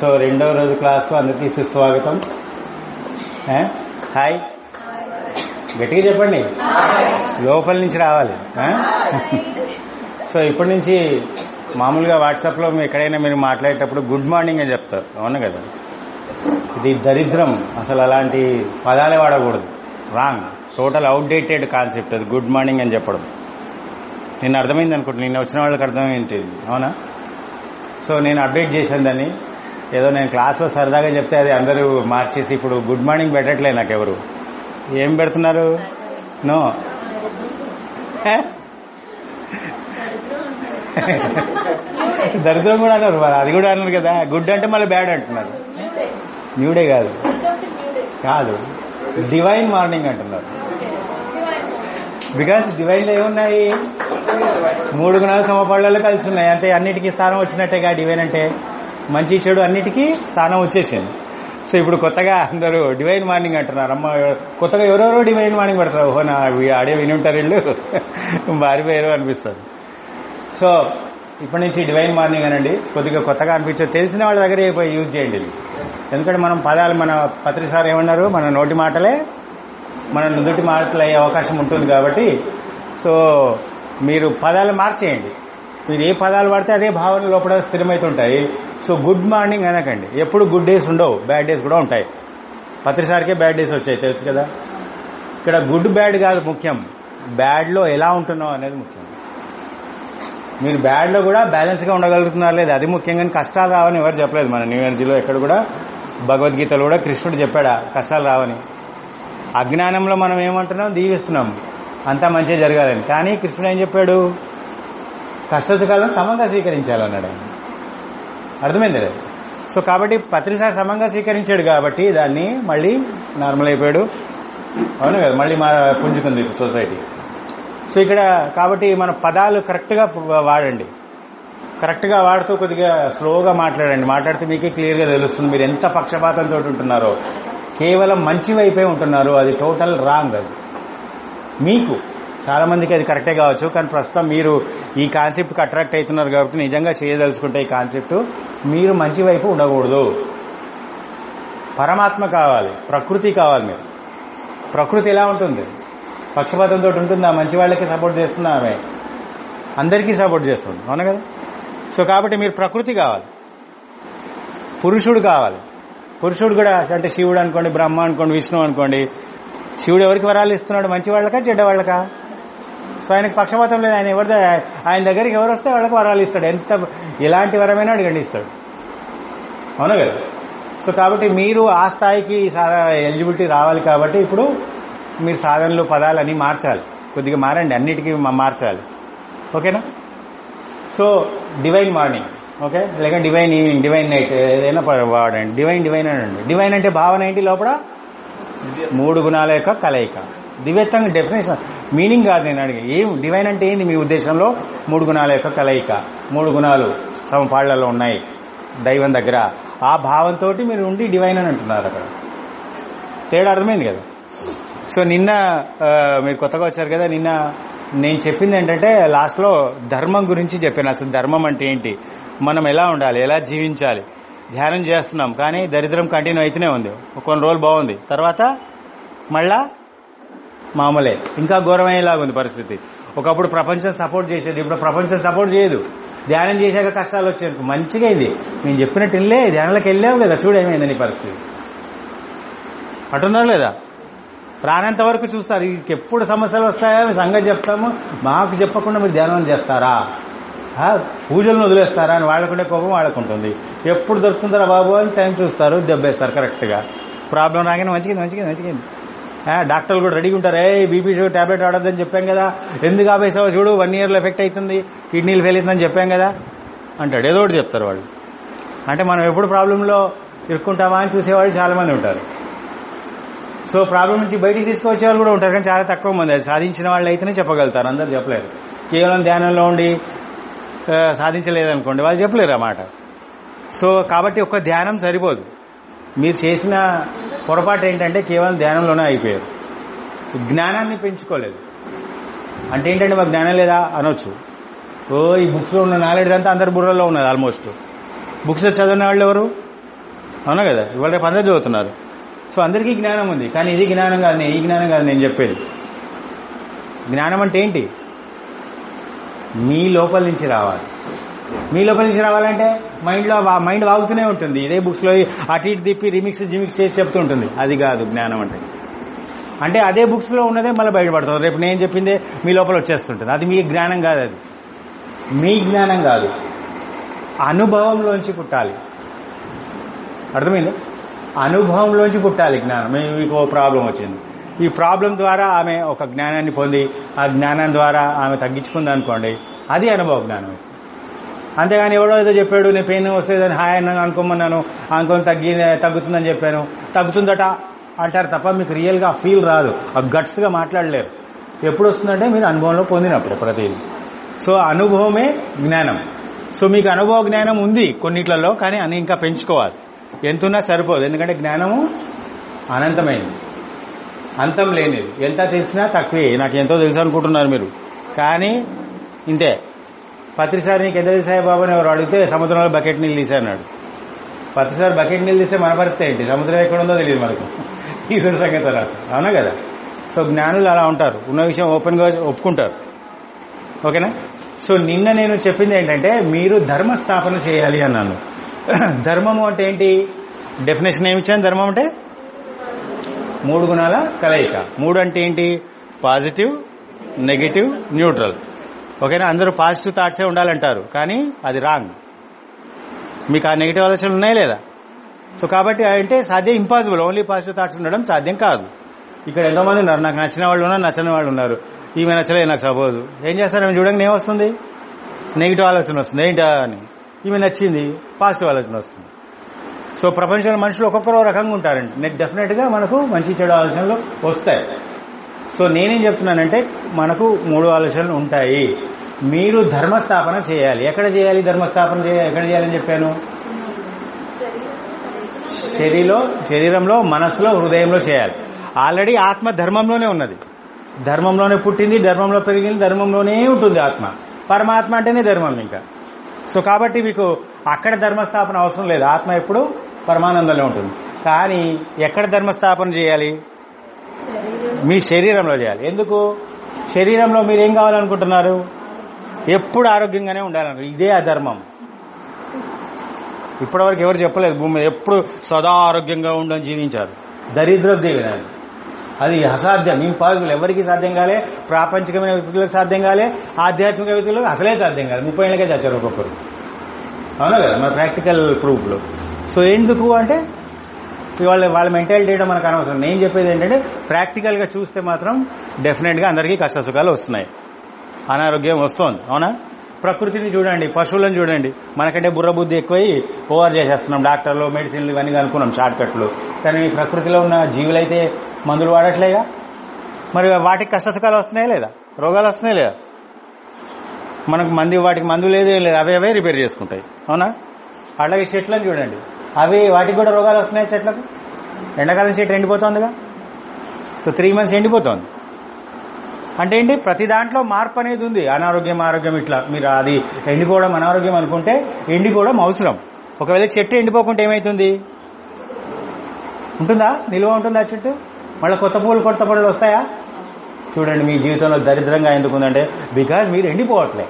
So రెండవ రోజు క్లాస్కు అందరికీ సుస్వాగతం ఏ? హాయ్ గట్టిగా చెప్పండి లోపల నుంచి రావాలి ఆ? సో ఇప్పటి నుంచి మామూలుగా వాట్సాప్లో మీ ఎక్కడైనా మీరు మాట్లాడేటప్పుడు గుడ్ మార్నింగ్ అని చెప్తారు అవును కదా ఇది దరిద్రం అసలు అలాంటి పదాలే వాడకూడదు రాంగ్ టోటల్ అవుట్డేటెడ్ కాన్సెప్ట్ అది గుడ్ మార్నింగ్ అని చెప్పడం నిన్న అర్థమైంది అనుకుంటా నిన్న వచ్చిన వాళ్ళకి అర్థమైంది అవునా సో నేను అప్డేట్ చేశాను దాన్ని ఏదో నేను క్లాస్లో సరదాగా చెప్తే అది అందరూ మార్చేసి ఇప్పుడు గుడ్ మార్నింగ్ పెట్టట్లే నాకెవరు ఏం పెడుతున్నారు నో దరిద్రం కూడా అన్నారు మరి అది కూడా అన్నారు కదా గుడ్ అంటే మళ్ళీ బ్యాడ్ అంటున్నారు న్యూడే కాదు కాదు డివైన్ మార్నింగ్ అంటున్నారు బికాస్ డివైన్లో ఏమున్నాయి మూడు గుణాల సమపాళ్ళలో కలిసి ఉన్నాయి అంటే అన్నిటికీ స్థానం వచ్చినట్టేగా డివైన్ అంటే మంచి చెడు అన్నిటికీ స్థానం వచ్చేసింది సో ఇప్పుడు కొత్తగా అందరూ డివైన్ మార్నింగ్ అంటున్నారు అమ్మ కొత్తగా ఎవరెవరో డివైన్ మార్నింగ్ పెడతారు ఓహో నా ఆడే విని ఉంటారు వీళ్ళు మారిపోయారు అనిపిస్తుంది సో ఇప్పటి నుంచి డివైన్ మార్నింగ్ అనండి కొద్దిగా కొత్తగా అనిపించదు తెలిసిన వాళ్ళ దగ్గర పోయి యూజ్ చేయండి ఇది ఎందుకంటే మనం పదాలు మన పత్రిక సార్ ఏమన్నారు మన నోటి మాటలే మన నుదుటి మాటలు అయ్యే అవకాశం ఉంటుంది కాబట్టి సో మీరు పదాలు మార్చేయండి మీరు ఏ పదాలు వాడితే అదే భావన లోపల స్థిరమైతుంటాయి సో గుడ్ మార్నింగ్ అనకండి ఎప్పుడు గుడ్ డేస్ ఉండవు బ్యాడ్ డేస్ కూడా ఉంటాయి పత్రిసారికే బ్యాడ్ డేస్ వచ్చాయి తెలుసు కదా ఇక్కడ గుడ్ బ్యాడ్ కాదు ముఖ్యం బ్యాడ్లో ఎలా ఉంటున్నావు అనేది ముఖ్యం మీరు బ్యాడ్లో కూడా బ్యాలెన్స్గా ఉండగలుగుతున్నారు లేదు అది ముఖ్యంగా కష్టాలు రావని ఎవరు చెప్పలేదు మన న్యూ ఎనర్జీలో ఎక్కడ కూడా భగవద్గీతలో కూడా కృష్ణుడు చెప్పాడా కష్టాలు రావని అజ్ఞానంలో మనం ఏమంటున్నాం దీవిస్తున్నాం అంతా మంచిగా జరగాలని కానీ కృష్ణుడు ఏం చెప్పాడు కష్టసుఖాలను సమంగా స్వీకరించాలన్నాడు ఆయన అర్థమైంది కదా సో కాబట్టి పత్రిసారి సమంగా స్వీకరించాడు కాబట్టి దాన్ని మళ్ళీ నార్మల్ అయిపోయాడు అవును కదా మళ్ళీ మా పుంజుకుంది సొసైటీ సో ఇక్కడ కాబట్టి మన పదాలు కరెక్ట్గా వాడండి కరెక్ట్గా వాడుతూ కొద్దిగా స్లోగా మాట్లాడండి మాట్లాడితే మీకే క్లియర్గా తెలుస్తుంది మీరు ఎంత పక్షపాతంతో ఉంటున్నారో కేవలం మంచి వైపే ఉంటున్నారు అది టోటల్ రాంగ్ అది మీకు చాలా మందికి అది కరెక్టే కావచ్చు కానీ ప్రస్తుతం మీరు ఈ కాన్సెప్ట్కి అట్రాక్ట్ అవుతున్నారు కాబట్టి నిజంగా చేయదలుచుకుంటే ఈ కాన్సెప్ట్ మీరు మంచి వైపు ఉండకూడదు పరమాత్మ కావాలి ప్రకృతి కావాలి మీరు ప్రకృతి ఎలా ఉంటుంది పక్షపాతంతో ఉంటుందా మంచి వాళ్ళకి సపోర్ట్ చేస్తుందా ఆమె అందరికీ సపోర్ట్ చేస్తుంది అవును కదా సో కాబట్టి మీరు ప్రకృతి కావాలి పురుషుడు కావాలి పురుషుడు కూడా అంటే శివుడు అనుకోండి బ్రహ్మ అనుకోండి విష్ణు అనుకోండి శివుడు ఎవరికి వరాలు ఇస్తున్నాడు మంచి వాళ్ళకా చెడ్డ వాళ్ళకా సో ఆయనకు పక్షపాతం లేదు ఆయన ఎవరి ఆయన దగ్గరికి ఎవరు వస్తే వాళ్ళకి వరాలు ఇస్తాడు ఎంత ఎలాంటి వరమైనా అడిగండి ఇస్తాడు అవునా కదా సో కాబట్టి మీరు ఆ స్థాయికి ఎలిజిబిలిటీ రావాలి కాబట్టి ఇప్పుడు మీరు సాధనలు పదాలన్నీ మార్చాలి కొద్దిగా మారండి అన్నిటికీ మార్చాలి ఓకేనా సో డివైన్ మార్నింగ్ ఓకే లేక డివైన్ ఈవినింగ్ డివైన్ నైట్ ఏదైనా వాడండి డివైన్ డివైన్ అనండి డివైన్ అంటే భావన ఏంటి లోపల మూడు గుణాల యొక్క కలయిక దివ్యత్వంగా డెఫినేషన్ మీనింగ్ కాదు నేను అడిగి ఏం డివైన్ అంటే ఏంది మీ ఉద్దేశంలో మూడు గుణాల యొక్క కలయిక మూడు గుణాలు సమపాళ్లలో ఉన్నాయి దైవం దగ్గర ఆ భావంతో మీరు ఉండి డివైన్ అని అంటున్నారు అక్కడ తేడా అర్థమైంది కదా సో నిన్న మీరు కొత్తగా వచ్చారు కదా నిన్న నేను చెప్పింది ఏంటంటే లాస్ట్లో ధర్మం గురించి చెప్పాను అసలు ధర్మం అంటే ఏంటి మనం ఎలా ఉండాలి ఎలా జీవించాలి ధ్యానం చేస్తున్నాం కానీ దరిద్రం కంటిన్యూ అయితేనే ఉంది కొన్ని రోజులు బాగుంది తర్వాత మళ్ళా మామూలే ఇంకా ఘోరమయ్యేలాగా ఉంది పరిస్థితి ఒకప్పుడు ప్రపంచం సపోర్ట్ చేసేది ఇప్పుడు ప్రపంచం సపోర్ట్ చేయదు ధ్యానం చేశాక కష్టాలు వచ్చాయి మంచిగా ఇది నేను చెప్పినట్టు వెళ్ళే ధ్యానంలోకి వెళ్ళావు కదా చూడేమైంది నీ పరిస్థితి అటున్నారు లేదా రానంత వరకు చూస్తారు ఎప్పుడు సమస్యలు వస్తాయో సంగతి చెప్తాము మాకు చెప్పకుండా మీరు ధ్యానం చేస్తారా పూజలను వదిలేస్తారా అని వాళ్ళకుండే కోపం వాళ్ళకుంటుంది ఎప్పుడు దొరుకుతుంటారా బాబు అని టైం చూస్తారు దెబ్బేస్తారు కరెక్ట్గా ప్రాబ్లం రాగానే మంచిగా మంచిగా మంచిగా డాక్టర్లు కూడా రెడీగా ఉంటారు ఏ బీపీ షుగర్ టాబ్లెట్ వాడద్దని చెప్పాం కదా ఎందుకు ఆపేసావో చూడు వన్ ఇయర్లో ఎఫెక్ట్ అవుతుంది కిడ్నీలు ఫెయిల్ అవుతుందని చెప్పాం కదా అంటాడు ఏదో ఒకటి చెప్తారు వాళ్ళు అంటే మనం ఎప్పుడు ప్రాబ్లంలో ఇరుక్కుంటామా అని చూసేవాళ్ళు చాలా మంది ఉంటారు సో ప్రాబ్లం నుంచి బయటికి తీసుకొచ్చే వాళ్ళు కూడా ఉంటారు కానీ చాలా తక్కువ మంది అది సాధించిన వాళ్ళు అయితేనే చెప్పగలుగుతారు అందరు చెప్పలేరు కేవలం ధ్యానంలో ఉండి సాధించలేదనుకోండి వాళ్ళు చెప్పలేరు అన్నమాట సో కాబట్టి ఒక్క ధ్యానం సరిపోదు మీరు చేసిన పొరపాటు ఏంటంటే కేవలం ధ్యానంలోనే అయిపోయారు జ్ఞానాన్ని పెంచుకోలేదు అంటే ఏంటంటే మాకు జ్ఞానం లేదా అనొచ్చు ఓ ఈ బుక్స్లో ఉన్న నాలెడ్జ్ అంతా అందరి బుర్రలో ఉన్నది ఆల్మోస్ట్ బుక్స్ చదివిన వాళ్ళు ఎవరు అవునా కదా ఇవాళ రేపు అందరూ చదువుతున్నారు సో అందరికీ జ్ఞానం ఉంది కానీ ఇది జ్ఞానం కాదు నేను ఈ జ్ఞానం కాదు నేను చెప్పేది జ్ఞానం అంటే ఏంటి మీ లోపల నుంచి రావాలి మీ లోపల నుంచి రావాలంటే మైండ్లో వా- మైండ్ వాగుతూనే ఉంటుంది ఇదే బుక్స్లో అటు ఇటు తిప్పి రిమిక్స్ జిమిక్స్ చేసి చెప్తూ ఉంటుంది అది కాదు జ్ఞానం అంటే అంటే అదే బుక్స్లో ఉన్నదే మళ్ళీ బయటపడుతుంది రేపు నేను చెప్పిందే మీ లోపల వచ్చేస్తుంటుంది అది మీ జ్ఞానం కాదు అది మీ జ్ఞానం కాదు అనుభవంలోంచి పుట్టాలి అర్థమైంది అనుభవంలోంచి పుట్టాలి జ్ఞానం మీ- మీకు ఓ ప్రాబ్లం వచ్చింది ఈ ప్రాబ్లం ద్వారా ఆమె ఒక జ్ఞానాన్ని పొంది ఆ జ్ఞానం ద్వారా ఆమె తగ్గించుకుంది అనుకోండి అది అనుభవ జ్ఞానం అంతేగాని ఎవడో ఏదో చెప్పాడు నేను పెయిన్ వస్తే దాన్ని హాయ్ అని అనుకోమన్నాను అనుకొని తగ్గి తగ్గుతుందని చెప్పాను తగ్గుతుందట అంటారు తప్ప మీకు రియల్గా ఫీల్ రాదు ఆ గట్స్గా మాట్లాడలేరు ఎప్పుడు వస్తుందంటే మీరు అనుభవంలో పొందినప్పుడు ప్రతిదీ సో అనుభవమే జ్ఞానం సో మీకు అనుభవ జ్ఞానం ఉంది కొన్నిట్లలో కానీ అని ఇంకా పెంచుకోవాలి ఎంతున్నా సరిపోదు ఎందుకంటే జ్ఞానము అనంతమైనది అంతం లేనిది ఎంత తెలిసినా తక్కువే నాకు ఎంతో తెలుసు అనుకుంటున్నారు మీరు కానీ ఇంతే పత్రిసారి నీకు ఎంత తెలిసాయి బాబు అని ఎవరు అడిగితే సముద్రంలో బకెట్ నీళ్ళు తీసా అన్నాడు పత్రిసారి బకెట్ నీళ్ళు తీస్తే మన పరిస్థితి ఏంటి సముద్రం ఎక్కడ ఉందో తెలియదు మనకు ఈశ్వర సంగతి తర్వాత అవునా కదా సో జ్ఞానులు అలా ఉంటారు ఉన్న విషయం ఓపెన్గా ఒప్పుకుంటారు ఓకేనా సో నిన్న నేను చెప్పింది ఏంటంటే మీరు ధర్మ స్థాపన చేయాలి అన్నాను ధర్మము అంటే ఏంటి డెఫినేషన్ ఏమి ఇచ్చాను ధర్మం అంటే మూడు గుణాల కలయిక మూడు అంటే ఏంటి పాజిటివ్ నెగిటివ్ న్యూట్రల్ ఓకేనా అందరూ పాజిటివ్ థాట్సే ఉండాలంటారు కానీ అది రాంగ్ మీకు ఆ నెగిటివ్ ఆలోచనలు ఉన్నాయి లేదా సో కాబట్టి అంటే సాధ్యం ఇంపాసిబుల్ ఓన్లీ పాజిటివ్ థాట్స్ ఉండడం సాధ్యం కాదు ఇక్కడ ఎంతో మంది ఉన్నారు నాకు నచ్చిన వాళ్ళు ఉన్నారు నచ్చని వాళ్ళు ఉన్నారు ఈమె నచ్చలేదు నాకు సపోజ్ ఏం చేస్తారు ఆమె చూడంగానే ఏమొస్తుంది నెగిటివ్ ఆలోచన వస్తుంది ఏంటా అని ఈమె నచ్చింది పాజిటివ్ ఆలోచన వస్తుంది సో ప్రపంచంలో మనుషులు ఒక్కొక్కరు ఒక రకంగా ఉంటారండి నెట్ డెఫినెట్ గా మనకు మంచి చెడు ఆలోచనలు వస్తాయి సో నేనేం చెప్తున్నానంటే మనకు మూడు ఆలోచనలు ఉంటాయి మీరు ధర్మస్థాపన చేయాలి ఎక్కడ చేయాలి ధర్మస్థాపన చేయాలి ఎక్కడ చేయాలని చెప్పాను శరీరంలో శరీరంలో మనసులో హృదయంలో చేయాలి ఆల్రెడీ ఆత్మ ధర్మంలోనే ఉన్నది ధర్మంలోనే పుట్టింది ధర్మంలో పెరిగింది ధర్మంలోనే ఉంటుంది ఆత్మ పరమాత్మ అంటేనే ధర్మం ఇంకా సో కాబట్టి మీకు అక్కడ ధర్మస్థాపన అవసరం లేదు ఆత్మ ఎప్పుడు పరమానందంలో ఉంటుంది కానీ ఎక్కడ ధర్మస్థాపన చేయాలి మీ శరీరంలో చేయాలి ఎందుకు శరీరంలో మీరు ఏం కావాలనుకుంటున్నారు ఎప్పుడు ఆరోగ్యంగానే ఉండాలన్నారు ఇదే అధర్మం ఇప్పటివరకు ఎవరు చెప్పలేదు భూమి మీద ఎప్పుడు సదా ఆరోగ్యంగా ఉండని జీవించారు దరిద్ర దేవినారు అది అసాధ్యం ఇంపాసిబుల్ ఎవరికి సాధ్యం కాలే ప్రాపంచికమైన వ్యక్తులకు సాధ్యం కాలే ఆధ్యాత్మిక వ్యక్తులకు అసలే సాధ్యం కాదు ముప్పై ఏళ్ళకే చచ్చారు ఒక్కొక్కరు అవునా కదా మన ప్రాక్టికల్ ప్రూఫ్లో సో ఎందుకు అంటే వాళ్ళ వాళ్ళ మెంటాలిటీ ఏంటో మనకు అనవసరం నేను చెప్పేది ఏంటంటే ప్రాక్టికల్గా చూస్తే మాత్రం డెఫినెట్గా అందరికీ కష్ట సుఖాలు వస్తున్నాయి అనారోగ్యం వస్తోంది అవునా ప్రకృతిని చూడండి పశువులను చూడండి మనకంటే బుర్ర బుద్ధి ఎక్కువై ఓవర్ చేసేస్తున్నాం డాక్టర్లు మెడిసిన్లు ఇవన్నీ అనుకున్నాం షార్ట్ కట్లు కానీ ఈ ప్రకృతిలో ఉన్న జీవులైతే మందులు వాడట్లేగా మరి వాటికి కష్ట సుఖాలు వస్తున్నాయా లేదా రోగాలు వస్తున్నాయి లేదా మనకు మంది వాటికి మందు లేదు ఏం లేదు అవే అవే రిపేర్ చేసుకుంటాయి అవునా అలాగే చెట్లను చూడండి అవి వాటికి కూడా రోగాలు వస్తున్నాయి చెట్లకు ఎండాకాలం చెట్టు ఎండిపోతుందిగా సో త్రీ మంత్స్ ఎండిపోతుంది అంటే ఏంటి ప్రతి దాంట్లో మార్పు అనేది ఉంది అనారోగ్యం ఆరోగ్యం ఇట్లా మీరు అది ఎండిపోవడం అనారోగ్యం అనుకుంటే ఎండిపోవడం అవసరం ఒకవేళ చెట్టు ఎండిపోకుంటే ఏమవుతుంది ఉంటుందా నిల్వ ఉంటుందా చెట్టు మళ్ళీ కొత్త పూలు కొత్త పళ్ళు వస్తాయా చూడండి మీ జీవితంలో దరిద్రంగా ఎందుకు ఉందంటే బికాజ్ మీరు ఎండిపోవట్లే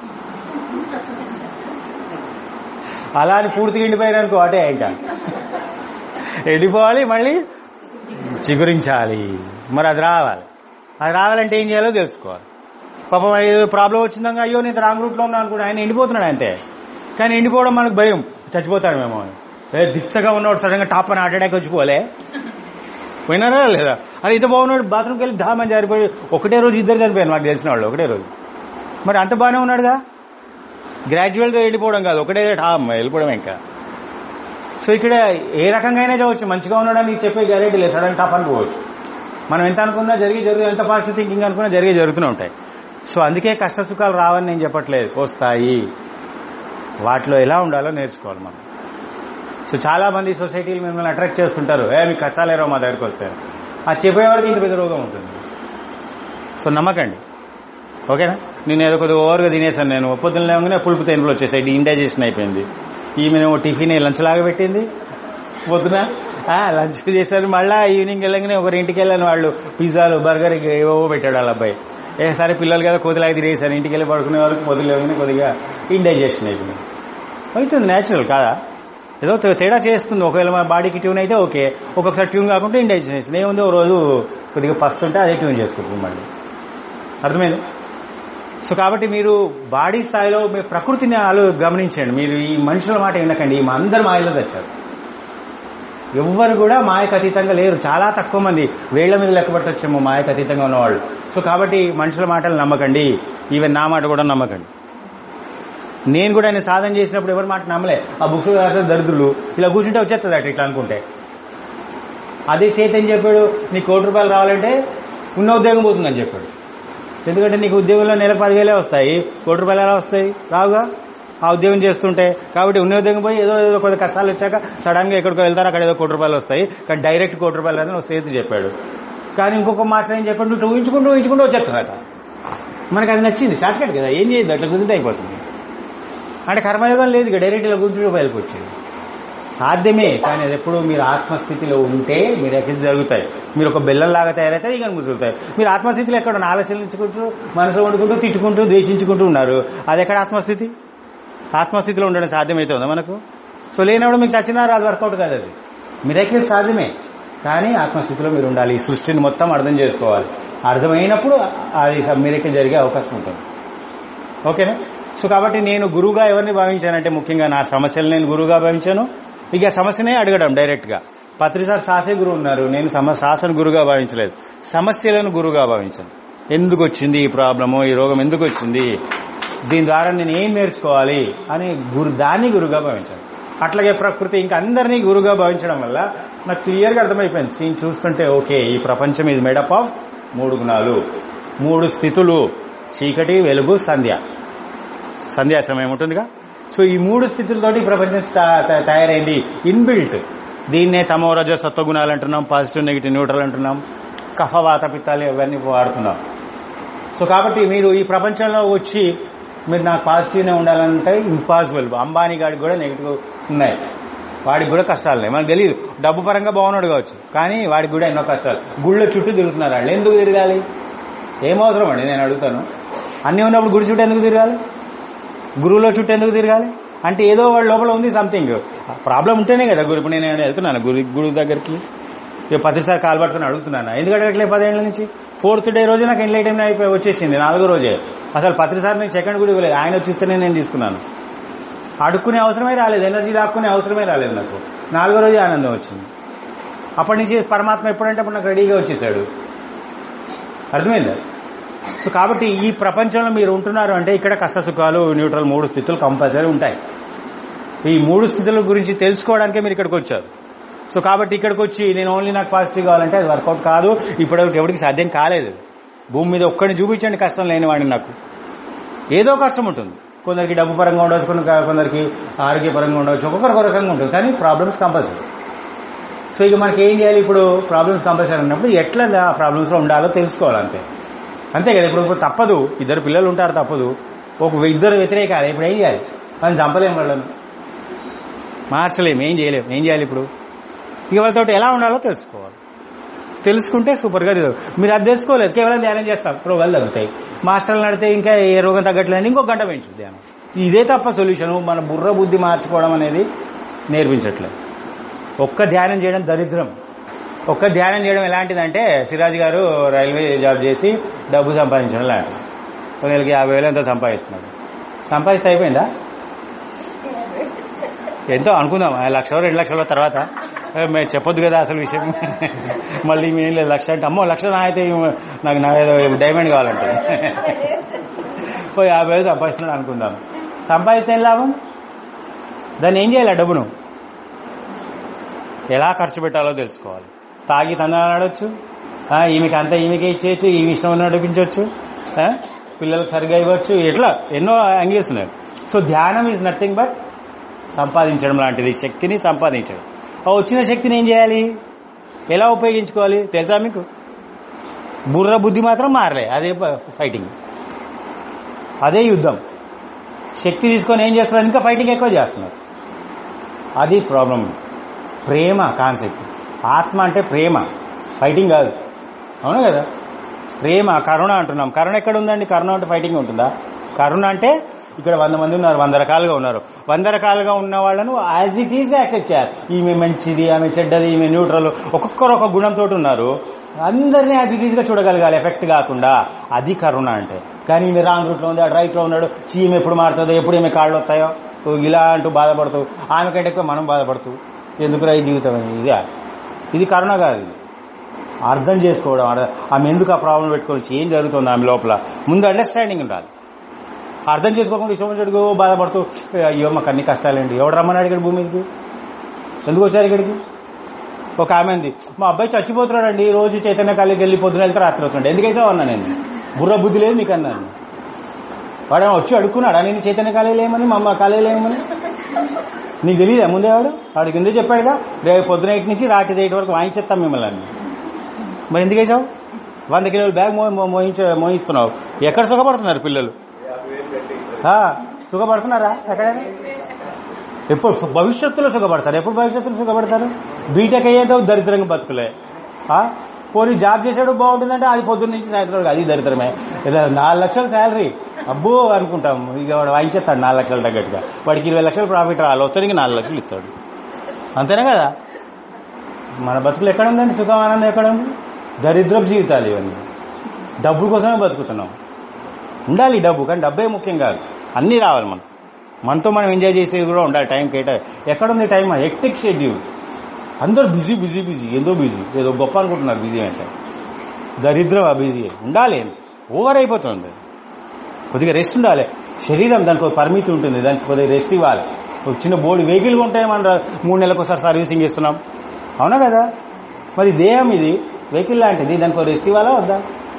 అలా అని పూర్తిగా ఎండిపోయారనుకో అటే ఇంకా ఎండిపోవాలి మళ్ళీ చిగురించాలి మరి అది రావాలి అది రావాలంటే ఏం చేయాలో తెలుసుకోవాలి పాపం ఏదో ప్రాబ్లం వచ్చిందాక అయ్యో నేను రాంగ్ రూట్లో ఉన్నా అనుకుంటే ఆయన ఎండిపోతున్నాడు అంతే కానీ ఎండిపోవడం మనకు భయం చచ్చిపోతాడు మేము అని. ఏ దిచ్చగా ఉన్నవాడు సడన్గా టాప్ అని హార్ట్ అటాక్ వచ్చిపోలే పోయినారా లేదా అది ఇంత బాగున్నాడు బాత్రూమ్కి వెళ్ళి ధామని జారిపోయి ఒకటే రోజు ఇద్దరు చనిపోయారు మాకు తెలిసిన వాళ్ళు ఒకటే రోజు మరి అంత బాగానే ఉన్నాడుగా గ్రాడ్యువల్గా వెళ్ళిపోవడం కాదు ఒకటే టామ్ వెళ్ళిపోవడం ఇంకా సో ఇక్కడ ఏ రకంగా అయినా చదవచ్చు మంచిగా ఉన్నాడని చెప్పే గ్యారెంటీ లేదు సడన్ టాప్ అనుకోవచ్చు మనం ఎంత అనుకున్నా జరిగి జరుగు ఎంత పాజిటివ్ థింకింగ్ అనుకున్నా జరిగే జరుగుతూనే ఉంటాయి సో అందుకే కష్ట సుఖాలు రావని నేను చెప్పట్లేదు వస్తాయి వాటిలో ఎలా ఉండాలో నేర్చుకోవాలి మనం సో చాలా మంది సొసైటీలు మిమ్మల్ని అట్రాక్ట్ చేస్తుంటారు ఏ మీకు కష్టాలేరో మా దగ్గరికి వస్తే అది చెప్పేవారికి ఇంత పెద్ద రోగం ఉంటుంది సో నమ్మకండి ఓకేనా నేను ఏదో కొద్దిగా ఓవర్గా తినేసాను నేను పొద్దున్న లేవగానే పులుపు తెనుపులు వచ్చేసాయి ఇండైజెషన్ అయిపోయింది ఈమె టిఫిన్ లంచ్ లాగా పెట్టింది పొద్దున ఆ, లంచ్ చేశారు మళ్ళా ఈవినింగ్ వెళ్ళగానే ఒకరి ఇంటికి వెళ్ళాను వాళ్ళు పిజ్జాలు బర్గర్ ఏవో పెట్టాడు వాళ్ళ అబ్బాయి ఏ సరే పిల్లలు కదా కోతులాగి తిరిగేసారు ఇంటికి వెళ్ళి పడుకునే వరకు పొద్దులు లేవగానే కొద్దిగా ఇండైజెషన్ అయిపోయింది అవుతుంది న్యాచురల్ కాదా ఏదో తే- తేడా చేస్తుంది ఒకవేళ మన బాడీకి ట్యూన్ అయితే ఓకే ఒక్కొక్కసారి ట్యూన్ కాకుండా ఇండైజెషన్ అవుతుంది ఏముందో ఓ రోజు కొద్దిగా ఫస్ట్ ఉంటే అదే ట్యూన్ చేసుకుంటుంది మళ్ళీ అర్థమైంది సో కాబట్టి మీరు బాడీ స్థాయిలో మీ ప్రకృతిని ఆలో గమనించండి మీరు ఈ మనుషుల మాట వినకండి ఈ అందరు మాయలో తెచ్చారు ఎవ్వరు కూడా మాయకు అతీతంగా లేరు చాలా తక్కువ మంది వేళ్ల మీద లెక్క పెట్టొచ్చేమో మాయకు అతీతంగా ఉన్నవాళ్ళు సో కాబట్టి మనుషుల మాటలు నమ్మకండి ఈవెన్ నా మాట కూడా నమ్మకండి నేను కూడా ఆయన సాధన చేసినప్పుడు ఎవరి మాట నమ్మలే ఆ బుక్స్ రాసిన దరిద్రులు ఇలా కూర్చుంటే వచ్చేస్తుంది అట్లా ఇట్లా అనుకుంటే అదే సేత్ అని చెప్పాడు నీకు కోటి రూపాయలు రావాలంటే ఉన్న ఉద్యోగం పోతుందని చెప్పాడు ఎందుకంటే నీకు ఉద్యోగంలో నెల పదివేలే వస్తాయి కోటి రూపాయలు ఎలా వస్తాయి రావుగా ఆ ఉద్యోగం చేస్తుంటే కాబట్టి ఉన్న ఉద్యోగం పోయి ఏదో ఏదో కొద్ది కష్టాలు వచ్చాక సడన్ గా ఎక్కడికో వెళ్తారు అక్కడ ఏదో కోటి రూపాయలు వస్తాయి కానీ డైరెక్ట్ కోటి రూపాయలు రాదని ఒక సేతు చెప్పాడు కానీ ఇంకొక మాస్టర్ ఏం చెప్పాడు నువ్వు ఊహించుకుంటూ ఊహించుకుంటూ వచ్చేస్తుందట మనకు అది నచ్చింది షార్ట్ కట్ కదా ఏం చేయదు అట్లా కూర్చుంటే అయిపోతుంది అంటే కర్మయోగం లేదు ఇక డైరెక్ట్ ఇలా కూర్చుంటూ బయటకు వచ్చేది సాధ్యమే కానీ అది ఎప్పుడు మీరు ఆత్మస్థితిలో ఉంటే మీరు ఎక్కడ జరుగుతాయి మీరు ఒక బెల్లం లాగా తయారైతే ఇక ముసుగుతాయి మీరు ఆత్మస్థితిలో ఎక్కడ ఉన్న ఆలోచనలుకుంటూ మనసులో వండుకుంటూ తిట్టుకుంటూ ద్వేషించుకుంటూ ఉన్నారు అది ఎక్కడ ఆత్మస్థితి ఆత్మస్థితిలో ఉండడం సాధ్యమవుతుందా మనకు సో లేనప్పుడు మీకు చచ్చినా రాదు వర్కౌట్ కాదు అది మిరకిల్ సాధ్యమే కానీ ఆత్మస్థితిలో మీరు ఉండాలి ఈ సృష్టిని మొత్తం అర్థం చేసుకోవాలి అర్థమైనప్పుడు అది మిరకిల్ జరిగే అవకాశం ఉంటుంది ఓకేనా సో కాబట్టి నేను గురువుగా ఎవరిని భావించానంటే ముఖ్యంగా నా సమస్యలు నేను గురువుగా భావించాను ఇక సమస్యనే అడగడం డైరెక్ట్ గా పత్రిసార్ శాసే గురువు ఉన్నారు నేను సమ శాసన గురుగా భావించలేదు సమస్యలను గురువుగా భావించాను ఎందుకు వచ్చింది ఈ ప్రాబ్లము ఈ రోగం ఎందుకు వచ్చింది దీని ద్వారా నేను ఏం నేర్చుకోవాలి అని గురు దాన్ని గురుగా భావించాను అట్లాగే ప్రకృతి ఇంకా అందరినీ గురుగా భావించడం వల్ల నాకు క్లియర్గా అర్థమైపోయింది సీన్ చూస్తుంటే ఓకే ఈ ప్రపంచం ఇది మేడప్ ఆఫ్ మూడు గుణాలు మూడు స్థితులు చీకటి వెలుగు సంధ్య సంధ్యా సమయం ఉంటుందిగా సో ఈ మూడు స్థితులతోటి ఈ ప్రపంచం స్టా- త- తయారైంది ఇన్బిల్ట్ దీన్నే తమో రజ సత్వగుణాలు అంటున్నాం పాజిటివ్ నెగిటివ్ న్యూట్రల్ అంటున్నాం కఫ వాత పిత్తాలు ఇవన్నీ వాడుతున్నాం సో కాబట్టి మీరు ఈ ప్రపంచంలో వచ్చి మీరు నాకు పాజిటివ్నే ఉండాలంటే ఇంపాసిబుల్ అంబానీ గాడికి కూడా నెగిటివ్ ఉన్నాయి వాడికి కూడా కష్టాలు ఉన్నాయి మనకు తెలియదు డబ్బు పరంగా బాగున్నాడు కావచ్చు కానీ వాడికి కూడా ఎన్నో కష్టాలు గుళ్ళ చుట్టూ తిరుగుతున్నారు వాళ్ళు ఎందుకు తిరగాలి ఏమవసరం అండి నేను అడుగుతాను అన్నీ ఉన్నప్పుడు గుడి చుట్టూ ఎందుకు తిరగాలి గురువులో చుట్టూ ఎందుకు తిరగాలి అంటే ఏదో వాళ్ళ లోపల ఉంది సంథింగ్ ప్రాబ్లం ఉంటేనే కదా గురు ఇప్పుడు నేను వెళ్తున్నాను గురు గురువు దగ్గరికి ఇక పదిసారి కాలు పట్టుకుని అడుగుతున్నాను ఎందుకు అడగట్లే పదేళ్ల నుంచి ఫోర్త్ డే రోజు నాకు ఎన్లైట్ అయిపోయి వచ్చేసింది నాలుగో రోజే అసలు పత్రిసారి నేను సెకండ్ కూడా ఇవ్వలేదు ఆయన వచ్చిస్తేనే నేను తీసుకున్నాను అడుక్కునే అవసరమే రాలేదు ఎనర్జీ లాక్కునే అవసరమే రాలేదు నాకు నాలుగో రోజే ఆనందం వచ్చింది అప్పటి నుంచి పరమాత్మ ఎప్పుడంటే అప్పుడు నాకు రెడీగా వచ్చేసాడు అర్థమైందా సో కాబట్టి ఈ ప్రపంచంలో మీరు ఉంటున్నారు అంటే ఇక్కడ కష్ట సుఖాలు న్యూట్రల్ మూడు స్థితులు కంపల్సరీ ఉంటాయి ఈ మూడు స్థితుల గురించి తెలుసుకోవడానికే మీరు ఇక్కడికి వచ్చారు సో కాబట్టి ఇక్కడికి వచ్చి నేను ఓన్లీ నాకు పాజిటివ్ కావాలంటే అది వర్కౌట్ కాదు ఇప్పటివరకు ఎవరికి సాధ్యం కాలేదు భూమి మీద ఒక్కడిని చూపించండి కష్టం లేనివాడిని నాకు ఏదో కష్టం ఉంటుంది కొందరికి డబ్బు పరంగా ఉండవచ్చు కొన్ని- కొందరికి ఆరోగ్యపరంగా ఉండవచ్చు ఒక్కొక్కరికి ఒక రకంగా ఉంటుంది కానీ ప్రాబ్లమ్స్ కంపల్సరీ సో ఇక మనకి ఏం చేయాలి ఇప్పుడు ప్రాబ్లమ్స్ కంపల్సరీ అన్నప్పుడు ఎట్లా ఆ ప్రాబ్లమ్స్లో ఉండాలో తెలుసుకోవాలంతే అంతే కదా ఇప్పుడు ఇప్పుడు తప్పదు ఇద్దరు పిల్లలు ఉంటారు తప్పదు ఒక ఇద్దరు వ్యతిరేకాలు ఇప్పుడు ఏం చేయాలి మనం చంపలేం వాళ్ళను మార్చలేం ఏం చేయలేం ఏం చేయాలి ఇప్పుడు ఇక వాళ్ళతో ఎలా ఉండాలో తెలుసుకోవాలి తెలుసుకుంటే సూపర్గా తెలియదు మీరు అది తెలుసుకోలేదు కేవలం ధ్యానం చేస్తాం రోగాలు తగ్గుతాయి మాస్టర్లు నడితే ఇంకా ఏ రోగం తగ్గట్లేదు ఇంకో గంట పెంచు ధ్యానం ఇదే తప్ప సొల్యూషన్ మన బుర్ర బుద్ధి మార్చుకోవడం అనేది నేర్పించట్లేదు ఒక్క ధ్యానం చేయడం దరిద్రం ఒక్క ధ్యానం చేయడం ఎలాంటిదంటే సిరాజ్ గారు రైల్వే జాబ్ చేసి డబ్బు సంపాదించడం లాంటిది ఒక నెలకి యాభై వేలు ఎంతో సంపాదిస్తున్నాడు సంపాదిస్తే అయిపోయిందా ఎంతో అనుకుందాం ఆ లక్ష రెండు లక్షల తర్వాత ఏ, మేము చెప్పొద్దు కదా అసలు విషయం మళ్ళీ మేము లేదు లక్ష అంటే అమ్మో లక్ష నా అయితే నాకు నా ఏదో డైమండ్ కావాలంటే పోయి యాభై వేలు సంపాదిస్తున్నాడు అనుకుందాం సంపాదిస్తే ఏం లాభం దాన్ని ఏం చేయాలి ఆ డబ్బును ఎలా ఖర్చు పెట్టాలో తెలుసుకోవాలి తాగి తందనాలు ఆడొచ్చు ఆ, ఈమెకి అంతా ఈమెకే ఇచ్చేయచ్చు ఈ విషయం నడిపించవచ్చు ఆ, పిల్లలకు సరిగా ఇవ్వచ్చు ఎట్లా ఎన్నో యాంగిల్స్ ఉన్నాయి సో ధ్యానం ఈజ్ నథింగ్ బట్ సంపాదించడం లాంటిది శక్తిని సంపాదించడం ఆ వచ్చిన శక్తిని ఏం చేయాలి ఎలా ఉపయోగించుకోవాలి తెలుసా మీకు బుర్ర బుద్ధి మాత్రం మారలే అదే ఫైటింగ్ అదే యుద్ధం శక్తి తీసుకొని ఏం చేస్తున్నారు ఇంకా ఫైటింగ్ ఎక్కువ చేస్తున్నారు అది ప్రాబ్లం ప్రేమ కాన్సెప్ట్ ఆత్మ అంటే ప్రేమ ఫైటింగ్ కాదు అవును కదా ప్రేమ కరుణ అంటున్నాం కరుణ ఎక్కడ ఉందండి కరుణ అంటే ఫైటింగ్ ఉంటుందా కరుణ అంటే ఇక్కడ వంద మంది ఉన్నారు వంద రకాలుగా ఉన్నారు వంద రకాలుగా ఉన్న వాళ్ళను యాజ్ ఇట్ ఈజ్ యాక్సెప్ట్ చేయాలి ఈమె మంచిది ఆమె చెడ్డది ఈమె న్యూట్రల్ ఒక్కొక్కరు ఒక గుణంతో ఉన్నారు అందరినీ యాజ్ ఇట్ ఈజ్ గా చూడగలగాలి ఎఫెక్ట్ కాకుండా అది కరుణ అంటే కానీ ఈమె రాంగ్ రూట్ లో ఉంది అటు రైట్ లో ఉన్నాడు చీమ ఎప్పుడు మారుతుందో ఎప్పుడు ఈమె కాళ్ళు వస్తాయో ఓ ఇలా అంటూ బాధపడుతూ ఆమె కంటే ఎక్కువ మనం బాధపడుతూ ఎందుకురా ఈ జీవితం అని ఇదే ఇది కరుణ కాదు ఇది అర్థం చేసుకోవడం అర్థం- ఆమె ఎందుకు ఆ ప్రాబ్లం పెట్టుకోవచ్చు ఏం జరుగుతుంది ఆమె లోపల ముందు అండర్స్టాండింగ్ ఉండాలి అర్థం చేసుకోకుండా ఇష్టం చెడుగు బాధపడుతూ అయ్యో మాకు అన్ని కష్టాలండి ఎవడు రమ్మన్నాడు ఇక్కడ భూమి మీదకి ఎందుకు వచ్చారు ఇక్కడికి ఒక ఆమె అంది మా అబ్బాయి చచ్చిపోతున్నాడండి రోజు చైతన్య కాలేకి వెళ్ళి పొద్దున వెళ్తే రాత్రి అవుతుండే ఎందుకైతే అన్నా నేను బుర్ర బుద్ధి లేదు మీకు అన్నాను వాడు ఏమో వచ్చి అడుక్కున్నాడా నేను చైతన్య కాలేజీలో ఏమని మా అమ్మ కాలేజీలో ఏమని నీకు తెలియదా ముందే వాడు వాడికి ఎందుకు చెప్పాడుగా రేపు పొద్దున ఎయిట్ నుంచి రాత్రి ఎయిట్ వరకు వాయించేస్తాం మిమ్మల్ని అని మరి ఎందుకు వేసావు వంద కిలోల బ్యాగ్ మో మో- మోయించ మోయిస్తున్నావు ఎక్కడ సుఖపడుతున్నారు పిల్లలు ఆ, సుఖపడుతున్నారా ఎక్కడైనా ఎప్పుడు భవిష్యత్తులో సుఖపడతారు ఎప్పుడు భవిష్యత్తులో సుఖపడతారు బీటెక్ అయ్యేదో దరిద్రంగా బతుకులే ఆ? పోనీ జాబ్ చేసాడు బాగుంటుందంటే అది పొద్దున్న నుంచి సాయంత్రం వరకు అది దరిద్రమే ఏదో నాలుగు లక్షల శాలరీ అబ్బో అనుకుంటాం ఇక వాడు వాయించేస్తాడు నాలుగు లక్షల తగ్గట్టుగా వాడికి ఇరవై లక్షల ప్రాఫిట్ రావాలి వస్తానికి నాలుగు లక్షలు ఇస్తాడు అంతేనే కదా మన బతుకులు ఎక్కడ ఉందండి సుఖం ఆనందం ఎక్కడ ఉంది దరిద్రపు జీవితాలు ఇవన్నీ డబ్బు కోసమే బతుకుతున్నాం ఉండాలి డబ్బు కానీ డబ్బే ముఖ్యం కాదు అన్నీ రావాలి మనం మనతో మనం ఎంజాయ్ చేసేది కూడా ఉండాలి టైం కేటా ఎక్కడుంది టైం హెక్టిక్ షెడ్యూల్ అందరూ బిజీ బిజీ బిజీ ఏదో బిజీ ఏదో గొప్ప అనుకుంటున్నారు బిజీ అంటే దరిద్రం ఆ బిజీ ఉండాలి ఓవర్ అయిపోతుంది కొద్దిగా రెస్ట్ ఉండాలి శరీరం దానికి ఒక పరిమితి ఉంటుంది దానికి కొద్దిగా రెస్ట్ ఇవ్వాలి ఒక చిన్న బోర్డు వెహికల్ ఉంటే మనం రా- మూడు నెలలకు ఒకసారి సర్వీసింగ్ ఇస్తున్నాం అవునా కదా మరి దేహం ఇది వెహికల్ లాంటిది దానికి ఒక రెస్ట్ ఇవ్వాలా వద్దా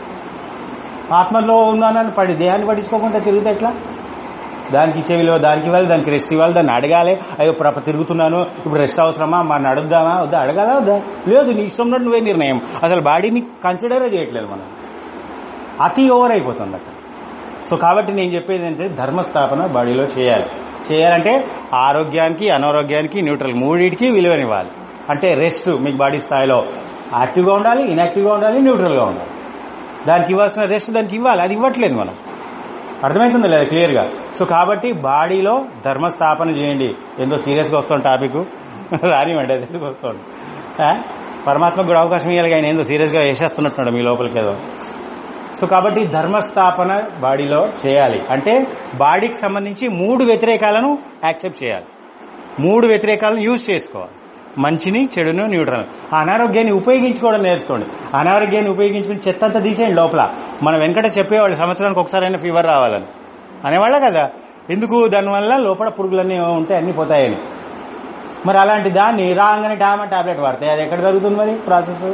ఆత్మలో ఉన్నానని పడి దేహాన్ని పట్టించుకోకుండా తిరిగితే ఎట్లా దానికి ఇచ్చే విలువ దానికి ఇవ్వాలి దానికి రెస్ట్ ఇవ్వాలి దాన్ని అడగాలి అయ్యో ప్రప తిరుగుతున్నాను ఇప్పుడు రెస్ట్ అవసరమా మన అడుగుదామా వద్దా అడగాలా వద్దా లేదు నీ ఇష్టం ఉన్నట్టు నువ్వే నిర్ణయం అసలు బాడీని కన్సిడరే చేయట్లేదు మనం అతి ఓవర్ అయిపోతుంది అక్కడ సో కాబట్టి నేను చెప్పేది ఏంటంటే ధర్మస్థాపన బాడీలో చేయాలి చేయాలంటే ఆరోగ్యానికి అనారోగ్యానికి న్యూట్రల్ మూడింటికి విలువనివ్వాలి అంటే రెస్ట్ మీకు బాడీ స్థాయిలో యాక్టివ్గా ఉండాలి ఇన్యాక్టివ్గా ఉండాలి న్యూట్రల్గా ఉండాలి దానికి ఇవ్వాల్సిన రెస్ట్ దానికి ఇవ్వాలి అది ఇవ్వట్లేదు మనం అర్థమవుతుందా లేదా క్లియర్గా సో కాబట్టి బాడీలో ధర్మస్థాపన చేయండి ఎంతో సీరియస్గా వస్తాం టాపిక్ రానివ్వండి అది ఎందుకు వస్తాం ఆ? పరమాత్మకు కూడా అవకాశం ఇవ్వాలి ఆయన ఏందో సీరియస్గా వేసేస్తున్నట్టున్నాడు మీ లోపలికి ఏదో సో కాబట్టి ధర్మస్థాపన బాడీలో చేయాలి అంటే బాడీకి సంబంధించి మూడు వ్యతిరేకాలను యాక్సెప్ట్ చేయాలి మూడు వ్యతిరేకాలను యూజ్ చేసుకోవాలి మంచిని చెడును న్యూట్రల్ ఆ అనారోగ్యాన్ని ఉపయోగించుకోవడం నేర్చుకోండి అనారోగ్యాన్ని ఉపయోగించుకుని చెత్త అంతా తీసేయండి లోపల మన వెంకట చెప్పేవాళ్ళు సంవత్సరానికి ఒకసారైనా ఫీవర్ రావాలని అనేవాళ్ళ కదా ఎందుకు దానివల్ల లోపల పురుగులన్నీ ఉంటే అన్ని పోతాయని మరి అలాంటి దాన్ని రాగానే డామా టాబ్లెట్ వాడతాయి అది ఎక్కడ జరుగుతుంది మరి ప్రాసెస్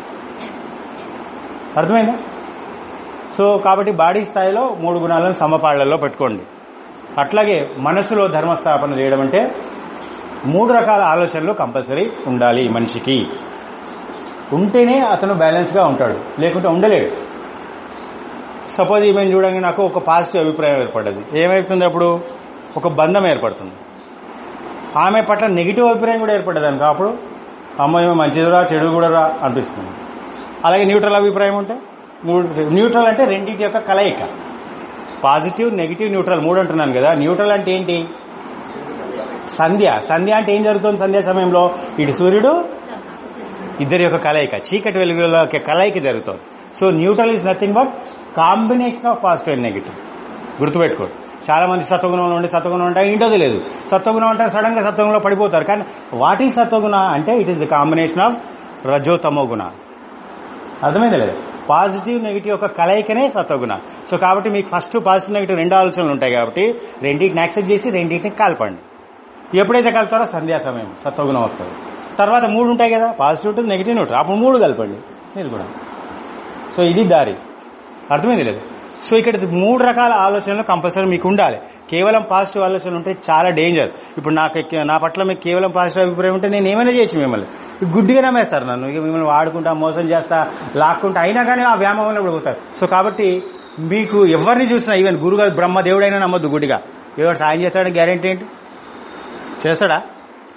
అర్థమైందా సో కాబట్టి బాడీ స్థాయిలో మూడు గుణాలను సమపాళ్లలో పెట్టుకోండి అట్లాగే మనసులో ధర్మస్థాపన చేయడం అంటే మూడు రకాల ఆలోచనలు కంపల్సరీ ఉండాలి మనిషికి ఉంటేనే అతను బ్యాలెన్స్గా ఉంటాడు లేకుంటే ఉండలేడు సపోజ్ ఈమెను చూడంగా నాకు ఒక పాజిటివ్ అభిప్రాయం ఏర్పడ్డది ఏమవుతుంది అప్పుడు ఒక బంధం ఏర్పడుతుంది ఆమె పట్ల నెగిటివ్ అభిప్రాయం కూడా ఏర్పడ్డది అనుకో అప్పుడు అమ్మ ఏమో మంచిదిరా చెడు కూడా రా అనిపిస్తుంది అలాగే న్యూట్రల్ అభిప్రాయం ఉంటే మూడు న్యూట్రల్ అంటే రెండింటి యొక్క కలయిక పాజిటివ్ నెగిటివ్ న్యూట్రల్ మూడు అంటున్నాను కదా న్యూట్రల్ అంటే ఏంటి సంధ్య సంధ్య అంటే ఏం జరుగుతుంది సంధ్యా సమయంలో ఇటు సూర్యుడు ఇద్దరి యొక్క కలయిక చీకటి వెలుగుల యొక్క కలయిక జరుగుతుంది so neutral is nothing but combination of positive and negative గుర్తుపెట్టుకోండి చాలా మంది సత్వగుణంలో ఉండి సత్వగుణం అంటే ఏంటో తెలియదు సత్వగుణం అంటే సడన్ గా సత్వగుణంలో పడిపోతారు కానీ వాట్ ఈజ్ సత్వగుణ అంటే it is the combination of రజోతమో గుణ అర్థమైంది లేదు పాజిటివ్ నెగిటివ్ యొక్క కలయికనే సత్వగుణ సో కాబట్టి మీకు ఫస్ట్ పాజిటివ్ నెగిటివ్ రెండు ఆలోచనలు ఉంటాయి కాబట్టి రెండింటిని యాక్సెప్ట్ చేసి రెండింటిని కలపండి ఎప్పుడైతే కలుపుతారో సంధ్యా సమయం సత్వగుణం వస్తుంది తర్వాత మూడు ఉంటాయి కదా పాజిటివ్ ఉంటుంది నెగిటివ్ ఉంటుంది అప్పుడు మూడు కలపండి మీరు కూడా సో ఇది దారి అర్థమైంది లేదు సో ఇక్కడ మూడు రకాల ఆలోచనలు కంపల్సరీ మీకు ఉండాలి కేవలం పాజిటివ్ ఆలోచనలు ఉంటే చాలా డేంజర్ ఇప్పుడు నాకు ఎక్కి- నా పట్ల మీకు కేవలం పాజిటివ్ అభిప్రాయం ఉంటే నేను ఏమైనా చేయొచ్చు మిమ్మల్ని గుడ్డిగా నమ్మేస్తారు నన్ను ఇక మిమ్మల్ని వాడుకుంటా మోసం చేస్తా లాక్కుంటా అయినా కానీ ఆ వ్యామోహంలో పడిపోతారు సో కాబట్టి మీకు ఎవరిని చూసినా ఈవెన్ గురుగా బ్రహ్మ దేవుడైనా నమ్మొద్దు గుడ్డిగా ఎవరు సాయం చేస్తాడని గ్యారెంటీ ఏంటి చేస్తాడా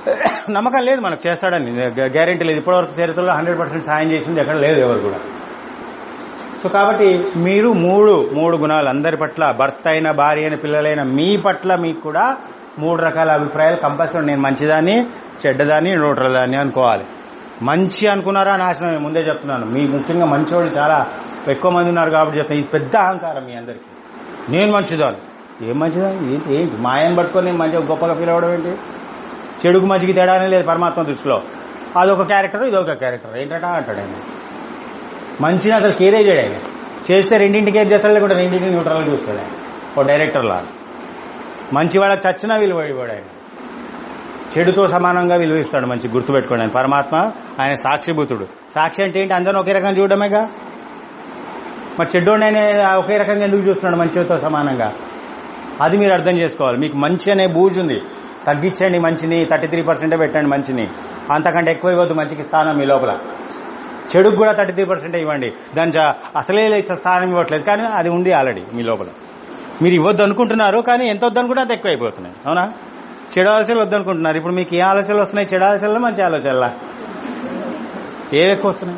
నమ్మకం లేదు మనకు చేస్తాడని గ్యారెంటీ లేదు ఇప్పటివరకు చరిత్రలో హండ్రెడ్ పర్సెంట్ సాయం చేసింది ఎక్కడ లేదు ఎవరు కూడా సో కాబట్టి మీరు మూడు మూడు గుణాలు అందరి పట్ల భర్త అయిన భార్య అయిన పిల్లలైన మీ పట్ల మీకు కూడా మూడు రకాల అభిప్రాయాలు కంపల్సరీ నేను మంచిదాన్ని చెడ్డదాన్ని న్యూట్రల్ దాన్ని అనుకోవాలి మంచి అనుకున్నారా నాశనమే ముందే చెప్తున్నాను మీ ముఖ్యంగా మంచివాళ్ళు చాలా ఎక్కువ మంది ఉన్నారు కాబట్టి చెప్తాను ఇది పెద్ద అహంకారం మీ అందరికీ నేను మంచిదాన్ని ఏం మంచిదాన్ని ఏంటి ఏంటి మాయని పట్టుకొని నేను మంచిగా గొప్పగా ఫీల్ అవ్వడం ఏంటి చెడుకు మంచికి తేడానే లేదు పరమాత్మ దృష్టిలో అదొక క్యారెక్టర్ ఇదొక క్యారెక్టర్ ఏంటంటే అంటాడు ఆయన మంచిని అసలు కేరే చేయడు ఆయన చేస్తే రెండింటికి ఏం చేస్తాడు లేకుంటే రెండింటిని న్యూట్రల్గా చూస్తాడు ఆయన ఒక డైరెక్టర్ లాగా మంచి వాళ్ళకి చచ్చినా విలువ ఇవ్వడు ఆయన చెడుతో సమానంగా విలువిస్తాడు మంచి గుర్తుపెట్టుకోండి ఆయన పరమాత్మ ఆయన సాక్షిభూతుడు సాక్షి అంటే ఏంటి అందరిని ఒకే రకంగా చూడడమేగా మరి చెడ్డోడిని ఆయన ఒకే రకంగా ఎందుకు చూస్తున్నాడు మంచితో సమానంగా అది మీరు అర్థం చేసుకోవాలి మీకు మంచి అనే బూజు ఉంది తగ్గించండి మంచిని థర్టీ త్రీ పర్సెంటే పెట్టండి మంచిని అంతకంటే ఎక్కువ ఇవ్వద్దు మంచికి స్థానం మీ లోపల చెడుకు కూడా థర్టీ త్రీ పర్సెంట్ ఇవ్వండి దాని చ- అసలే లేచే స్థానం ఇవ్వట్లేదు కానీ అది ఉంది ఆల్రెడీ మీ లోపల మీరు ఇవ్వద్దు అనుకుంటున్నారు కానీ ఎంత వద్దనుకుంటే అంత ఎక్కువ అయిపోతున్నాయి అవునా చెడు ఆలోచనలు వద్దనుకుంటున్నారు ఇప్పుడు మీకు ఏ ఆలోచనలు వస్తున్నాయి చెడు ఆలోచనలు మంచి ఆలోచనలా ఏ ఎక్కువ వస్తున్నాయి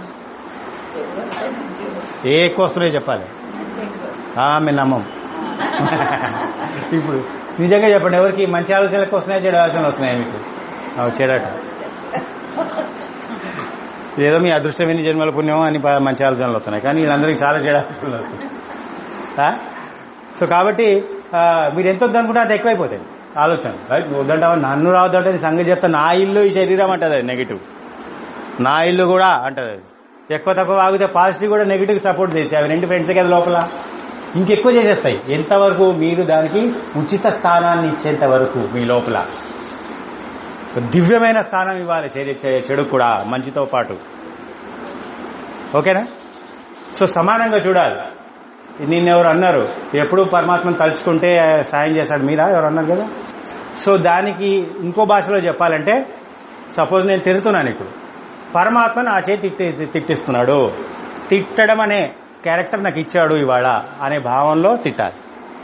ఏ ఎక్కువ వస్తున్నాయో చెప్పాలి ఆ, మేము నమ్మం ఇప్పుడు నిజంగా చెప్పండి ఎవరికి మంచి ఆలోచనలు ఎక్కువ వస్తున్నాయి చెడు ఆలోచనలు వస్తున్నాయి మీకు అవి చెడట ఏదో మీ అదృష్టం ఎన్ని జన్మల పుణ్యం అని ప- మంచి ఆలోచనలు వస్తున్నాయి కానీ వీళ్ళందరికీ చాలా చెడు ఆలోచనలు వస్తున్నాయి ఆ? సో కాబట్టి ఆ, మీరు ఎంత వద్దనుకుంటే అంత ఎక్కువైపోతాయి ఆలోచన రైట్ నువ్వు వద్దంటావా నన్ను రావద్దంటే నీ సంగతి చెప్తా నా ఇల్లు ఈ శరీరం అంటది అది నెగిటివ్ నా ఇల్లు కూడా అంటది అది ఎక్కువ తక్కువ ఆగితే పాజిటివ్ కూడా నెగిటివ్ సపోర్ట్ చేసి అవి రెండు ఫ్రెండ్స్ కదా లోపల ఇంకెక్కువ చేసేస్తాయి ఎంతవరకు మీరు దానికి ఉచిత స్థానాన్ని ఇచ్చేంత వరకు మీ లోపల దివ్యమైన స్థానం ఇవ్వాలి చెడు- చె- చెడు కూడా మంచితో పాటు ఓకేనా సో సమానంగా చూడాలి నిన్నెవరు అన్నారు ఎప్పుడు పరమాత్మను తలుచుకుంటే సాయం చేశాడు మీరా ఎవరు అన్నారు కదా సో దానికి ఇంకో భాషలో చెప్పాలంటే సపోజ్ నేను తిడుతున్నాను ఇప్పుడు పరమాత్మ నా చేతి తిట్టి తిట్టిస్తున్నాడు తిట్టడం అనే క్యారెక్టర్ నాకు ఇచ్చాడు ఇవాళ అనే భావంలో తిట్టాలి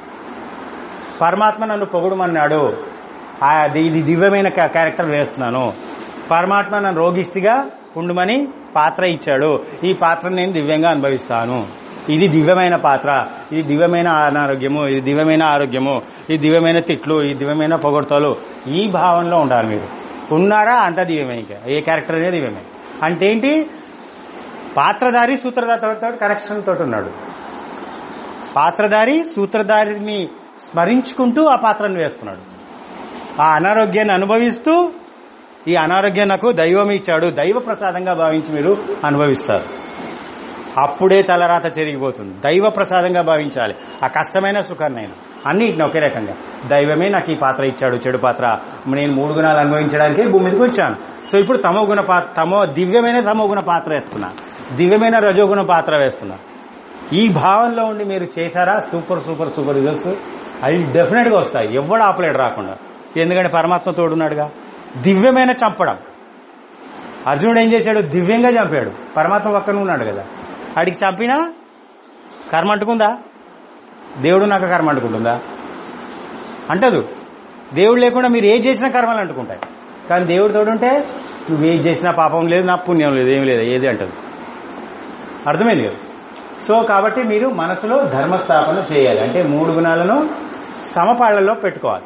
పరమాత్మ నన్ను పొగడమన్నాడు ఆ ది- ఇది దివ్యమైన కా- క్యారెక్టర్ వేస్తున్నాను పరమాత్మ నన్ను రోగిష్టిగా ఉండుమని పాత్ర ఇచ్చాడు ఈ పాత్రను నేను దివ్యంగా అనుభవిస్తాను ఇది దివ్యమైన పాత్ర ఇది దివ్యమైన అనారోగ్యము ఇది దివ్యమైన ఆరోగ్యము ఇది దివ్యమైన తిట్లు ఈ దివ్యమైన పొగడ్తలు ఈ భావంలో ఉండాలి మీరు ఉన్నారా అంత దివ్యమే ఇంకా ఏ క్యారెక్టర్ అనేది దివ్యమే అంటే ఏంటి పాత్రధారి సూత్రధారితో కనెక్షన్ తోటి ఉన్నాడు పాత్రధారి సూత్రధారిని స్మరించుకుంటూ ఆ పాత్రను వేస్తున్నాడు ఆ అనారోగ్యాన్ని అనుభవిస్తూ ఈ అనారోగ్యం నాకు దైవం ఇచ్చాడు దైవ ప్రసాదంగా భావించి మీరు అనుభవిస్తారు అప్పుడే తలరాత చెరిగిపోతుంది దైవ ప్రసాదంగా భావించాలి ఆ కష్టమైన సుఖాన్నైనా అన్నిటిని ఒకే రకంగా దైవమే నాకు ఈ పాత్ర ఇచ్చాడు చెడు పాత్ర నేను మూడు గుణాలు అనుభవించడానికి భూమి మీదకి వచ్చాను సో ఇప్పుడు తమో గుణ పాత్ర తమో దివ్యమైన తమో గుణ పాత్ర వేస్తున్నా దివ్యమైన రజోగుణ పాత్ర వేస్తున్నా ఈ భావంలో ఉండి మీరు చేశారా సూపర్ సూపర్ సూపర్ రిజల్ట్స్ అవి డెఫినెట్ గా వస్తాయి ఎవడు ఆపలేడు రాకుండా ఎందుకంటే పరమాత్మ తోడున్నాడుగా దివ్యమైన చంపడం అర్జునుడు ఏం చేశాడు దివ్యంగా చంపాడు పరమాత్మ పక్కన ఉన్నాడు కదా ఆడికి చంపినా కర్మ అంటుకుందా దేవుడు నాకు కర్మ అంటుకుంటుందా అంటదు దేవుడు లేకుండా మీరు ఏం చేసినా కర్మలు అంటుకుంటాయి కానీ దేవుడు తోడుంటే నువ్వు ఏం చేసినా పాపం లేదు నా పుణ్యం లేదు ఏం లేదు ఏది అంటదు అర్థమైంది కదా సో కాబట్టి మీరు మనసులో ధర్మస్థాపన చేయాలి అంటే మూడు గుణాలను సమపాళ్లలో పెట్టుకోవాలి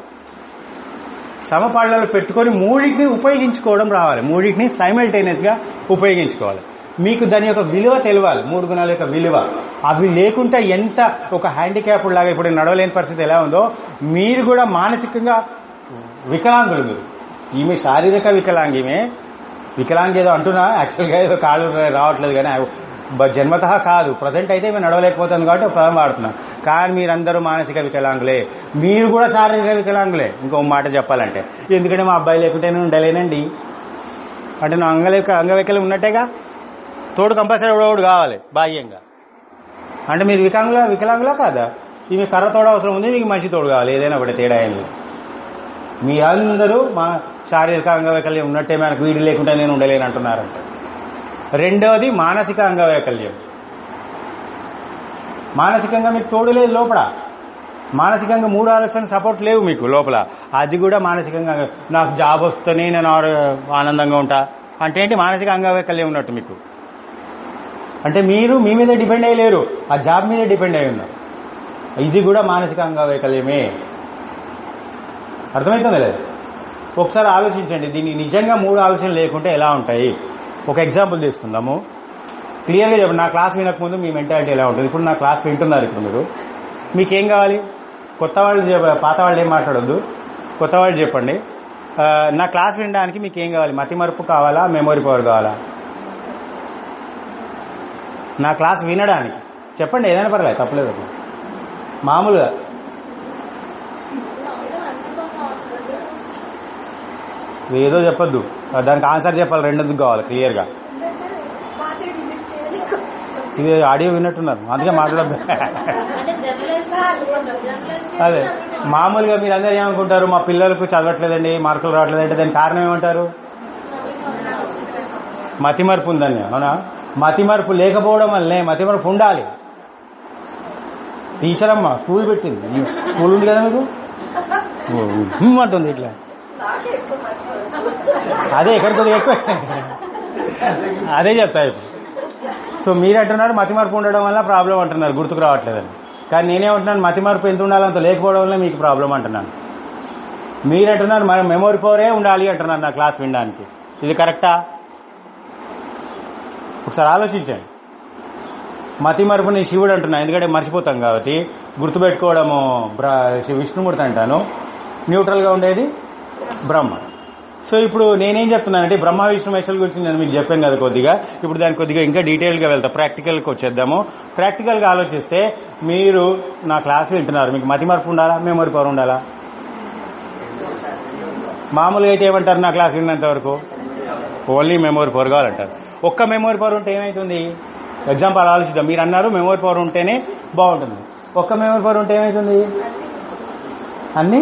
సమపాళ్లలో పెట్టుకొని మూడింటిని ఉపయోగించుకోవడం రావాలి మూడింటిని సైమల్టేనియస్ గా ఉపయోగించుకోవాలి మీకు దాని యొక్క విలువ తెలియాలి మూడు గుణాల యొక్క విలువ అవి లేకుండా ఎంత ఒక హ్యాండిక్యాప్ లాగా ఇప్పుడు నడవలేని పరిస్థితి ఎలా ఉందో మీరు కూడా మానసికంగా వికలాంగులు మీరు ఈమె శారీరక వికలాంగి ఈమె వికలాంగి ఏదో అంటున్నా యాక్చువల్గా ఏదో కాళ్ళు రావట్లేదు కానీ బ- జన్మతః కాదు ప్రజెంట్ అయితే మేము నడవలేకపోతాను కాబట్టి ఒక పదం వాడుతున్నాం కానీ మీరందరూ మానసిక వికలాంగులే మీరు కూడా శారీరక వికలాంగులే ఇంకో మాట చెప్పాలంటే ఎందుకంటే మా అబ్బాయి లేకుంటే నేను ఉండలేనండి అంటే నా అంగలేక అంగవైకల్యం ఉన్నట్టేగా తోడు కంపల్సరీ ఒకడు కావాలి బాహ్యంగా అంటే మీరు వికలాంగుల వికలాంగులా కాదా ఈమె కర్ర తోడు అవసరం ఉంది మీకు మంచి తోడు కావాలి ఏదైనా ఒకటి తేడా ఏం లేదు మీ అందరూ మా శారీరక అంగవైకల్యం ఉన్నట్టే మనకు వీడి లేకుంటే నేను ఉండలేను అంటున్నారంట రెండవది మానసిక అంగవైకల్యం మానసికంగా మీకు తోడు లేదు లోపల మానసికంగా మూడు ఆలోచన సపోర్ట్ లేవు మీకు లోపల అది కూడా మానసికంగా నాకు జాబ్ వస్తేనే నేను ఆరు- ఆనందంగా ఉంటా అంటే ఏంటి మానసిక అంగవైకల్యం ఉన్నట్టు మీకు అంటే మీరు మీ మీద డిపెండ్ అయ్యలేరు ఆ జాబ్ మీద డిపెండ్ అయి ఉన్నారు ఇది కూడా మానసిక అంగవైకల్యమే అర్థమవుతుంది లేదు ఒకసారి ఆలోచించండి దీన్ని నిజంగా మూడు ఆలోచనలు లేకుంటే ఎలా ఉంటాయి ఒక ఎగ్జాంపుల్ తీసుకుందాము క్లియర్గా చెప్పండి నా క్లాస్ వినకముందు మీ మెంటాలిటీ ఎలా ఉంటుంది ఇప్పుడు నా క్లాస్ వింటున్నారు ఇప్పుడు మీరు మీకేం కావాలి కొత్త వాళ్ళు చెప్ప- పాత వాళ్ళు ఏం మాట్లాడొద్దు కొత్త వాళ్ళు చెప్పండి ఆ, నా క్లాస్ వినడానికి మీకు ఏం కావాలి మతి మరుపు కావాలా మెమొరీ పవర్ కావాలా నా క్లాస్ వినడానికి చెప్పండి ఏదైనా పర్లేదు తప్పలేదు అట్లా. మామూలుగా ఏదో చెప్పొద్దు దానికి ఆన్సర్ చెప్పాలి రెండెందుకు కావాలి క్లియర్గా ఇది ఆడియో విన్నట్టున్నారు అందుకే మాట్లాడద్దు అంటే జర్నలిస్ట్ జర్నలిస్ట్ అదే మామూలుగా మీరు అందరూ ఏమనుకుంటారు మా పిల్లలకు చదవట్లేదండి మార్కులు రావట్లేదంటే దానికి కారణం ఏమంటారు మతిమరుపు ఉందని అవునా మతిమరుపు లేకపోవడం వల్లనే మతిమరుపు ఉండాలి టీచర్ అమ్మ స్కూల్ పెట్టింది ఈ స్కూల్ ఉంది కదా మీకు ఓ, హ్మ్ అంటుంది ఇట్లా అదే ఎక్కడ కొద్దిగా ఎక్కువ అదే చెప్తా ఇప్పుడు సో మీరు అంటున్నారు మతిమరుపు ఉండడం వల్ల ప్రాబ్లం అంటున్నారు గుర్తుకు రావట్లేదని కానీ నేనేమంటున్నాను మతిమరుపు ఎంత ఉండాలో అంత లేకపోవడం వల్ల మీకు ప్రాబ్లం అంటున్నాను మీరు అంటున్నారు మన మెమొరీ పవరే ఉండాలి అంటున్నారు నా క్లాస్ వినడానికి ఇది కరెక్టా ఒకసారి ఆలోచించండి మతి మరుపుని శివుడు అంటున్నా ఎందుకంటే మర్చిపోతాం కాబట్టి గుర్తుపెట్టుకోవడము బ్ర శి- విష్ణుమూర్తి అంటాను న్యూట్రల్గా ఉండేది బ్రహ్మ సో ఇప్పుడు నేనేం చెప్తున్నానంటే బ్రహ్మ విష్ణు మహేశ్వరుల గురించి నేను మీకు చెప్పాను కదా కొద్దిగా ఇప్పుడు దానికి కొద్దిగా ఇంకా డీటెయిల్గా వెళ్తా ప్రాక్టికల్కి వచ్చేద్దాము ప్రాక్టికల్గా ఆలోచిస్తే మీరు నా క్లాస్ వింటున్నారు మీకు మతి మరుపు ఉండాలా మెమొరీ పవర్ ఉండాలా మామూలుగా అయితే ఏమంటారు నా క్లాస్ విన్నంత వరకు ఓన్లీ మెమొరీ పవర్ కావాలంటారు ఒక్క మెమొరీ పవర్ ఉంటే ఏమవుతుంది ఎగ్జాంపుల్ ఆలోచిద్దాం మీరు అన్నారు మెమొరీ పవర్ ఉంటేనే బాగుంటుంది ఒక్క మెమొరీ పవర్ ఉంటే ఏమవుతుంది అన్ని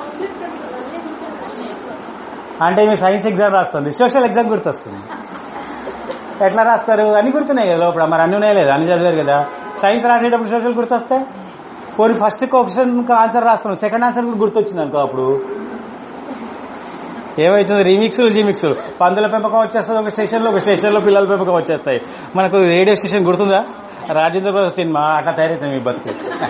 అంటే మీ సైన్స్ ఎగ్జామ్ రాస్తుంది సోషల్ ఎగ్జామ్ గుర్తొస్తుంది ఎట్లా రాస్తారు అన్ని గుర్తున్నాయి కదా లోపల మరి అన్ని ఉన్నాయి లేదా అన్ని చదివారు కదా సైన్స్ రాసేటప్పుడు సోషల్ గుర్తొస్తే పోనీ ఫస్ట్ క్వశ్చన్ ఆన్సర్ రాస్తున్నాం సెకండ్ ఆన్సర్ కూడా గుర్తొచ్చింది అనుకో అప్పుడు ఏమవుతుంది రీమిక్స్లు జీమిక్స్లు పందుల పెంపకం వచ్చేస్తుంది ఒక స్టేషన్లో ఒక స్టేషన్లో పిల్లల పెంపకం వచ్చేస్తాయి మనకు రేడియో స్టేషన్ గుర్తుందా రాజేంద్ర ప్రసాద్ సినిమా అట్లా తయారైతుంది మీ బతుకు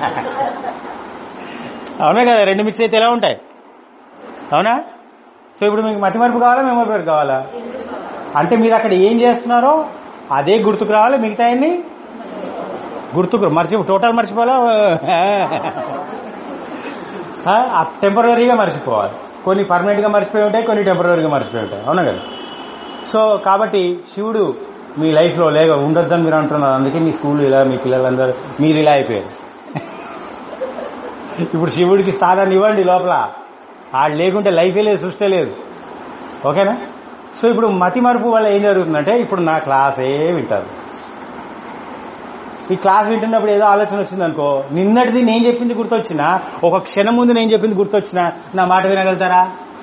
అవునా కదా రెండు మిక్స్ అయితే ఎలా ఉంటాయి అవునా సో ఇప్పుడు మీకు మతి మరుపు కావాలా మెమొరీ పేరు కావాలా అంటే మీరు అక్కడ ఏం చేస్తున్నారో అదే గుర్తుకు రావాలి మిగతా అన్ని గుర్తుకు మర్చి టోటల్ మర్చిపోవాలా టెంపరీగా మర్చిపోవాలి కొన్ని పర్మనెంట్ గా మర్చిపోయి ఉంటాయి కొన్ని టెంపరీగా మర్చిపోయి ఉంటాయి అవునా కదా సో కాబట్టి శివుడు మీ లైఫ్ లో లేక ఉండొద్దని మీరు అంటున్నారు అందుకే మీ స్కూల్ ఇలా మీ పిల్లలందరూ మీరు ఇలా అయిపోయారు ఇప్పుడు శివుడికి స్థానాన్ని ఇవ్వండి లోపల ఆడు లేకుంటే లైఫే లేదు సృష్టి లేదు ఓకేనా సో ఇప్పుడు మతి మరుపు వల్ల ఏం జరుగుతుందంటే ఇప్పుడు నా క్లాసే వింటారు ఈ క్లాస్ వింటున్నప్పుడు ఏదో ఆలోచన వచ్చింది అనుకో నిన్నటిది నేను చెప్పింది గుర్తొచ్చినా ఒక క్షణం ముందు నేను చెప్పింది గుర్తొచ్చినా నా మాట వినగలుగుతారా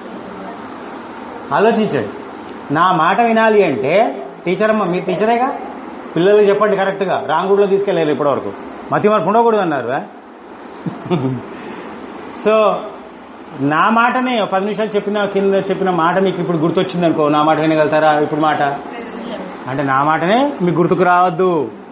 ఆలోచించండి నా మాట వినాలి అంటే టీచర్ అమ్మ మీరు టీచరేగా పిల్లలకు చెప్పండి కరెక్ట్గా రాంగూడలో తీసుకెళ్ళారు ఇప్పటివరకు మతి మార్పు ఉండకూడదు అన్నారు ఆ? సో నా మాటనే ఒక పది నిమిషాలు చెప్పిన కింద చెప్పిన మాట మీకు ఇప్పుడు గుర్తొచ్చింది అనుకో నా మాట వినగలుగుతారా ఇప్పుడు మాట అంటే నా మాటనే మీకు గుర్తుకు రావద్దు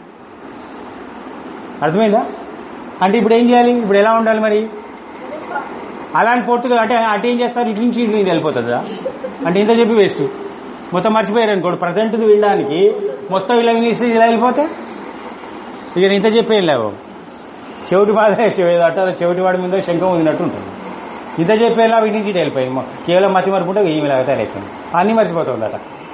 అర్థమైందా అంటే ఇప్పుడు ఏం చేయాలి ఇప్పుడు ఎలా ఉండాలి మరి అలాంటి పూర్తిగా అంటే అంటే ఏం చేస్తారు ఇటు నుంచి ఇటు నుంచి వెళ్ళిపోతుందా అంటే ఇంత చెప్పి వేస్ట్ మొత్తం మర్చిపోయారు అనుకోండి ప్రజెంట్ వినడానికి మొత్తం ఇలా వినేసి ఇలా వెళ్ళిపోతే ఇక నేను ఇంత చెప్పేం లేవు చెవిటి బాధ ఏదో అంటారు చెవిటి వాడి మీద శంఖం వదినట్టు ఉంటుంది ఇంత చెప్పేలా వీటి నుంచి ఇటు వెళ్ళిపోయింది మొ- కేవలం మతి మరుపుంటే ఈమె లాగా తయారైపోయింది అన్నీ మర్చిపోతుందట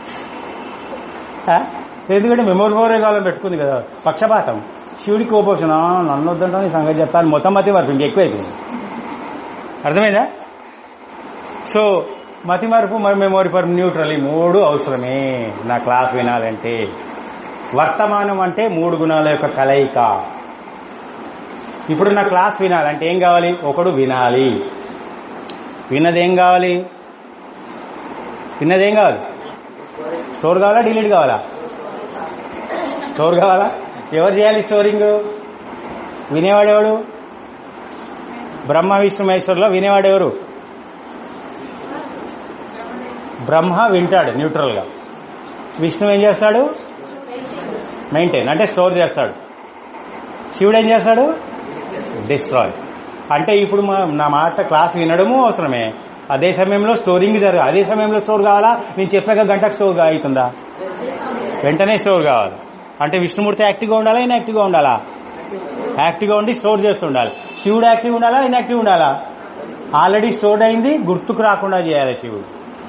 ఆ? ఎందుకంటే మెమోరీ పవరే కావాలని పెట్టుకుంది కదా పక్షపాతం శివుడికి కోపోషణ నన్ను వద్దంటా నీ సంగతి చెప్తాను మొత్తం మతి మరుపు ఇంకెక్కువైపోయింది అర్థమైందా సో మతి మరుపు మరి మెమోరీ పర్ న్యూట్రల్ ఈ మూడు అవసరమే నా క్లాస్ వినాలంటే వర్తమానం అంటే మూడు గుణాల యొక్క కలయిక ఇప్పుడు నా క్లాస్ వినాలంటే ఏం కావాలి ఒకడు వినాలి విన్నదేం కావాలి విన్నదేం కావాలి స్టోర్ కావాలా డిలీట్ కావాలా స్టోర్ కావాలా ఎవరు చేయాలి స్టోరింగ్ వినేవాడు ఎవడు బ్రహ్మ విష్ణు మహేశ్వరులో వినేవాడు ఎవరు బ్రహ్మ వింటాడు న్యూట్రల్ గా విష్ణు ఏం చేస్తాడు మెయింటైన్ అంటే స్టోర్ చేస్తాడు శివుడు ఏం చేస్తాడు డిస్ట్రాయ్ అంటే ఇప్పుడు మా- నా మాట క్లాస్ వినడము అవసరమే అదే సమయంలో స్టోరింగ్ జరగ అదే సమయంలో స్టోర్ కావాలా నేను చెప్పాక గంటకు స్టోర్ అవుతుందా వెంటనే స్టోర్ కావాలి అంటే విష్ణుమూర్తి యాక్టివ్గా ఉండాలా ఇన్యాక్టివ్గా ఉండాలా యాక్టివ్గా ఉండి స్టోర్ చేస్తుండాలి శివుడు యాక్టివ్ ఉండాలా ఇన్యాక్టివ్ ఉండాలా ఆల్రెడీ స్టోర్ అయింది గుర్తుకు రాకుండా చేయాలి శివుడు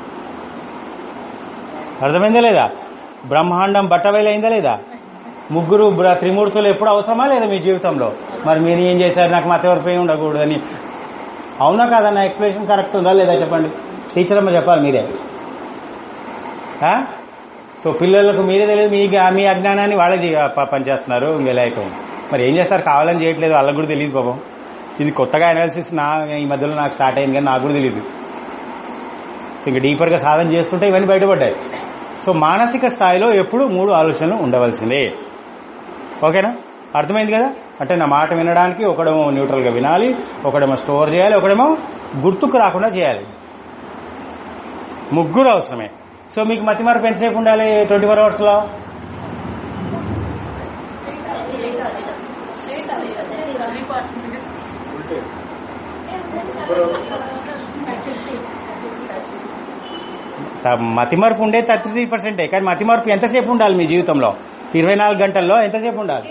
అర్థమైందా లేదా బ్రహ్మాండం బట్టబయలైందా లేదా ముగ్గురు బ్ర- త్రిమూర్తులు ఎప్పుడు అవసరమా లేదా మీ జీవితంలో మరి మీరు ఏం చేశారు నాకు మతవర్పై ఉండకూడదని అవునా కాదా నా ఎక్స్ప్లెనేషన్ కరెక్ట్ ఉందా లేదా చెప్పండి టీచర్ అమ్మ చెప్పాలి మీరే ఆ? సో పిల్లలకు మీరే తెలియదు మీ మీ అజ్ఞానాన్ని వాళ్ళే చే- ప- పనిచేస్తున్నారు ఇంకెలాయిపోయింది మరి ఏం చేస్తారు కావాలని చేయట్లేదు వాళ్ళకి కూడా తెలియదు పాపం ఇది కొత్తగా అనాలిసిస్ నా ఈ మధ్యలో నాకు స్టార్ట్ అయింది కానీ నాకు కూడా తెలియదు సో ఇంకా డీపర్గా సాధన చేస్తుంటే ఇవన్నీ బయటపడ్డాయి సో మానసిక స్థాయిలో ఎప్పుడు మూడు ఆలోచనలు ఉండవలసిందే ఓకేనా అర్థమైంది కదా అంటే నా మాట వినడానికి ఒకడేమో న్యూట్రల్గా వినాలి ఒకడేమో స్టోర్ చేయాలి ఒకడేమో గుర్తుకు రాకుండా చేయాలి ముగ్గురు అవసరమే సో మీకు మతి మరపు ఎంతసేపు ఉండాలి ట్వంటీ ఫోర్ అవర్స్లో త- మతి మరపు ఉండే థర్టీ త్రీ పర్సెంటే కానీ మతి మరపు ఎంతసేపు ఉండాలి మీ జీవితంలో ఇరవై నాలుగు గంటల్లో ఎంతసేపు ఉండాలి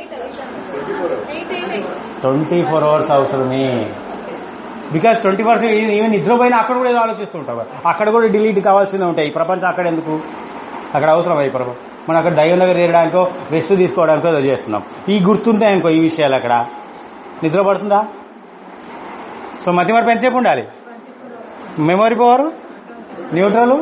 ట్వంటీ ఫోర్ అవర్స్ అవసరమే బికాస్ ట్వంటీ ఫోర్ ఈవెన్ నిద్రపోయినా అక్కడ కూడా ఏదో ఆలోచిస్తూ ఉంటావు అక్కడ కూడా డిలీట్ కావాల్సిందే ఉంటాయి ఈ ప్రపంచం అక్కడ ఎందుకు అక్కడ అవసరం ఈ ప్రపంచం మనం అక్కడ దైవం దగ్గర చేరడానికో రెస్ట్ తీసుకోవడానికో ఏదో చేస్తున్నాం ఈ గుర్తుంటాయి అనుకో ఈ విషయాలు అక్కడ నిద్ర పడుతుందా సో మతి మరపు ఎంతసేపు ఉండాలి మెమరీ పవర్ న్యూట్రల్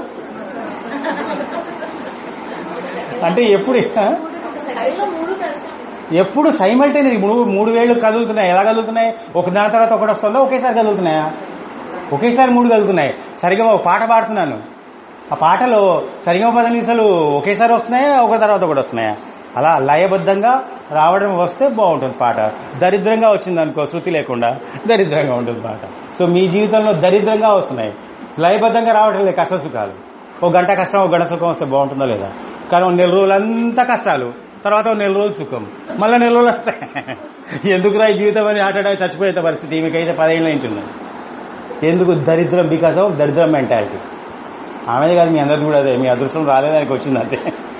అంటే ఎప్పుడు ఆ? సైడ్లో మూడు కలిసి ఎప్పుడు సైమల్టేనియస్ మూడు మూడు వేళ్ళు కదులుతున్నాయి ఎలా కదులుతున్నాయి ఒక దాని తర్వాత ఒకటి వస్తుందో ఒకేసారి కదులుతున్నాయా ఒకేసారి మూడు కదులుతున్నాయి సరిగా ఒక పాట పాడుతున్నాను ఆ పాటలో సరిగా పదనీసలు ఒకేసారి వస్తున్నాయా ఒక తర్వాత ఒకటి వస్తున్నాయా అలా లయబద్ధంగా రావడం వస్తే బాగుంటుంది పాట దరిద్రంగా వచ్చింది అనుకో శృతి లేకుండా దరిద్రంగా ఉంటుంది పాట సో మీ జీవితంలో దరిద్రంగా వస్తున్నాయి లయబద్ధంగా రావడం లేదు కష్ట సుఖాలు ఒక గంట కష్టం ఒక గంట సుఖం వస్తే బాగుంటుందో లేదా కానీ ఒక నెల రోజులంతా కష్టాలు తర్వాత ఒక నెల రోజులు సుఖం మళ్ళీ నెల రోజులు వస్తాయి ఎందుకురా ఈ జీవితం అని హార్ట్ అటాక్ చచ్చిపోయే పరిస్థితి మీకైతే పదేళ్ళ నుంచి ఉన్నది ఎందుకు దరిద్రం బికాస్ ఆఫ్ దరిద్రం మెంటాలిటీ ఆమెదే కాదు మీ అందరికీ కూడా అదే మీ అదృష్టం రాలేదానికి వచ్చింది అంతే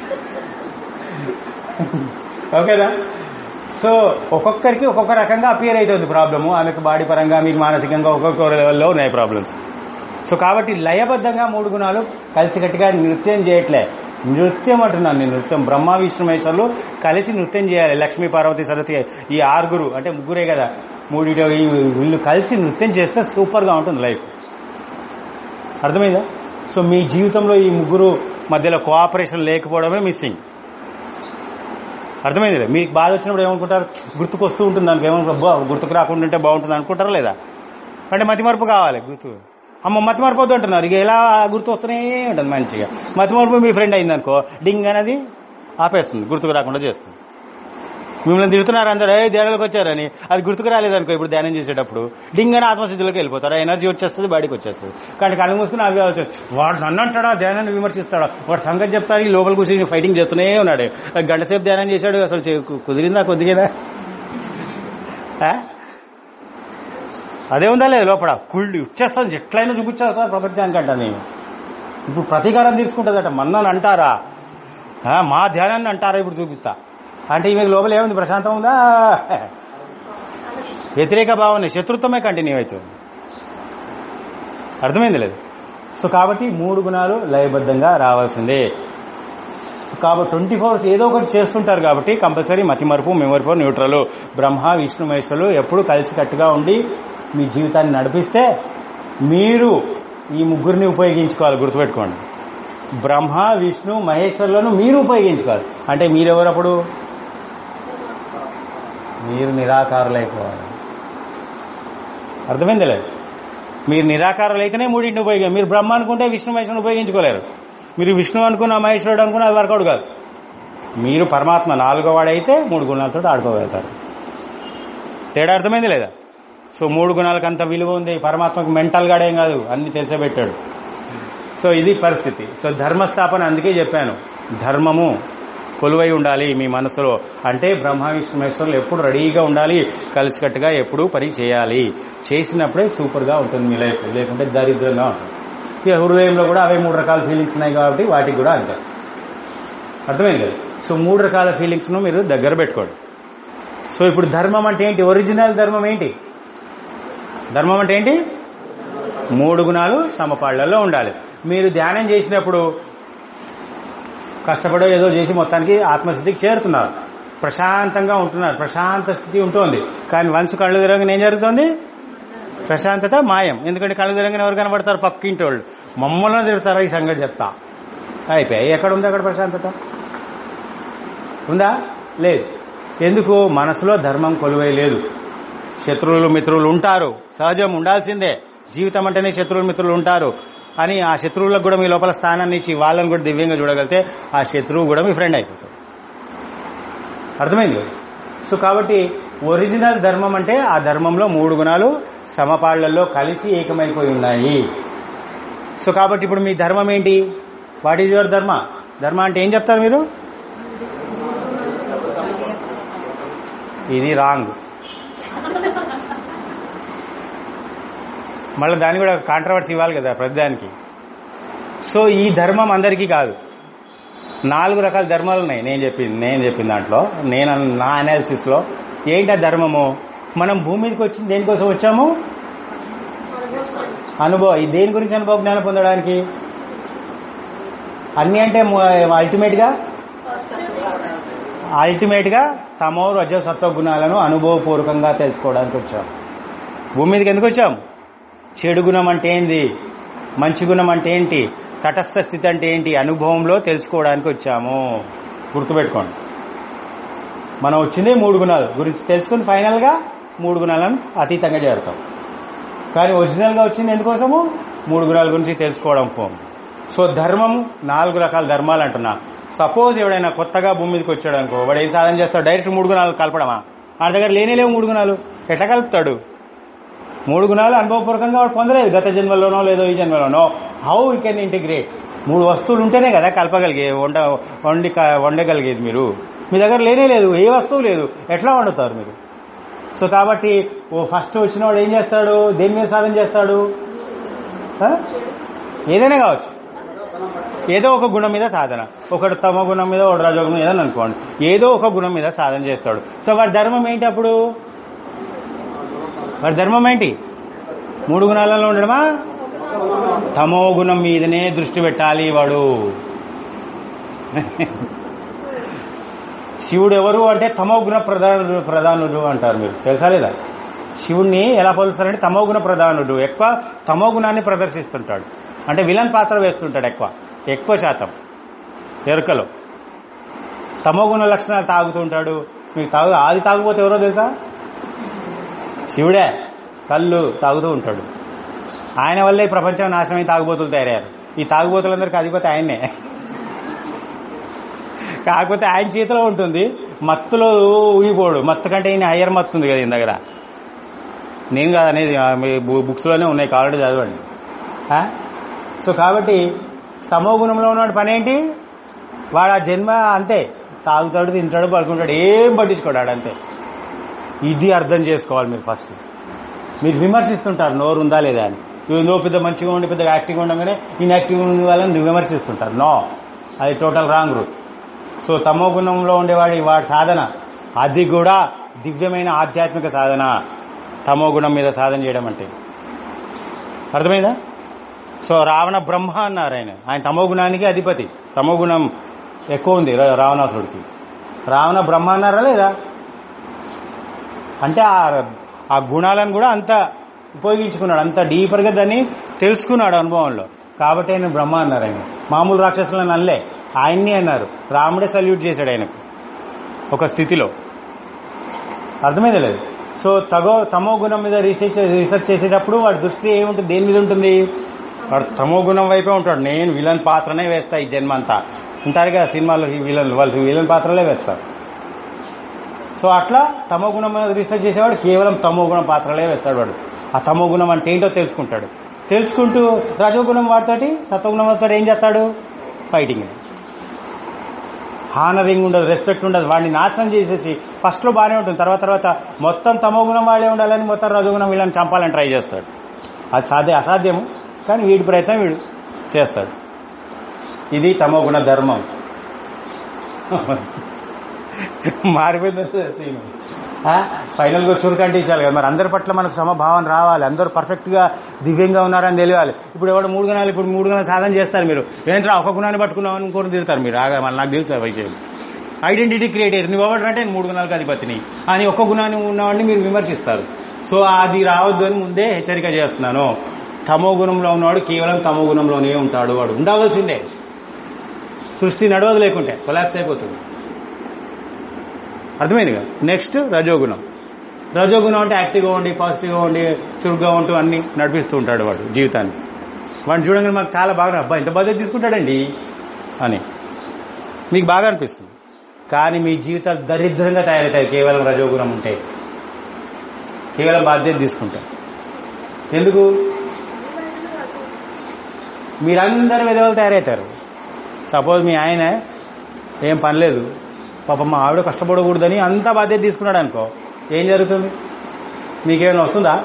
ఓకేనా సో ఒక్కొక్కరికి ఒక్కొక్క రకంగా అపియర్ అవుతుంది ప్రాబ్లము ఆమెకు బాడీ పరంగా మీకు మానసికంగా ఒక్కొక్క లెవెల్లో ఉన్నాయి ప్రాబ్లమ్స్ సో కాబట్టి లయబద్ధంగా మూడు గుణాలు కలిసికట్టుగా నృత్యం చేయట్లే నృత్యం అంటున్నాను నేను నృత్యం బ్రహ్మ విష్ణు మహేశ్వరులు కలిసి నృత్యం చేయాలి లక్ష్మీ పార్వతి సరస్వతి ఈ ఆరుగురు అంటే ముగ్గురే కదా మూడిటో ఈ వీళ్ళు కలిసి నృత్యం చేస్తే సూపర్గా ఉంటుంది లైఫ్ అర్థమైందా సో మీ జీవితంలో ఈ ముగ్గురు మధ్యలో కోఆపరేషన్ లేకపోవడమే మిస్సింగ్ అర్థమైంది మీకు బాధ వచ్చినప్పుడు ఏమనుకుంటారు గుర్తుకు వస్తూ ఉంటుంది దానికి ఏమనుకుంటారు "అబ్బా, గుర్తుకు రాకుండా ఉంటే బాగుంటుంది అనుకుంటారా లేదా అంటే మతి మార్పు కావాలి గుర్తు అమ్మ మతి మార్పు వద్దు అంటున్నారు ఇక ఎలా గుర్తు వస్తూనే ఉంటుంది మంచిగా మతి మార్పు మీ ఫ్రెండ్ అయిందనుకో డింగ్ అనేది ఆపేస్తుంది గుర్తుకు రాకుండా చేస్తుంది మిమ్మల్ని తిడుతున్నారు అందరూ ఏ ధ్యానంలోకి వచ్చారని అది గుర్తుకు రాలేదనుకో ఇప్పుడు ధ్యానం చేసేటప్పుడు డింగ్ అని ఆత్మస్థితిలోకి వెళ్ళిపోతారు ఆ ఎనర్జీ వచ్చేస్తుంది బాడీకి వచ్చేస్తుంది కానీ కళ్ళు మూసుకుని అవి ఆలోచన వాడు నన్ను అంటాడా ధ్యానాన్ని విమర్శిస్తాడా వాడు సంగతి చెప్తారు ఈ లోపల కూర్చొని ఫైటింగ్ చేస్తూనే ఉన్నాడు గంట సేపు ధ్యానం చేశాడు అసలు చే- కు- కుదిరిందా కొద్దిగా అదే ఉందా లేదు లోపల కుళ్ళు ఇచ్చేస్తుంది ఎట్లయినా చూపించాలి సార్ ప్రపంచానికి అంట నేను ఇప్పుడు ప్రతీకారం తీర్చుకుంటుందట మన్నని అంటారా ఆ, మా ధ్యానాన్ని అంటారా ఇప్పుడు చూపిస్తా అంటే ఈమె లోపల ఏముంది ప్రశాంతం ఉందా వ్యతిరేక భావన శత్రుత్వమే కంటిన్యూ అవుతుంది అర్థమైంది లేదు సో కాబట్టి మూడు గుణాలు లయబద్ధంగా రావాల్సిందే సో కాబట్టి ట్వంటీ ఫోర్ ఏదో ఒకటి చేస్తుంటారు కాబట్టి కంపల్సరీ మతిమరుపు మెమరిపు న్యూట్రల్ బ్రహ్మ విష్ణు మహేశ్వరులు ఎప్పుడు కలిసికట్టుగా ఉండి మీ జీవితాన్ని నడిపిస్తే మీరు ఈ ముగ్గురిని ఉపయోగించుకోవాలి గుర్తుపెట్టుకోండి బ్రహ్మ విష్ణు మహేశ్వరులను మీరు ఉపయోగించుకోవాలి అంటే మీరెవరప్పుడు మీరు నిరాకారులైపోవాలి అర్థమైంది లేదు మీరు నిరాకారులైతేనే మూడింటిని ఉపయోగం మీరు బ్రహ్మ అనుకుంటే విష్ణు మహేశ్వరుని ఉపయోగించుకోలేరు మీరు విష్ణు అనుకున్న మహేశ్వరుడు అనుకున్న అది వర్కౌట్ కాదు మీరు పరమాత్మ నాలుగో వాడైతే మూడు గుణాలతో ఆడుకోగలుగుతారు తేడా అర్థమైంది లేదా సో మూడు గుణాలకు అంత విలువ ఉంది పరమాత్మకు మెంటల్ గాడేం కాదు అన్ని తెలిసబెట్టాడు సో ఇది పరిస్థితి సో ధర్మస్థాపన అందుకే చెప్పాను ధర్మము కొలువై ఉండాలి మీ మనసులో అంటే బ్రహ్మ విష్ణు మహేశ్వరులు ఎప్పుడు రెడీగా ఉండాలి కలిసికట్టుగా ఎప్పుడు పని చేయాలి చేసినప్పుడే సూపర్గా ఉంటుంది మీ లైఫ్ లేకుంటే దరిద్రంగా ఉంటుంది ఇక హృదయంలో కూడా అవే మూడు రకాల ఫీలింగ్స్ ఉన్నాయి కాబట్టి వాటికి కూడా అంతే అర్థమైంది కదా సో మూడు రకాల ఫీలింగ్స్ను మీరు దగ్గర పెట్టుకోండి సో ఇప్పుడు ధర్మం అంటే ఏంటి ఒరిజినల్ ధర్మం ఏంటి ధర్మం అంటే ఏంటి మూడు గుణాలు సమపాళ్లలో ఉండాలి మీరు ధ్యానం చేసినప్పుడు కష్టపడో ఏదో చేసి మొత్తానికి ఆత్మస్థితికి చేరుతున్నారు ప్రశాంతంగా ఉంటున్నారు ప్రశాంత స్థితి ఉంటుంది కానీ వన్స్ కళ్ళు తిరగని ఏం జరుగుతుంది ప్రశాంతత మాయం ఎందుకంటే కళ్ళు తిరగని ఎవరు కనబడతారు పక్కింటి వాళ్ళు మమ్మల్ని తిడతారా ఈ సంగతి చెప్తా అయిపోయాయి ఎక్కడ ఉంది అక్కడ ప్రశాంతత ఉందా లేదు ఎందుకు మనసులో ధర్మం కొలువై లేదు శత్రువులు మిత్రులు ఉంటారు సహజం ఉండాల్సిందే జీవితం అంటేనే శత్రువులు మిత్రులు ఉంటారు అని ఆ శత్రువులకు కూడా మీ లోపల స్థానాన్ని ఇచ్చి వాళ్ళని కూడా దివ్యంగా చూడగలిగితే ఆ శత్రువు కూడా మీ ఫ్రెండ్ అయిపోతాడు అర్థమైంది కదా? సో కాబట్టి ఒరిజినల్ ధర్మం అంటే ఆ ధర్మంలో మూడు గుణాలు సమపాళ్లలో కలిసి ఏకమైపోయి ఉన్నాయి సో కాబట్టి ఇప్పుడు మీ ధర్మం ఏంటి వాట్ ఈజ్ యువర్ ధర్మ ధర్మ అంటే ఏం చెప్తారు మీరు ఇది రాంగ్ మళ్ళీ దాన్ని కూడా కాంట్రవర్సీ ఇవ్వాలి కదా ప్రతిదానికి సో ఈ ధర్మం అందరికీ కాదు నాలుగు రకాల ధర్మాలు ఉన్నాయి నేను చెప్పింది నేను చెప్పిన దాంట్లో నేను అన్న- నా అనాలిసిస్ లో ఏంటి ఆ ధర్మము మనం భూమి మీదకి వచ్చింది దేనికోసం వచ్చాము అనుభవం ఈ దేని గురించి అనుభవ జ్ఞానం పొందడానికి అన్ని అంటే అల్టిమేట్ గా అల్టిమేట్ గా తమో రజ సత్వ గుణాలను అనుభవపూర్వకంగా తెలుసుకోవడానికి వచ్చాం భూమి మీదకి ఎందుకు వచ్చాం చెడు గుణం అంటే ఏంది మంచి గుణం అంటే ఏంటి తటస్థ స్థితి అంటే ఏంటి అనుభవంలో తెలుసుకోవడానికి వచ్చాము గుర్తుపెట్టుకోండి మనం వచ్చిందే మూడు గుణాలు గురించి తెలుసుకుని ఫైనల్ గా మూడు గుణాలను అతీతంగా చేరుతాం కానీ ఒరిజినల్ గా వచ్చింది ఎందుకోసము మూడు గుణాల గురించి తెలుసుకోవడం కోసం సో ధర్మం నాలుగు రకాల ధర్మాలు అంటున్నా సపోజ్ ఎవడైనా కొత్తగా భూమి మీదకి వచ్చాడు అనుకో వాడు ఏం సాధన చేస్తాడు డైరెక్ట్ మూడు గుణాలు కలపడమా ఆ దగ్గర లేనే లేవు మూడు గుణాలు ఎట్లా కలుపుతాడు మూడు గుణాలు అనుభవపూర్వకంగా వాడు పొందలేదు గత జన్మలోనో లేదో ఈ జన్మలోనో హౌ వీ కెన్ ఇంటిగ్రేట్ మూడు వస్తువులు ఉంటేనే కదా కలపగలిగే వండ వండి వండగలిగేది మీరు మీ దగ్గర లేనే లేదు ఏ వస్తువు లేదు ఎట్లా వండుతారు మీరు సో కాబట్టి ఓ ఫస్ట్ వచ్చిన వాడు ఏం చేస్తాడు దేని మీద సాధన చేస్తాడు ఆ? ఏదైనా కావచ్చు ఏదో ఒక గుణం మీద సాధన ఒకడు తమ గుణం మీద ఒకడు రజోగుణం ఏదని అనుకోండి ఏదో ఒక గుణం మీద సాధన చేస్తాడు సో వాడి ధర్మం ఏంటి అప్పుడు వాడి ధర్మం ఏంటి మూడు గుణాలలో ఉండడమా తమో గుణం మీదనే దృష్టి పెట్టాలి వాడు శివుడు ఎవరు అంటే తమో గుణ ప్రధానుడు ప్రధానుడు అంటారు మీరు తెలుసా లేదా శివుణ్ణి ఎలా పోలుస్తారంటే తమో గుణ ప్రధానుడు ఎక్కువ తమో గుణాన్ని ప్రదర్శిస్తుంటాడు అంటే విలన్ పాత్ర వేస్తుంటాడు ఎక్కువ ఎక్కువ శాతం ఎరుకలో తమో గుణ లక్షణాలు తాగుతుంటాడు మీకు తాగు ఆది తాగుపోతే ఎవరో తెలుసా శివుడే కళ్ళు తాగుతూ ఉంటాడు ఆయన వల్లే ఈ ప్రపంచం నాశనమై తాగుబోతులు తయారయ్యారు ఈ తాగుబోతులందరికీ అధిపతి ఆయన్నే కాకపోతే ఆయన చేతిలో ఉంటుంది మత్తులో ఊగిపోడు మత్తు కంటే ఈయన హయ్యర్ మత్తు ఉంది కదా ఈయన దగ్గర నేను కాదు అనేది ఆ, మీ బు- బుక్స్లోనే ఉన్నాయి కావాలంటే చదవండి ఆ? సో కాబట్టి తమో గుణంలో ఉన్నాడు పని ఏంటి వాడు ఆ జన్మ అంతే తాగుతాడు తింటాడు పడుకుంటాడు ఏం పట్టించుకోడాడు అంతే ఇది అర్థం చేసుకోవాలి మీరు ఫస్ట్ మీరు విమర్శిస్తుంటారు నోరు ఉందా లేదా అని నువ్వు పెద్ద మంచిగా ఉండి పెద్ద యాక్టివ్గా ఉండగానే ఈయన యాక్టివ్గా ఉండే వాళ్ళని విమర్శిస్తుంటారు నో అది టోటల్ రాంగ్ రూట్ సో తమో గుణంలో ఉండేవాడి వాడి సాధన అది కూడా దివ్యమైన ఆధ్యాత్మిక సాధన తమో గుణం మీద సాధన చేయడం అంటే అర్థమైందా సో రావణ బ్రహ్మ అన్నారు ఆయన ఆయన తమో గుణానికి అధిపతి తమో గుణం ఎక్కువ ఉంది రా- రావణాసుడికి రావణ బ్రహ్మ అన్నారా లేదా అంటే ఆ ఆ గుణాలను కూడా అంత ఉపయోగించుకున్నాడు అంత డీపర్గా దాన్ని తెలుసుకున్నాడు అనుభవంలో కాబట్టి ఆయన బ్రహ్మ అన్నారు ఆయన మామూలు రాక్షసులను అనలే ఆయన్ని అన్నారు రాముడే సల్యూట్ చేశాడు ఆయనకు ఒక స్థితిలో అర్థమైంది లేదు సో తగో తమో గుణం మీద రీసెర్చ్ రీసెర్చ్ చేసేటప్పుడు వాడి దృష్టి ఏముంటుంది దేని మీద ఉంటుంది వాడు తమో గుణం వైపే ఉంటాడు నేను విలన్ పాత్రనే వేస్తా ఈ జన్మ అంతా ఉంటారు కదా సినిమాలో ఈ విలన్ వాళ్ళు విలన్ పాత్రలే వేస్తారు సో అట్లా తమో గుణం మీద రీసెర్చ్ చేసేవాడు కేవలం తమో గుణం పాత్రలే వేస్తాడు వాడు ఆ తమో గుణం అంటే ఏంటో తెలుసుకుంటాడు తెలుసుకుంటూ రజోగుణం వాడితోటి సత్వగుణం వాడితో ఏం చేస్తాడు ఫైటింగ్ హానరింగ్ ఉండదు రెస్పెక్ట్ ఉండదు వాడిని నాశనం చేసేసి ఫస్ట్లో బాగానే ఉంటుంది తర్వాత తర్వాత మొత్తం తమో గుణం వాళ్ళే ఉండాలని మొత్తం రజోగుణం వీళ్ళని చంపాలని ట్రై చేస్తాడు అది సాధ్య అసాధ్యము కానీ వీడి ప్రయత్నం వీడు చేస్తాడు ఇది తమో గుణ ధర్మం మారిపోయింది సీన్ ఫైనల్ గా చురుకంటించాలి కదా మరి అందరి పట్ల మనకు సమభావం రావాలి అందరూ పర్ఫెక్ట్ గా దివ్యంగా ఉన్నారని తెలియాలి ఇప్పుడు ఎవడు మూడు గుణాలు ఇప్పుడు మూడు గుణాలు సాధన చేస్తారు మీరు ఏంటంటే ఒక గుణాన్ని పట్టుకున్నామని ఇంకోటి తిడతారు మీరు ఆగా మళ్ళీ నాకు తెలుసు ఆ విషయం ఐడెంటిటీ క్రియేట్ అయ్యింది నువ్వు ఎవడంటే నేను మూడు గుణాలకు అధిపతిని అని ఒక్క గుణాన్ని ఉన్నవాడిని మీరు విమర్శిస్తారు సో అది రావద్దు అని ముందే హెచ్చరిక చేస్తున్నాను తమో గుణంలో ఉన్నవాడు కేవలం తమో గుణంలోనే ఉంటాడు వాడు ఉండవలసిందే సృష్టి నడవదు లేకుంటే కొలాప్స్ అయిపోతుంది అర్థమైందిగా నెక్స్ట్ రజోగుణం రజోగుణం అంటే యాక్టివ్గా ఉండి పాజిటివ్గా ఉండి చురుగ్గా ఉంటూ అన్ని నడిపిస్తూ ఉంటాడు వాడు జీవితాన్ని వాడిని చూడంగానే మాకు చాలా బాగా అబ్బా ఇంత బాధ్యత తీసుకుంటాడండి అని మీకు బాగా అనిపిస్తుంది కానీ మీ జీవితాలు దరిద్రంగా తయారవుతాయి కేవలం రజోగుణం ఉంటే కేవలం బాధ్యత తీసుకుంటే ఎందుకు మీరందరూ విధవలు తయారవుతారు సపోజ్ మీ ఆయన ఏం పనిలేదు పాప మా ఆవిడ కష్టపడకూడదని అంత బాధ్యత తీసుకున్నాడు అనుకో ఏం జరుగుతుంది మీకేమైనా వస్తుందా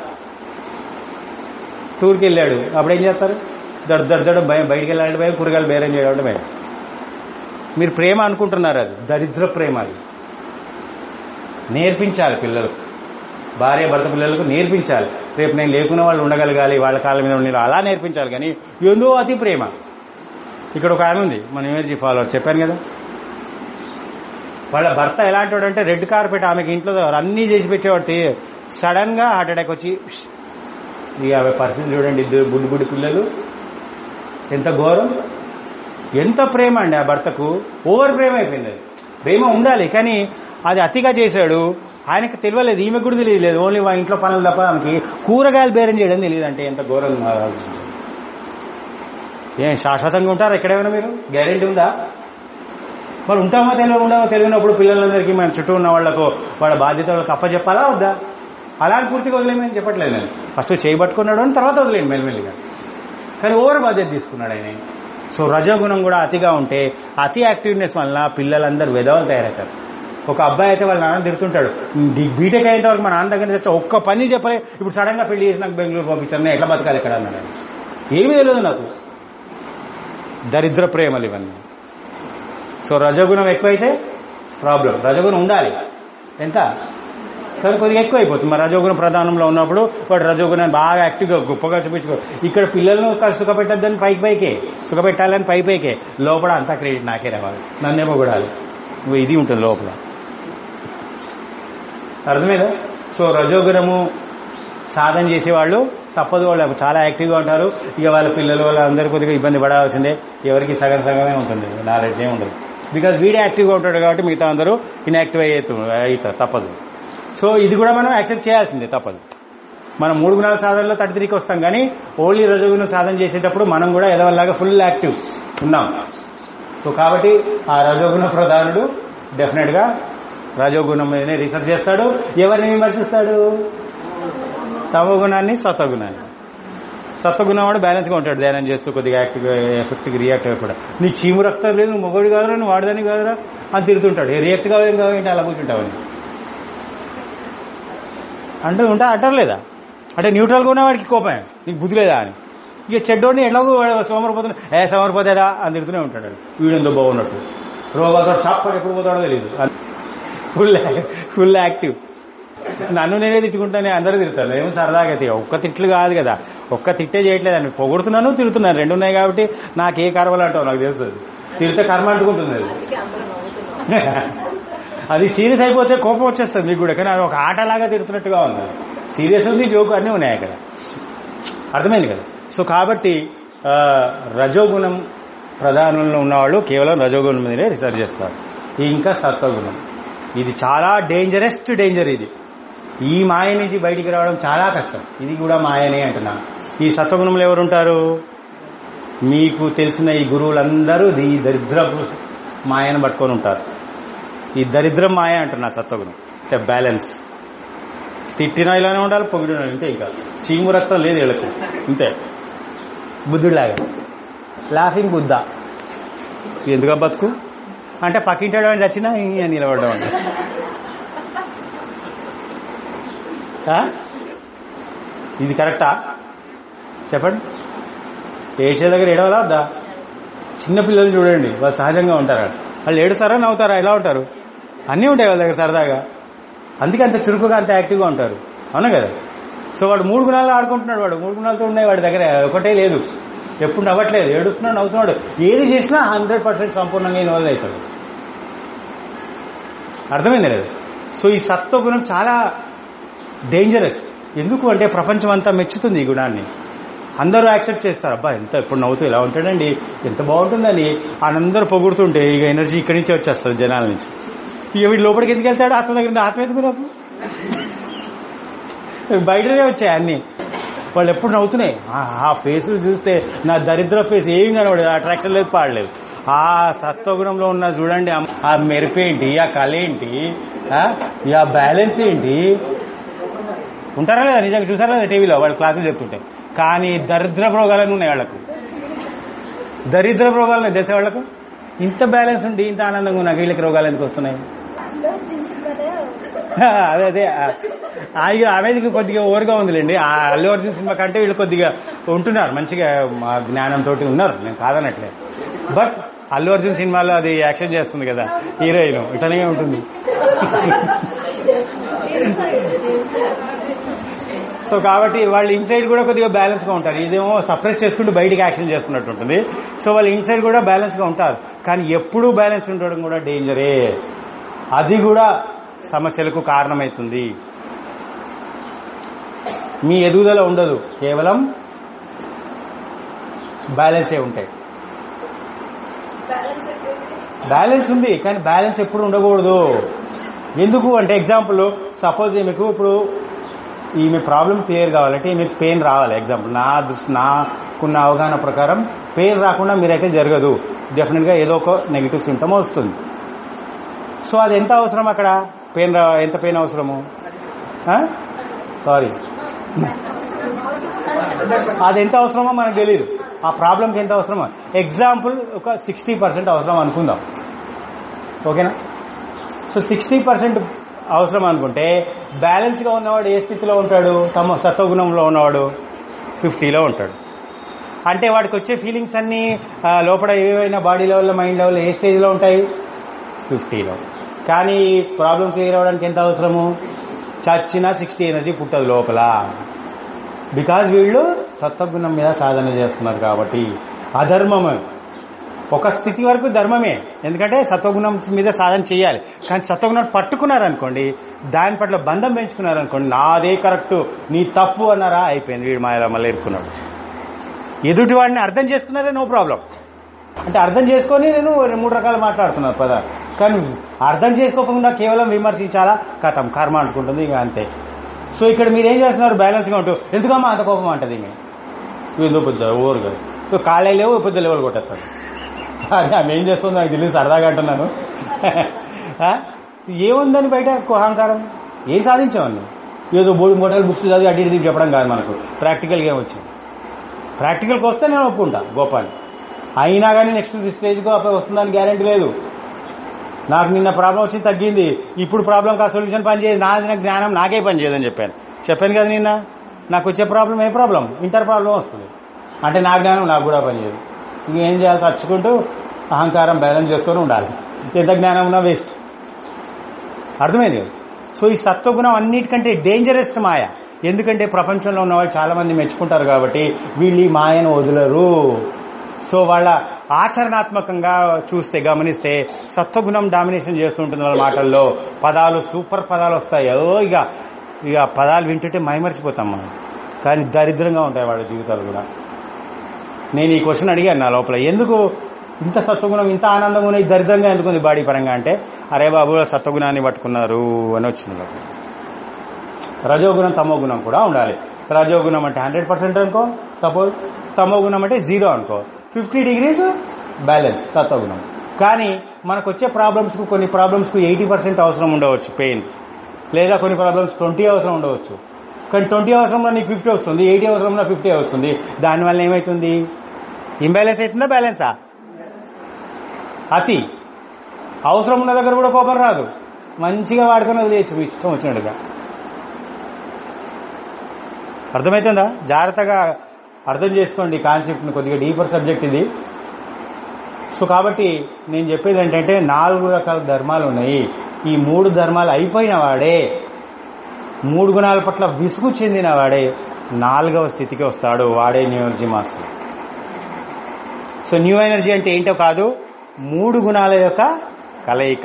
టూర్కి వెళ్ళాడు అప్పుడు ఏం చేస్తారు దడ్ దడ్ దడ భయం బయటికి వెళ్ళాలంటే భయం కూరగాయలు బేరం చేయడం భయం మీరు ప్రేమ అనుకుంటున్నారు అది దరిద్ర ప్రేమ అది నేర్పించాలి పిల్లలకు భార్య భర్త పిల్లలకు నేర్పించాలి రేపు నేను లేకున్న వాళ్ళు ఉండగలగాలి వాళ్ళ కాళ్ళ మీద ఉండాలి అలా నేర్పించాలి కానీ ఏందో అతి ప్రేమ ఇక్కడ ఒక ఆమె ఉంది మన ఎనర్జీ ఫాలోవర్ చెప్పాను కదా వాళ్ళ భర్త ఎలాంటి వాడు అంటే రెడ్ కార్పెట్ ఆమెకి ఇంట్లో అన్నీ చేసి పెట్టేవాడు సడన్ గా హార్ట్ అటాక్ వచ్చి ఇక ఆమె పరిస్థితి చూడండి ఇద్దరు బుడ్డి బుడ్డి పిల్లలు ఎంత ఘోరం ఎంత ప్రేమ అండి ఆ భర్తకు ఓవర్ ప్రేమ అయిపోయింది అది ప్రేమ ఉండాలి కానీ అది అతిగా చేశాడు ఆయనకు తెలియలేదు ఈమెకు కూడా తెలియలేదు ఓన్లీ మా ఇంట్లో పనులు తప్ప ఆమెకి కూరగాయలు బేరం చేయడం తెలియదు అంటే ఎంత ఘోరంగా ఆలోచించారు ఏం శాశ్వతంగా ఉంటారు ఎక్కడేమైనా మీరు గ్యారెంటీ ఉందా మరి ఉంటామో తెలియదు ఉండమో తెలియనప్పుడు పిల్లలందరికీ మన చుట్టూ ఉన్న వాళ్లకు వాళ్ళ బాధ్యత వాళ్ళకి అప్పచెప్పాలా వద్దా అలా అని పూర్తిగా వదిలేమని చెప్పట్లేదు నేను ఫస్ట్ చేయబట్టుకున్నాడు అని తర్వాత వదిలేండి మెల్లిమెల్లిగా కానీ ఓవర్ బాధ్యత తీసుకున్నాడు ఆయన సో రజోగుణం కూడా అతిగా ఉంటే అతి యాక్టివ్నెస్ వలన పిల్లలందరూ విధవలు తయారవుతారు ఒక అబ్బాయి అయితే వాళ్ళ నాన్న తిడుతుంటాడు డి- బీటెక్ అయిన వరకు మా నాన్న దగ్గర తెచ్చా ఒక్క పని చెప్పలే ఇప్పుడు సడన్ గా పెళ్లి చేసి నాకు బెంగళూరు పంపించాను నేను ఎట్లా బతకాలి ఎక్కడ అన్నాడు ఆయన. ఏమీ తెలియదు నాకు దరిద్ర ప్రేమలు ఇవన్నీ సో రజోగుణం ఎక్కువైతే ప్రాబ్లం రజోగుణం ఉండాలి ఎంత కానీ కొద్దిగా ఎక్కువ అయిపోతుంది మరి రజోగుణం ప్రధానంలో ఉన్నప్పుడు వాడు రజోగుణాన్ని బాగా యాక్టివ్గా గొప్పగా చూపించుకో ఇక్కడ పిల్లలను ఒక సుఖపెట్టద్దని పైకి పైకే సుఖపెట్టాలని పై పైకే లోపల అంతా క్రెడిట్ నాకే రావాలి నన్నేమో కూడాలి నువ్వు ఇది ఉంటుంది లోపల అర్థమైందా సో రజోగుణము సాధన చేసేవాళ్ళు తప్పదు వాళ్ళు చాలా యాక్టివ్గా ఉంటారు ఇక వాళ్ళ పిల్లలు వాళ్ళందరూ కొద్దిగా ఇబ్బంది పడాల్సిందే ఎవరికి సగం సగమే ఉంటుంది నాలెడ్జ్ ఏమి ఉండదు బికాజ్ వీడే యాక్టివ్గా ఉంటాడు కాబట్టి మిగతా అందరూ ఇన్యాక్టివ్ అయ్యేతు అవుతారు తప్పదు సో ఇది కూడా మనం యాక్సెప్ట్ చేయాల్సిందే తప్పదు మనం మూడు గుణాల సాధనలో థర్టీ త్రీకి వస్తాం కానీ ఓన్లీ రజోగుణ సాధన చేసేటప్పుడు మనం కూడా ఎదవల్లాగా ఫుల్ యాక్టివ్ ఉన్నాం సో కాబట్టి ఆ రజోగుణ ప్రధానుడు డెఫినెట్ గా రజోగుణం మీదనే రీసెర్చ్ చేస్తాడు ఎవరిని విమర్శిస్తాడు తమో గుణాన్ని సత్వగుణాన్ని సత్వగుణం వాడు బ్యాలెన్స్ గా ఉంటాడు ధ్యానం చేస్తూ కొద్దిగా యాక్టివ్ ఎఫెక్ట్ రియాక్ట్ అవ్వకుండా నీ చీము రక్తం లేదు నువ్వు మొగడు కాదురా నువ్వు వాడదాని కాదురా అని తిరుగుతుంటాడు ఏ రియాక్ట్ కావాలి కావాలి అలా కూర్చుంటావని అంటే ఉంటా అంటారులేదా అంటే న్యూట్రల్ గా ఉన్నవాడికి కోపం నీకు బుద్ధి లేదా అని ఇక చెడ్డోడిని ఎలాగో సోమరిపోతున్నా ఏ సోమరిపోతేదా అని తిడుతూనే ఉంటాడు వీడెంతో బాగున్నట్టు రోగాలతో షాప్ పడి ఎప్పుడు పోతాడో తెలియదు ఫుల్ ఫుల్ యాక్టివ్ నన్ను నేనే తిట్టుకుంటానే అందరూ తిడతారు ఏమో సరదాగా అయితే ఒక్క తిట్లు కాదు కదా ఒక్క తిట్టే చేయట్లేదండి పొగుడుతున్నాను తిడుతున్నాను రెండు ఉన్నాయి కాబట్టి నాకు ఏ కర్మలు అంటావు నాకు తెలుసు అది. తిడితే కర్మ అంటుకుంటుంది అది అది సీరియస్ అయిపోతే కోపం వచ్చేస్తుంది మీకు కూడా కానీ అది ఒక ఆటలాగా తిడుతున్నట్టుగా ఉంది సీరియస్ ఉంది జోకు అన్నీ ఉన్నాయి అక్కడ అర్థమైంది కదా సో కాబట్టి ఆ, రజోగుణం ప్రధానంలో ఉన్నవాళ్ళు కేవలం రజోగుణం మీదనే రీసెర్చ్ చేస్తారు ఇంకా సత్వగుణం ఇది చాలా డేంజరెస్ట్ డేంజర్ ఇది ఈ మాయ నుంచి బయటికి రావడం చాలా కష్టం ఇది కూడా మాయనే అంటున్నా ఈ సత్వగుణంలో ఎవరు ఉంటారు మీకు తెలిసిన ఈ గురువులందరూ ఈ దరిద్రపు మాయను పట్టుకొని ఉంటారు ఈ దరిద్రం మాయ అంటున్నా సత్వగుణం అంటే బ్యాలెన్స్ తిట్టినా ఇలానే ఉండాలి పొగిడినా ఇంతే ఇంకా చీము రక్తం లేదు వీళ్ళకి ఇంతే బుద్ధుడిలాగా లాఫింగ్ బుద్ధ ఎందుగా బతుకు అంటే పక్కింటాడు అని చచ్చినా ఈ అని నిలబడ్డం అంటే ఆ? ఇది కరెక్టా చెప్పండి ఏడ్చే దగ్గర ఏడవలా వద్దా చిన్న పిల్లలు చూడండి వాళ్ళు సహజంగా ఉంటారా వాళ్ళు ఏడుస్తారా నవ్వుతారా ఎలా ఉంటారు అన్నీ ఉంటాయి వాళ్ళ దగ్గర సరదాగా అందుకే అంత చురుకుగా అంత యాక్టివ్గా ఉంటారు అవునా కదా సో వాడు మూడు గుణాలు ఆడుకుంటున్నాడు వాడు మూడు గుణాలతో ఉన్నాయి వాడి దగ్గర ఒకటే లేదు ఎప్పుడు నవ్వట్లేదు ఏడుస్తున్నాడు నవ్వుతున్నాడు ఏది చేసినా హండ్రెడ్ పర్సెంట్ సంపూర్ణంగా ఇన్వాల్వ్ అవుతాడు అర్థమైంది లేదు సో ఈ సత్వ గుణం చాలా డేంజరస్ ఎందుకు అంటే ప్రపంచం అంతా మెచ్చుతుంది ఈ గుణాన్ని అందరూ యాక్సెప్ట్ చేస్తారు అబ్బా ఎంత ఎప్పుడు నవ్వుతూ ఇలా ఉంటాడండి ఎంత బాగుంటుందని అందరూ పొగుడుతుంటే ఇక ఎనర్జీ ఇక్కడి నుంచే వచ్చేస్తుంది జనాల నుంచి ఇక వీడు లోపలికి ఎందుకు వెళ్తాడు ఆత్మ దగ్గర నుండి ఆత్మ ఎందుకు నాకు బయటనే వచ్చాయి అన్ని వాళ్ళు ఎప్పుడు నవ్వుతున్నాయి ఆ- ఆ ఫేసులు చూస్తే నా దరిద్ర ఫేస్ ఏమి కనబడదు అట్రాక్షన్ లేదు పాడలేదు ఆ సత్వగుణంలో ఉన్న చూడండి ఆ- ఆ మెరుపేంటి ఆ కళ ఏంటి ఆ ఈ ఆ బ్యాలెన్స్ ఏంటి ఉంటారా లేదా నిజంగా చూసారా లేదా టీవీలో వాళ్ళు క్లాసులు చెప్తుంటే కానీ దరిద్ర రోగాలను ఉన్నాయి వాళ్ళకు దరిద్ర రోగాలు ఉన్నాయి తెలిసే వాళ్ళకు ఇంత బ్యాలెన్స్ ఉండి ఇంత ఆనందంగా ఉన్న వీళ్ళకి రోగాలు ఎందుకు వస్తున్నాయి అదే అదే ఆయన ఆమెకి కొద్దిగా ఓవర్గా ఉందిలేండి ఆ అల్లు అర్జున్ సినిమా కంటే వీళ్ళు కొద్దిగా ఉంటున్నారు మంచిగా మా జ్ఞానంతో ఉన్నారు నేను కాదనట్లే బట్ అల్లు అర్జున్ సినిమాలో అది యాక్షన్ చేస్తుంది కదా హీరోయిన్ ఇటనే ఉంటుంది సో కాబట్టి వాళ్ళు ఇన్సైడ్ కూడా కొద్దిగా బ్యాలెన్స్ గా ఉంటారు ఇదేమో సప్రెస్ చేసుకుంటూ బయటికి యాక్షన్ చేస్తున్నట్టు ఉంటుంది సో వాళ్ళు ఇన్సైడ్ కూడా బ్యాలెన్స్ గా ఉంటారు కానీ ఎప్పుడూ బ్యాలెన్స్ ఉండడం కూడా డేంజరే అది కూడా సమస్యలకు కారణమవుతుంది మీ ఎదుగుదల ఉండదు కేవలం బ్యాలెన్సే ఉంటాయి బ్యాలెన్స్ ఎక్కువ బ్యాలెన్స్ ఉంది కానీ బ్యాలెన్స్ ఎప్పుడు ఉండకూడదు ఎందుకు అంటే ఎగ్జాంపుల్ సపోజ్ మీకు ఇప్పుడు ఈమె ప్రాబ్లం క్లియర్ కావాలంటే ఈమె పెయిన్ రావాలి ఎగ్జాంపుల్ నా దృష్టి నాకున్న అవగాహన ప్రకారం పెయిన్ రాకుండా మీరైతే జరగదు డెఫినెట్గా ఏదో ఒక నెగిటివ్ సిమ్టమ్ వస్తుంది సో అది ఎంత అవసరం అక్కడ పెయిన్ రా ఎంత పెయిన్ అవసరము సారీ అది ఎంత అవసరమో మనకు తెలియదు ఆ ప్రాబ్లంకి ఎంత అవసరమో ఎగ్జాంపుల్ ఒక సిక్స్టీ పర్సెంట్ అవసరం అనుకుందాం ఓకేనా సో సిక్స్టీ పర్సెంట్ అవసరం అనుకుంటే బ్యాలెన్స్ గా ఉన్నవాడు ఏ స్థితిలో ఉంటాడు తమ సత్వగుణంలో ఉన్నవాడు ఫిఫ్టీలో ఉంటాడు అంటే వాడికి వచ్చే ఫీలింగ్స్ అన్ని ఆ, లోపల ఏవైనా బాడీ లెవెల్లో మైండ్ లెవెల్లో ఏ స్టేజ్లో ఉంటాయి ఫిఫ్టీలో కానీ ప్రాబ్లం క్లియర్ అవ్వడానికి ఎంత అవసరము చచ్చినా సిక్స్టీ ఎనర్జీ పుట్టదు లోపల బికాజ్ వీళ్ళు సత్వగుణం మీద సాధన చేస్తున్నారు కాబట్టి అధర్మం ఒక స్థితి వరకు ధర్మమే ఎందుకంటే సత్వగుణం మీద సాధన చేయాలి కానీ సత్వగుణం పట్టుకున్నారనుకోండి దాని పట్ల బంధం పెంచుకున్నారనుకోండి నాదే కరెక్ట్ నీ తప్పు అన్నారా అయిపోయింది వీడు మాయలో మళ్ళీ ఇరుక్కున్నాడు ఎదుటి వాడిని అర్థం చేసుకున్నారే నో ప్రాబ్లం అంటే అర్థం చేసుకొని నేను మూడు రకాలు మాట్లాడుతున్నాను పదాలు కానీ అర్థం చేసుకోకుండా కేవలం విమర్శించాలా కథం కర్మ అనుకుంటుంది ఇక అంతే సో ఇక్కడ మీరు ఏం చేస్తున్నారు బ్యాలెన్స్గా ఉంటూ ఎందుకమ్మా అంత కోపం అంటది ఈమె ఎందుకు పొద్దు ఓరు కదా సో కాళ్ళే లేవు పొద్దు లెవెల్ కొట్టేస్తాడు అదే ఆమె ఏం చేస్తుందో నాకు తెలియదు సరదాగా అంటున్నాను ఆ? ఏముందని బయట అహంకారం ఏం సాధించామని ఏదో బోర్డు మోటార్ బుక్స్ చదివి అటు ఇటు చెప్పడం కాదు మనకు ప్రాక్టికల్గా వచ్చింది ప్రాక్టికల్కి వస్తే నేను ఒప్పుకుంటా గోపాల్ అయినా కానీ నెక్స్ట్ స్టేజ్కి వస్తుందని గ్యారంటీ లేదు నాకు నిన్న ప్రాబ్లం వచ్చి తగ్గింది ఇప్పుడు ప్రాబ్లం ఆ సొల్యూషన్ పని చేయదు నా నా జ్ఞానం నాకే పని చేయదని చెప్పాను చెప్పాను కదా నిన్న నాకు వచ్చే ప్రాబ్లం ఏ ప్రాబ్లం ఇంటర్ ప్రాబ్లం వస్తుంది అంటే నా జ్ఞానం నాకు కూడా పని చేయదు ఇంకేం చేయాలి చచ్చుకుంటూ అహంకారం బ్యాలెన్స్ చేసుకొని ఉండాలి ఎంత జ్ఞానం ఉన్నా వేస్ట్ అర్థమైంది కదా సో ఈ సత్వగుణం అన్నిటికంటే డేంజరెస్ట్ మాయ ఎందుకంటే ప్రపంచంలో ఉన్న వాళ్ళు చాలా మంది మెచ్చుకుంటారు కాబట్టి వీళ్ళు ఈ మాయను వదలరు సో వాళ్ళ ఆచరణాత్మకంగా చూస్తే గమనిస్తే సత్వగుణం డామినేషన్ చేస్తుంటుంది వాళ్ళ మాటల్లో పదాలు సూపర్ పదాలు వస్తాయి ఓ ఇక ఇక పదాలు వింటుంటే మైమర్చిపోతాం మనం కానీ దరిద్రంగా ఉంటాయి వాళ్ళ జీవితాలు కూడా నేను ఈ క్వశ్చన్ అడిగాను నా లోపల ఎందుకు ఇంత సత్వగుణం ఇంత ఆనందంగా ఉన్నాయి దరిద్రంగా ఎందుకు ఉంది బాడీ పరంగా అంటే అరే బాబు సత్వగుణాన్ని పట్టుకున్నారు అని వచ్చింది నాకు రజోగుణం తమోగుణం కూడా ఉండాలి రజోగుణం అంటే హండ్రెడ్ పర్సెంట్ అనుకో సపోజ్ తమోగుణం అంటే జీరో అనుకో ఫిఫ్టీ డిగ్రీస్ బ్యాలెన్స్ సత్వగుణం కానీ మనకు వచ్చే ప్రాబ్లమ్స్కు కొన్ని ప్రాబ్లమ్స్కు ఎయిటీ పర్సెంట్ అవసరం ఉండవచ్చు పెయిన్ లేదా కొన్ని ప్రాబ్లమ్స్ ట్వంటీ అవసరం ఉండవచ్చు కానీ ట్వంటీ అవసరంలో నీకు ఫిఫ్టీ వస్తుంది ఎయిటీ అవసరంలో ఫిఫ్టీ వస్తుంది దానివల్ల ఏమవుతుంది ఇంబ్యాలెన్స్ అవుతుందా బ్యాలెన్సా అతి అవసరం ఉన్న దగ్గర కూడా కోపం రాదు మంచిగా వాడుకొని వదిలేయచ్చు మీ ఇష్టం వచ్చినట్టుగా అర్థమవుతుందా జాగ్రత్తగా అర్థం చేసుకోండి కాన్సెప్ట్ని కొద్దిగా డీపర్ సబ్జెక్ట్ ఇది సో కాబట్టి నేను చెప్పేది ఏంటంటే నాలుగు రకాల ధర్మాలు ఉన్నాయి ఈ మూడు ధర్మాలు అయిపోయిన వాడే మూడు గుణాల పట్ల విసుగు చెందిన వాడే నాలుగవ స్థితికి వస్తాడు వాడే new energy master so new energy అంటే ఏంటో కాదు మూడు గుణాల యొక్క కలయిక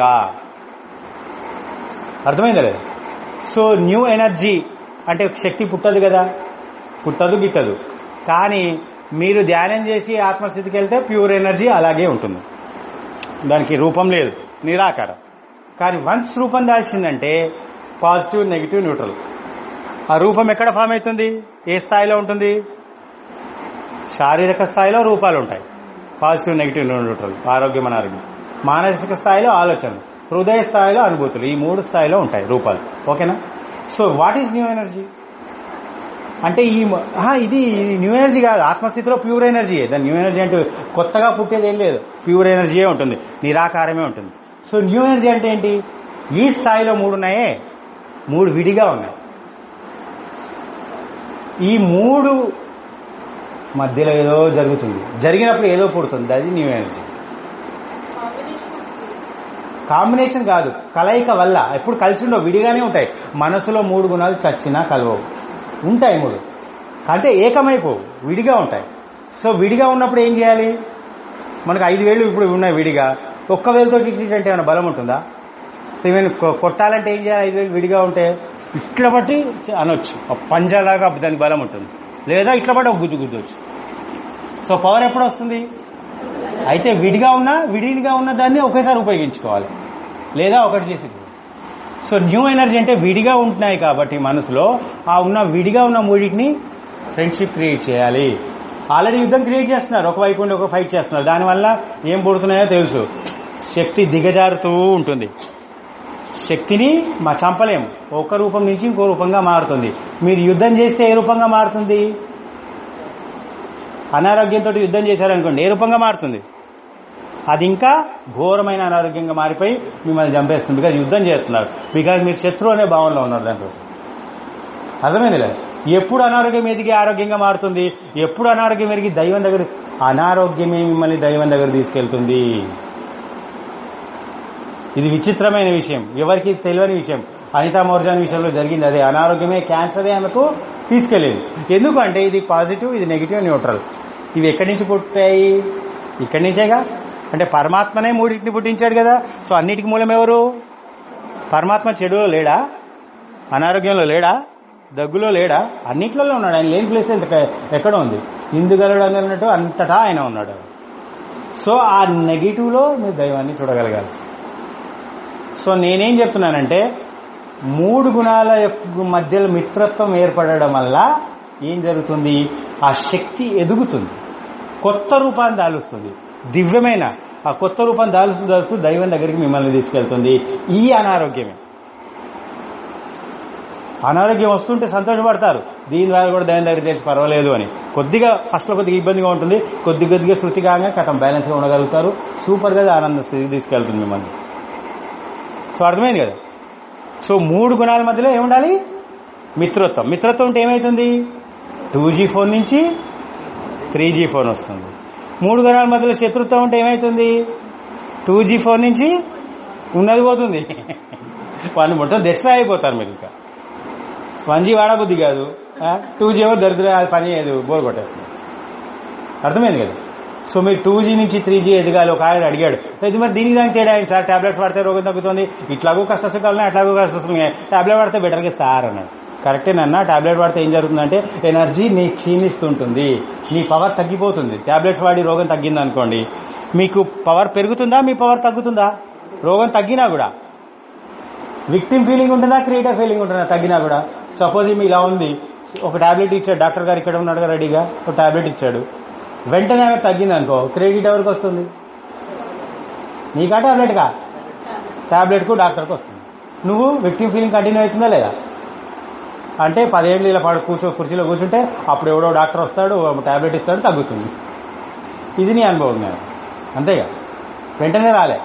అర్థమైందా లేదా సో న్యూ ఎనర్జీ అంటే శక్తి పుట్టదు కదా పుట్టదు గిట్టదు కానీ మీరు ధ్యానం చేసి ఆత్మస్థితికి వెళ్తే ప్యూర్ ఎనర్జీ అలాగే ఉంటుంది దానికి రూపం లేదు నిరాకారం కానీ వన్స్ రూపం దాల్చిందంటే పాజిటివ్ నెగిటివ్ న్యూట్రల్ ఆ రూపం ఎక్కడ ఫామ్ అవుతుంది ఏ స్థాయిలో ఉంటుంది శారీరక స్థాయిలో రూపాలు ఉంటాయి పాజిటివ్ నెగిటివ్ న్యూట్రల్ ఆరోగ్యం అనారోగ్యం మానసిక స్థాయిలో ఆలోచనలు హృదయ స్థాయిలో అనుభూతులు ఈ మూడు స్థాయిలో ఉంటాయి రూపాలు ఓకేనా so what is new energy అంటే ఈ మ- ఆహా, ఇది న్యూ ఎనర్జీ కాదు ఆత్మస్థితిలో ప్యూర్ ఎనర్జీ దాని న్యూ ఎనర్జీ అంటే కొత్తగా పుట్టేది ఏం లేదు ప్యూర్ ఎనర్జీయే ఉంటుంది నిరాకారమే ఉంటుంది సో న్యూ ఎనర్జీ అంటే ఏంటి ఈ స్థాయిలో మూడు ఉన్నాయే మూడు విడిగా ఉన్నాయి ఈ మూడు మధ్యలో ఏదో జరుగుతుంది జరిగినప్పుడు ఏదో పుడుతుంది అది న్యూ ఎనర్జీ కాంబినేషన్ వస్తుంది కాంబినేషన్ కాదు కలయిక వల్ల ఎప్పుడు కలిసి ఉండవు విడిగానే ఉంటాయి మనసులో మూడు గుణాలు చచ్చినా కలవవు ఉంటాయి మూడు అంటే ఏకమైపోవు విడిగా ఉంటాయి సో విడిగా ఉన్నప్పుడు ఏం చేయాలి మనకు ఐదు వేలు ఇప్పుడు ఉన్నాయి విడిగా ఒక్క వేలుతో టికెట్ అంటే ఏమైనా బలం ఉంటుందా సో ఈవెన్ కొ- కొట్టాలంటే ఏం చేయాలి ఐదు వేలు విడిగా ఉంటే ఇట్లా బట్టి చ- అనొచ్చు ఒక పంజాలాగా దానికి బలం ఉంటుంది లేదా ఇట్లా బట్టి ఒక గుద్దు గుద్దొచ్చు సో పవర్ ఎప్పుడు వస్తుంది అయితే విడిగా ఉన్న విడిగా ఉన్న దాన్ని ఒకేసారి ఉపయోగించుకోవాలి లేదా ఒకటి చేసి సో న్యూ ఎనర్జీ అంటే విడిగా ఉంటున్నాయి కాబట్టి మనసులో ఆ ఉన్న విడిగా ఉన్న మూడింటిని ఫ్రెండ్షిప్ క్రియేట్ చేయాలి ఆల్రెడీ యుద్ధం క్రియేట్ చేస్తున్నారు ఒకవైపు ఉండి ఒక ఫైట్ చేస్తున్నారు దానివల్ల ఏం పుడుతున్నాయో తెలుసు శక్తి దిగజారుతూ ఉంటుంది శక్తిని మా చంపలేం ఒక రూపం నుంచి ఇంకో రూపంగా మారుతుంది మీరు యుద్ధం చేస్తే ఏ రూపంగా మారుతుంది అనారోగ్యంతో యుద్ధం చేశారనుకోండి ఏ రూపంగా మారుతుంది అది ఇంకా ఘోరమైన అనారోగ్యంగా మారిపోయి మిమ్మల్ని చంపేస్తుంది బికాజ్ యుద్ధం చేస్తున్నారు బికాజ్ మీరు శత్రువు అనే భావనలో ఉన్నారు దాంట్లో అర్థమైంది లేదు ఎప్పుడు అనారోగ్యం ఎదిగి ఆరోగ్యంగా మారుతుంది ఎప్పుడు అనారోగ్యం ఎరిగి దైవం దగ్గర అనారోగ్యమే మిమ్మల్ని దైవం దగ్గర తీసుకెళ్తుంది ఇది విచిత్రమైన విషయం ఎవరికి తెలియని విషయం అనితా మోర్జాన్ విషయంలో జరిగింది అదే అనారోగ్యమే క్యాన్సరే ఆమెకు తీసుకెళ్ళింది ఎందుకంటే ఇది పాజిటివ్ ఇది నెగిటివ్ న్యూట్రల్ ఇవి ఎక్కడి నుంచి పుట్టాయి ఇక్కడి నుంచేగా అంటే పరమాత్మనే మూడింటిని పుట్టించాడు కదా సో అన్నిటికి మూలం ఎవరు పరమాత్మ చెడులో లేడా అనారోగ్యంలో లేడా దగ్గులో లేడా అన్నిట్లలో ఉన్నాడు ఆయన లేని ప్లేస్ ఎక్కడ ఉంది ఇందుగలడు అన్నట్టు అంతటా ఆయన ఉన్నాడు సో ఆ నెగిటివ్లో మీరు దైవాన్ని చూడగలగాలి సో నేనేం చెప్తున్నానంటే మూడు గుణాల యొక్క మధ్యలో మిత్రత్వం ఏర్పడడం వల్ల ఏం జరుగుతుంది ఆ శక్తి ఎదుగుతుంది కొత్త రూపాన్ని దాలుస్తుంది దివ్యమైన ఆ కొత్త రూపాన్ని దాలుస్తూ దాలుస్తూ దైవం దగ్గరికి మిమ్మల్ని తీసుకెళ్తుంది ఈ అనారోగ్యమే అనారోగ్యం వస్తుంటే సంతోషపడతారు దీని ద్వారా కూడా దైవం దగ్గర తెలిసి పర్వాలేదు అని కొద్దిగా ఫస్ట్లో కొద్దిగా ఇబ్బందిగా ఉంటుంది కొద్ది కొద్దిగా శృతిగా కథం బ్యాలెన్స్గా ఉండగలుగుతారు సూపర్గా ఆనంద స్థితికి తీసుకెళ్తుంది మిమ్మల్ని సో అర్థమైంది కదా సో మూడు గుణాల మధ్యలో ఏముండాలి మిత్రత్వం మిత్రత్వం ఉంటే ఏమవుతుంది టూ జీ ఫోన్ నుంచి త్రీ జీ ఫోన్ వస్తుంది మూడు గుణాల మధ్యలో శత్రుత్వం ఉంటే ఏమవుతుంది టూ జీ ఫోన్ నుంచి ఉన్నది పోతుంది వాళ్ళు మొత్తం డిస్ట్రాయ్ అయిపోతారు మీరు ఇంకా వన్ జీ వాడబుద్ధి కాదు టూ జీ ఏమో దరిద్ర అది పని చేయదు బోర్ కొట్టేస్తుంది అర్థమైంది కదా సో మీరు టూ జీ నుంచి త్రీ జీ ఎదగాలి ఒక ఆయన అడిగాడు అయితే మరి దీనికి దానికి తేడా అయింది సార్ టాబ్లెట్స్ వాడితే రోగం తగ్గుతుంది ఇట్లాగూ కష్ట సుఖాలు అట్లాగూ కష్ట సుఖాలు టాబ్లెట్ వాడితే బెటర్గా సార్ అన్నాడు కరెక్టేనన్నా టాబ్లెట్ వాడితే ఏం జరుగుతుందంటే ఎనర్జీ నీ క్షీణిస్తుంటుంది నీ పవర్ తగ్గిపోతుంది టాబ్లెట్స్ వాడి రోగం తగ్గింది అనుకోండి మీకు పవర్ పెరుగుతుందా మీ పవర్ తగ్గుతుందా రోగం తగ్గినా కూడా విక్టిమ్ ఫీలింగ్ ఉంటుందా క్రియేటర్ ఫీలింగ్ ఉంటుందా తగ్గినా కూడా సపోజ్ మీ ఇలా ఉంది ఒక టాబ్లెట్ ఇచ్చాడు డాక్టర్ గారు ఇక్కడ ఉన్నాడు కదా రెడీగా ఒక టాబ్లెట్ ఇచ్చాడు వెంటనే ఆమె తగ్గింది అనుకో క్రెడిట్ ఎవరికి వస్తుంది నీకా టాబ్లెట్గా టాబ్లెట్కు డాక్టర్కి వస్తుంది నువ్వు విక్టిమ్ ఫీలింగ్ కంటిన్యూ అవుతుందా లేదా అంటే పదేళ్ళు ఇలా పడు కూర్చో కుర్చీలో కూర్చుంటే అప్పుడు ఎవడో డాక్టర్ వస్తాడు టాబ్లెట్ ఇస్తాడు తగ్గుతుంది ఇది నీ అనుభవం నేను అంతేగా వెంటనే రాలే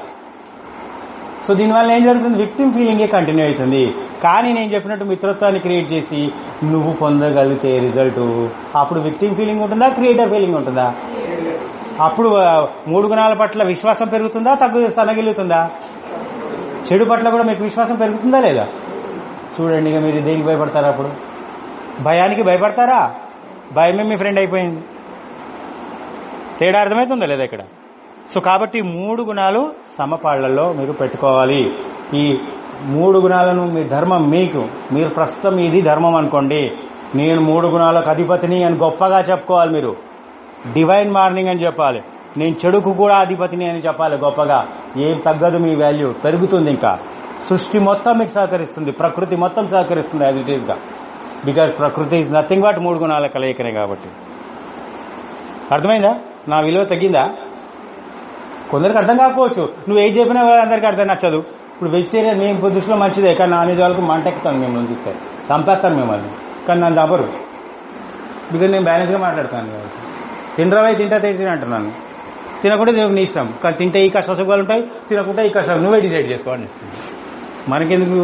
సో దీనివల్ల ఏం జరుగుతుంది విక్టిమ్ ఫీలింగే కంటిన్యూ అవుతుంది కానీ నేను చెప్పినట్టు మిత్రత్వాన్ని క్రియేట్ చేసి నువ్వు పొందగలిగితే రిజల్ట్ అప్పుడు విక్టిమ్ ఫీలింగ్ ఉంటుందా క్రియేటర్ ఫీలింగ్ ఉంటుందా అప్పుడు ఆ, మూడు గుణాల పట్ల విశ్వాసం పెరుగుతుందా తగ్గు సన్నగిలుతుందా చెడు పట్ల కూడా మీకు విశ్వాసం పెరుగుతుందా లేదా చూడండి ఇక మీరు దేనికి భయపడతారా అప్పుడు భయానికి భయపడతారా భయమే మీ ఫ్రెండ్ అయిపోయింది తేడా అర్థమవుతుందా లేదా ఇక్కడ సో కాబట్టి మూడు గుణాలు సమపాళ్లలో మీరు పెట్టుకోవాలి ఈ మూడు గుణాలను మీ ధర్మం మీకు మీరు ప్రస్తుతం ఇది ధర్మం అనుకోండి నేను మూడు గుణాలకు అధిపతిని అని గొప్పగా చెప్పుకోవాలి మీరు డివైన్ మార్నింగ్ అని చెప్పాలి నేను చెడుకు కూడా అధిపతిని అని చెప్పాలి గొప్పగా ఏం తగ్గదు మీ వాల్యూ పెరుగుతుంది ఇంకా సృష్టి మొత్తం మీకు సహకరిస్తుంది ప్రకృతి మొత్తం సహకరిస్తుంది యాజ్ ఇట్ ఈస్గా బికాజ్ ప్రకృతి ఈజ్ నథింగ్ బట్ మూడు గుణాల కలయికనే కాబట్టి అర్థమైందా నా విలువ తగ్గిందా కొందరికి అర్థం కాకపోవచ్చు నువ్వు ఏం చెప్పినా కూడా అందరికి అర్థం నచ్చదు ఇప్పుడు వెజిటేరియన్ మేము దృష్టిలో మంచిదే కానీ నాన్ వెజ్ వాళ్ళకు మంట ఎక్కుతాను మిమ్మల్ని చూస్తే చంపేస్తాను మిమ్మల్ని కానీ నన్ను చంపరు బికాజ్ నేను బ్యాలెన్స్గా మాట్లాడతాను కాబట్టి తినరవై తింటా తింటే అంటున్నాను తినకుండా దేవుడు నీ ఇష్టం కానీ తింటే ఈ కష్ట సుఖాలు ఉంటాయి తినకుండా ఈ కష్టాలు నువ్వే డిసైడ్ చేసుకోండి మనకెందుకు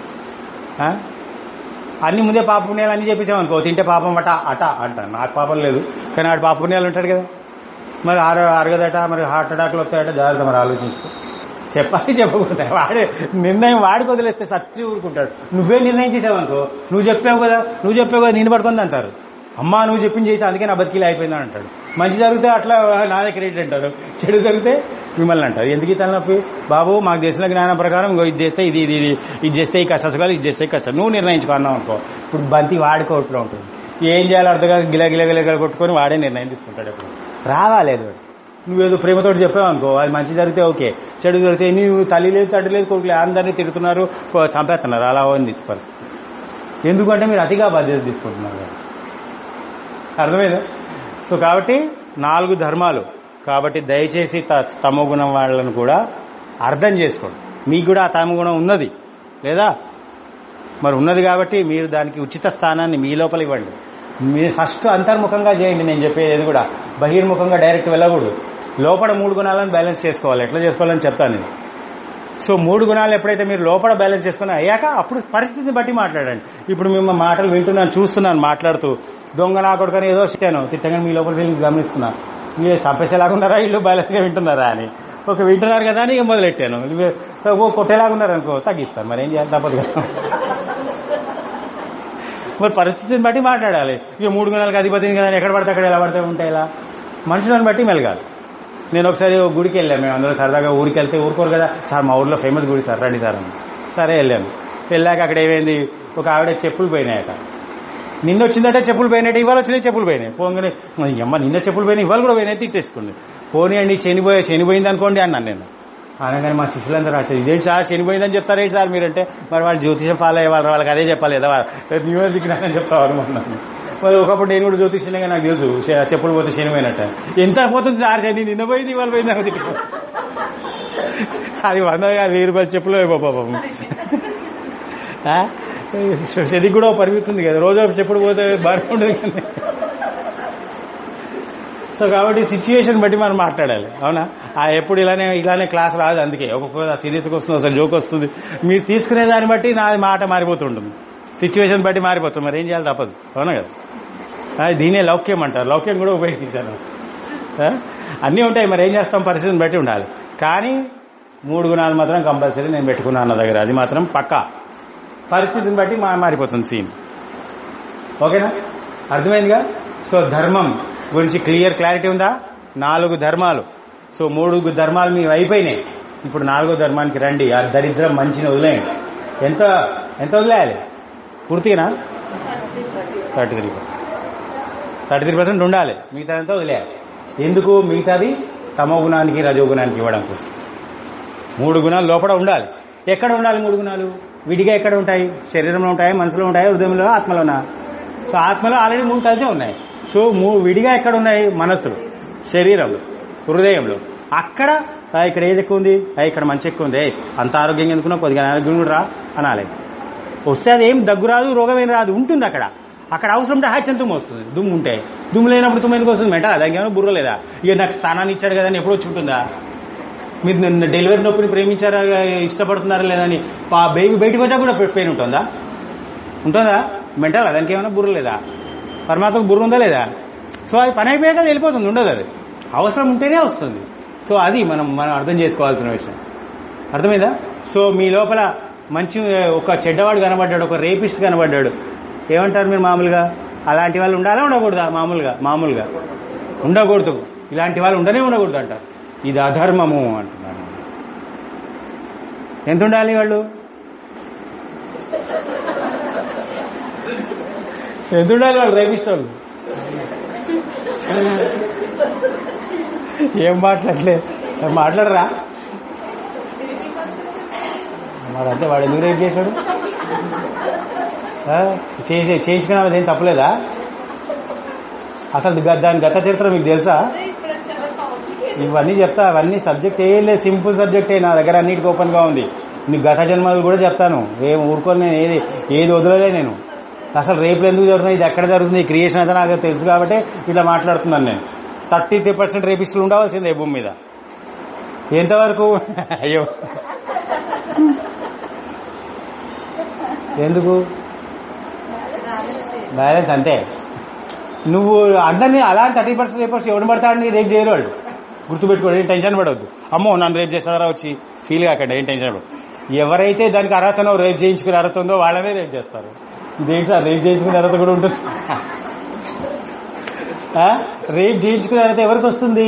ఆ? అన్ని ముందే పాప పుణ్యాలు అన్ని చెప్పేసామనుకో తింటే పాపం అట అట అంట నాకు పాపం లేదు కానీ ఆడు పాప పుణ్యాలు ఉంటాడు కదా మరి ఆరు అరగదట మరి హార్ట్ అటాక్లు వస్తాయట జాగ్రత్త మరి ఆలోచించుకో చెప్పాలి చెప్పకూడదు వాడే నిర్ణయం వాడికి వదిలేస్తే సచ్చి ఊరుకుంటాడు నువ్వే నిర్ణయం చేసావనుకో నువ్వు చెప్పావు కదా నువ్వు చెప్పావు కదా నేను పడుకుంది అంటారు అమ్మా నువ్వు చెప్పింది చేసి అందుకే నా బతికిలా అయిపోయిందని అంటాడు మంచి జరిగితే అట్లా నాదే క్రెడిట్ అంటారు చెడు జరిగితే మిమ్మల్ని అంటారు ఎందుకు ఈ తలనొప్పి బాబు మాకు తెలిసిన జ్ఞానం ప్రకారం ఇంకో ఇది చేస్తే ఇది ఇది ఇది ఇది చేస్తే ఈ కష్టాలు ఇది చేస్తే ఈ కష్టం నువ్వు నిర్ణయించుకున్నావు అనుకో ఇప్పుడు బంతి వాడి కోట్లో ఉంటుంది ఏం చేయాలో అర్థం కాక గిల గిల గిల గిల కొట్టుకొని వాడే నిర్ణయం తీసుకుంటాడు ఎప్పుడు రావాలేదు నువ్వేదో ప్రేమతో చెప్పావు అనుకో అది మంచి జరిగితే ఓకే చెడు జరిగితే నువ్వు తల్లి లేదు తల్లి లేదు కొడుకు లేదు అందరినీ తిడుతున్నారు పో- చంపేస్తున్నారు అలా ఉంది పరిస్థితి ఎందుకంటే మీరు అతిగా బాధ్యత తీసుకుంటున్నారు కదా అర్థమైందా సో కాబట్టి నాలుగు ధర్మాలు కాబట్టి దయచేసి త- తమో గుణం వాళ్ళను కూడా అర్థం చేసుకోండి మీకు కూడా ఆ తమ గుణం ఉన్నది లేదా మరి ఉన్నది కాబట్టి మీరు దానికి ఉచిత స్థానాన్ని మీ లోపల ఇవ్వండి మీరు ఫస్ట్ అంతర్ముఖంగా చేయండి నేను చెప్పేది ఏది కూడా బహిర్ముఖంగా డైరెక్ట్ వెళ్ళకూడదు లోపల మూడు గుణాలను బ్యాలెన్స్ చేసుకోవాలి ఎట్లా చేసుకోవాలని చెప్తాను నేను సో మూడు గుణాలు ఎప్పుడైతే మీరు లోపల బ్యాలెన్స్ చేసుకుని అయ్యాక అప్పుడు పరిస్థితిని బట్టి మాట్లాడండి ఇప్పుడు మేము మాటలు వింటున్నాను చూస్తున్నాను మాట్లాడుతూ దొంగ నా కొడుకని ఏదో తిట్టాను తిట్టగానే మీ లోపల ఫీలింగ్ గమనిస్తున్నా మీరు చంపేసేలాగున్నారా ఇల్లు బ్యాలెన్స్గా వింటున్నారా అని ఒక వింటున్నారు కదా అని ఇక మొదలెట్టాను ఇవి సో ఓ కొట్టేలాగున్నారు అనుకో తగ్గిస్తాను మరి ఏం చేయాలి తప్పదు కదా మరి పరిస్థితిని బట్టి మాట్లాడాలి ఇక మూడు గుణాలకు అధిపతిని కదా ఎక్కడ పడితే అక్కడ ఎలా పడితే ఉంటాయి ఇలా మనుషులను బట్టి మెలగాలి నేను ఒకసారి ఒక గుడికి వెళ్ళాను మేము అందరూ సరదాగా ఊరికి వెళ్తే ఊరుకోరు కదా సార్ మా ఊర్లో ఫేమస్ గుడి సార్ రండి సార్ అని సరే వెళ్ళాను వెళ్ళాక అక్కడ ఏమైంది ఒక ఆవిడ చెప్పులు పోయినాయట నిన్న వచ్చిందంటే చెప్పులు పోయినట్టు ఇవాళ వచ్చినాయి చెప్పులు పోయినాయి పోగానే అమ్మ నిన్న చెప్పులు పోయినాయి ఇవాళ కూడా పోయినాయి తిట్టేసుకోండి పోనీ అండి శని పోయి శని పోయింది అనుకోండి అన్నాను నేను అనగానే మా శిష్యులందరూ రాశారు ఇదేంటి సార్ శని పోయిందని చెప్తారేంటి సార్ మీరంటే మరి వాళ్ళు జ్యోతిషం ఫాలో అయ్యే వాళ్ళు వాళ్ళకి అదే చెప్పాలి కదా న్యూ ఇయర్ దిగినానని చెప్తారు అనుకున్నాను మరి ఒకప్పుడు నేను కూడా జ్యోతిష్యంగా నాకు తెలుసు శ- చెప్పులు పోతే శని పోయినట్ట ఎంత పోతుంది సార్ శని నిన్న పోయింది ఇవాళ పోయింది నాకు తిట్టుకో అది వంద కాదు, వెయ్యి రూపాయలు చెప్పులు అయిపో పాపం ఆ? శనికి కూడా ఒక పరిమితి ఉంది కదా రోజు ఒక చెప్పుడు పోతే బాగానే ఉండదు కానీ సో కాబట్టి సిచ్యువేషన్ బట్టి మనం మాట్లాడాలి అవునా ఆ ఎప్పుడు ఇలానే ఇలానే క్లాస్ రాదు అందుకే ఒక్కొక్క సీరియస్గా వస్తుంది ఒకసారి జోక్ వస్తుంది మీరు తీసుకునే దాన్ని బట్టి నా మాట మారిపోతుంటుంది సిచ్యువేషన్ బట్టి మారిపోతుంది మరి ఏం చేయాలి తప్పదు అవునా కదా ఆ, దీనే లౌక్యం అంటారు లౌక్యం కూడా ఉపయోగించాను ఆ? అన్నీ ఉంటాయి మరి ఏం చేస్తాం పరిస్థితిని బట్టి ఉండాలి కానీ మూడు గుణాలు మాత్రం కంపల్సరీ నేను పెట్టుకున్నాను నా దగ్గర అది మాత్రం పక్కా పరిస్థితిని బట్టి మా మారిపోతుంది సీన్ ఓకేనా అర్థమైందిగా సో ధర్మం గురించి క్లియర్ క్లారిటీ ఉందా నాలుగు ధర్మాలు సో మూడు ధర్మాలు మీ అయిపోయినాయి ఇప్పుడు నాలుగో ధర్మానికి రండి ఆ దరిద్రం మంచిని వదిలేయండి ఎంత ఎంత వదిలేయాలి పూర్తిగా thirty three percent thirty three percent ఉండాలి మిగతాదంతా వదిలేయాలి ఎందుకు మిగతాది తమో గుణానికి రజో గుణానికి ఇవ్వడం కోసం మూడు గుణాలు లోపల ఉండాలి ఎక్కడ ఉండాలి మూడు గుణాలు విడిగా ఎక్కడ ఉంటాయి శరీరంలో ఉంటాయి మనసులో ఉంటాయి హృదయంలో ఆత్మలోనా సో ఆత్మలో ఆల్రెడీ మూడు కలిసే ఉన్నాయి సో మూడు విడిగా ఎక్కడ ఉన్నాయి మనస్సులో శరీరంలో హృదయంలో అక్కడ ఆ, ఇక్కడ ఏది ఎక్కువ ఉంది ఆ, ఇక్కడ మంచి ఎక్కువ ఉంది ఏయ్, అంత ఆరోగ్యంగా ఎందుకున్నా కొద్దిగా ఆరోగ్యం కూడా రా అనాలి వస్తే అది ఏం దగ్గు రాదు రోగం ఏం రాదు ఉంటుంది అక్కడ అక్కడ అవసరం ఉంటే హ్యాచ్ తుమ్ము వస్తుంది దుమ్ము ఉంటే దుమ్ము లేనప్పుడు తుమ్ము ఎందుకు వస్తుంది మెంటల్ దానికి ఏమైనా బుర్ర లేదా ఇక నాకు స్థానాన్ని ఇచ్చాడు కదా అని ఎప్పుడు వచ్చి ఉంటుందా మీరు నిన్న డెలివరీ నొప్పిని ప్రేమించారా ఇష్టపడుతున్నారా లేదని ఆ బేబీ బయటకు వచ్చా కూడా పెయిన్ ఉంటుందా ఉంటుందా మెంటల్ దానికి ఏమైనా బుర్ర లేదా పరమాత్మకు బుర్ర ఉందా లేదా సో అది పని అయిపోయాక అది వెళ్ళిపోతుంది ఉండదు అది అవసరం ఉంటేనే వస్తుంది సో అది మనం మనం అర్థం చేసుకోవాల్సిన విషయం అర్థమైందా సో మీ లోపల మంచి ఒక చెడ్డవాడు కనబడ్డాడు ఒక రేపిస్ట్ కనబడ్డాడు ఏమంటారు మీరు మామూలుగా అలాంటి వాళ్ళు ఉండాలా ఉండకూడదా మామూలుగా మామూలుగా ఉండకూడదు ఇలాంటి వాళ్ళు ఉండనే ఉండకూడదు అంటారు ఇది అధర్మము అంటున్నాను ఎంత ఉండాలి వాళ్ళు ఎంత ఉండాలి వాళ్ళు రేపిస్ట్ వాళ్ళు ఏం మాట్లాడలే మాట్లాడరా మరి అంతే వాడు ఎందుకు రేపు చేశాడు ఆ? చేసి చేయించుకున్నా అదేం తప్పలేదా అసలు గ- దాని గత చరిత్ర మీకు తెలుసా అదే ఇక్కడ చాలా కాంప్లికేటెడ్ ఇవన్నీ చెప్తా అవన్నీ సబ్జెక్ట్ ఏం లేదు సింపుల్ సబ్జెక్టే నా దగ్గర అన్నిటికీ ఓపెన్ గా ఉంది నీకు గత జన్మలు కూడా చెప్తాను ఏం ఊరుకొని నేను ఏది ఏది వదలలే నేను అసలు రేపులు ఎందుకు జరుగుతుంది ఇది ఎక్కడ జరుగుతుంది ఈ క్రియేషన్ అయితే నాకు తెలుసు కాబట్టి ఇట్లా మాట్లాడుతున్నాను నేను థర్టీ త్రీ పర్సెంట్ రేపిస్టులు ఉండవలసిందే ఈ భూమి మీద ఎంతవరకు అయ్యో ఎందుకు బ్యాలెన్స్ అంతే నువ్వు అందరినీ అలాంటి థర్టీ పర్సెంట్ రేపర్స్ ఎవడు పడతాడని రేపు చేయరు వాళ్ళు గుర్తుపెట్టుకోండి ఏం టెన్షన్ పడవద్దు అమ్మో నన్ను రేపు చేస్తారా వచ్చి ఫీల్ కాకండి ఏం టెన్షన్ పడదు ఎవరైతే దానికి అర్హతనో రేపు చేయించుకునే అర్హత ఉందో వాళ్ళనే రేపు చేస్తారు ఇదేంటి సార్ రేపు చేయించుకునే అర్హత కూడా ఉంటుంది ఆ? రేపు చేయించుకునే అర్హత ఎవరికి వస్తుంది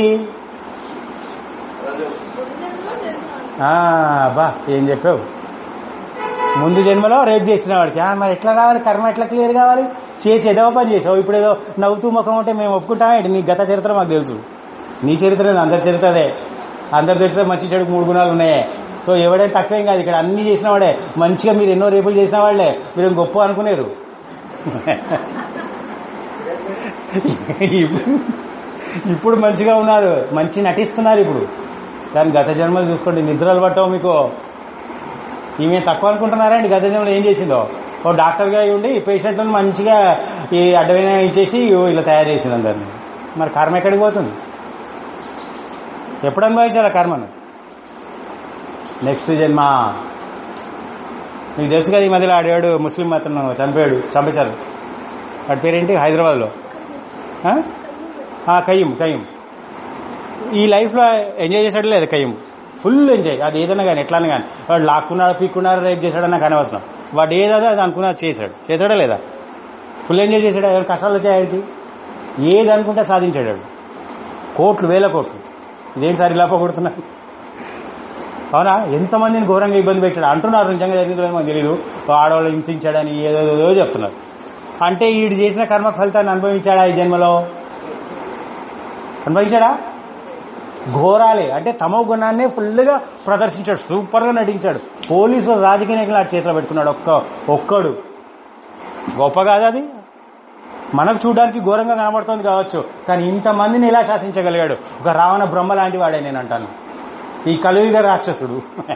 గురుజన్మలో చేస్తాను ఆ, అబ్బా ఏం చెప్పావు ముందు జన్మలో రేపు చేసిన వాడికి ఆ, మరి ఎట్లా రావాలి కర్మ ఎట్లా క్లియర్ కావాలి చేసి ఏదో పని చేసావు ఇప్పుడు ఏదో నవ్వుతూ ముఖం ఉంటే మేము ఒప్పుకుంటామే నీ గత చరిత్ర మాకు తెలుసు నీ చరిత్ర ఏంది? అందరి చరిత్ర అదే అందరి చరిత్ర మంచి చెడుకు మూడు గుణాలు ఉన్నాయే సో ఎవడైనా తక్కువేం కాదు ఇక్కడ అన్ని చేసిన వాడే మంచిగా మీరు ఎన్నో రేపులు చేసిన వాళ్ళే మీరు గొప్ప అనుకునేరు ఇప్పుడు- ఇప్పుడు మంచిగా ఉన్నారు మంచి నటిస్తున్నారు ఇప్పుడు కానీ గత జన్మలు చూసుకోండి నిద్రలు పట్టవు మీకు ఈమె తక్కువ అనుకుంటున్నారా అండి గత జన్మలో ఏం చేసిందో ఓ డాక్టర్గా ఉండి పేషెంట్లను మంచిగా ఈ అడ్డమైన ఇచ్చేసి ఇలా తయారు చేసింది అందరిని మరి కర్మ ఎక్కడికి పోతుంది ఎప్పుడు అనుభవించాలి ఆ కర్మను నెక్స్ట్ జన్మ మీకు తెలుసు కదా ఈ మధ్యలో ఆడేవాడు ముస్లిం అతను చనిపోయాడు చంపేశారు వాడి పేరేంటి హైదరాబాద్లో ఆ? ఆ, కయ్యం కయ్యం ఈ లైఫ్లో ఎంజాయ్ చేశాడు లేదు కయ్యం ఫుల్ ఎంజాయ్ అది ఏదైనా కానీ ఎట్లన్నా కానీ వాడు లాక్కున్నాడు పీక్కున్నాడు రేపు చేశాడని నాకు అనవసరం వాడు ఏదో అది అనుకున్నాడు చేశాడు చేశాడా లేదా ఫుల్ ఎంజాయ్ చేశాడు ఎవరు కష్టాలు వచ్చాయి ఆయనకి ఏది అనుకుంటే సాధించాడు వాడు. కోట్లు వేల కోట్లు ఇదేంటి సార్ ఇలా పోగొడుతున్నారు అవునా ఎంతమందిని ఘోరంగా ఇబ్బంది పెట్టాడు అంటున్నారు నిజంగా జరిగిందో లేదో మాకు తెలియదు ఆడవాళ్ళు హింసించాడని ఏదో ఏదో చెప్తున్నారు అంటే ఈడు చేసిన కర్మ ఫలితాన్ని అనుభవించాడా ఈ జన్మలో అనుభవించాడా ఘోరాలే అంటే తమో గుణాన్నే ఫుల్గా ప్రదర్శించాడు సూపర్గా నటించాడు పోలీసులు రాజకీయ నాయకులు ఆ చేతిలో పెట్టుకున్నాడు ఒక్క ఒక్కడు గొప్ప కాదు అది మనకు చూడడానికి ఘోరంగా కనబడుతుంది కావచ్చు కానీ ఇంతమందిని ఎలా శాసించగలిగాడు ఒక రావణ బ్రహ్మ లాంటి వాడే నేను అంటాను ఈ కలియుగ రాక్షసుడు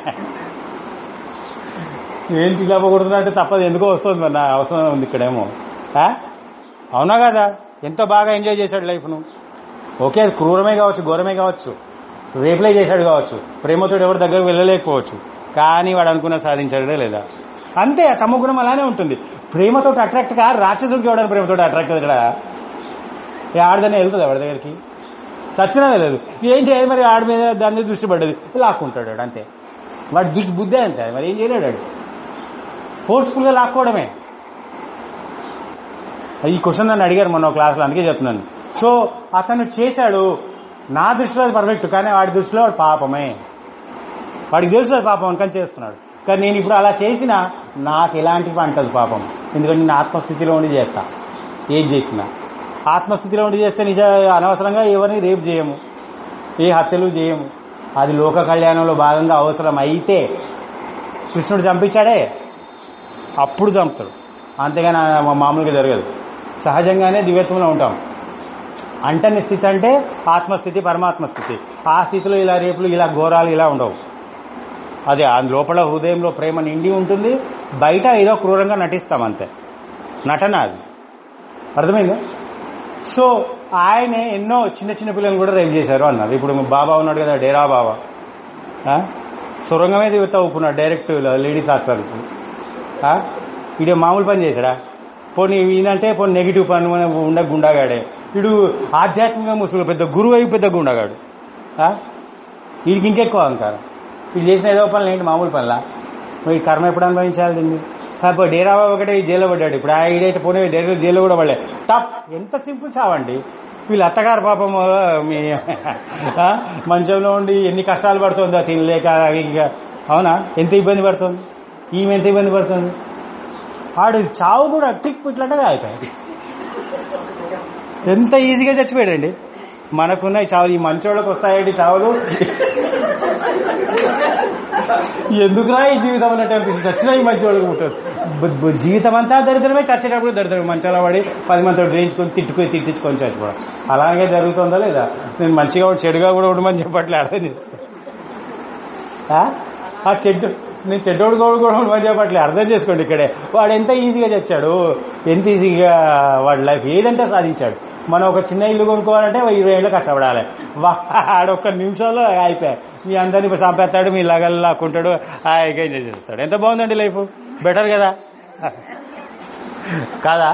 ఏంటి ఇలా పొగుడుతున్నట్టు తప్పదు ఎందుకో వస్తుంది మరి నా అవసరం ఉంది ఇక్కడేమో ఆ? అవునా కదా ఎంత బాగా ఎంజాయ్ చేశాడు లైఫ్ను ఓకే అది క్రూరమే కావచ్చు ఘోరమే కావచ్చు రేపులే చేశాడు కావచ్చు ప్రేమతో ఎవరి దగ్గరకు వెళ్ళలేకపోవచ్చు కానీ వాడు అనుకున్న సాధించాడే లేదా అంతే ఆ తమ గుణం అలానే ఉంటుంది ప్రేమతో అట్రాక్ట్ కా రాక్షసుడికి ఎవడని ప్రేమతో అట్రాక్ట్ ఇక్కడ ఈ ఆడదని వెళ్తుంది వాడి దగ్గరికి చచ్చినా వెళ్ళదు ఏం చేయాలి మరి ఆడి మీద దాని మీద దృష్టి పడ్డది లాక్కుంటాడు వాడు అంతే వాడి దృష్టి బుద్ధే అంతే మరి ఏం చేయలేడు వాడు ఫోర్స్ఫుల్గా లాక్కోవడమే ఈ క్వశ్చన్ నన్ను అడిగారు మొన్న ఒక క్లాస్లో అందుకే చెప్తున్నాను సో అతను చేశాడు నా దృష్టిలో అది పర్ఫెక్ట్ కానీ వాడి దృష్టిలో వాడు పాపమే వాడికి తెలుసు అది పాపం అనుకని చేస్తున్నాడు కానీ నేను ఇప్పుడు అలా చేసినా నాకు ఎలాంటి పంటది పాపం ఎందుకంటే నేను ఆత్మస్థితిలో ఉండి చేస్తా ఏది చేసినా ఆత్మస్థితిలో ఉండి చేస్తే నిజ అనవసరంగా ఎవరిని రేపు చేయము ఏ హత్యలు చేయము అది లోక కళ్యాణంలో భాగంగా అవసరం అయితే కృష్ణుడు చంపించాడే అప్పుడు చంపుతాడు అంతేగాని ఆ మామూలుగా జరగదు సహజంగానే దివ్యత్వంలో ఉంటాం అంటని స్థితి అంటే ఆత్మస్థితి పరమాత్మ స్థితి ఆ స్థితిలో ఇలా రేపులు ఇలా ఘోరాలు ఇలా ఉండవు అదే ఆ లోపల హృదయంలో ప్రేమ నిండి ఉంటుంది బయట ఏదో క్రూరంగా నటిస్తాం అంతే నటన అది అర్థమైందా సో ఆయన ఎన్నో చిన్న చిన్న పిల్లలు కూడా రేపు చేశారు అన్నారు ఇప్పుడు బాబా ఉన్నాడు కదా డేరా బాబా ఆ? సొరంగమే దిగుతా ఊపున్నాడు డైరెక్ట్ లేడీస్ హాస్టల్కు ఇడే మామూలు పని చేశాడా పోనీ ఈయనంటే పోనీ నెగిటివ్ పని ఉండ గుండాగాడే వీడు ఆధ్యాత్మిక ముసులు పెద్ద గురువు అయి పెద్ద గుండాగాడు ఆ? వీడికి ఇంకెక్కువ అహంకారం వీడు చేసిన ఏదో పనులు ఏంటి మామూలు పనులా మరి కర్మ ఎప్పుడు అనుభవించాలి దీన్ని ఇప్పుడు డేరా బాబు ఒకటే ఈ జైల్లో పడ్డాడు ఇప్పుడు ఆ ఈడైతే పోనీ డైరెక్ట్ జైల్లో కూడా పడలే టప్ ఎంత సింపుల్ చావండి వీళ్ళ అత్తగారు పాపం మీ ఆ? మంచంలో ఉండి ఎన్ని కష్టాలు పడుతుందో తినలేక ఇక అవునా ఎంత ఇబ్బంది పడుతుంది ఈమె ఎంత ఇబ్బంది పడుతుంది ఆడు చావు కూడా టిక్ ఇట్లంటే అయిపోయింది ఎంత ఈజీగా చచ్చిపోయాడండి మనకున్న ఈ చావులు ఈ మంచోళ్ళకి వస్తాయండి చావులు ఎందుకురా ఈ జీవితం అన్నట్టు అనిపిస్తుంది చచ్చినా ఈ మంచి వాళ్ళకి ఉంటుంది బు- బు- జీవితం అంతా దరిద్రమే చచ్చేటప్పుడు దరిద్రమే మంచాల పడి పది మందితో వేయించుకొని తిట్టుకొని తిట్టించుకొని చచ్చిపోవడం అలాగే జరుగుతుందా లేదా నేను మంచిగా ఉండి చెడుగా కూడా ఉండమని చెప్పట్లే అర్థం చేసుకో ఆ? ఆ చెడ్డు నేను చెడ్డోడు కూడా కూడా ఉండమని చెప్పట్లే అర్థం చేసుకోండి ఇక్కడే వాడు ఎంత ఈజీగా చచ్చాడు ఎంత ఈజీగా వాడి లైఫ్ ఏదంటే సాధించాడు మనం ఒక చిన్న ఇల్లు కొనుక్కోవాలంటే ఓ ఇరవై ఏళ్ళు కష్టపడాలి వాడు ఒక్క నిమిషంలో అయిపోయాయి మీ అందరిని ఇప్పుడు చంపేస్తాడు మీ లగల్ లాక్కుంటాడు హాయిగా ఎంజాయ్ చేస్తాడు ఎంత బాగుందండి లైఫ్ బెటర్ కదా కాదా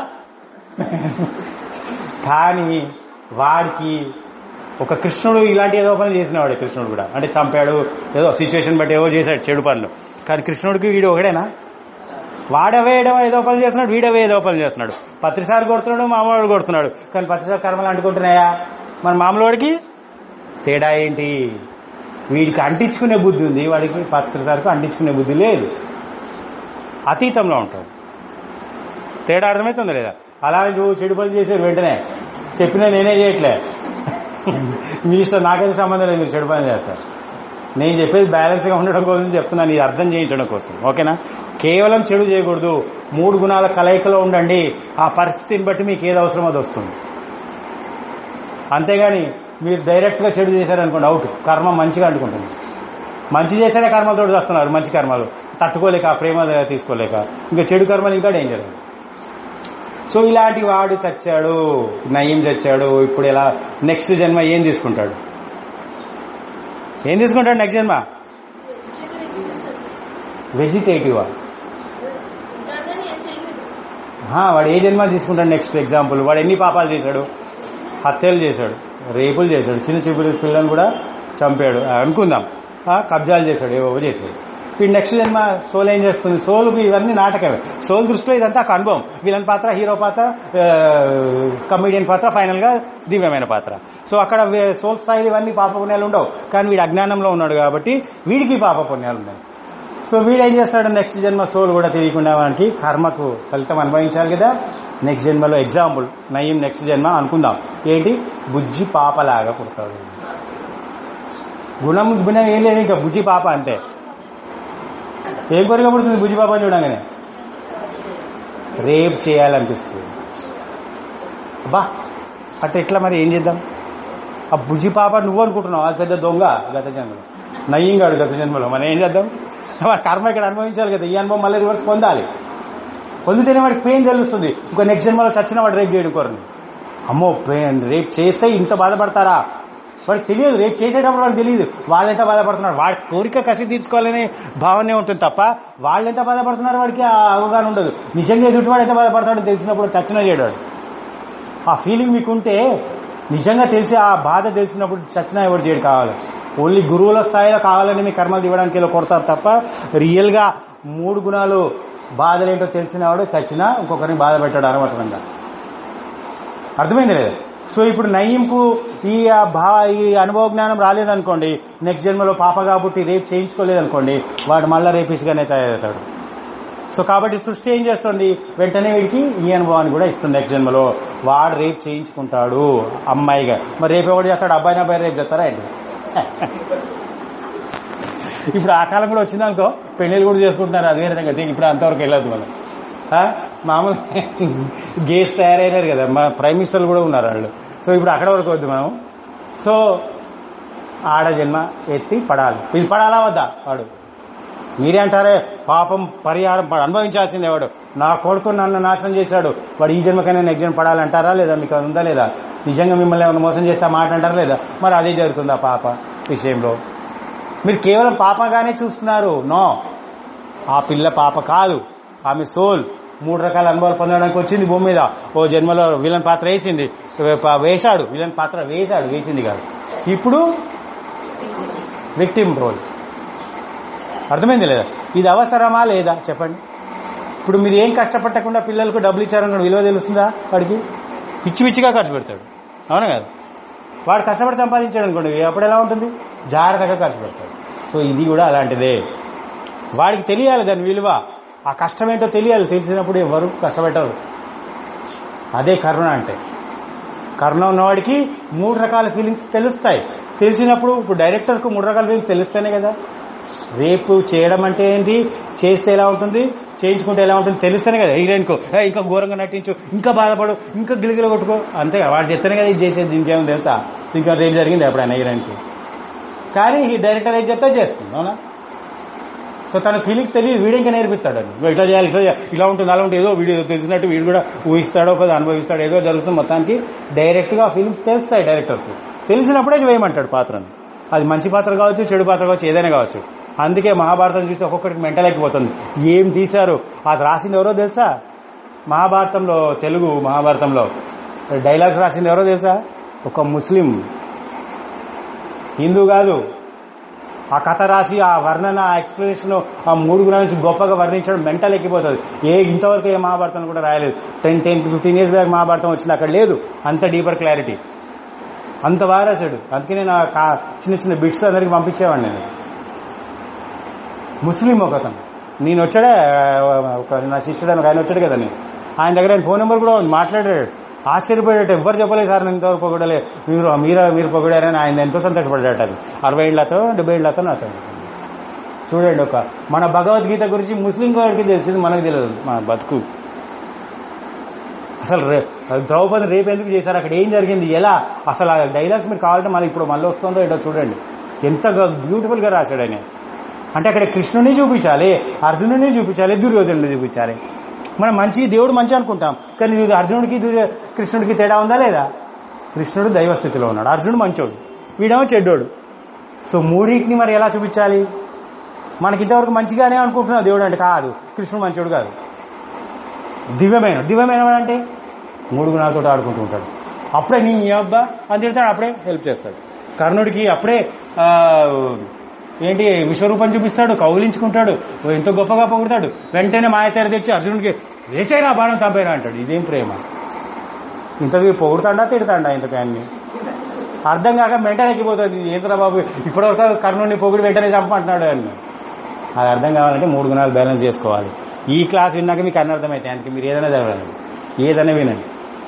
కానీ వాడికి ఒక కృష్ణుడు ఇలాంటి ఏదో పని చేసినవాడు కృష్ణుడు కూడా అంటే చంపాడు ఏదో సిచ్యువేషన్ బట్టి ఏవో చేశాడు చెడు పనులు కానీ కృష్ణుడికి వీడు ఒకడేనా వాడవేయడం ఏదో పనులు చేస్తున్నాడు వీడవే ఏదో పనులు చేస్తున్నాడు పత్రిసారి కొడుతున్నాడు మామూలు కొడుతున్నాడు కానీ పత్రిసారి కర్మలు అంటుకుంటున్నాయా మన మామూలుడికి తేడా ఏంటి వీడికి అంటించుకునే బుద్ధి ఉంది వాడికి పత్రిసారికి అంటించుకునే బుద్ధి లేదు అతీతంలో ఉంటాడు తేడా అర్థమవుతుందా లేదా అలా నువ్వు చెడు పనులు చేసేది వెంటనే చెప్పినా నేనే చేయట్లే మీ ఇష్టం నాకైతే సంబంధం లేదు మీరు చెడు పని చేస్తారు నేను చెప్పేది బ్యాలెన్స్గా ఉండడం కోసం చెప్తున్నాను ఇది అర్థం చేయించడం కోసం ఓకేనా కేవలం చెడు చేయకూడదు మూడు గుణాల కలయికలో ఉండండి ఆ పరిస్థితిని బట్టి మీకు ఏది అవసరమో అది వస్తుంది అంతేగాని మీరు డైరెక్ట్గా చెడు చేశారనుకోండి అవుట్ కర్మ మంచిగా అంటుకుంటుంది మంచి చేస్తేనే కర్మలతో వస్తున్నారు మంచి కర్మలు తట్టుకోలేక ఆ ప్రేమ తీసుకోలేక ఇంకా చెడు కర్మలు ఇంకా డేంజర్ సో ఇలాంటి వాడు చచ్చాడు నయం చచ్చాడు ఇప్పుడు ఎలా నెక్స్ట్ జన్మ ఏం తీసుకుంటాడు ఏం తీసుకుంటాడు నెక్స్ట్ జన్మ వెజిటేటివ్ ఉంటాడని ఏం చేయలేదు వాడు ఏ జన్మ తీసుకుంటాడు నెక్స్ట్ ఎగ్జాంపుల్ వాడు ఎన్ని పాపాలు చేశాడు హత్యలు చేశాడు రేపులు చేశాడు చిన్న చిన్న పిల్లలను కూడా చంపాడు ఆ, అనుకుందాం ఆ, కబ్జాలు చేశాడు ఏవో చేశాడు వీడు నెక్స్ట్ జన్మ సోల్ ఏం చేస్తుంది సోల్కి ఇవన్నీ నాటకమే సోల్ దృష్టిలో ఇదంతా ఒక అనుభవం విలన్ పాత్ర హీరో పాత్ర కమెడియన్ పాత్ర ఫైనల్ గా దివ్యమైన పాత్ర సో అక్కడ వే- సోల్ స్థాయిలు ఇవన్నీ పాప పుణ్యాలు ఉండవు కానీ వీడు అజ్ఞానంలో ఉన్నాడు కాబట్టి వీడికి పాప పుణ్యాలు ఉన్నాయి సో వీడు ఏం చేస్తాడు నెక్స్ట్ జన్మ సోల్ కూడా తెలియకుండా మనకి కర్మకు ఫలితం అనుభవించాలి కదా నెక్స్ట్ జన్మలో ఎగ్జాంపుల్ నయం నెక్స్ట్ జన్మ అనుకుందాం ఏంటి బుజ్జి పాపలాగా పుడతాడు గుణం గుణం ఏం లేదు ఇంకా బుజ్జి పాప అంతే ఏం కోరిక పుడుతుంది బుజ్జి పాప చూడంగానే రేప్ చేయాలనిపిస్తుంది అబ్బా అట్ట ఎట్లా మరి ఏం చేద్దాం ఆ బుజ్జి పాప నువ్వు అనుకుంటున్నావు అది పెద్ద దొంగ గత జన్మలో నయ్యంగాడు గత జన్మలో మనం ఏం చేద్దాం వాడి కర్మ ఇక్కడ అనుభవించాలి కదా ఈ అనుభవం మళ్ళీ రివర్స్ పొందాలి పొందితేనే వాడికి పెయిన్ తెలుస్తుంది ఇంకో నెక్స్ట్ జన్మలో చచ్చిన వాడు రేపు చేయడం కోరని అమ్మో పెయిన్ రేపు చేస్తే ఇంత బాధపడతారా వాడికి తెలియదు రేపు చేసేటప్పుడు వాడికి తెలియదు వాళ్ళు ఎంత బాధపడుతున్నారు వాడి కోరిక కసి తీర్చుకోవాలనే భావనే ఉంటుంది తప్ప వాళ్ళు ఎంత బాధపడుతున్నారు వాడికి ఆ అవగాహన ఉండదు నిజంగా ఎదుటివాడు ఎంత బాధపడతాడో తెలిసినప్పుడు చచ్చిన చేయడాడు ఆ ఫీలింగ్ మీకుంటే నిజంగా తెలిసి ఆ బాధ తెలిసినప్పుడు చచ్చినా ఎవరు చేయడు కావాలి ఓన్లీ గురువుల స్థాయిలో కావాలని మీ కర్మలు ఇవ్వడానికి ఇలా కొడతారు తప్ప రియల్గా మూడు గుణాలు బాధలేంటో తెలిసినవాడు చచ్చినా ఇంకొకరిని బాధ పెట్టాడు అనవసరంగా అర్థమైంది లేదు సో ఇప్పుడు నయీంకు ఈ ఆ భా ఈ అనుభవ జ్ఞానం రాలేదనుకోండి నెక్స్ట్ జన్మలో పాప కాబట్టి రేపు చేయించుకోలేదనుకోండి వాడు మళ్ళా రేపిస్గానే తయారవుతాడు సో కాబట్టి సృష్టి ఏం చేస్తుంది వెంటనే వీడికి ఈ అనుభవాన్ని కూడా ఇస్తుంది నెక్స్ట్ జన్మలో వాడు రేపు చేయించుకుంటాడు అమ్మాయిగా మరి రేపు ఎవడు చేస్తాడు అబ్బాయిని అబ్బాయి రేపు చేస్తారా ఏంటి ఇప్పుడు ఆ కాలం కూడా వచ్చిందనుకో పెళ్లిళ్ళు కూడా చేసుకుంటున్నారు అదే విధంగా ఇప్పుడు అంతవరకు వెళ్ళదు మనం ఆ? మామూలు గేస్ తయారైనారు కదా మా ప్రైమ్ మినిస్టర్లు కూడా ఉన్నారు వాళ్ళు సో ఇప్పుడు అక్కడ వరకు వద్దు మనం సో ఆడ జన్మ ఎత్తి పడాలి ఇది పడాలా వద్దా వాడు మీరే అంటారే పాపం పరిహారం ప- అనుభవించాల్సిందే వాడు నా కొడుకు నన్ను నాశనం చేశాడు వాడు ఈ జన్మకైనా నెక్స్ట్ జన్మ పడాలంటారా లేదా మీకు అది ఉందా లేదా నిజంగా మిమ్మల్ని ఏమైనా మోసం చేస్తే ఆ మాట అంటారా లేదా మరి అదే జరుగుతుంది ఆ పాప విషయంలో మీరు కేవలం పాపగానే చూస్తున్నారు నో ఆ పిల్ల పాప కాదు ఆమె సోల్ మూడు రకాల అనుభవాలు పొందడానికి వచ్చింది భూమి మీద ఓ జన్మలో విలన్ పాత్ర వేసింది వే- వేశాడు విలన్ పాత్ర వేశాడు వేసింది కాదు ఇప్పుడు విక్టిమ్ రోల్ అర్థమైంది లేదా ఇది అవసరమా లేదా చెప్పండి ఇప్పుడు మీరు ఏం కష్టపడకుండా పిల్లలకు డబ్బులు ఇచ్చారని విలువ తెలుస్తుందా వాడికి పిచ్చి పిచ్చిగా ఖర్చు పెడతాడు అవునా కదా వాడు కష్టపడి సంపాదించాడు అనుకోండి అప్పుడు ఎలా ఉంటుంది జాగ్రత్తగా ఖర్చు పెడతాడు సో ఇది కూడా అలాంటిదే వాడికి తెలియాలి దాని విలువ ఆ కష్టం ఏంటో తెలియాలి తెలిసినప్పుడు ఎవరు కష్టపెట్టరు అదే కరుణ అంటే కరుణ ఉన్నవాడికి మూడు రకాల ఫీలింగ్స్ తెలుస్తాయి తెలిసినప్పుడు ఇప్పుడు డైరెక్టర్కు మూడు రకాల ఫీలింగ్స్ తెలుస్తేనే కదా రేపు చేయడం అంటే ఏంటి చేస్తే ఎలా ఉంటుంది చేయించుకుంటే ఎలా ఉంటుంది తెలుస్తేనే కదా హీరోయిన్కు "ఏ, ఇంకా ఘోరంగా నటించు ఇంకా బాధపడు ఇంకా గిలిగిల కొట్టుకో అంతే వాడు చెప్తేనే కదా ఇది చేసేది దీనికేమో తెలుసా ఇంకా రేపు జరిగింది ఎప్పుడైనా హీరోయిన్కి కానీ ఈ డైరెక్టర్ ఏం చెప్తే చేస్తుంది అవునా సో తన ఫీలింగ్స్ తెలియదు వీడు ఇంకా నేర్పిస్తాడు అని ఇట్లా చేయాలి ఇట్లా చేయాలి ఇలా ఉంటుంది అలా ఉంటుంది ఏదో వీడియో తెలిసినట్టు వీడు కూడా ఊహిస్తాడో కదా అనుభవిస్తాడు ఏదో జరుగుతుంది మొత్తానికి డైరెక్ట్ గా ఫీలింగ్స్ తెలుస్తాయి డైరెక్టర్కు తెలిసినప్పుడే వేయమంటాడు పాత్రను అది మంచి పాత్ర కావచ్చు చెడు పాత్ర కావచ్చు ఏదైనా కావచ్చు అందుకే మహాభారతం చూసి ఒక్కొక్కరికి మెంటల్ అయిపోతుంది ఏం తీశారు అది రాసింది ఎవరో తెలుసా మహాభారతంలో తెలుగు మహాభారతంలో డైలాగ్స్ రాసింది ఎవరో తెలుసా ఒక ముస్లిం హిందూ కాదు ఆ కథ రాసి ఆ వర్ణన ఆ ఎక్స్ప్లెనేషన్ ఆ మూడు గురించి గొప్పగా వర్ణించడం మెంటల్ ఎక్కిపోతుంది ఏ ఇంతవరకు ఏ మహాభారతం కూడా రాయలేదు ten ten fifteen years back Mahabharatam వచ్చింది అక్కడ లేదు అంత డీపర్ క్లారిటీ అంత బాగా రాశాడు అందుకే నేను ఆ కా- చిన్న చిన్న బిట్స్ అందరికి పంపించేవాడిని నేను ముస్లిం ఒక అతను నేను వచ్చాడే ఒక నా శిష్యుడు అని ఒక ఆయన వచ్చాడు కదా నేను ఆయన దగ్గర ఆయన ఫోన్ నెంబర్ కూడా ఉంది మాట్లాడాడు ఆశ్చర్యపోయాడు ఎవ్వరు చెప్పలేదు సార్ నేను ఇంతవరకు పొగడలే మీరు మీరు మీరు పొగడారని ఆయన ఎంతో సంతోషపడ్డాడు అది అరవై ఏళ్ళతో డెబ్బై ఏళ్ళతో నాతో చూడండి ఒక మన భగవద్గీత గురించి ముస్లిం వాడికి తెలిసింది మనకు తెలియదు మన బతుకు అసలు రే ద్రౌపది రేపు ఎందుకు చేశారు అక్కడ ఏం జరిగింది ఎలా అసలు ఆ డైలాగ్స్ మీరు కావాలంటే మళ్ళీ ఇప్పుడు మళ్ళీ వస్తుందో ఏంటో చూడండి ఎంత బ్యూటిఫుల్ గా రాశాడు ఆయన అంటే అక్కడ కృష్ణుని చూపించాలి అర్జునుడిని చూపించాలి దుర్యోధనుడిని చూపించాలి మనం మంచి దేవుడు మంచి అనుకుంటాం కానీ ఇది అర్జునుడికి దుర్యో- కృష్ణుడికి తేడా ఉందా లేదా కృష్ణుడు దైవస్థితిలో ఉన్నాడు అర్జునుడు మంచోడు వీడేమో చెడ్డోడు సో మూడింటిని మరి ఎలా చూపించాలి మనకి ఇంతవరకు మంచిగానే అనుకుంటున్నాం దేవుడు అంటే కాదు కృష్ణుడు మంచోడు కాదు దివ్యమైన దివ్యమైన వాడు అంటే మూడు గుణాలతో ఆడుకుంటూ ఉంటాడు అప్పుడే నీ అబ్బా అని తిడతాడు అప్పుడే హెల్ప్ చేస్తాడు కర్ణుడికి అప్పుడే ఆ, ఏంటి విశ్వరూపం చూపిస్తాడు కౌలించుకుంటాడు ఎంతో గొప్పగా పొగుడతాడు వెంటనే మాయతేర తెచ్చి అర్జునుడికి వేసేరా బాణం చంపేరా అంటాడు ఇదేం ప్రేమ ఇంతకీ పొగుడుతాడా తిడతాడా ఇంతకాన్ని అర్థం కాక మెంటల్ ఎక్కిపోతుంది ఏంటరా బాబు ఇప్పటివరకు కర్ణుడిని పొగుడు వెంటనే చంపంటున్నాడు అని అది అర్థం కావాలంటే మూడు గుణాలు బ్యాలెన్స్ చేసుకోవాలి ఈ క్లాస్ విన్నాక మీకు అన్ని అర్థమైతే అందుకే మీరు ఏదైనా చదవండి ఏదైనా వినండి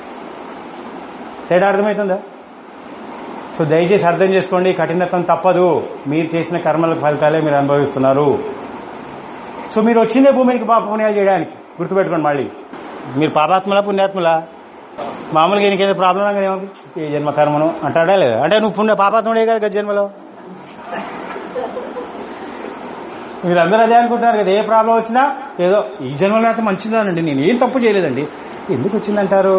తేడా అర్థమవుతుందా సో దయచేసి అర్థం చేసుకోండి కఠినత్వం తప్పదు మీరు చేసిన కర్మల ఫలితాలే మీరు అనుభవిస్తున్నారు సో మీరు వచ్చిందే భూమికి పాప పుణ్యాలు చేయడానికి గుర్తుపెట్టుకోండి మళ్ళీ మీరు పాపాత్మలా పుణ్యాత్మలా మామూలుగా నీకేదో ప్రాబ్లం రాగానే ఏమో ఏ జన్మ కర్మను అంటాడా లేదా అంటే నువ్వు పుణ్య పాపాత్ముడే కదా గత జన్మలో మీరు అందరూ అదే అనుకుంటున్నారు కదా ఏ ప్రాబ్లం వచ్చినా ఏదో ఈ జన్మలో అయితే మంచిదానండి నేను ఏం తప్పు చేయలేదండి ఎందుకు వచ్చిందంటారు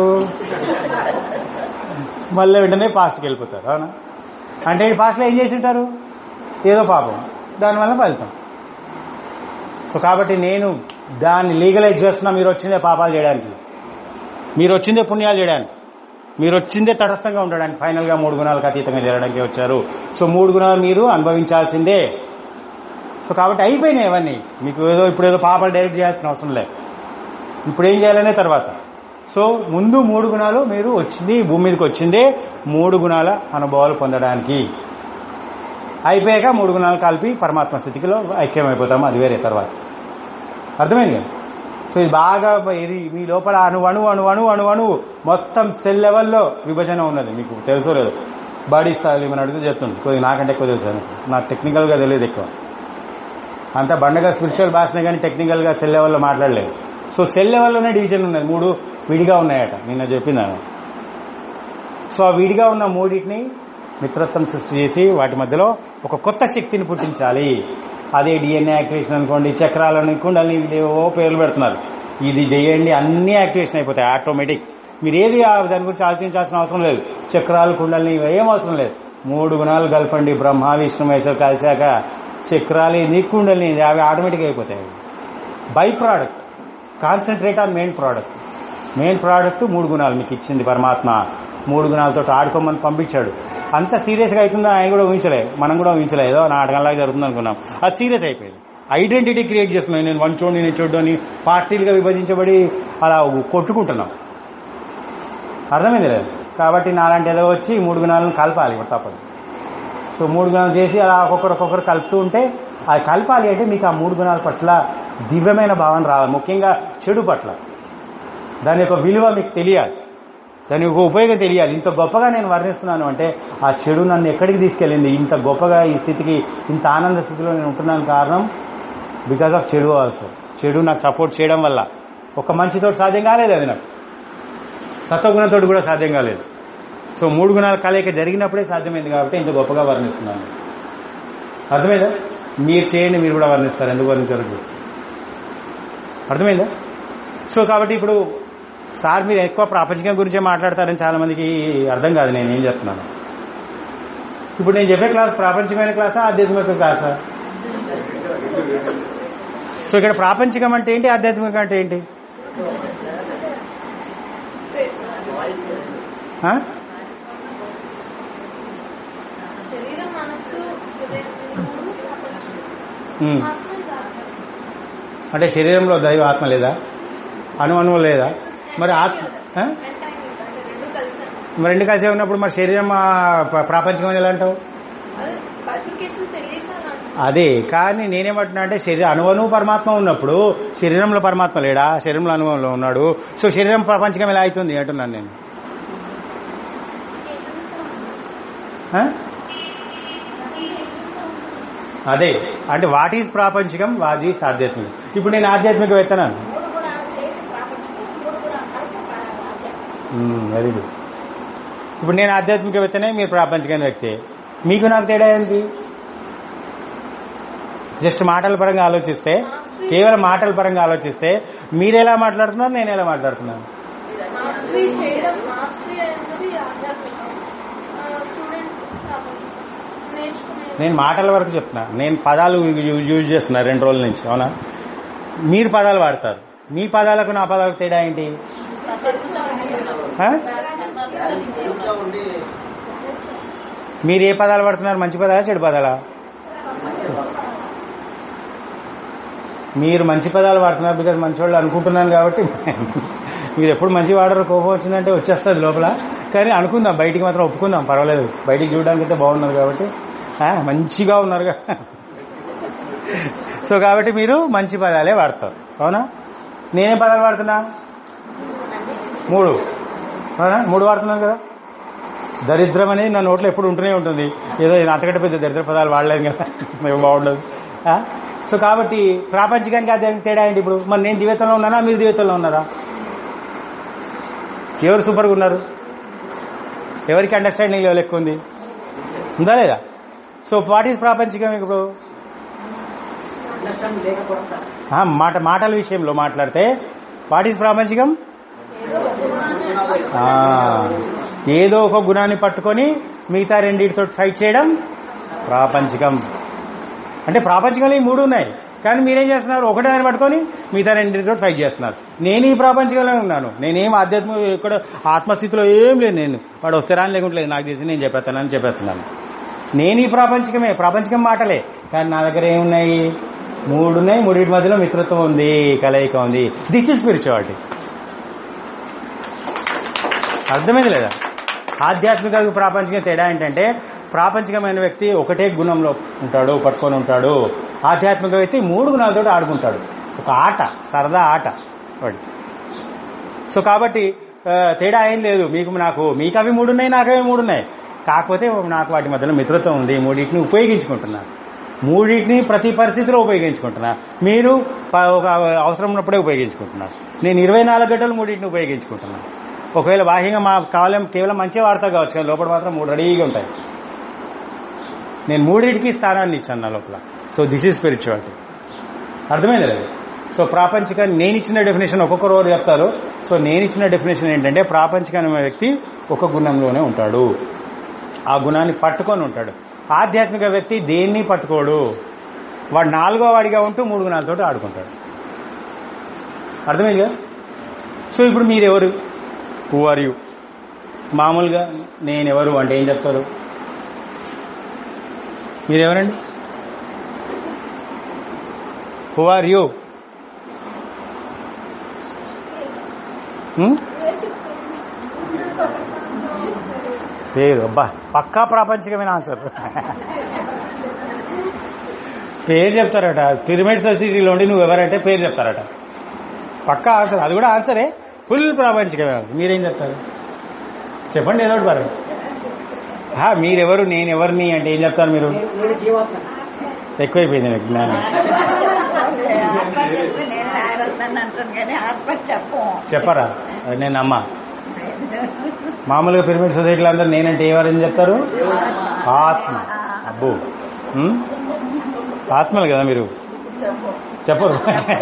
మళ్ళీ వెంటనే పాస్ట్కి వెళ్ళిపోతారు అవునా అంటే ఈ పాస్ట్లో ఏం చేసి ఉంటారు ఏదో పాపం దానివల్ల ఫలితం సో కాబట్టి నేను దాన్ని లీగలైజ్ చేస్తున్నా మీరు వచ్చిందే పాపాలు చేయడానికి మీరు వచ్చిందే పుణ్యాలు చేయడానికి మీరు వచ్చిందే తటస్థంగా ఉండడానికి ఫైనల్ గా మూడు గుణాలకు అతీతంగా చేరడానికి వచ్చారు సో మూడు గుణాలు మీరు అనుభవించాల్సిందే సో కాబట్టి అయిపోయినాయి అవన్నీ మీకు ఏదో ఇప్పుడు ఏదో పాపాలు డైరెక్ట్ చేయాల్సిన అవసరం లేదు ఇప్పుడు ఏం చేయాలనే తర్వాత సో ముందు మూడు గుణాలు మీరు వచ్చింది ఈ భూమి మీదకి వచ్చిందే మూడు గుణాల అనుభవాలు పొందడానికి అయిపోయాక మూడు గుణాలు కలిపి పరమాత్మ స్థితిలో ఐక్యమైపోతాము అది వేరే తర్వాత అర్థమైంది కదా సో ఇది బాగా ఇది మీ లోపల అణు అణు అణు అణు అణు అణు మొత్తం సెల్ లెవెల్లో విభజన ఉన్నది మీకు తెలుసో లేదు బాడీ స్థాయిలో ఏమైనా అడిగితే చెప్తుంది కొద్దిగా నాకంటే ఎక్కువ తెలుసు అని. నాకు టెక్నికల్గా తెలియదు ఎక్కువ అంతా బండగా స్పిరిచువల్ భాషనే కానీ టెక్నికల్గా సెల్ లెవెల్లో మాట్లాడలేదు సో సెల్ లెవెల్లోనే డివిజన్ ఉన్నది మూడు విడిగా ఉన్నాయట నిన్న చెప్పిందాను సో ఆ విడిగా ఉన్న మూడింటిని మిత్రత్వం సృష్టి చేసి వాటి మధ్యలో ఒక కొత్త శక్తిని పుట్టించాలి అదే డిఎన్ఏ యాక్టివేషన్ అనుకోండి చక్రాలని కుండలని ఓ పేర్లు పెడుతున్నారు ఇది చేయండి అన్ని యాక్టివేషన్ అయిపోతాయి ఆటోమేటిక్ మీరు ఏది ఆ దాని గురించి ఆలోచించాల్సిన అవసరం లేదు చక్రాలు కుండలని ఏం అవసరం లేదు మూడు గుణాలు కలపండి బ్రహ్మ విష్ణు మహేశ్వర్ కలిశాక చక్రాలు ఏంది కుండలి అవి ఆటోమేటిక్ అయిపోతాయి by product concentrate on main product main product మూడు గుణాలు మీకు ఇచ్చింది పరమాత్మ మూడు గుణాలతో ఆడుకోమని పంపించాడు అంత సీరియస్గా అవుతుందని ఆయన కూడా ఊహించలే మనం కూడా ఊహించలే ఏదో నాటకంలాగా జరుగుతుంది అనుకున్నాం అది సీరియస్ అయిపోయింది ఐడెంటిటీ క్రియేట్ చేస్తున్నాం నేను వన్ చోడు నేను చోడు అని పార్టీలుగా విభజించబడి అలా కొట్టుకుంటున్నాం అర్థమైంది లేదు కాబట్టి నాలాంటి ఏదో వచ్చి ఈ మూడు గుణాలను కలపాలి ఇప్పుడు తప్పదు సో మూడు గుణాలు చేసి అలా ఒక్కొక్కరు ఒక్కొక్కరు కలుపుతూ ఉంటే అది కలపాలి అంటే మీకు ఆ మూడు గుణాల పట్ల దివ్యమైన భావన రావాలి ముఖ్యంగా చెడు పట్ల దాని యొక్క విలువ మీకు తెలియాలి దాని యొక్క ఉపయోగం తెలియాలి ఇంత గొప్పగా నేను వర్ణిస్తున్నాను అంటే ఆ చెడు నన్ను ఎక్కడికి తీసుకెళ్ళింది ఇంత గొప్పగా ఈ స్థితికి ఇంత ఆనంద స్థితిలో నేను ఉంటున్నాను కారణం బికాస్ ఆఫ్ చెడు ఆల్సో చెడు నాకు సపోర్ట్ చేయడం వల్ల ఒక మంచితో సాధ్యం కాలేదు అది నాకు సత్వగుణంతో కూడా సాధ్యం కాలేదు సో మూడు గుణాల కలయిక జరిగినప్పుడే సాధ్యమైంది కాబట్టి ఇంత గొప్పగా వర్ణిస్తున్నాను అర్థమైందా మీరు చేయండి మీరు కూడా వర్ణిస్తారు ఎందుకు వర్ణించారో చూస్తారు అర్థమైందా సో కాబట్టి ఇప్పుడు సార్ మీరు ఎక్కువ ప్రాపంచికం గురించే మాట్లాడతారని చాలా మందికి అర్థం కాదు నేను ఏం చెప్తున్నాను ఇప్పుడు నేను చెప్పే క్లాస్ ప్రాపంచికమైన క్లాసా ఆధ్యాత్మిక క్లాసా సో ఇక్కడ ప్రాపంచికం అంటే ఏంటి ఆధ్యాత్మికం అంటే ఏంటి ఆ? శరీరం మనస్సు హృదయం ఈ మూడు ప్రపంచం. ఉమ్. ఆత్మ ఇది ఆత్మ. అంటే శరీరంలో దైవ ఆత్మ లేదా అణు అణువు లేదా మరి ఆత్మ ఆ? Entangled అంటే రెండు కలిసాను మరి రెండు కలిసే ఉన్నప్పుడు మరి శరీరం ఆ, ప్ర- ప్రాపంచికం అని ఎలా అంటావు అదే బైఫికేషన్ తెలియక అలా అంటున్నాను. అదే కానీ నేనేమంటున్నా అంటే శరీర అణువను పరమాత్మ ఉన్నప్పుడు శరీరంలో పరమాత్మ లేడా శరీరంలో అనుభవంలో ఉన్నాడు సో శరీరం ప్రపంచకం ఎలా అవుతుంది అంటున్నాను నేను ఆ? అదే అంటే వాట్ ఈజ్ ప్రాపంచికం వాట్ ఈజ్ ఆధ్యాత్మికం ఇప్పుడు నేను ఆధ్యాత్మిక వెత్తనాను మూడు కూడా చేతి ప్రాపంచికం మూడు కూడా కలిసి ఆధ్యాత్మికం. వెరీ గుడ్ ఇప్పుడు నేను ఆధ్యాత్మిక వ్యక్తనే మీరు ప్రాపంచికమైన వ్యక్తి మీకు నాకు తేడా ఏంటి జస్ట్ మాటల పరంగా ఆలోచిస్తే కేవలం మాటల పరంగా ఆలోచిస్తే మీరు ఎలా మాట్లాడుతున్నారు నేను ఎలా మాట్లాడుతున్నాను మాస్టరీ చేయడం మాస్టరీ అనేది ఆధ్యాత్మికం ఆ, స్టూడెంట్ ప్రాపంచికం నేర్చుకునే నేను మాటల వరకు చెప్తున్నా నేను పదాలు యూ- యూజ్ చేస్తున్నా రెండు రోజుల నుంచి అవునా మీరు పదాలు వాడతారు మీ పదాలకు నా పదాలకు తేడా ఏంటి ఆ? మీరు ఏ పదాలు వాడుతున్నారు మంచి పదాలా చెడు పదాలా మీరు మంచి పదాలు వాడుతున్నారు బికాజ్ మంచి వాళ్ళు అనుకుంటున్నాను కాబట్టి మీరు ఎప్పుడు మంచి వాడరు కోపం వచ్చిందంటే వచ్చేస్తుంది లోపల కానీ అనుకుందాం బయటికి మాత్రం ఒప్పుకుందాం పర్వాలేదు బయటికి చూడడానికి అయితే బాగున్నారు కాబట్టి ఆ, మంచిగా ఉన్నారుగా సో కాబట్టి మీరు మంచి పదాలే వాడతారు అవునా నేనేం పదాలు వాడుతున్నా మూడు అవునా మూడు వాడుతున్నాను కదా దరిద్రం అనేది నా నోట్లో ఎప్పుడు ఉంటూనే ఉంటుంది ఏదో నేను అంతకంటే పెద్ద దరిద్ర పదాలు వాడలేను కదా మేము బాగుండదు ఆ? సో కాబట్టి ప్రాపంచికానికి ఆధ్యాత్మిక తేడా ఏంటి ఇప్పుడు మరి నేను దివ్యత్వంలో ఉన్నానా మీరు దివ్యత్వంలో ఉన్నారా ఎవరు సూపర్గా ఉన్నారు ఎవరికి అండర్స్టాండింగ్ లెవెల్ ఎక్కువ ఉంది ఉందా లేదా సో వాట్ ఈజ్ ప్రాపంచికం ఇప్పుడు అండర్స్టాండ్ లేకపోవడం ఆ, మాట మాటల విషయంలో మాట్లాడితే వాట్ ఈజ్ ప్రాపంచికం ఏదో ఒక గుణాన్ని ఆ, ఏదో ఒక గుణాన్ని పట్టుకొని మిగతా రెండింటితో ఫైట్ చేయడం ప్రాపంచికం అంటే ప్రాపంచికంలో ఈ మూడు ఉన్నాయి కానీ మీరేం చేస్తున్నారు ఒకటే దాన్ని పట్టుకొని మిగతా రెండింటితో ఫైట్ చేస్తున్నారు నేను ఈ ప్రాపంచికంలో ఉన్నాను నేనేం ఆధ్యాత్మిక ఇక్కడ ఆత్మస్థితిలో ఏం లేదు నేను వాడు వస్తారా అని లేకుంటలేదు నాకు తెలిసి నేను చెప్పేస్తానని చెప్పేస్తున్నాను నేను ఈ ప్రాపంచికమే ప్రాపంచికం మాటలే కానీ నా దగ్గర ఏమున్నాయి మూడు ఉన్నాయి మూడింటి మధ్యలో మిత్రత్వం ఉంది కలయిక ఉంది దిస్ ఇస్ స్పిరిచువాలిటీ అర్థమైంది లేదా ఆధ్యాత్మిక ప్రాపంచిక తేడా ఏంటంటే ప్రాపంచికమైన వ్యక్తి ఒకటే గుణంలో ఉంటాడు పట్టుకొని ఉంటాడు ఆధ్యాత్మిక వ్యక్తి మూడు గుణాలతో ఆడుకుంటాడు ఒక ఆట సరదా ఆట వాడి సో కాబట్టి ఆ, తేడా ఏం లేదు మీకు నాకు మీకు అవి మూడు ఉన్నాయి నాకు అవి మూడు ఉన్నాయి కాకపోతే నాకు వాటి మధ్యలో మిత్రత్వం ఉంది మూడింటిని ఉపయోగించుకుంటున్నాను మూడింటిని ప్రతి పరిస్థితిలో ఉపయోగించుకుంటున్నా మీరు ప- ఒక అవసరం ఉన్నప్పుడే ఉపయోగించుకుంటున్నారు నేను ఇరవై నాలుగు గంటలు మూడింటిని ఉపయోగించుకుంటున్నాను ఒకవేళ బాహ్యంగా మా కాలం కేవలం మంచిగా వాడతా కావచ్చు కానీ లోపల మాత్రం మూడు రెడీగా ఉంటాయి నేను మూడింటికి స్థానాన్ని ఇచ్చాను నా లోపల సో దిస్ ఈజ్ స్పిరిచువాలిటీ అర్థమైంది కదా సో ప్రాపంచిక నేను ఇచ్చిన డెఫినేషన్ ఒక్కొక్కరు ఎవరు చెప్తారు సో నేను ఇచ్చిన డెఫినేషన్ ఏంటంటే ప్రాపంచిక అనే వ్యక్తి ఒక గుణంలోనే ఉంటాడు ఆ గుణాన్ని పట్టుకొని ఉంటాడు ఆధ్యాత్మిక వ్యక్తి దేన్ని పట్టుకోడు వాడు నాలుగో వాడిగా ఉంటూ మూడు గుణాలతో ఆడుకుంటాడు అర్థమైంది కదా సో ఇప్పుడు మీరెవరు హూ ఆర్ యూ మామూలుగా నేనెవరు అంటే ఏం చెప్తారు మీరెవరండి హూ ఆర్ యూ పేరు అబ్బా పక్కా ప్రాపంచికమైన ఆన్సర్ పేరు చెప్తారట పిరమిడ్ సొసైటీలో ఉండి నువ్వు ఎవరంటే పేరు చెప్తారట పక్కా ఆన్సర్ అది కూడా ఆన్సరే ఫుల్ ప్రాపంచికమైన ఆన్సర్ మీరేం చెప్తారు చెప్పండి ఏదో ఒకటి మరి హా, మీరెవరు నేను ఎవరిని అంటే ఏం చెప్తారు మీరు నేను జీవాత్మ ఎక్కువైపోయింది నాకు జ్ఞానం ఆత్మ చెప్తే నేను ఆరాధన అంటాను కానీ ఆత్మ చెప్పం చెప్పరా అది నేను అమ్మ మామూలుగా పిరమిడ్ సొసైటీలో అందరూ నేనంటే ఎవరని చెప్తారు ఆత్మ అబ్బో ఉమ్? ఆత్మలు కదా మీరు చెప్పం చెప్పరు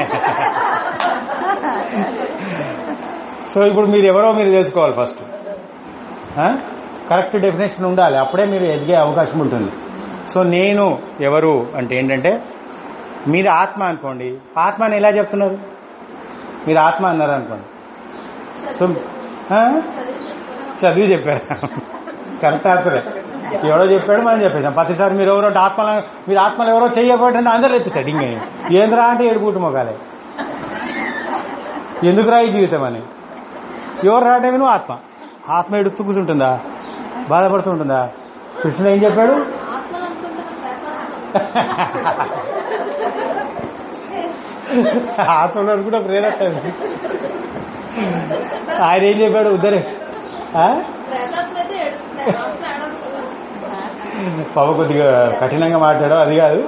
సో ఇప్పుడు మీరు ఎవరో మీరు తెలుసుకోవాలి ఫస్ట్ ఆ? కరెక్ట్ డెఫినేషన్ ఉండాలి అప్పుడే మీరు ఎదిగే అవకాశం ఉంటుంది సో నేను ఎవరు అంటే ఏంటంటే మీరు ఆత్మ అనుకోండి ఆత్మ అని ఎలా చెప్తున్నారు మీరు ఆత్మ అన్నారు అనుకోండి సో ఆ? చదివి చెప్పారు కరెక్ట్ ఆన్సరే ఎవడో చెప్పాడు మనం చెప్పేసాం ప్రతిసారి మీరు ఎవరో అంటే ఆత్మల మీరు ఆత్మలు ఎవరో చెయ్యకపోతే అందరూ ఎత్తుతాడు ఇంక ఏంద్రా అంటే ఏడుపుట్టు మొగాలే ఎందుకు రాయి జీవితం అని ఎవరు రావడమే నువ్వు ఆత్మ ఆత్మ ఎడుతూ కూర్చుంటుందా బాధపడుతూ ఉంటుందా కృష్ణుడు ఏం చెప్పాడు ఆత్మలో కూడా ప్రేరట ఆయన ఏం చెప్పాడు ఉద్దరే ఆ? పాప కొద్దిగా కఠినంగా మాట్లాడడం అది కాదు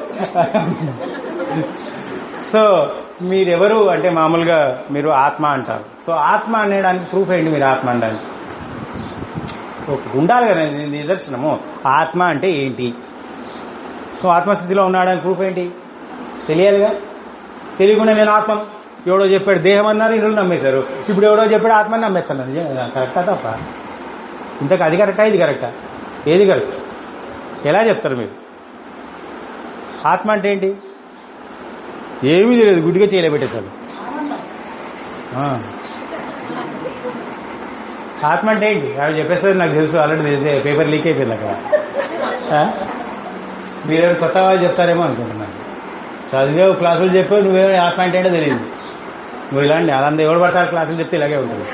సో మీరెవరు అంటే మామూలుగా మీరు ఆత్మ అంటారు సో ఆత్మ అనేదానికి ప్రూఫ్ ఏంటి మీరు ఆత్మ అనడానికి ఒక ఉండాలి కదా ఇది నిదర్శనము ఆత్మ అంటే ఏంటి సో ఆత్మస్థితిలో ఉన్నాడని ప్రూఫ్ ఏంటి తెలియాలిగా తెలియకుండా నేను ఆత్మను ఎవడో చెప్పాడు దేహం అన్నారు ఇల్లు నమ్మేశారు ఇప్పుడు ఎవడో చెప్పాడు ఆత్మని నమ్మేస్తున్నారు నిజంగా కరెక్టా తప్ప ఇంతకు అది కరెక్టా ఇది కరెక్టా ఏది కరెక్ట్ ఎలా చెప్తారు మీరు ఆత్మ అంటే ఏంటి ఏమీ తెలియదు గుడ్డిగా చేయలేబెట్టేశారు ఆ. ఆత్మ అంటే ఏంటి అవి చెప్పేస్తారు నాకు తెలుసు ఆల్రెడీ తెలిసే పేపర్ లీక్ అయిపోయింది అక్కడ ఆ? మీరేమైనా కొత్త వాళ్ళు చెప్తారేమో అనుకుంటున్నాను చదివే క్లాసులు చెప్పావు నువ్వేమో ఆత్మ అంటే ఏంటో తెలియదు నువ్వు ఇలాంటి అలా ఎవడు పడతారు క్లాసులు చెప్తే ఇలాగే ఉంటుంది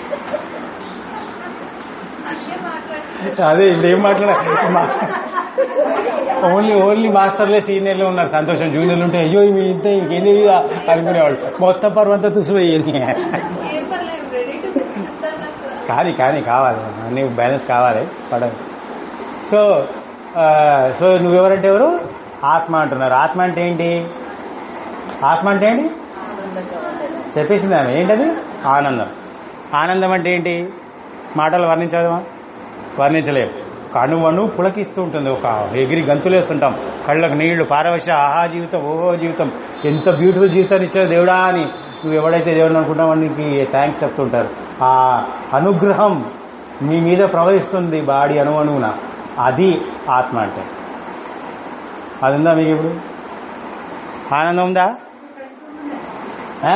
అదే ఇప్పుడు ఏం మాట్లాడ ఓన్లీ ఓన్లీ మాస్టర్లే సీనియర్లే ఉన్నారు సంతోషం జూనియర్లు ఉంటే అయ్యో మీ ఇంత ఇంకేం తెలియదు అనుకునేవాళ్ళు మొత్తం పర్వంతా తుసిపోయేది కానీ కానీ కావాలి అన్ని బ్యాలెన్స్ కావాలి పడదు సో ఆ, సో నువ్వెవరంటే ఎవరు ఆత్మ అంటున్నారు ఆత్మ అంటే ఏంటి ఆత్మ అంటే ఏంటి చెప్పేసింది ఆమె ఏంటది ఆనందం ఆనందం అంటే ఏంటి మాటలు వర్ణించదమా వర్ణించలేవు కనువను పులకిస్తూ ఉంటుంది ఒక ఎగిరి గంతులేస్తుంటాం కళ్ళకు నీళ్లు పారవశ ఆహా జీవితం ఓహో జీవితం ఎంత బ్యూటిఫుల్ జీవితాన్ని ఇచ్చావు దేవుడా అని నువ్వు ఎవడైతే దేవుడు అనుకుంటావు వానికి థ్యాంక్స్ చెప్తుంటారు ఆ అనుగ్రహం మీ మీద ప్రవహిస్తుంది బాడీ అణువణువున అది ఆత్మ అంటే అది ఉందా మీకు ఇప్పుడు ఆనందం ఉందా ఆ?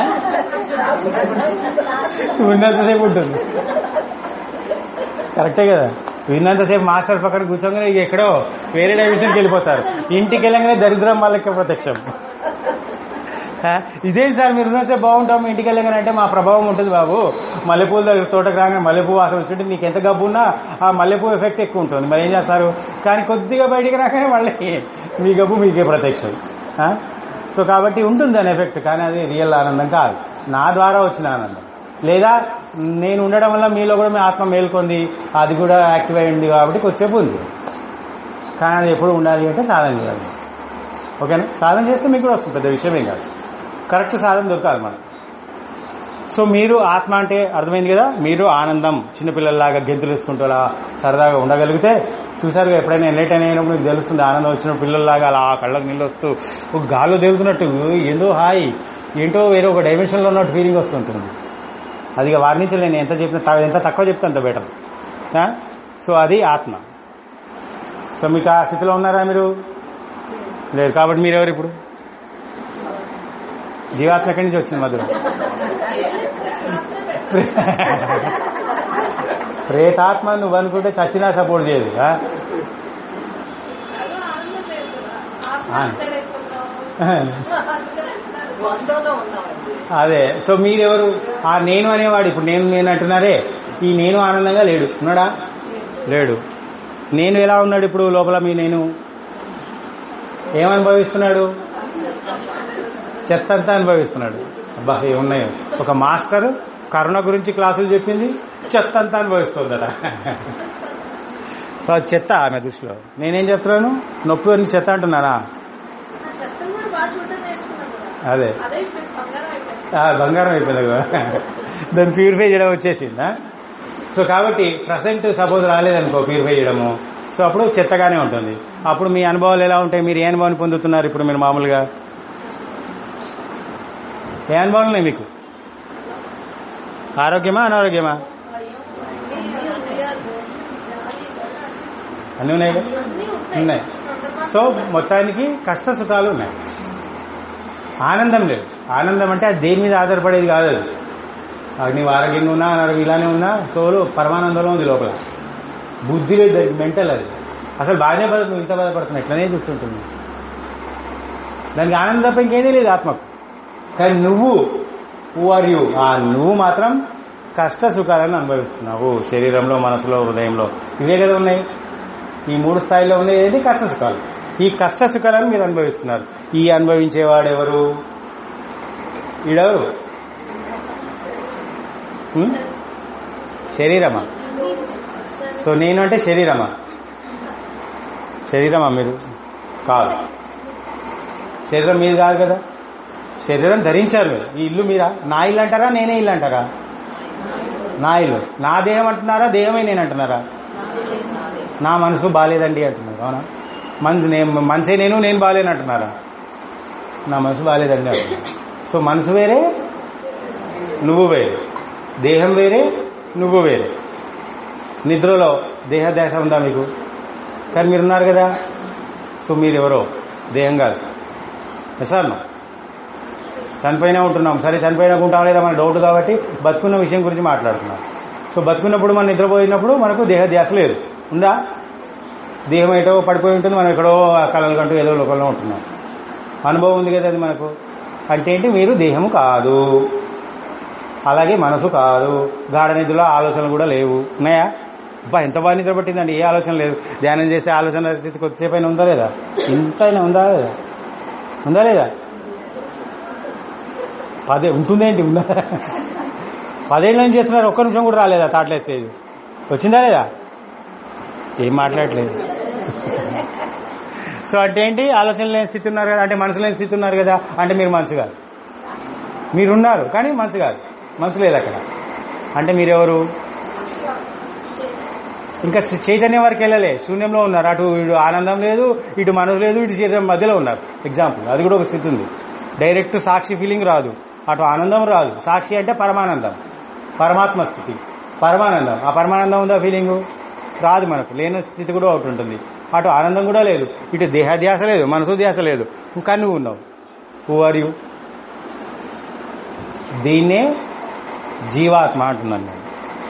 ఉన్నంతసేపు ఉంటుంది కరెక్టే కదా విన్నంతసేపు మాస్టర్ పక్కన కూర్చోగానే ఇక ఎక్కడో వేరే డైమెన్షన్కి వెళ్ళిపోతారు ఇంటికి వెళ్ళగానే దరిద్రం వాళ్ళకి ప్రత్యక్షం ఆ, ఇదేం సార్ మీరు ఉన్నసేపు బాగుంటాం ఇంటికి వెళ్ళగానే అంటే మా ప్రభావం ఉంటుంది బాబు మల్లెపూల దగ్గర తోటకు రాగానే మల్లెపూ అసలు వచ్చుంటే మీకు ఎంత గబ్బు ఉన్నా ఆ మల్లెపూ ఎఫెక్ట్ ఎక్కువ ఉంటుంది మరి ఏం చేస్తారు కానీ కొద్దిగా బయటికి రాగానే మళ్ళీ మీ గబ్బు మీకే ప్రత్యక్షం ఆ? సో కాబట్టి ఉంటుంది దాని ఎఫెక్ట్ కానీ అది రియల్ ఆనందం కాదు నా ద్వారా వచ్చిన ఆనందం లేదా నేను ఉండడం వల్ల మీలో కూడా మీ ఆత్మ మేల్కొంది అది కూడా యాక్టివ్ అయింది కాబట్టి కొద్దిసేపు ఉంది కానీ అది ఎప్పుడు ఉండాలి అంటే సాధన చేయాలి ఓకేనా సాధన చేస్తే మీకు కూడా వస్తుంది పెద్ద విషయం ఏం కాదు కరెక్ట్ సాధన దొరకాలి మనకు సో మీరు ఆత్మ అంటే అర్థమైంది కదా మీరు ఆనందం చిన్నపిల్లల్లాగా గెంతులు వేసుకుంటూ అలా సరదాగా ఉండగలిగితే చూసారు ఎప్పుడైనా ఎన్లైటైన్ అయినప్పుడు మీకు తెలుస్తుంది ఆనందం వచ్చిన పిల్లల్లాగా అలా ఆ కళ్ళకు నీళ్ళు వస్తూ ఒక గాల్లో తేలుతున్నట్టు ఏందో హాయ్ ఏంటో వేరే ఒక డైమెన్షన్లో ఉన్నట్టు ఫీలింగ్ వస్తుంటుంది అది ఇక వార్నించలే నేను ఎంత చెప్పిన త- ఎంత తక్కువ చెప్తే అంత బెటర్ సో అది ఆత్మ సో మీకు ఆ స్థితిలో ఉన్నారా మీరు లేదు కాబట్టి మీరెవరు ఇప్పుడు జీవాత్మ ఎక్కడి నుంచి వచ్చింది మధుర ప్రేతాత్మ నువ్వు అనుకుంటే చచ్చినా సపోర్ట్ చేయదు ఆ? అదో ఆనందం లేదు కదా. ఆత్మ ఆ. అంటే లేకున్నాము. ద్వంద్వలో ఉన్నామండి అదే సో మీరెవరు ఆ నేను అనేవాడు ఇప్పుడు నేను నేను అంటున్నారే ఈ నేను ఆనందంగా లేడు ఉన్నాడా లేడు నేను ఎలా ఉన్నాడు ఇప్పుడు లోపల మీ నేను ఏమనుభవిస్తున్నాడు చెత్త అంతా అనుభవిస్తున్నాడు అబ్బా ఏమున్నాయో ఒక మాస్టర్ కరుణ గురించి క్లాసులు చెప్పింది చెత్త అంతా అనుభవిస్తుందట సో అది చెత్త ఆమె దృష్టిలో నేనేం చెప్తున్నాను నొప్పి అని చెత్త అంటున్నానా ఆ చెత్తను కూడా బాగా చూడడం నేర్చుకున్నాం కదా. అదే అదే ఇప్పుడు బంగారం అయిపోయింది ఆ, బంగారం అయిపోయింది కదా. దాన్ని ప్యూరిఫై చేయడం వచ్చేసిందా సో కాబట్టి ప్రజెంట్ సపోజ్ రాలేదనుకో ప్యూరిఫై చేయడము సో అప్పుడు చెత్తగానే ఉంటుంది అప్పుడు మీ అనుభవాలు ఎలా ఉంటాయి మీరు ఏ అనుభవాన్ని పొందుతున్నారు ఇప్పుడు మీరు మామూలుగా ఏ అనుభవాలు ఉన్నాయి మీకు ఆరోగ్యమా అనారోగ్యమా అన్నీ ఉన్నాయి కదా? అన్నీ ఉన్నాయి. సందర్భాలు సో మొత్తానికి కష్ట సుఖాలు ఉన్నాయి ఆనందం లేదు ఆనందం అంటే అది దేని మీద ఆధారపడేది కాదు అది అది నీవు ఆరోగ్యంగా ఉన్నా అనారోగ్యం ఇలానే ఉన్నా సోలు పరమానందంలో ఉంది లోపల బుద్ధి లేదు మెంటల్ అది అసలు బాగానే బాధ నువ్వు ఇంత బాధపడుతున్నా ఎట్లనే చూస్తుంటుంది దానికి ఆనందం తప్ప ఇంకేదీ లేదు ఆత్మకు కానీ నువ్వు హూ ఆర్ యూ ఆ నువ్వు మాత్రం కష్ట సుఖాలను అనుభవిస్తున్నావు శరీరంలో మనసులో హృదయంలో ఇవే కదా ఉన్నాయి ఈ మూడు స్థాయిలో ఉన్నాయి ఏంటి కష్ట సుఖాలు ఈ కష్ట సుఖాలను మీరు అనుభవిస్తున్నారు ఈ అనుభవించేవాడెవరు ఈడెవరు హ్మ్? శరీరమా సో నేను అంటే శరీరమా శరీరమా మీరు కాదు శరీరం మీరు కాదు కదా శరీరం ధరించారు మీరు ఈ ఇల్లు మీరా నా ఇల్లు అంటారా నేనే ఇల్లు అంటారా నా ఇల్లు నా దేహం అంటున్నారా దేహమే నేను అంటున్నారా నా మనసు బాగాలేదండి అంటున్నారు అవునా మన నేను మనసే నేను నేను బాగాలేను అంటున్నారా నా మనసు బాగాలేదండి అంటున్నారు సో మనసు వేరే నువ్వు వేరే దేహం వేరే నువ్వు వేరే నిద్రలో దేహదేశం ఉందా మీకు కానీ మీరున్నారు కదా సో మీరెవరో దేహం కాదు సార్ చనిపోయినా ఉంటున్నాం సరే చనిపోయినా ఉంటాం లేదా మన డౌట్ కాబట్టి బతుకున్న విషయం గురించి మాట్లాడుతున్నాం సో బతుకున్నప్పుడు మనం నిద్రపోయినప్పుడు మనకు దేహ ధ్యాస లేదు ఉందా దేహం ఏటో పడిపోయి ఉంటుంది మనం ఎక్కడో కళలు కంటూ ఏదో లోకంలో ఉంటున్నాం అనుభవం ఉంది కదా అది మనకు అంటే ఏంటి మీరు దేహము కాదు అలాగే మనసు కాదు గాఢ నిధుల ఆలోచనలు కూడా లేవు ఉన్నాయా అబ్బా ఎంత బాగా నిద్ర పట్టిందండి ఏ ఆలోచన లేదు ధ్యానం చేసే ఆలోచన స్థితి కొద్దిసేపు అయినా ఉందా లేదా ఇంతైనా ఉందా లేదా ఉందా లేదా పదే ఉంటుందేంటి ఉందా పదేళ్ళ నుంచి చేస్తున్నారు ఒక్క నిమిషం కూడా రాలేదా థాట్లెస్ స్టేజ్ వచ్చిందా లేదా ఏం మాట్లాడట్లేదు సో అంటే ఏంటి ఆలోచన లేని స్థితి ఉన్నారు కదా అంటే మనసు లేని స్థితి ఉన్నారు కదా అంటే మీరు మనసు కాదు మీరున్నారు కానీ మనసు కాదు మనసు లేదు అక్కడ అంటే మీరెవరు ఇంకా చైతన్యం వరకు వెళ్ళలే శూన్యంలో ఉన్నారు అటు ఇటు ఆనందం లేదు ఇటు మనసు లేదు ఇటు శరీరం మధ్యలో ఉన్నారు ఎగ్జాంపుల్ అది కూడా ఒక స్థితి ఉంది డైరెక్ట్ సాక్షి ఫీలింగ్ రాదు అటు ఆనందం రాదు సాక్షి అంటే పరమానందం పరమాత్మ స్థితి పరమానందం ఆ పరమానందం ఉందా ఫీలింగ్ రాదు మనకు లేని స్థితి కూడా ఒకటి ఉంటుంది అటు ఆనందం కూడా లేదు ఇటు దేహధ్యాస లేదు మనసు ధ్యాస లేదు కానీ నువ్వు ఉన్నావు హూ ఆర్ యూ దీన్నే జీవాత్మ అంటున్నాను నేను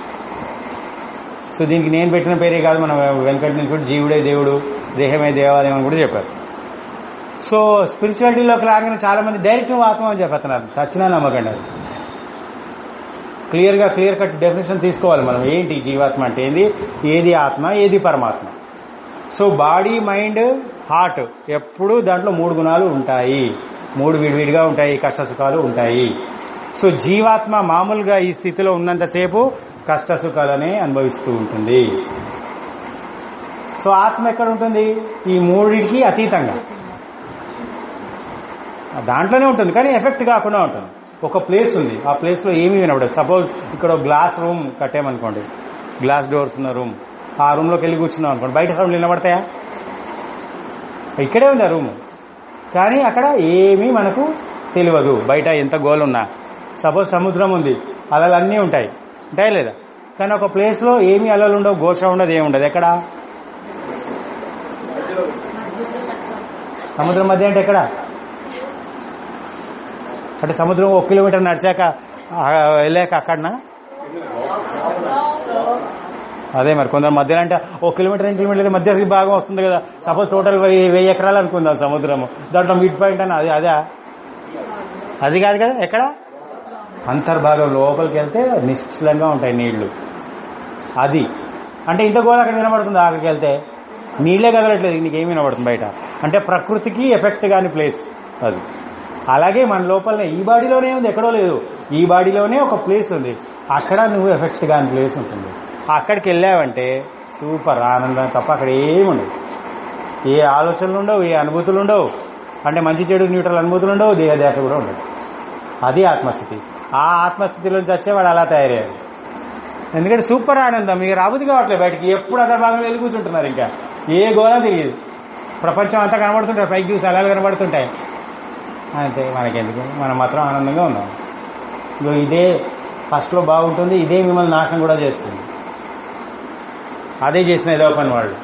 సో దీనికి నేను పెట్టిన పేరే కాదు మన వెంకట నుంచి కూడా జీవుడే దేవుడు దేహమే దేవాలయం అని కూడా చెప్పారు సో స్పిరిచువాలిటీలోకి రాగానే చాలా మంది డైరెక్ట్ నువ్వు ఆత్మ అని చెప్తున్నారు సచ్చినా నమ్మకండి అది క్లియర్గా క్లియర్ కట్ డెఫినేషన్ తీసుకోవాలి మనం ఏంటి జీవాత్మ అంటే ఏంది ఏది ఆత్మ ఏది పరమాత్మ సో బాడీ మైండ్ హార్ట్ ఎప్పుడూ దాంట్లో మూడు గుణాలు ఉంటాయి మూడు విడివిడిగా ఉంటాయి కష్ట సుఖాలు ఉంటాయి సో జీవాత్మ మామూలుగా ఈ స్థితిలో ఉన్నంతసేపు కష్ట సుఖాలనే అనుభవిస్తూ ఉంటుంది సో ఆత్మ ఎక్కడ ఉంటుంది ఈ మూడికి అతీతంగా దాంట్లోనే ఉంటుంది కానీ ఎఫెక్ట్ కాకుండా ఉంటుంది ఒక ప్లేస్ ఉంది ఆ ప్లేస్లో ఏమీ వినపడదు సపోజ్ ఇక్కడ గ్లాస్ రూమ్ కట్టామనుకోండి గ్లాస్ డోర్స్ ఉన్న రూమ్ ఆ రూమ్లోకి వెళ్ళి కూర్చున్నాం అనుకోండి బయట సౌండ్లు వినబడతాయా ఇక్కడే ఉంది ఆ రూము కానీ అక్కడ ఏమీ మనకు తెలియదు బయట ఎంత గోల్ ఉన్నా సపోజ్ సముద్రం ఉంది అలలు అన్నీ ఉంటాయి ఉంటాయా లేదా కానీ ఒక ప్లేస్లో ఏమీ అలలు ఉండవు ఘోష ఉండదు ఏమి ఉండదు ఎక్కడ సముద్రం మధ్య అంటే ఎక్కడ అంటే సముద్రం ఒక కిలోమీటర్ నడిచాక ఆ, వెళ్ళాక అక్కడనా అదే మరి కొందరు మధ్యలో అంటే ఒక కిలోమీటర్ రెండు కిలోమీటర్ మధ్య భాగం వస్తుంది కదా సపోజ్ టోటల్ వెయ్యి వెయ్యి ఎకరాలు అనుకుందాం సముద్రము దాంట్లో మిడ్ పాయింట్ అని అది అదే అది కాదు కదా ఎక్కడ అంతర్భాగం లోపలికి వెళ్తే నిశ్చలంగా ఉంటాయి నీళ్లు అది అంటే ఇంత గోల అక్కడ వినబడుతుంది అక్కడికి వెళ్తే నీళ్ళే కదలట్లేదు నీకేం వినబడుతుంది బయట అంటే ప్రకృతికి ఎఫెక్ట్ కాని ప్లేస్ అది అలాగే మన లోపలనే ఈ బాడీలోనే ఉంది ఎక్కడో లేదు ఈ బాడీలోనే ఒక ప్లేస్ ఉంది అక్కడ నువ్వు ఎఫెక్ట్ కాని ప్లేస్ ఉంటుంది అక్కడికి వెళ్ళావంటే సూపర్ ఆనందం తప్ప అక్కడ ఏమి ఉండదు ఏ ఆలోచనలు ఉండవు ఏ అనుభూతులు ఉండవు అంటే మంచి చెడు న్యూట్రల్ అనుభూతులు ఉండవు దేహదేశ కూడా ఉండదు అది ఆత్మస్థితి ఆ ఆత్మస్థితిలోంచి వచ్చేవాడు అలా తయారయ్యారు ఎందుకంటే సూపర్ ఆనందం మీకు రాబుద్ది కావట్లేదు బయటికి ఎప్పుడు అదే భాగంలో వెళ్ళి కూర్చుంటున్నారు ఇంకా ఏ గోళ తెలియదు ప్రపంచం అంతా కనబడుతుంటారు పైకి చూసి అలాగే కనబడుతుంటాయి అంతే మనకెందుకు మనం మాత్రం ఆనందంగా ఉన్నాం ఇగో ఇదే ఫస్ట్లో బాగుంటుంది ఇదే మిమ్మల్ని నాశనం కూడా చేస్తుంది అదే చేసిన ఏదో పని వాళ్ళు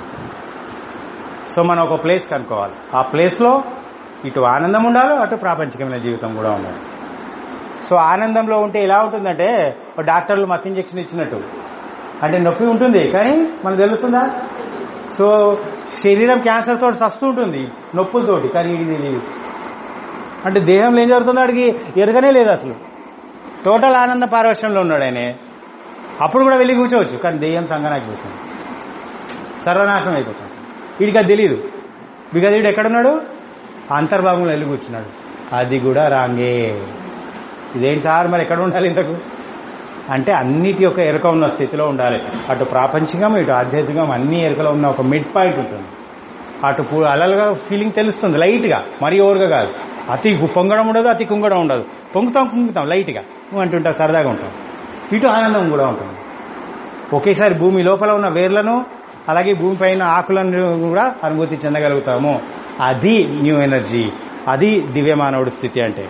సో మనం ఒక ప్లేస్ కనుక్కోవాలి ఆ ప్లేస్లో ఇటు ఆనందం ఉండాలి అటు ప్రాపంచికమైన జీవితం కూడా ఉండాలి సో ఆనందంలో ఉంటే ఎలా ఉంటుందంటే ఒక డాక్టర్లు మత్తు ఇంజెక్షన్ ఇచ్చినట్టు అంటే నొప్పి ఉంటుంది కానీ మనకు తెలుస్తుందా సో శరీరం క్యాన్సర్ తోటి సస్తూ ఉంటుంది నొప్పులతోటి కానీ ఇది తెలియదు అంటే దేహంలో ఏం జరుగుతుందో వాడికి ఎరగనే లేదు అసలు టోటల్ ఆనంద పారవశ్యంలో ఉన్నాడు ఆయన అప్పుడు కూడా వెళ్ళి కూర్చోవచ్చు కానీ దెయ్యం సంగనాకిపోతుంది సర్వనాశనం అయిపోతుంది వీడికి అది తెలియదు బికాజ్ వీడు ఎక్కడున్నాడు అంతర్భాగంలో వెళ్ళి కూర్చున్నాడు అది కూడా రాంగే ఇదేం సార్ మరి ఎక్కడ ఉండాలి ఇంతకు అంటే అన్నిటి యొక్క ఎరుక ఉన్న స్థితిలో ఉండాలి అటు ప్రాపంచికం ఇటు ఆధ్యాత్మికం అన్ని ఎరుకలో ఉన్న ఒక మిడ్ పాయింట్ ఉంటుంది అటు పు- అలలుగా ఫీలింగ్ తెలుస్తుంది లైట్గా మరీ ఓవర్గా కాదు అతి పొంగడం ఉండదు అతి కుంగడం ఉండదు పొంగుతాం కుంగుతాం లైట్గా అంటుంటాం సరదాగా ఉంటాం ఇటు ఆనందం కూడా ఉంటుంది ఒకేసారి భూమి లోపల ఉన్న వేర్లను అలాగే భూమి పైన ఆకులను కూడా అనుభూతి చెందగలుగుతాము అది న్యూ ఎనర్జీ అది దివ్యమానవుడి స్థితి అంటే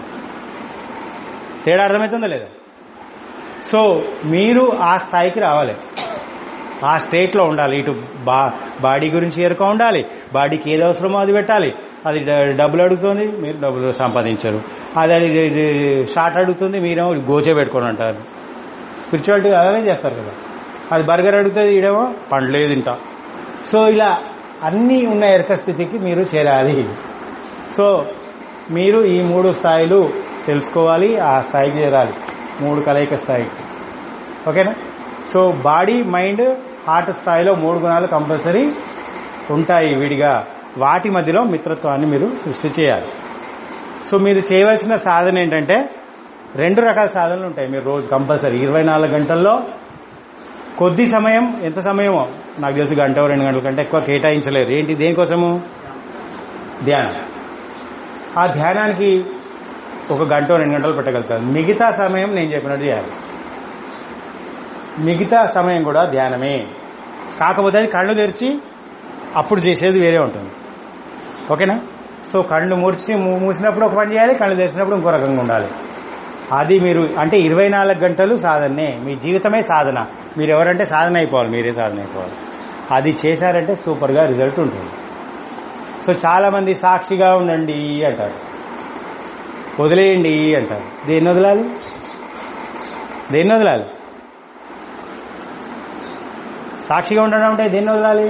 తేడా అర్థమవుతుందా లేదా సో మీరు ఆ స్థాయికి రావాలి ఆ స్టేట్లో ఉండాలి ఇటు బా బాడీ గురించి ఎరుక ఉండాలి బాడీకి ఏది అవసరమో అది పెట్టాలి అది డ- డబ్బులు అడుగుతుంది మీరు డబ్బులు సంపాదించరు అది అది ఇది షార్ట్ అడుగుతుంది మీరేమో గోచే పెట్టుకొని అంటారు స్పిరిచువాలిటీ అలానే చేస్తారు కదా అది బర్గర్ అడుగుతుంది ఈడేమో పండ్లే తింటా సో ఇలా అన్నీ ఉన్న ఎరక స్థితికి మీరు చేరాలి సో మీరు ఈ మూడు స్థాయిలు తెలుసుకోవాలి ఆ స్థాయికి చేరాలి మూడు కలయిక స్థాయికి ఓకేనా సో బాడీ మైండ్ హార్ట్ స్థాయిలో మూడు గుణాలు కంపల్సరీ ఉంటాయి విడిగా వాటి మధ్యలో మిత్రత్వాన్ని మీరు సృష్టి చేయాలి సో మీరు చేయవలసిన సాధన ఏంటంటే రెండు రకాల సాధనలు ఉంటాయి మీరు రోజు కంపల్సరీ ఇరవై నాలుగు గంటల్లో కొద్ది సమయం ఎంత సమయమో నాకు తెలిసి గంట రెండు గంటల కంటే ఎక్కువ కేటాయించలేరు ఏంటి దేనికోసము ధ్యానం ఆ ధ్యానానికి ఒక గంట రెండు గంటలు పెట్టగలుగుతారు మిగతా సమయం నేను చెప్పినట్టు చేయాలి మిగతా సమయం కూడా ధ్యానమే కాకపోతే అది కళ్ళు తెరిచి అప్పుడు చేసేది వేరే ఉంటుంది ఓకేనా సో కళ్ళు మూర్చి మూ- మూసినప్పుడు ఒక పని చేయాలి కళ్ళు తెరిచినప్పుడు ఇంకో రకంగా ఉండాలి అది మీరు అంటే ఇరవై నాలుగు గంటలు సాధనే మీ జీవితమే సాధన మీరు ఎవరంటే సాధన అయిపోవాలి మీరే సాధన అయిపోవాలి అది చేశారంటే సూపర్గా రిజల్ట్ ఉంటుంది సో చాలా మంది సాక్షిగా ఉండండి అంటారు వదిలేయండి అంటారు దేన్ని వదలాలి దేన్ని వదలాలి సాక్షిగా ఉండడం అంటే దేన్ని వదలాలి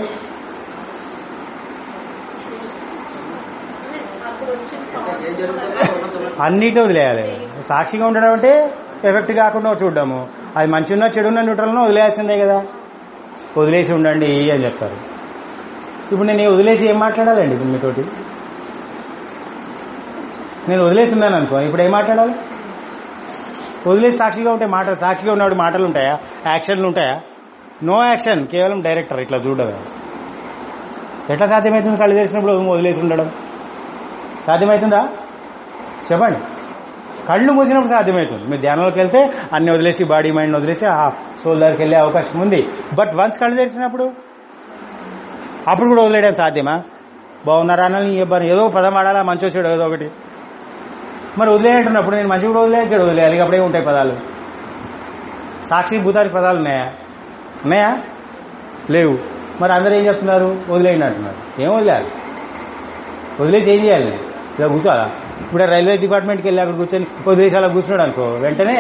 అప్పుడు వచ్చిన ఏం జరుగుతుందో ఉన్నతమైన అన్నిటి వదిలేయాలి సాక్షిగా ఉండడం అంటే ఎఫెక్ట్ కాకుండా చూడడము అది మంచి ఉన్నా చెడు ఉన్న న్యూట్రల్ను వదిలేయాల్సిందే కదా వదిలేసి ఉండండి అని చెప్తారు ఇప్పుడు నేను ఈ వదిలేసి ఏం మాట్లాడాలండి ఇప్పుడు మీతోటి నేను వదిలేసి ఉన్నాను అనుకో ఇప్పుడు ఏం మాట్లాడాలి వదిలేసి సాక్షిగా ఉంటే మాటలు సాక్షిగా ఉన్నవాడు మాటలు ఉంటాయా యాక్షన్లు ఉంటాయా నో యాక్షన్ కేవలం డైరెక్టర్ ఇట్లా చూడడమే ఎట్లా సాధ్యమవుతుంది కళ్ళు తెరిచినప్పుడు వదిలేసి ఉండడం సాధ్యమవుతుందా చెప్పండి కళ్ళు మూసినప్పుడు సాధ్యమవుతుంది మీరు ధ్యానంలోకి వెళ్తే అన్ని వదిలేసి బాడీ మైండ్ వదిలేసి ఆ సోల్ దగ్గరికి వెళ్ళే అవకాశం ఉంది బట్ వన్స్ కళ్ళు తెరిచినప్పుడు అప్పుడు కూడా వదిలేయడం సాధ్యమా బాగున్నారా అని ఇవ్వరు ఏదో పదం వాడాలా మంచి వచ్చాడు ఏదో ఒకటి మరి వదిలేయంటున్నప్పుడు నేను మంచి కూడా వదిలేయచ్చాడు వదిలేయాలి అప్పుడే ఉంటాయి పదాలు సాక్షి భూతానికి పదాలు ఉన్నాయా ఉన్నాయా లేవు మరి అందరూ ఏం చెప్తున్నారు వదిలేయండి అంటున్నారు ఏం వదిలేయాలి వదిలేసి ఏం చేయాలి నేను? ఇలా కూర్చోాలా ఇప్పుడు రైల్వే డిపార్ట్మెంట్కి వెళ్ళి అక్కడ కూర్చొని వదిలేసి అలా కూర్చున్నాడు అనుకో వెంటనే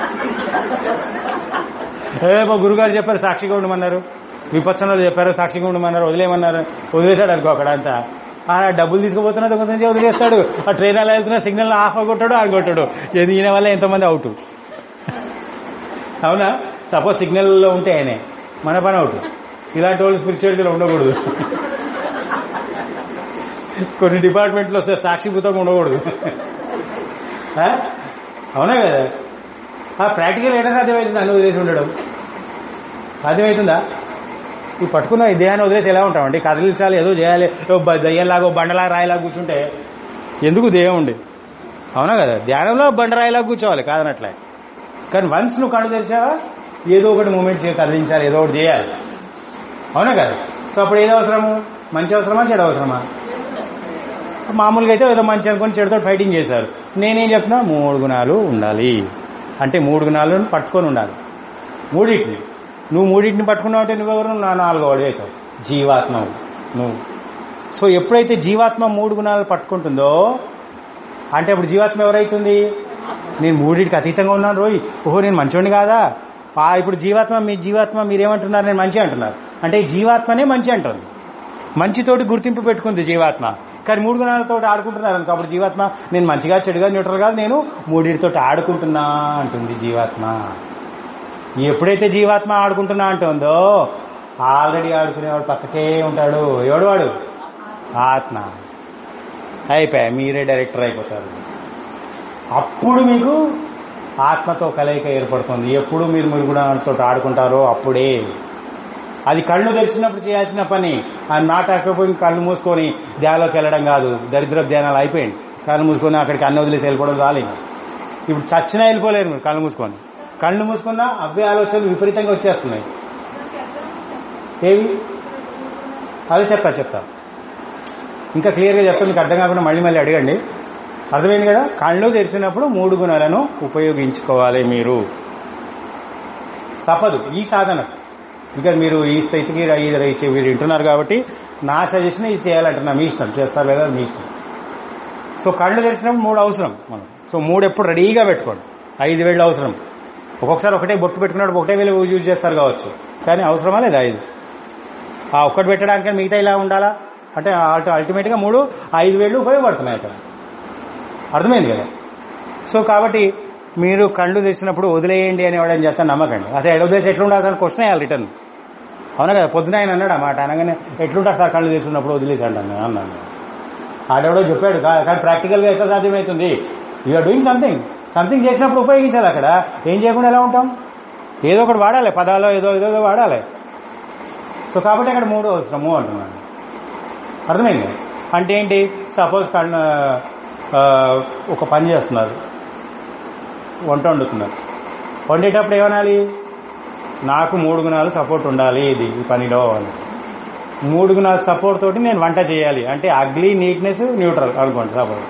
ఏ మా గురుగారు చెప్పారు సాక్షిగా ఉండమన్నారు విపత్సనలు చెప్పారు సాక్షిగా ఉండమన్నారు వదిలేయమన్నారు వదిలేశాడు అనుకో అక్కడ అంతా ఆ డబ్బులు తీసుకుపోతున్నా దొంగ నుంచి వదిలేస్తాడు ఆ ట్రైన్ అలా వెళ్తున్నా సిగ్నల్ ఆఫ్ కొట్టాడు ఆన్ కొట్టాడు ఇది ఈయన వల్ల ఎంతమంది అవుట్ అవునా సపోజ్ సిగ్నల్లో ఉంటే ఆయనే మన పని అవుట్ ఇలాంటి వాళ్ళు స్పిరిచువాలిటీలో ఉండకూడదు కొన్ని డిపార్ట్మెంట్లో వస్తే సాక్షిభూతంగా ఉండకూడదు ఆ? అవునా కదా ఆ ప్రాక్టికల్ ఎక్కడ సాధ్యమవుతుంది అన్ని వదిలేసి ఉండడం సాధ్యమవుతుందా ఈ పట్టుకున్న ఈ దేహాన్ని వదిలేసి ఎలా ఉంటామండి కదిలించాలి ఏదో చేయాలి ఓ బ- దయ్యంలాగా ఓ బండలాగా రాయిలాగా కూర్చుంటే ఎందుకు దేహం ఉండి అవునా కదా ధ్యానంలో బండరాయిలాగా కూర్చోవాలి కాదనట్లే కానీ వన్స్ నువ్వు కళ్ళు తెరిచావా ఏదో ఒకటి మూమెంట్స్ కదిలించాలి ఏదో ఒకటి చేయాలి అవునా కదా సో అప్పుడు ఏది అవసరము మంచి అవసరమా చెడు అవసరమా మామూలుగా అయితే ఏదో మంచి అనుకుని చెడుతో ఫైటింగ్ చేశారు నేనేం చెప్తున్నా మూడు గుణాలు ఉండాలి అంటే మూడు గుణాలను పట్టుకొని ఉండాలి మూడింటిని నువ్వు మూడింటిని పట్టుకున్నావు అంటే నువ్వెవరు నా నాలుగో వాడు అవుతావు జీవాత్మ నువ్వు సో ఎప్పుడైతే జీవాత్మ మూడు గుణాలు పట్టుకుంటుందో అంటే అప్పుడు జీవాత్మ ఎవరైతుంది నేను మూడింటికి అతీతంగా ఉన్నాను రోయ్ ఓహో నేను మంచోడిని కాదా ఆ ఇప్పుడు జీవాత్మ మీ జీవాత్మ మీరేమంటున్నారు నేను మంచి అంటున్నారు అంటే ఈ జీవాత్మనే మంచి అంటుంది మంచితోటి గుర్తింపు పెట్టుకుంది జీవాత్మ కానీ మూడు గుణాలతో ఆడుకుంటున్నారు అనుకో అప్పుడు జీవాత్మ నేను మంచిగా చెడుగా న్యూట్రల్ గా నేను మూడింటితో ఆడుకుంటున్నా అంటుంది జీవాత్మ ఎప్పుడైతే జీవాత్మ ఆడుకుంటున్నా అంటుందో ఆల్రెడీ ఆడుకునేవాడు పక్కకే ఉంటాడు ఎవడు వాడు ఆత్మ అయిపోయా మీరే డైరెక్టర్ అయిపోతారు అప్పుడు మీకు ఆత్మతో కలయిక ఏర్పడుతుంది ఎప్పుడు మీరు మీరు గుణాలతో ఆడుకుంటారో అప్పుడే అది కళ్ళు తెరిచినప్పుడు చేయాల్సిన పని ఆ నాటాకపోయి కళ్ళు మూసుకొని ధ్యానంలోకి వెళ్ళడం కాదు దరిద్ర ధ్యానాలు అయిపోయింది కళ్ళు మూసుకొని అక్కడికి అన్ని వదిలేసి వెళ్ళిపోవడం రాలేదు ఇప్పుడు చచ్చినా వెళ్ళిపోలేరు మీరు కళ్ళు మూసుకొని కళ్ళు మూసుకున్నా అవే ఆలోచనలు విపరీతంగా వచ్చేస్తున్నాయి ఏవి అదే చెప్తా చెప్తా ఇంకా క్లియర్గా చెప్తా మీకు అర్థం కాకుండా మళ్ళీ మళ్ళీ అడగండి అర్థమైంది కదా కళ్ళు తెరిచినప్పుడు మూడు గుణాలను ఉపయోగించుకోవాలి మీరు తప్పదు ఈ సాధన ఇంకా మీరు ఈ స్థితికి ఈ రైతు మీరు వింటున్నారు కాబట్టి నా సజెషన్ ఇది చేయాలంటున్నా మీ ఇష్టం చేస్తారు లేదా మీ ఇష్టం సో కళ్ళు తెరిచినప్పుడు మూడు అవసరం మనం సో మూడు ఎప్పుడు రెడీగా పెట్టుకోండి ఐదు వేళ్ళు అవసరం ఒక్కొక్కసారి ఒకటే బొట్టు పెట్టుకున్నప్పుడు ఒకటే వేలు యూజ్ చేస్తారు కావచ్చు కానీ అవసరమా లేదా ఐదు ఆ ఒక్కటి పెట్టడానికి మిగతా ఇలా ఉండాలా అంటే అల్టిమేట్ గా మూడు ఐదు వేళ్ళు ఉపయోగపడుతున్నాయి అక్కడ అర్థమైంది కదా సో కాబట్టి మీరు కళ్ళు తెచ్చినప్పుడు వదిలేయండి అని వాడని చెప్తాను నమ్మకండి అసలు ఎడ వదిలేసి ఎట్లుండాలి అని క్వశ్చన్ వేయాలి రిటర్న్ అవునా కదా పొద్దున ఆయన అన్నాడు ఆ మాట అనగానే ఎట్లుంటారు సార్ కళ్ళు తెచ్చినప్పుడు వదిలేసండి అన్న అన్నాను ఆడెవడో చెప్పాడు కా- కానీ ప్రాక్టికల్ గా ఎక్కడ సాధ్యమవుతుంది యూఆర్ డూయింగ్ సంథింగ్ సంథింగ్ చేసినప్పుడు ఉపయోగించాలి అక్కడ ఏం చేయకుండా ఎలా ఉంటాం ఏదో ఒకటి వాడాలి పదాలు ఏదో ఏదో ఏదో వాడాలి సో కాబట్టి అక్కడ మూడు అవసరము అంటున్నాను అర్థమైంది అంటే ఏంటి సపోజ్ కళ్ళు ఆ, ఒక పని చేస్తున్నారు వంట వండుతున్నారు వండేటప్పుడు ఏమనాలి నాకు మూడు గుణాలు సపోర్ట్ ఉండాలి ఇది ఈ పనిలో అని మూడు గుణాల సపోర్ట్ తోటి నేను వంట చేయాలి అంటే అగ్లీ నీట్నెస్ న్యూట్రల్ అనుకోండి సపోజ్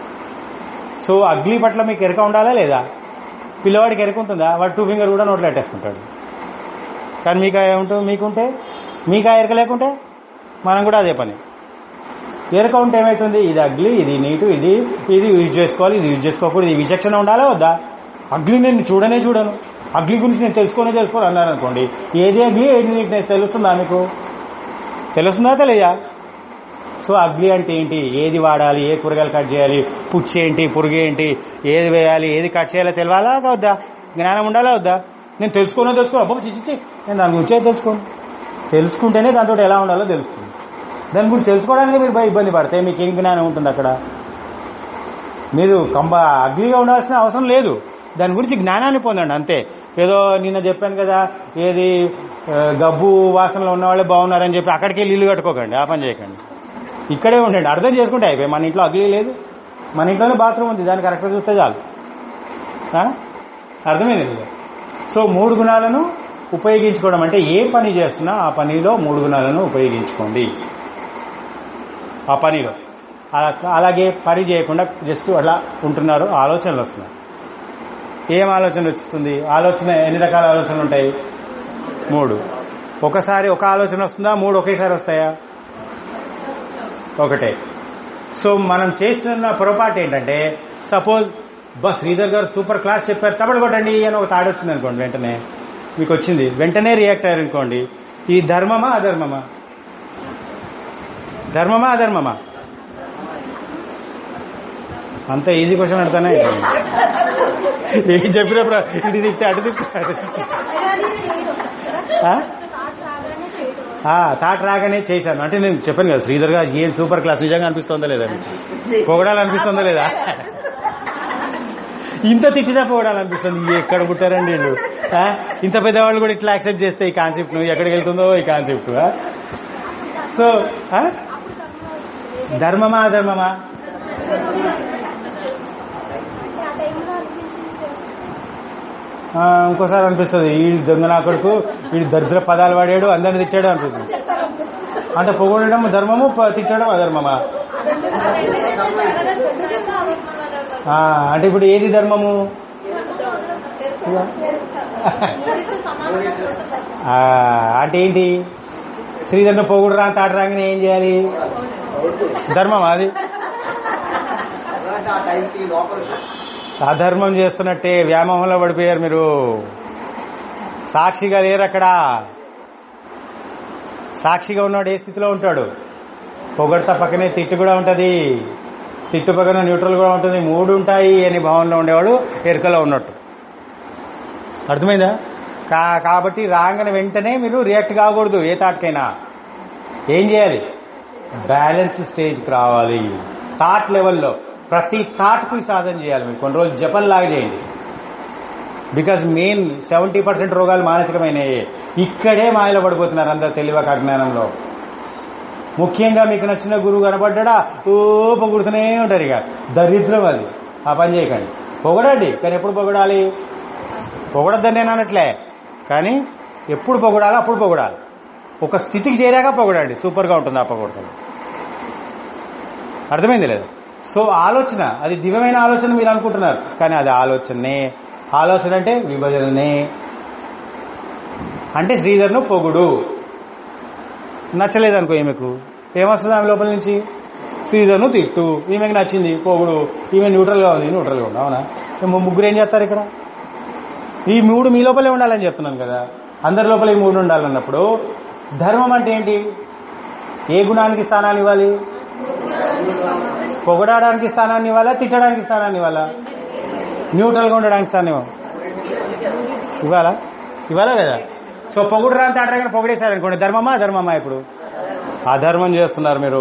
సో అగ్లీ పట్ల మీకు ఎరక ఉండాలా లేదా పిల్లవాడికి ఎరక ఉంటుందా వాడు టూ ఫింగర్ కూడా నోట్లో పెట్టేసుకుంటాడు కానీ మీకు ఏముంటుంది మీకుంటే మీకు ఆ ఎరక లేకుంటే మనం కూడా అదే పని ఎరక ఉంటే ఏమవుతుంది ఇది అగ్లీ ఇది నీటు ఇది ఇది యూజ్ చేసుకోవాలి ఇది యూజ్ చేసుకోకూడదు ఇది విచక్షణ ఉండాలా వద్దా అగ్లీ నేను చూడనే చూడను అగ్లీ గురించి నేను తెలుసుకోనే తెలుసుకోవాలి అన్నారు అనుకోండి ఏది అగ్లీ ఏది నీట్నెస్ తెలుస్తుందా మీకు తెలుస్తుందా తెలియదా సో అగ్లీ అంటే ఏంటి ఏది వాడాలి ఏ కూరగాయలు కట్ చేయాలి పుచ్చి ఏంటి పురుగు ఏంటి ఏది వేయాలి ఏది కట్ చేయాలో తెలియాలా వద్దా జ్ఞానం ఉండాలా వద్దా నేను తెలుసుకోనో తెలుసుకోను అబ్బా చిచ్చి నేను దాని గురించే తెలుసుకోను తెలుసుకుంటేనే దాంతో ఎలా ఉండాలో తెలుస్తుంది దాని గురించి తెలుసుకోవడానికి మీరు బాగా ఇబ్బంది పడితే మీకు ఏం జ్ఞానం ఉంటుంది అక్కడ మీరు కంబ అగ్లీగా ఉండాల్సిన అవసరం లేదు దాని గురించి జ్ఞానాన్ని పొందండి అంతే ఏదో నిన్న చెప్పాను కదా ఏది ఆ, గబ్బు వాసనలో ఉన్న వాళ్ళే బాగున్నారని చెప్పి అక్కడికి వెళ్ళి ఇల్లు కట్టుకోకండి ఆ పని చేయకండి ఇక్కడే ఉండండి అర్థం చేసుకుంటే అయిపోయి మన ఇంట్లో అగ్లీ లేదు మన ఇంట్లోనే బాత్రూమ్ ఉంది దాన్ని కరెక్ట్గా చూస్తే చాలు ఆ? అర్థమైంది కదా సో మూడు గుణాలను ఉపయోగించుకోవడం అంటే ఏ పని చేస్తున్నా ఆ పనిలో మూడు గుణాలను ఉపయోగించుకోండి ఆ పనిలో అలా- అలాగే పని చేయకుండా జస్ట్ అలా ఉంటున్నారు ఆలోచనలు వస్తున్నాయి ఏం ఆలోచన వస్తుంది ఆలోచన ఎన్ని రకాల ఆలోచనలు ఉంటాయి మూడు ఒకసారి ఒక ఆలోచన వస్తుందా మూడు ఒకేసారి వస్తాయా ఒకటే సో మనం చేస్తున్న పొరపాటు ఏంటంటే సపోజ్ బస్ శ్రీధర్ గారు సూపర్ క్లాస్ చెప్పారు చప్పట్లు కొట్టండి అని ఒక తాడు వచ్చింది అనుకోండి వెంటనే మీకు వచ్చింది వెంటనే రియాక్ట్ అయ్యారు అనుకోండి ఈ ధర్మమా అధర్మమా ధర్మమా అధర్మమా అంత ఈజీ క్వశ్చన్ అడతానే ఏం చెప్పినప్పుడు ఇటు తిప్పితే అటు తిప్పితే అటు తిప్పితే. ఆ? ఆ, తాట రాగానే చేశాను అంటే నేను చెప్పాను కదా శ్రీధర్ గారు ఏం సూపర్ క్లాస్ నిజంగా అనిపిస్తుందా లేదా మీకు? పొగడాలనిపిస్తుందా లేదా ఇంత తిట్టినా పొగడాలనిపిస్తుంది ఎక్కడ పుట్టారండి వీళ్ళు ఆ? ఇంత పెద్దవాళ్ళు కూడా ఇట్లా యాక్సెప్ట్ చేస్తే ఈ కాన్సెప్ట్ ను ఎక్కడికి వెళ్తుందో ఈ కాన్సెప్ట్ సో ఆ? ధర్మమా అధర్మమా ఆ, ఇంకోసారి అనిపిస్తుంది ఈ దొంగ నా కొడుకు వీడు దరిద్ర పదాలు వాడాడు అందరిని తిట్టాడు అనిపిస్తుంది అంటే పొగడడం ధర్మము ప- తిట్టడం అధర్మమా ఆ, అంటే ఇప్పుడు ఏది ధర్మము ఆ, అంటే ఏంటి శ్రీధర్ను పొగుడు రా తాట రాగానే ఏం చేయాలి ధర్మమా అది ఆ టైంకి లోపల అధర్మం చేస్తున్నట్టే వ్యామోహంలో పడిపోయారు మీరు సాక్షిగా లేరు అక్కడ సాక్షిగా ఉన్నాడు ఏ స్థితిలో ఉంటాడు పొగడత పక్కనే తిట్టు కూడా ఉంటది తిట్టు పక్కన న్యూట్రల్ కూడా ఉంటుంది మూడు ఉంటాయి అని భావనలో ఉండేవాడు ఎరుకలో ఉన్నట్టు అర్థమైందా కా కాబట్టి రాగానే వెంటనే మీరు రియాక్ట్ కాకూడదు ఏ థాట్కైనా ఏం చేయాలి బ్యాలెన్స్ స్టేజ్కి రావాలి థాట్ లెవెల్లో ప్రతి థాట్కి సాధన చేయాలి మీరు కొన్ని రోజులు జపం లాగా చేయండి బికాజ్ మెయిన్ సెవెంటీ పర్సెంట్ రోగాలు మానసికమైనవి ఇక్కడే మాయలో పడిపోతున్నారు అందరు తెలివక అజ్ఞానంలో ముఖ్యంగా మీకు నచ్చిన గురువు కనపడ్డా ఓ పొగుడుతూనే ఉంటారు ఇక దరిద్రం అది ఆ పని చేయకండి పొగడండి కానీ ఎప్పుడు పొగడాలి పొగడద్దని నేను అనట్లే కానీ ఎప్పుడు పొగడాలి అప్పుడు పొగడాలి ఒక స్థితికి చేరాక పొగడండి సూపర్గా ఉంటుంది ఆ పొగడుతుంది అర్థమైంది లేదు సో ఆలోచన అది దివ్యమైన ఆలోచన మీరు అనుకుంటున్నారు కానీ అది ఆలోచనే ఆలోచన అంటే విభజననే అంటే శ్రీధర్ను పొగుడు నచ్చలేదు అనుకో ఈమెకు ఏమొస్తుంది ఆమె లోపల నుంచి శ్రీధర్ను తిట్టు ఈమెకు నచ్చింది పొగుడు ఈమె న్యూట్రల్గా ఉంది న్యూట్రల్గా ఉంది అవునా ఏమో ముగ్గురు ఏం చేస్తారు ఇక్కడ ఈ మూడు మీ లోపలే ఉండాలని చెప్తున్నాను కదా అందరి లోపల ఈ మూడు ఉండాలన్నప్పుడు ధర్మం అంటే ఏంటి ఏ గుణానికి స్థానాన్ని ఇవ్వాలి పొగడడానికి స్థానాన్ని ఇవ్వాలా తిట్టడానికి స్థానాన్ని ఇవ్వాలా న్యూట్రల్గా ఉండడానికి స్థానం ఇవ్వ- ఇవ్వాలా ఇవ్వాలా లేదా సో పొగుడు రాని తాటరాగానే పొగిడేశారనుకోండి ధర్మమా అధర్మమా ఇప్పుడు అధర్మం చేస్తున్నారు మీరు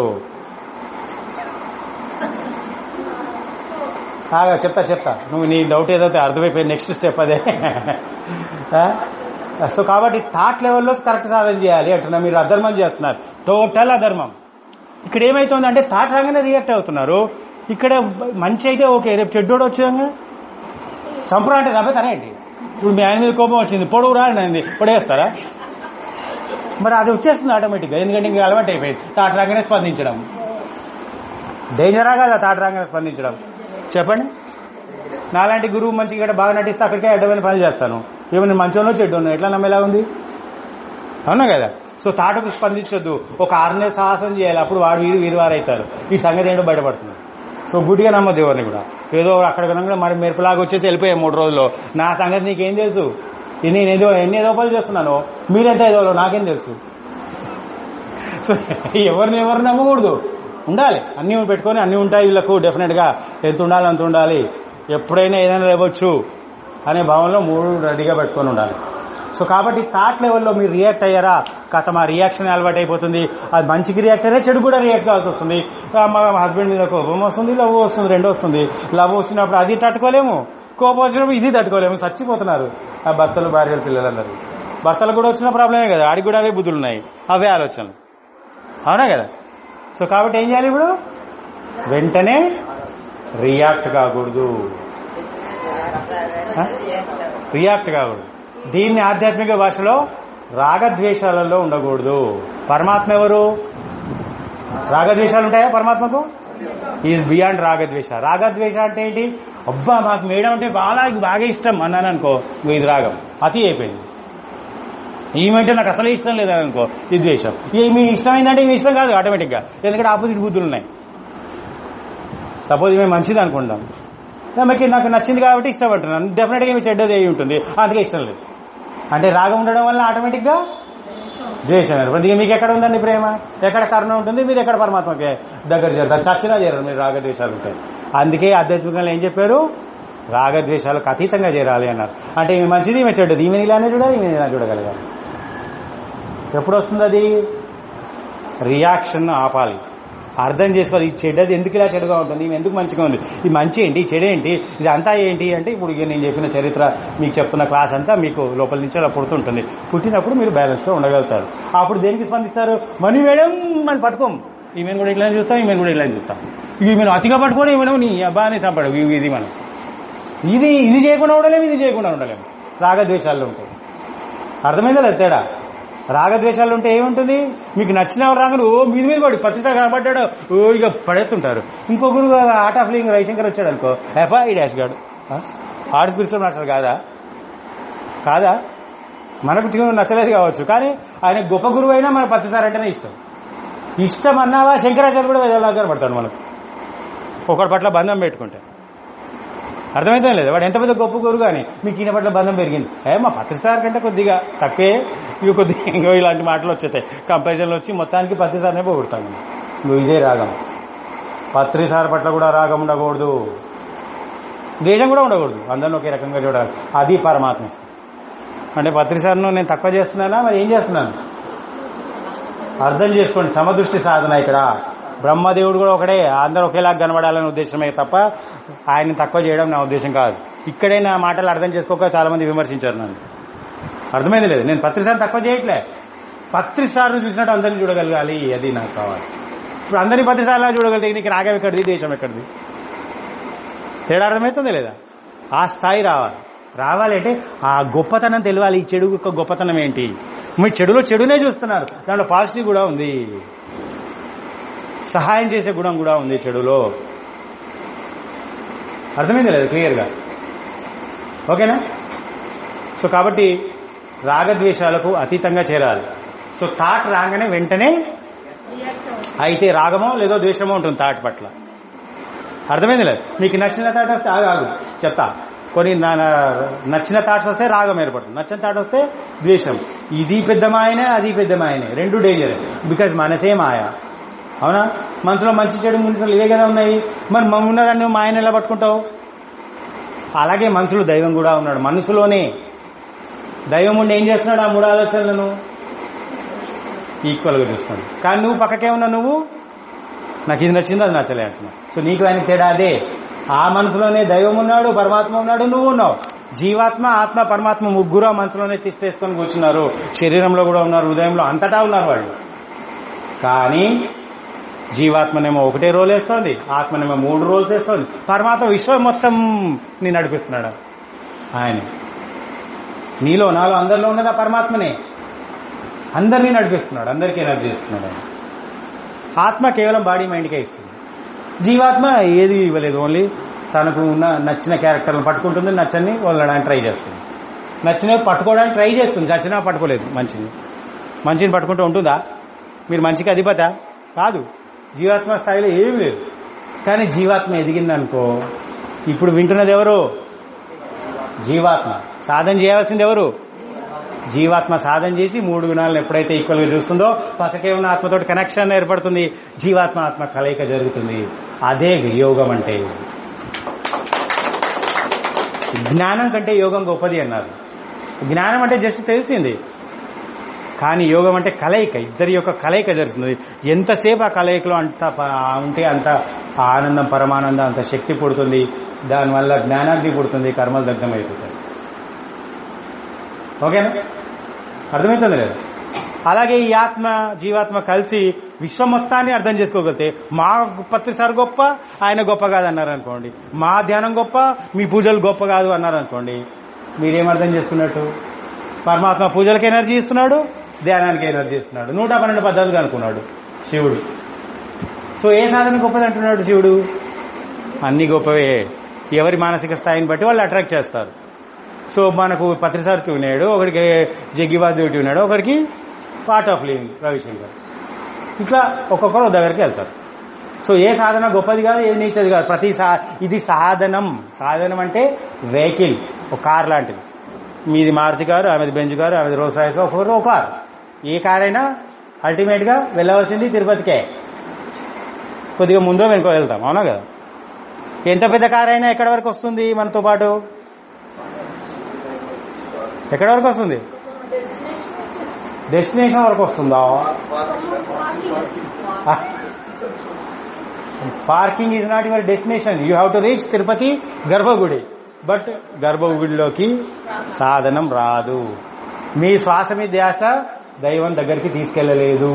ఆగా చెప్తా చెప్తా నువ్వు నీ డౌట్ ఏదైతే అర్థమైపోయింది నెక్స్ట్ స్టెప్ అదే ఆ? సో కాబట్టి థాట్ లెవెల్లో కరెక్ట్ సాధన చేయాలి అంటున్నా మీరు అధర్మం చేస్తున్నారు టోటల్ అధర్మం ఇక్కడ ఏమైతుంది అంటే థాట్ రాగానే రియాక్ట్ అవుతున్నారు ఇక్కడ మంచి అయితే ఓకే రేపు చెడ్డోడు వచ్చాగా చంపురా అంటే నవ్వుతారా ఏంటి ఇప్పుడు మీ ఆయన మీద కోపం వచ్చింది పొడవురా అని పొడేస్తారా మరి అది వచ్చేస్తుంది ఆటోమేటిక్గా ఎందుకంటే ఇంకా అలవాటు అయిపోయింది తాట రాగానే స్పందించడం డేంజరా కదా తాట రాగానే స్పందించడం చెప్పండి నాలాంటి గురువు మంచి ఇక్కడ బాగా నటిస్తే అక్కడికే అడ్డమైన పని చేస్తాను ఏమైనా మంచంలో చెడ్డు ఉన్నా ఎట్లా నమ్మేలా ఉంది అవునా కదా సో తాటకు స్పందించొద్దు ఒక ఆరు నెలలు సాహసం చేయాలి అప్పుడు వాడు వీరు వీరు వారైతారు ఈ సంగతి ఏంటో బయటపడుతుంది సో గుడ్డిగా నమ్మద్దు ఎవరిని కూడా ఏదో అక్కడ కనుక మరి మెరుపులాగా వచ్చేసి వెళ్ళిపోయాయి మూడు రోజుల్లో నా సంగతి నీకేం తెలుసు ఇది నేను ఏదో ఎన్ని ఏదోపాలు చేస్తున్నానో మీరెంత ఏదో నాకేం తెలుసు సో ఎవరిని ఎవరు నమ్మకూడదు ఉండాలి అన్నీ పెట్టుకొని అన్నీ ఉంటాయి వీళ్ళకు డెఫినెట్గా ఎంత ఉండాలి అంత ఉండాలి ఎప్పుడైనా ఏదైనా లేవచ్చు అనే భావంలో మూడు రెడీగా పెట్టుకొని ఉండాలి సో కాబట్టి థాట్ లెవెల్లో మీరు రియాక్ట్ అయ్యారా కథ మా రియాక్షన్ అలవాటు అయిపోతుంది అది మంచికి రియాక్ట్ అయ్యారా చెడు కూడా రియాక్ట్ కావాల్సి వస్తుంది ఆ, మా హస్బెండ్ మీద కోపం వస్తుంది లవ్ వస్తుంది రెండు వస్తుంది లవ్ వచ్చినప్పుడు అది తట్టుకోలేము కోపం వచ్చినప్పుడు ఇది తట్టుకోలేము చచ్చిపోతున్నారు ఆ భర్తలు భార్యలు పిల్లలందరూ భర్తలకు కూడా వచ్చిన ప్రాబ్లమే కదా ఆడికి కూడా అవే బుద్ధులు ఉన్నాయి అవే ఆలోచనలు అవునా కదా సో కాబట్టి ఏం చేయాలి ఇప్పుడు వెంటనే రియాక్ట్ కాకూడదు రియాక్ట్ కాకూడదు దీన్ని ఆధ్యాత్మిక భాషలో రాగద్వేషాలలో ఉండకూడదు పరమాత్మ ఎవరు రాగద్వేషాలు ఉంటాయా పరమాత్మకు ఈజ్ బియాండ్ రాగద్వేష రాగద్వేష అంటే ఏంటి అబ్బా మాకు మేడం అంటే బాగా బాగా ఇష్టం అన్నాను అనుకో ఇంకో ఇది రాగం అతి అయిపోయింది ఈమెంటే నాకు అసలు ఇష్టం లేదని అనుకో ఇది ద్వేషం ఈ మీ ఇష్టమైందంటే మీ ఇష్టం కాదు ఆటోమేటిక్గా ఎందుకంటే ఆపోజిట్ బుద్ధులు ఉన్నాయి సపోజ్ మేము మంచిది అనుకుంటాం ఆమెకి నాకు నచ్చింది కాబట్టి ఇష్టపడుతున్నాను డెఫినెట్గా మీ చెడ్డది అయి ఉంటుంది అందుకే ఇష్టం లేదు అంటే రాగం ఉండడం వల్ల ఆటోమేటిక్గా ద్వేషం ఏర్పడింది ఇక మీకు ఎక్కడ ఉందండి ప్రేమ ఎక్కడ కరుణ ఉంటుంది మీరు ఎక్కడ పరమాత్మకి దగ్గర చేస్తారు చచ్చినా చేరరు మీరు రాగద్వేషాలు ఉంటాయి అందుకే ఆధ్యాత్మికంగా ఏం చెప్పారు రాగద్వేషాలకు అతీతంగా చేరాలి అన్నారు అంటే ఈమె మంచిది ఈమె చెడ్డది ఈమె ఇలానే చూడాలి ఈమె ఇలా చూడగలగాలి ఎప్పుడు వస్తుంది అది రియాక్షన్ ఆపాలి అర్థం చేసుకోవాలి ఈ చెడ్డది ఎందుకు ఇలా చెడుగా ఉంటుంది ఈమె ఎందుకు మంచిగా ఉంది ఇది మంచి ఏంటి ఈ చెడు ఏంటి ఇది అంతా ఏంటి అంటే ఇప్పుడు ఇక నేను చెప్పిన చరిత్ర మీకు చెప్తున్న క్లాస్ అంతా మీకు లోపల నుంచి అలా పుడుతుంటుంది పుట్టినప్పుడు మీరు బ్యాలెన్స్గా ఉండగలుగుతారు అప్పుడు దేనికి స్పందిస్తారు మనీ మేడం మనం పట్టుకోం ఈమెను కూడా ఇట్లా చూస్తాం ఈమెను కూడా ఇలా చూస్తాం ఈమెను అతిగా పట్టుకొని ఈమెను నీ అబ్బాని చంపడు ఇవి- ఇది మనం ఇది ఇది చేయకుండా ఉండలేము ఇది చేయకుండా ఉండలేము రాగద్వేషాల్లో ఉంటాయి అర్థమైందా లేదా తేడా రాగద్వేషాలు ఉంటే ఏముంటుంది మీకు నచ్చిన రాగానే ఓ మీద మీద పడి పత్రిక కనబడ్డాడు ఓ ఇక పడేస్తుంటారు ఇంకొకరు ఆర్ట్ ఆఫ్ లింగ్ రవిశంకర్ వచ్చాడు అనుకో ఎఫా ఈ డాష్ గాడు ఆర్ట్ స్పిరిచువల్ మాస్టర్ కాదా కాదా మనకు ట్యూన్ నచ్చలేదు కావచ్చు కానీ ఆయన గొప్ప గురువు అయినా మన పత్రిసార్ అంటేనే ఇష్టం ఇష్టం అన్నావా శంకరాచార్య కూడా వేదాలు పడతాడు మనకు ఒకటి పట్ల బంధం పెట్టుకుంటే అర్థమైతే లేదు వాడు ఎంత పెద్ద గొప్ప గురువు కానీ మీకు ఈయన పట్ల బంధం పెరిగింది ఏ మా పత్రిసార్ కంటే కొద్దిగా తక్కువే ఇవి కొద్దిగా ఇంకో ఇలాంటి మాటలు వచ్చేతాయి కంపారిజన్లు వచ్చి మొత్తానికి పత్రిసార్నే పోగొడతాను నువ్వు ఇదే రాగం పత్రిసార్ పట్ల కూడా రాగం ఉండకూడదు దేశం కూడా ఉండకూడదు అందరిని ఒకే రకంగా చూడాలి అది పరమాత్మ అంటే పత్రిసార్ను నేను తక్కువ చేస్తున్నానా మరి ఏం చేస్తున్నాను అర్థం చేసుకోండి సమదృష్టి సాధన ఇక్కడ బ్రహ్మదేవుడు కూడా ఒకడే అందరూ ఒకేలాగా కనబడాలనే ఉద్దేశమే తప్ప ఆయన తక్కువ చేయడం నా ఉద్దేశం కాదు ఇక్కడే నా మాటలు అర్థం చేసుకోక చాలా మంది విమర్శించారు నన్ను అర్థమైంది లేదు నేను పత్రిసార్ని తక్కువ చేయట్లే పత్రిసార్ను చూసినట్టు అందరిని చూడగలగాలి అది నాకు కావాలి ఇప్పుడు అందరినీ పత్రిసార్లా చూడగలిగితే నీకు రాగం ఎక్కడిది దేశం ఎక్కడిది తేడా అర్థమవుతుంది లేదా ఆ స్థాయి రావాలి రావాలి అంటే ఆ గొప్పతనం తెలియాలి ఈ చెడు యొక్క గొప్పతనం ఏంటి మీ చెడులో చెడునే చూస్తున్నారు దాంట్లో పాజిటివ్ కూడా ఉంది సహాయం చేసే గుణం కూడా ఉంది చెడులో అర్థమైంది లేదు క్లియర్గా ఓకేనా సో కాబట్టి రాగద్వేషాలకు అతీతంగా చేరాలి సో థాట్ రాగానే వెంటనే అయితే రాగమో లేదో ద్వేషమో ఉంటుంది థాట్ పట్ల అర్థమైంది లేదు మీకు నచ్చిన థాట్ వస్తే ఆగు ఆగు చెప్తా కొన్ని నా- నా- నచ్చిన థాట్స్ వస్తే రాగం ఏర్పడుతుంది నచ్చిన థాట్ వస్తే ద్వేషం ఇది పెద్ద మాయనే అది పెద్ద మాయనే రెండు డేంజర్ బికాజ్ మనసే మాయ అవునా మనసులో మంచి చెడు ముందు ఇవే కదా ఉన్నాయి మరి మనం ఉన్నదాన్ని నువ్వు మాయను ఎలా పట్టుకుంటావు అలాగే మనసులో దైవం కూడా ఉన్నాడు మనసులోనే దైవం ఉండి ఏం చేస్తున్నాడు ఆ మూడు ఆలోచనలను ఈక్వల్గా చూస్తాడు కానీ నువ్వు పక్కకే ఉన్నా నువ్వు నాకు ఇది నచ్చింది అది నచ్చలే అంటున్నావు సో నీకు ఆయన తేడా అదే ఆ మనసులోనే దైవం ఉన్నాడు పరమాత్మ ఉన్నాడు నువ్వు ఉన్నావు జీవాత్మ ఆత్మ పరమాత్మ ముగ్గురు ఆ మనసులోనే తిష్టేసుకొని కూర్చున్నారు శరీరంలో కూడా ఉన్నారు హృదయంలో అంతటా ఉన్నారు వాళ్ళు కానీ జీవాత్మనేమో ఒకటే రోల్ వేస్తోంది ఆత్మనేమో మూడు రోల్స్ వేస్తోంది పరమాత్మ విశ్వం మొత్తం నీ నడిపిస్తున్నాడు ఆయన నీలో నాలో అందరిలో ఉన్నది ఆ పరమాత్మనే అందరినీ నడిపిస్తున్నాడు అందరికీ ఎనర్జీ ఇస్తున్నాడు ఆయన ఆత్మ కేవలం బాడీ మైండ్కే ఇస్తుంది జీవాత్మ ఏది ఇవ్వలేదు ఓన్లీ తనకు ఉన్న నచ్చిన క్యారెక్టర్లను పట్టుకుంటుంది నచ్చని వదలడానికి ట్రై చేస్తుంది నచ్చినవి పట్టుకోవడానికి ట్రై చేస్తుంది నచ్చినా పట్టుకోలేదు మంచిని మంచిని పట్టుకుంటూ ఉంటుందా మీరు మంచికి అధిపత కాదు జీవాత్మ స్థాయిలో ఏమి లేదు కానీ జీవాత్మ ఎదిగిందనుకో ఇప్పుడు వింటున్నది ఎవరు జీవాత్మ సాధన చేయాల్సింది ఎవరు జీవాత్మ సాధన చేసి మూడు గుణాలను ఎప్పుడైతే ఈక్వల్ గా చూస్తుందో పక్కకే ఉన్న ఆత్మతోటి కనెక్షన్ ఏర్పడుతుంది జీవాత్మ ఆత్మ కలయిక జరుగుతుంది అదే యోగం అంటే జ్ఞానం కంటే యోగం గొప్పది అన్నారు జ్ఞానం అంటే జస్ట్ తెలిసింది కానీ యోగం అంటే కలయిక ఇద్దరి యొక్క కలయిక జరుగుతుంది ఎంతసేపు ఆ కలయికలో అంత ప- ఉంటే అంత ఆనందం పరమానందం అంత శక్తి పుడుతుంది దానివల్ల జ్ఞానాగ్ని పుడుతుంది కర్మలు దగ్ధమైపోతాయి ఓకేనా అర్థమవుతుంది లేదా అలాగే ఈ ఆత్మ జీవాత్మ కలిసి విశ్వం మొత్తాన్ని అర్థం చేసుకోగలితే మా పత్రిసారి గొప్ప ఆయన గొప్ప కాదు అన్నారు అనుకోండి మా ధ్యానం గొప్ప మీ పూజలు గొప్ప కాదు అన్నారు అనుకోండి మీరేం అర్థం చేసుకున్నట్టు పరమాత్మ పూజలకు ఎనర్జీ ఇస్తున్నాడు ధ్యానానికి ఎనర్జీ ఇస్తున్నాడు నూట పన్నెండు పద్ధతులు అనుకున్నాడు శివుడు సో ఏ సాధన గొప్పది అంటున్నాడు శివుడు అన్ని గొప్పవే ఎవరి మానసిక స్థాయిని బట్టి వాళ్ళు అట్రాక్ట్ చేస్తారు సో మనకు పత్రిసారథి ఉన్నాడు ఒకరికి జగ్గిబాద్ డ్యూటీ ఉన్నాడు ఒకరికి పార్ట్ ఆఫ్ లివింగ్ రవిశంకర్ ఇట్లా ఒక్కొక్కరు ఒక దగ్గరికి వెళ్తారు సో ఏ సాధన గొప్పది కాదు ఏది నీచది కాదు ప్రతి సా ఇది సాధనం సాధనం అంటే వెహికల్ ఒక కార్ లాంటిది మీది మారుతి కారు ఆమెది బెంజ్ కారు ఆమెది రోస్ రాయిస్ ఒక్కొక్కరు ఒక కారు ఏ కార్ అయినా అల్టిమేట్ గా వెళ్ళవలసింది తిరుపతికే కొద్దిగా ముందో వెనుకో వెళ్తాం అవునా కదా ఎంత పెద్ద కార్ అయినా ఎక్కడి వరకు వస్తుంది మనతో పాటు ఎక్కడి వరకు వస్తుంది డెస్టినేషన్ వరకు వస్తుందా parking is not your destination you have to reach Tirupati గర్భగుడి బట్ గర్భగుడిలోకి సాధనం రాదు మీ శ్వాస మీ ధ్యాస దైవం దగ్గరికి తీసుకెళ్లలేదు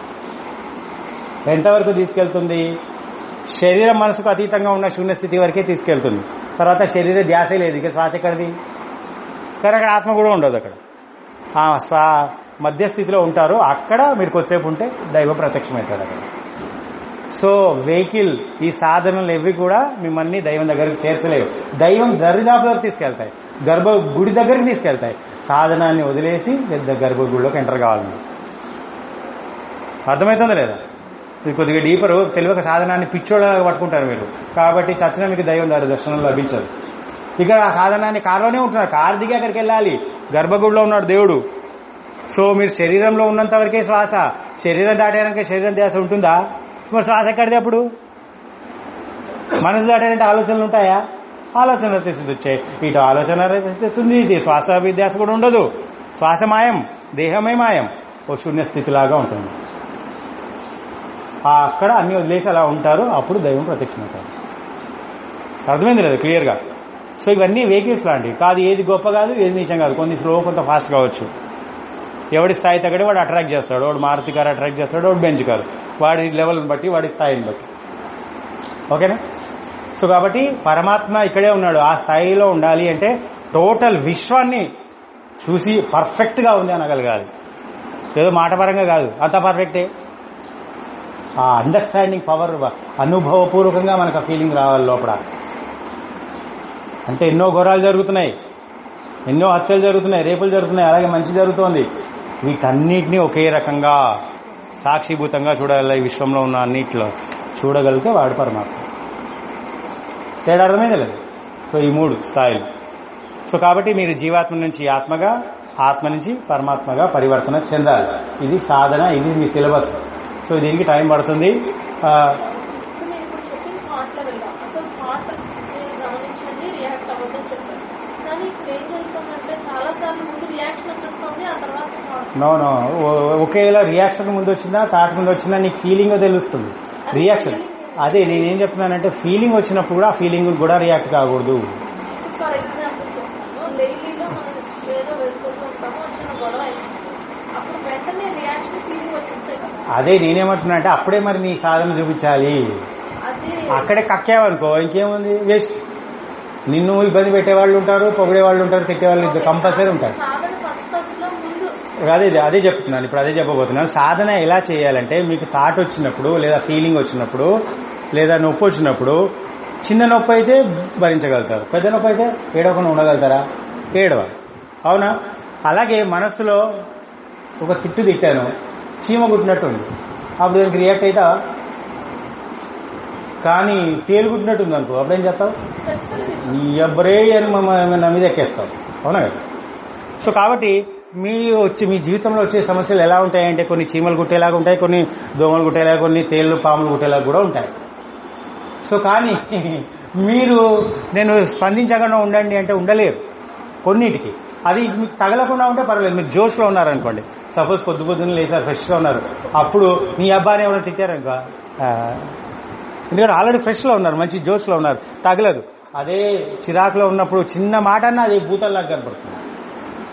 ఎంతవరకు తీసుకెళ్తుంది శరీరం మనసుకు అతీతంగా ఉన్న శూన్య స్థితి వరకే తీసుకెళ్తుంది తర్వాత శరీర ధ్యాసే లేదు ఇక శ్వాస ఎక్కడిది కానీ అక్కడ ఆత్మ కూడా ఉండదు అక్కడ ఆ స్వా మధ్య స్థితిలో ఉంటారు అక్కడ మీరు కొద్దిసేపు ఉంటే దైవ ప్రత్యక్షమవుతారు అక్కడ సో వెహికల్ ఈ సాధనలు ఎవి కూడా మిమ్మల్ని దైవం దగ్గరికి చేర్చలేవు దైవం దరిదాపులోకి తీసుకెళ్తాయి గర్భ గుడి దగ్గరికి తీసుకెళ్తాయి సాధనాన్ని వదిలేసి పెద్ద గర్భగుడిలోకి ఎంటర్ కావాలి మీరు అర్థమవుతుందా లేదా ఇది కొద్దిగా డీపర్ తెలియక సాధనాన్ని పిచ్చోడలాగా పట్టుకుంటారు మీరు కాబట్టి చచ్చిన మీకు దైవం దారి దర్శనం లభించదు ఇక్కడ ఆ సాధనాన్ని కారులోనే ఉంటున్నారు కారు దిగి అక్కడికి వెళ్ళాలి గర్భగుడిలో ఉన్నాడు దేవుడు సో మీరు శరీరంలో ఉన్నంత వరకే శ్వాస శరీరం దాటారంటే శరీరం ధ్యాస ఉంటుందా మరి శ్వాస ఎక్కడిది అప్పుడు మనసు దాటారంటే ఆలోచనలు ఉంటాయా ఆలోచనలు తెస్తుంది వచ్చాయి ఇటు ఆలోచన తెస్తుంది ఇటు శ్వాస విధ్యాస కూడా ఉండదు శ్వాస మాయం దేహమే మాయం ఓ శూన్య స్థితిలాగా ఉంటుంది ఆ అక్కడ అన్ని వదిలేసి అలా ఉంటారు అప్పుడు దైవం ప్రత్యక్షమవుతారు అర్థమైంది లేదు క్లియర్గా సో ఇవన్నీ వెహికల్స్ లాంటివి కాదు ఏది గొప్ప కాదు ఏది నీచం కాదు కొన్ని స్లో కొంత ఫాస్ట్ కావచ్చు ఎవడి స్థాయి తగ్గడే వాడు అట్రాక్ట్ చేస్తాడు వాడు మారుతి కారు అట్రాక్ట్ చేస్తాడు వాడు బెంచ్ కారు వాడి లెవెల్ని బట్టి వాడి స్థాయిని బట్టి ఓకేనా సో కాబట్టి పరమాత్మ ఇక్కడే ఉన్నాడు ఆ స్థాయిలో ఉండాలి అంటే టోటల్ విశ్వాన్ని చూసి పర్ఫెక్ట్గా ఉంది అనగలగాలి ఏదో మాట పరంగా కాదు అంత పర్ఫెక్టే ఆ అండర్స్టాండింగ్ పవర్ అనుభవపూర్వకంగా మనకు ఆ ఫీలింగ్ రావాలి లోపల అంటే ఎన్నో ఘోరాలు జరుగుతున్నాయి ఎన్నో హత్యలు జరుగుతున్నాయి రేపులు జరుగుతున్నాయి అలాగే మంచి జరుగుతోంది వీటన్నిటినీ ఒకే రకంగా సాక్షిభూతంగా చూడాలి ఈ విశ్వంలో ఉన్న అన్నిట్లో చూడగలిగితే వాడు పరమాత్మ తేడా అర్థమైంది లేదు సో ఈ మూడు స్థాయిలు సో కాబట్టి మీరు జీవాత్మ నుంచి ఆత్మగా ఆత్మ నుంచి పరమాత్మగా పరివర్తన చెందాలి ఇది సాధన ఇది మీ సిలబస్ సో దీనికి టైం పడుతుంది ఆ, ఇప్పుడు మీరు ఇప్పుడు చెప్పిన థాట్ లెవెల్లో అసలు థాట్ గమనించండి రియాక్ట్ అవ్వద్దని చెప్పారు కానీ ఇప్పుడు ఏం జరుగుతుందంటే చాలా సార్లు ముందు రియాక్షన్ వచ్చేస్తుంది ఆ తర్వాత thought. నో నో ఓ- ఒకేలా రియాక్షన్ ముందు వచ్చిందా థాట్ ముందు వచ్చిందా నీకు ఫీలింగ్ తెలుస్తుంది రియాక్షన్ అదే నేనేం చెప్తున్నానంటే ఫీలింగ్ వచ్చినప్పుడు కూడా ఆ ఫీలింగ్ కూడా రియాక్ట్ కాకూడదు ఇప్పుడు ఫర్ ఎగ్జాంపుల్ చెప్తాను డైలీలో మనం ఏదో వెళ్ళిపోతూ ఉంటాము వచ్చిన గొడవ అయిపోతుంది అప్పుడు వెంటనే రియాక్షన్ ఫీలింగ్ వచ్చేస్తాయి కదా అదే నేనేమంటున్నా అంటే అప్పుడే మరి నీ సాధన చూపించాలి అదే అక్కడే కక్కావనుకో ఇంకేముంది వేస్ట్ నిన్ను ఇబ్బంది పెట్టే వాళ్ళు ఉంటారు పొగిడే వాళ్ళు ఉంటారు తిట్టే వాళ్ళు కంపల్సరీ ఉంటారు సాధన ఫస్ట్ ఫస్ట్ లో ముందు అదే అదే చెప్తున్నాను ఇప్పుడు అదే చెప్పబోతున్నాను సాధన ఎలా చేయాలంటే మీకు థాట్ వచ్చినప్పుడు లేదా ఫీలింగ్ వచ్చినప్పుడు లేదా నొప్పి వచ్చినప్పుడు చిన్న నొప్పి అయితే భరించగలుగుతారు పెద్ద నొప్పి అయితే ఏడవకుండా ఉండగలుగుతారా ఏడవ అవునా అలాగే మనస్సులో ఒక తిట్టు తిట్టాను చీమ కుట్టినట్టు ఉంది అప్పుడు దానికి రియాక్ట్ అవుతా కానీ తేలు కుట్టినట్టు ఉంది అనుకో అప్పుడేం చేస్తావు ఖచ్చితంగా నీ ఎవ్వరే అని మమ్మ- నా మీద ఎక్కేస్తావు అవునా కదా సో కాబట్టి మీ వచ్చి మీ జీవితంలో వచ్చే సమస్యలు ఎలా ఉంటాయంటే కొన్ని చీమలు కుట్టేలాగా ఉంటాయి కొన్ని దోమలు కుట్టేలాగా కొన్ని తేళ్లు పాములు కుట్టేలాగా కూడా ఉంటాయి సో కానీ మీరు నేను స్పందించకుండా ఉండండి అంటే ఉండలేరు కొన్నిటికి అది మీకు తగలకుండా ఉంటే పర్వాలేదు మీరు జోష్లో ఉన్నారనుకోండి సపోజ్ పొద్దు పొద్దున్న లేచారు ఫ్రెష్గా ఉన్నారు అప్పుడు నీ అబ్బాయిని ఎవరైనా తిట్టారనుకో ఆ, ఎందుకంటే ఆల్రెడీ ఫ్రెష్లో ఉన్నారు మంచి జోష్లో ఉన్నారు తగలదు అదే చిరాకులో ఉన్నప్పుడు చిన్న మాట అన్నా అది భూతల్లాగా కనపడుతుంది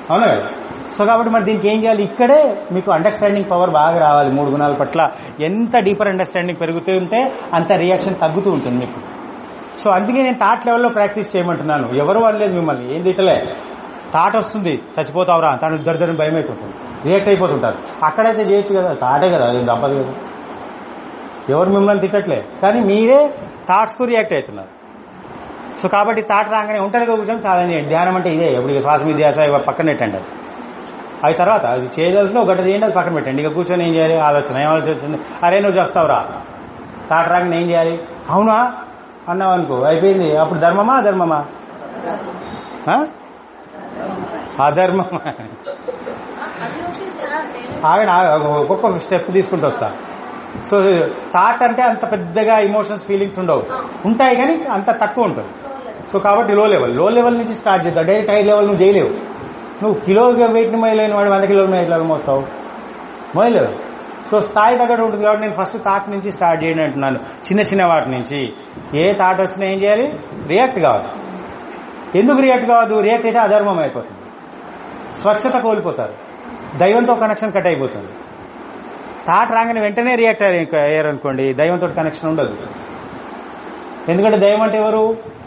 అవునా కదా సో కాబట్టి మరి దీనికి ఏం చేయాలి ఇక్కడే మీకు అండర్స్టాండింగ్ పవర్ బాగా రావాలి మూడు గుణాల పట్ల ఎంత డీపర్ అండర్స్టాండింగ్ పెరుగుతూ ఉంటే అంత రియాక్షన్ తగ్గుతూ ఉంటుంది మీకు సో అందుకే నేను థాట్ లెవెల్లో ప్రాక్టీస్ చేయమంటున్నాను ఎవరు అనలేదు మిమ్మల్ని ఏం తిట్టలే థాట్ వస్తుంది చచ్చిపోతావురా తను దరిద్రం భయం అయిపోతుంది రియాక్ట్ అయిపోతుంటారు అక్కడైతే చేయొచ్చు కదా థాటే కదా అది తప్పదు కదా ఎవరు మిమ్మల్ని తిట్టట్లే కానీ మీరే థాట్స్కు రియాక్ట్ అవుతున్నారు సో కాబట్టి థాట్ రాగానే ఒంటరిగా కూర్చొని సాధన చేయండి ధ్యానం అంటే ఇదే ఎప్పుడు ఇక శ్వాస మీద ధ్యాస ఇవి పక్కన పెట్టండి అది అది తర్వాత అది చేయదలసిన ఒక గంట చేయండి అది పక్కన పెట్టండి ఇక కూర్చొని ఏం చేయాలి ఆలోచన ఏం ఆలోచన వచ్చింది అరే నువ్వు చేస్తావురా థాట్ రాగానే ఏం చేయాలి అవునా అన్నావు అనుకో అయిపోయింది అప్పుడు ధర్మమా అధర్మమా ఆ? అధర్మమా అది ఓకే సార్ నేను ఆగండి ఆగ- ఒక్కొక్క స్టెప్ తీసుకుంటూ వస్తా సో థాట్ అంటే అంత పెద్దగా ఇమోషన్స్ ఫీలింగ్స్ ఉండవు ఉంటాయి కానీ అంత తక్కువ ఉంటుంది సో కాబట్టి లో లెవెల్ లో లెవెల్ నుంచి స్టార్ట్ చేద్దాం డైరెక్ట్ హై లెవెల్ నువ్వు చేయలేవు నువ్వు కిలో వెయిట్ని మైలేని వాడు వంద కిలోలు ఎట్లా మోస్తావు మోయలేవు సో స్థాయి తగ్గట్టు ఉంటుంది కాబట్టి నేను ఫస్ట్ థాట్ నుంచి స్టార్ట్ చేయండి అంటున్నాను చిన్న చిన్న వాటి నుంచి ఏ థాట్ వచ్చినా ఏం చేయాలి రియాక్ట్ కావాలి ఎందుకు రియాక్ట్ కావద్దు రియాక్ట్ అయితే అధర్మం అయిపోతుంది స్వచ్ఛత కోల్పోతారు దైవంతో కనెక్షన్ కట్ అయిపోతుంది థాట్ రాగానే వెంటనే రియాక్ట్ అయ్యారు అనుకోండి దైవంతో కనెక్షన్ ఉండదు ఎందుకంటే దైవం అంటే ఎవరు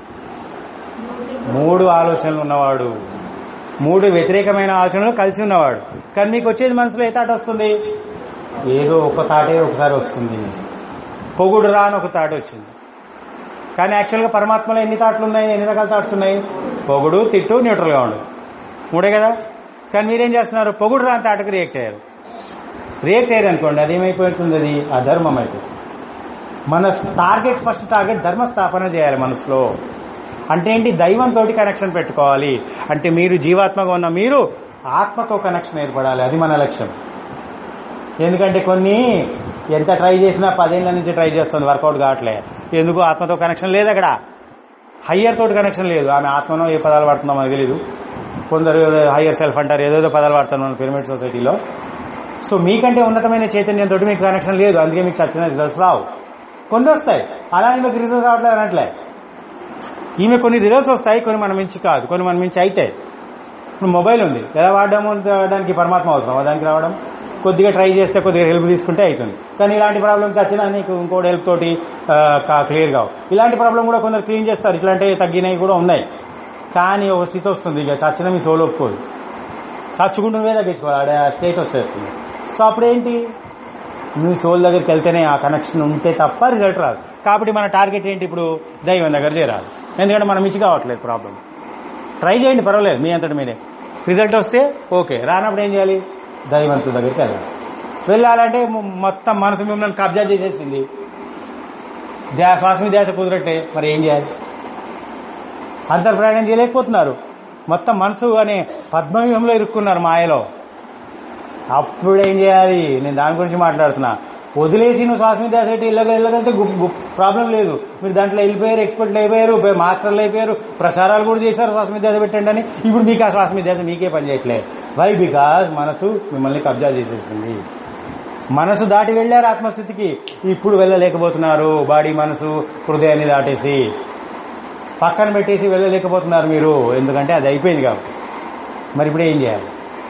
మూడు ఆలోచనలు ఉన్నవాడు మూడు వ్యతిరేకమైన ఆలోచనలు కలిసి ఉన్నవాడు కానీ మీకు వచ్చేది మనసులో ఏ థాట్ వస్తుంది ఏదో ఒక థాటే ఒకసారి వస్తుంది పొగుడు రా అని ఒక థాట్ వచ్చింది కానీ యాక్చువల్గా పరమాత్మలో ఎన్ని థాట్లు ఉన్నాయి ఎన్ని రకాల థాట్స్ ఉన్నాయి పొగుడు తిట్టు న్యూట్రల్గా ఉండదు మూడే కదా కానీ మీరేం చేస్తున్నారు పొగుడు రా అని థాట్కి రియాక్ట్ అయ్యారు రియాక్ట్ అయ్యారు అనుకోండి అది ఏమైపోతుంది అది అధర్మం అయిపోతుంది మన టార్గెట్ ఫస్ట్ టార్గెట్ ధర్మ స్థాపన చేయాలి మనసులో అంటే ఏంటి దైవంతో కనెక్షన్ పెట్టుకోవాలి అంటే మీరు జీవాత్మగా ఉన్న మీరు ఆత్మతో కనెక్షన్ ఏర్పడాలి అది మన లక్ష్యం ఎందుకంటే కొన్ని ఎంత ట్రై చేసినా పదేళ్ల నుంచి ట్రై చేస్తుంది వర్కౌట్ కావట్లే ఎందుకు ఆత్మతో కనెక్షన్ లేదు అక్కడ హయ్యర్ తోటి కనెక్షన్ లేదు ఆమె ఆత్మనో ఏ పదాలు వాడుతుందో మనకు తెలియదు కొందరు హయ్యర్ సెల్ఫ్ అంటారు ఏదేదో పదాలు వాడతారు మన పిరమిడ్ సొసైటీలో సో మీకంటే ఉన్నతమైన చైతన్యంతో మీకు కనెక్షన్ లేదు అందుకే మీకు చచ్చిన రిజల్ట్స్ రావు కొన్ని వస్తాయి అలానే మీకు రిజల్ట్స్ రావట్లేదు అనట్లే ఈమె కొన్ని రిజల్ట్స్ వస్తాయి కొన్ని మన మించి కాదు కొన్ని మన మించి అవుతాయి ఇప్పుడు మొబైల్ ఉంది ఎలా వాడడం దానికి పరమాత్మ అవసరం దానికి రావడం కొద్దిగా ట్రై చేస్తే కొద్దిగా హెల్ప్ తీసుకుంటే అవుతుంది కానీ ఇలాంటి ప్రాబ్లమ్స్ వచ్చినా నీకు ఇంకోటి హెల్ప్ తోటి క్లియర్ కావు ఇలాంటి ప్రాబ్లం కూడా కొందరు క్లీన్ చేస్తారు ఇట్లాంటివి తగ్గినవి కూడా ఉన్నాయి కానీ ఒక స్థితి వస్తుంది ఇక చచ్చిన మీ సోలు ఒప్పుకోదు చచ్చుకుంటున్నవే తగ్గించుకోవాలి ఆ స్టేట్ వచ్చేస్తుంది సో అప్పుడేంటి మీ సోల్ దగ్గరికి వెళ్తేనే ఆ కనెక్షన్ ఉంటే తప్ప రిజల్ట్ రాదు కాబట్టి మన టార్గెట్ ఏంటి ఇప్పుడు దైవం దగ్గర చేరాలి ఎందుకంటే మనం మించి కావట్లేదు ప్రాబ్లం ట్రై చేయండి పర్వాలేదు మీ అంతటి మీరే రిజల్ట్ వస్తే ఓకే రానప్పుడు ఏం చేయాలి దైవంతుడి దగ్గరికి వెళ్ళాలి వెళ్ళాలంటే మొ- మొత్తం మనసు మిమ్మల్ని కబ్జా చేసేసింది ధ్యాస శ్వాస మీద ధ్యాస కుదరట్టే మరి ఏం చేయాలి అంతర్ప్రయాణం చేయలేకపోతున్నారు మొత్తం మనసు అనే పద్మవ్యూహంలో ఇరుక్కున్నారు మాయలో అప్పుడు ఏం చేయాలి నేను దాని గురించి మాట్లాడుతున్నా వదిలేసి నువ్వు శ్వాస మీద ధ్యాస పెట్టి ఇళ్ళగ ఇళ్ళగలితే ప్రాబ్లం లేదు మీరు దాంట్లో వెళ్ళిపోయారు ఎక్స్పర్ట్లు అయిపోయారు పే- మాస్టర్లు అయిపోయారు ప్రసారాలు కూడా చేశారు శ్వాస మీద ధ్యాస పెట్టండి అని ఇప్పుడు మీకు ఆ శ్వాస మీద ధ్యాస మీకే పని చేయట్లే వై బికాజ్ మనసు మిమ్మల్ని కబ్జా చేసేసింది మనసు దాటి వెళ్ళారు ఆత్మస్థితికి ఇప్పుడు వెళ్ళలేకపోతున్నారు బాడీ మనసు హృదయాన్ని దాటేసి పక్కన పెట్టేసి వెళ్ళలేకపోతున్నారు మీరు ఎందుకంటే అది అయిపోయింది కాబట్టి మరి ఇప్పుడు ఏం చేయాలి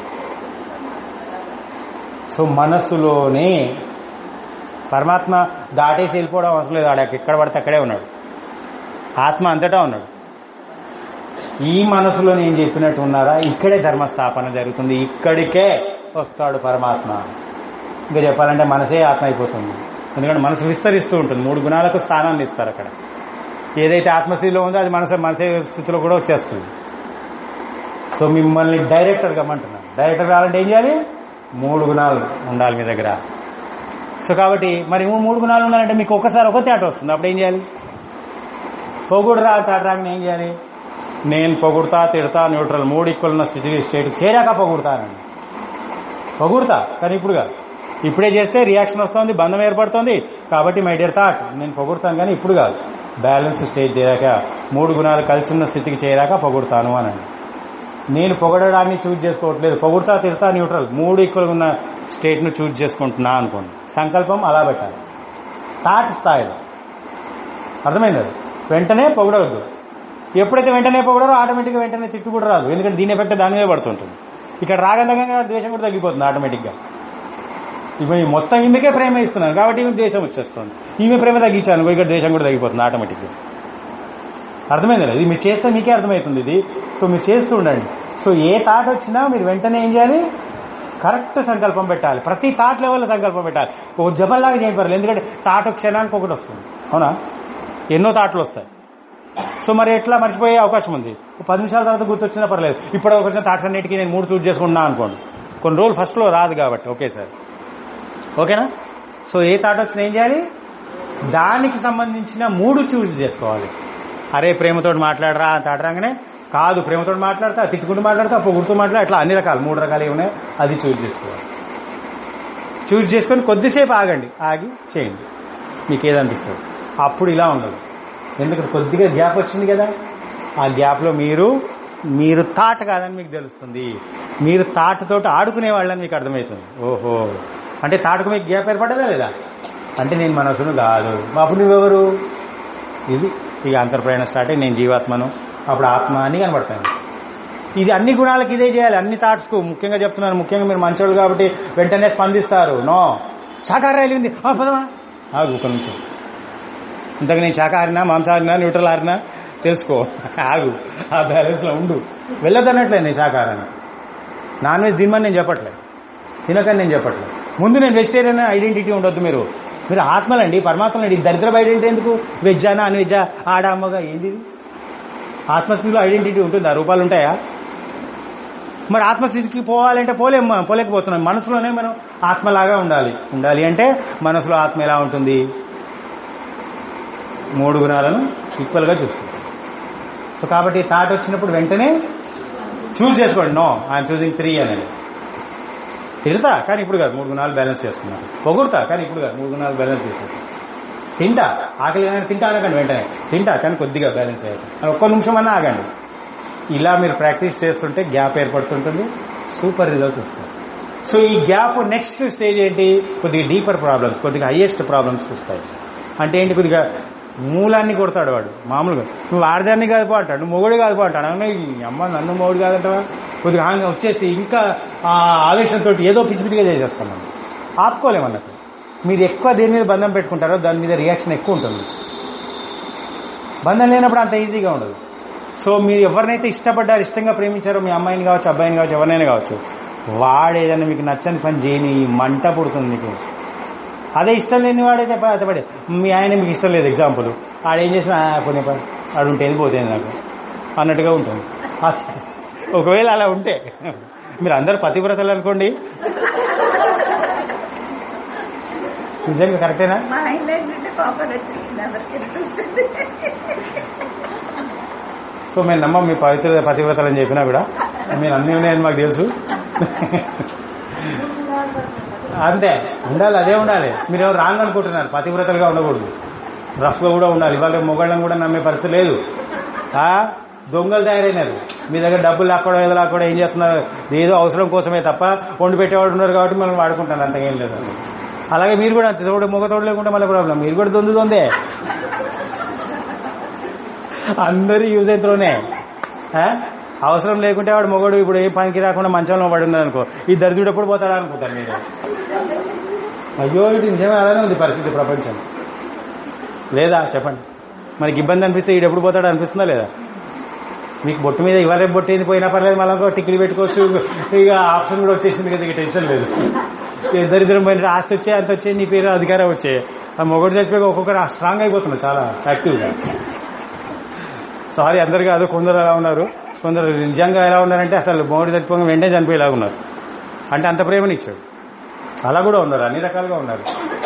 సో మనస్సులోనే పరమాత్మ దాటేసి వెళ్ళిపోవడం అవసరం లేదు ఆడ ఎక్కడ పడితే అక్కడే ఉన్నాడు ఆత్మ అంతటా ఉన్నాడు ఈ మనసులో నేను చెప్పినట్టు ఉన్నారా ఇక్కడే ధర్మస్థాపన జరుగుతుంది ఇక్కడికే వస్తాడు పరమాత్మ ఇంకా చెప్పాలంటే మనసే ఆత్మ అయిపోతుంది ఎందుకంటే మనసు విస్తరిస్తూ ఉంటుంది మూడు గుణాలకు స్థానాన్ని ఇస్తారు అక్కడ ఏదైతే ఆత్మస్థితిలో ఉందో అది మనసు మనసే స్థితిలో కూడా వచ్చేస్తుంది సో మిమ్మల్ని డైరెక్టర్ కమ్మంటున్నాను డైరెక్టర్ కావాలంటే ఏం చేయాలి మూడు గుణాలు ఉండాలి మీ దగ్గర సో కాబట్టి మరి మూ- మూడు గుణాలు ఉండాలంటే మీకు ఒక్కసారి ఒక తేట వస్తుంది అప్పుడు ఏం చేయాలి పొగుడు రా తాట రాగానే ఏం చేయాలి నేను పొగుడుతా తిడతా న్యూట్రల్ మూడు ఈక్వల్ ఉన్న స్థితి స్టేట్కి చేరాక పొగుడుతానండి పొగుడుతా కానీ ఇప్పుడు కాదు ఇప్పుడే చేస్తే రియాక్షన్ వస్తుంది బంధం ఏర్పడుతుంది కాబట్టి మై డియర్ థాట్ నేను పొగుడుతాను కానీ ఇప్పుడు కాదు బ్యాలెన్స్ స్టేజ్ చేరాక మూడు గుణాలు కలిసి ఉన్న స్థితికి చేరాక పొగుడుతాను అనండి నేను పొగడడాన్ని చూజ్ చేసుకోవట్లేదు పొగుడుతా తిడతా న్యూట్రల్ మూడు ఈక్వల్ ఉన్న స్టేట్ ను చూజ్ చేసుకుంటున్నా అనుకోండి సంకల్పం అలా పెట్టాలి థాట్ స్థాయిలో అర్థమైంది అది వెంటనే పొగడవద్దు ఎప్పుడైతే వెంటనే పొగడరో ఆటోమేటిక్గా వెంటనే తిట్టు కూడా రాదు ఎందుకంటే దీని ఎఫెక్ట్ దాని మీద పడుతుంటుంది ఇక్కడ రాగం తగ్గంగా ద్వేషం కూడా తగ్గిపోతుంది ఆటోమేటిక్గా ఇప్పుడు ఈ మొత్తం ఈమెకే ప్రేమ ఇస్తున్నాను కాబట్టి ఈమె ద్వేషం వచ్చేస్తుంది ఈమె ప్రేమ తగ్గించాను ఇక్కడ ద్వేషం కూడా తగ్గిపోతుంది ఆటోమేటిక్గా అర్థమైంది కదా ఇది మీరు చేస్తే మీకే అర్థమవుతుంది ఇది సో మీరు చేస్తూ ఉండండి సో ఏ థాట్ వచ్చినా మీరు వెంటనే ఏం చేయాలి కరెక్ట్ సంకల్పం పెట్టాలి ప్రతి థాట్ లెవెల్లో సంకల్పం పెట్టాలి ఒక జబల్లాగా చేయపర్లేదు ఎందుకంటే థాట్ ఒక క్షణానికి ఒకటి వస్తుంది అవునా ఎన్నో థాట్లు వస్తాయి సో మరి ఎట్లా మర్చిపోయే అవకాశం ఉంది ఒక పది నిమిషాల తర్వాత గుర్తొచ్చినా పర్లేదు ఇప్పుడు ఒక వచ్చిన థాట్స్ అన్నిటికీ నేను మూడు చూస్ చేసుకుంటున్నా అనుకోండి కొన్ని రోజులు ఫస్ట్లో రాదు కాబట్టి ఓకే సార్ ఓకేనా సో ఏ థాట్ వచ్చినా ఏం చేయాలి దానికి సంబంధించిన మూడు చూస్ చేసుకోవాలి అరే ప్రేమతో మాట్లాడరా అని థాట్ రాగానే కాదు ప్రేమతో మాట్లాడతా తిట్టుకుంటూ మాట్లాడతా పొగుడుతూ మాట్లాడతా అట్లా అన్ని రకాలు మూడు రకాలు ఏమి ఉన్నాయి అది చూస్ చేసుకోవాలి చూస్ చేసుకొని కొద్దిసేపు ఆగండి ఆగి చేయండి మీకు ఏదనిపిస్తుంది అప్పుడు ఇలా ఉండదు ఎందుకంటే కొద్దిగా గ్యాప్ వచ్చింది కదా ఆ గ్యాప్లో మీరు మీరు తాట కాదని మీకు తెలుస్తుంది మీరు తాటతోటి ఆడుకునే వాళ్ళని మీకు అర్థమవుతుంది ఓహో అంటే తాటకు మీకు గ్యాప్ ఏర్పడదా లేదా అంటే నేను మనసును కాదు అప్పుడు నువ్వెవరు ఇది ఇక అంతర్ప్రయాణం స్టార్ట్ అయ్యి నేను జీవాత్మను అప్పుడు ఆత్మ అని కనబడతాను ఇది అన్ని గుణాలకు ఇదే చేయాలి అన్ని థాట్స్ కు ముఖ్యంగా చెప్తున్నాను ముఖ్యంగా మీరు మంచోళ్ళు కాబట్టి వెంటనే స్పందిస్తారు నో శాకాహారం ఉంది ఆ, పదమా ఆగు ఒక నిమిషం ఇంతకు నేను శాకాహారినా మాంసాహారినా న్యూట్రల్ ఆరినా తెలుసుకో ఆగు ఆ బ్యాలెన్స్ లో ఉండు వెళ్ళొద్దన్నట్లేదు నేను శాకాహారాన్ని నాన్ వెజ్ తినమని నేను చెప్పట్లేదు తినకని నేను చెప్పట్లేదు ముందు నేను వెజిటేరియన్ ఐడెంటిటీ ఉండొద్దు మీరు మీరు ఆత్మలండి పరమాత్మలండి ఈ దరిద్రపు ఐడెంటిటీ ఎందుకు వెజ్జా నాన్ వెజ్జా ఆడ అమ్మగా ఏంది ఇది? ఆత్మస్థితిలో ఐడెంటిటీ ఉంటుంది ఆ రూపాలు ఉంటాయా మరి ఆత్మస్థితికి పోవాలంటే పోలేం మనం, పోలేకపోతున్నాం మనసులోనే మనం ఆత్మలాగా ఉండాలి ఉండాలి అంటే మనసులో ఆత్మ ఎలా ఉంటుంది మూడు గుణాలను ఈక్వల్ గా చూస్తుంది సో కాబట్టి థాట్ వచ్చినప్పుడు వెంటనే చూస్ చేసుకోండి నో ఐఎమ్ చూసింగ్ త్రీ అనేది తిడతా కానీ ఇప్పుడు కాదు మూడు గుణాలు బ్యాలెన్స్ చేసుకున్నాను పొగుడుతా కానీ ఇప్పుడు కాదు మూడు గుణాలు బ్యాలెన్స్ చేస్తాను తింటా ఆకలి కానీ తింటా అనకండి వెంటనే తింటా కానీ కొద్దిగా బ్యాలెన్స్ అయ్యాలి ఒక్క నిమిషం అన్నా ఆగండి ఇలా మీరు ప్రాక్టీస్ చేస్తుంటే గ్యాప్ ఏర్పడుతుంటుంది సూపర్ రిజల్ట్స్ వస్తాయి సో ఈ గ్యాప్ నెక్స్ట్ స్టేజ్ ఏంటి కొద్దిగా డీపర్ ప్రాబ్లమ్స్ కొద్దిగా హైయెస్ట్ ప్రాబ్లమ్స్ వస్తాయి అంటే ఏంటి కొద్దిగా మూలాన్ని కొడతాడు వాడు మామూలుగా నువ్వు ఆడదాన్ని కాదు పో అంటాడు నువ్వు మొగుడు కాదు పో అంటాడు అవునా ఈ అమ్మ నన్ను మొగుడు కాదంటావా కొద్దిగా హాంగ్ వచ్చేసి ఇంకా ఆ ఆవేశంతో ఏదో పిచ్చి పిచ్చిగా చేసేస్తాం మనం ఆపుకోలేమన్నట్టు మీరు ఎక్కువ దేని మీద బంధం పెట్టుకుంటారో దాని మీద రియాక్షన్ ఎక్కువ ఉంటుంది బంధం లేనప్పుడు అంత ఈజీగా ఉండదు సో మీరు ఎవరినైతే ఇష్టపడ్డారు ఇష్టంగా ప్రేమించారో మీ అమ్మాయిని కావచ్చు అబ్బాయిని కావచ్చు ఎవరినైనా కావచ్చు వాడు ఏదైనా మీకు నచ్చని పని చేయని మంట పుడుతుంది మీకు అదే ఇష్టం లేని వాడైతే ప- అదే పడే మీ ఆయన మీకు ఇష్టం లేదు ఎగ్జాంపుల్ ఆడు ఏం చేసినా కొన్ని పని ఆడు ఉంటే వెళ్ళిపోతుంది నాకు అన్నట్టుగా ఉంటుంది అ- ఒకవేళ అలా ఉంటే మీరు అందరు పతివ్రతలు అనుకోండి నిజంగా కరెక్టేనా మా ఆయన ఏంటంటే కోపం వచ్చేసింది అందరికి చూస్తుంది సో మేము నమ్మం మీ పవిత్ర పతివ్రతలు అని చెప్పినా కూడా మీరు అన్నీ ఉన్నాయని మాకు తెలుసు అంతే ఉండాలి అదే ఉండాలి మీరు ఎవరు రాంగ్ అనుకుంటున్నారు పతివ్రతలుగా ఉండకూడదు రఫ్ గా కూడా ఉండాలి ఇవాళ మొగాళ్ళని కూడా నమ్మే పరిస్థితి లేదు ఆ దొంగలు తయారైనారు మీ దగ్గర డబ్బులు లాక్కోవడం ఏదో లాక్కోవడం ఏం చేస్తున్నారు ఏదో అవసరం కోసమే తప్ప వండి పెట్టేవాడు ఉన్నారు కాబట్టి మనం వాడుకుంటాను అంతగా ఏం లేదు అలాగే మీరు కూడా అంతే తోడు మొగ తోడు లేకుంటే మళ్ళీ ప్రాబ్లం మీరు కూడా దొందు దొందే అందరూ యూజ్ అయితేనే అవసరం లేకుంటే వాడు మొగడు ఇప్పుడు ఏ పనికి రాకుండా మంచంలో పడి ఉన్నది అనుకో ఈ దరిద్రుడు ఎప్పుడు పోతాడా అనుకుంటారు మీరు అయ్యో ఇది నిజమే అలానే ఉంది పరిస్థితి ప్రపంచం లేదా చెప్పండి మనకి ఇబ్బంది అనిపిస్తే ఈడు ఎప్పుడు పోతాడు అనిపిస్తుందా లేదా మీకు బొట్టు మీద ఇవాళ రేపు బొట్టు ఏంది పోయినా పర్లేదు మళ్ళీ ఇంకో టిక్కిలు పెట్టుకోవచ్చు ఇక ఆప్షన్ కూడా వచ్చేసింది కదా ఇక టెన్షన్ లేదు ఇక దరిద్రం పోయిన ఆస్తి వచ్చే అంత వచ్చే నీ పేరు అధికారం వచ్చే ఆ మొగడు చచ్చిపోయి ఒక్కొక్కరు స్ట్రాంగ్ అయిపోతున్నారు చాలా యాక్టివ్గా సారీ అందరు కాదు కొందరు అలా ఉన్నారు కొందరు నిజంగా ఎలా ఉన్నారంటే అసలు మొగడు చచ్చిపోగా వెంటనే చనిపోయేలా ఉన్నారు అంటే అంత ప్రేమనిచ్చాడు అలా కూడా ఉన్నారు అన్ని రకాలుగా ఉన్నారు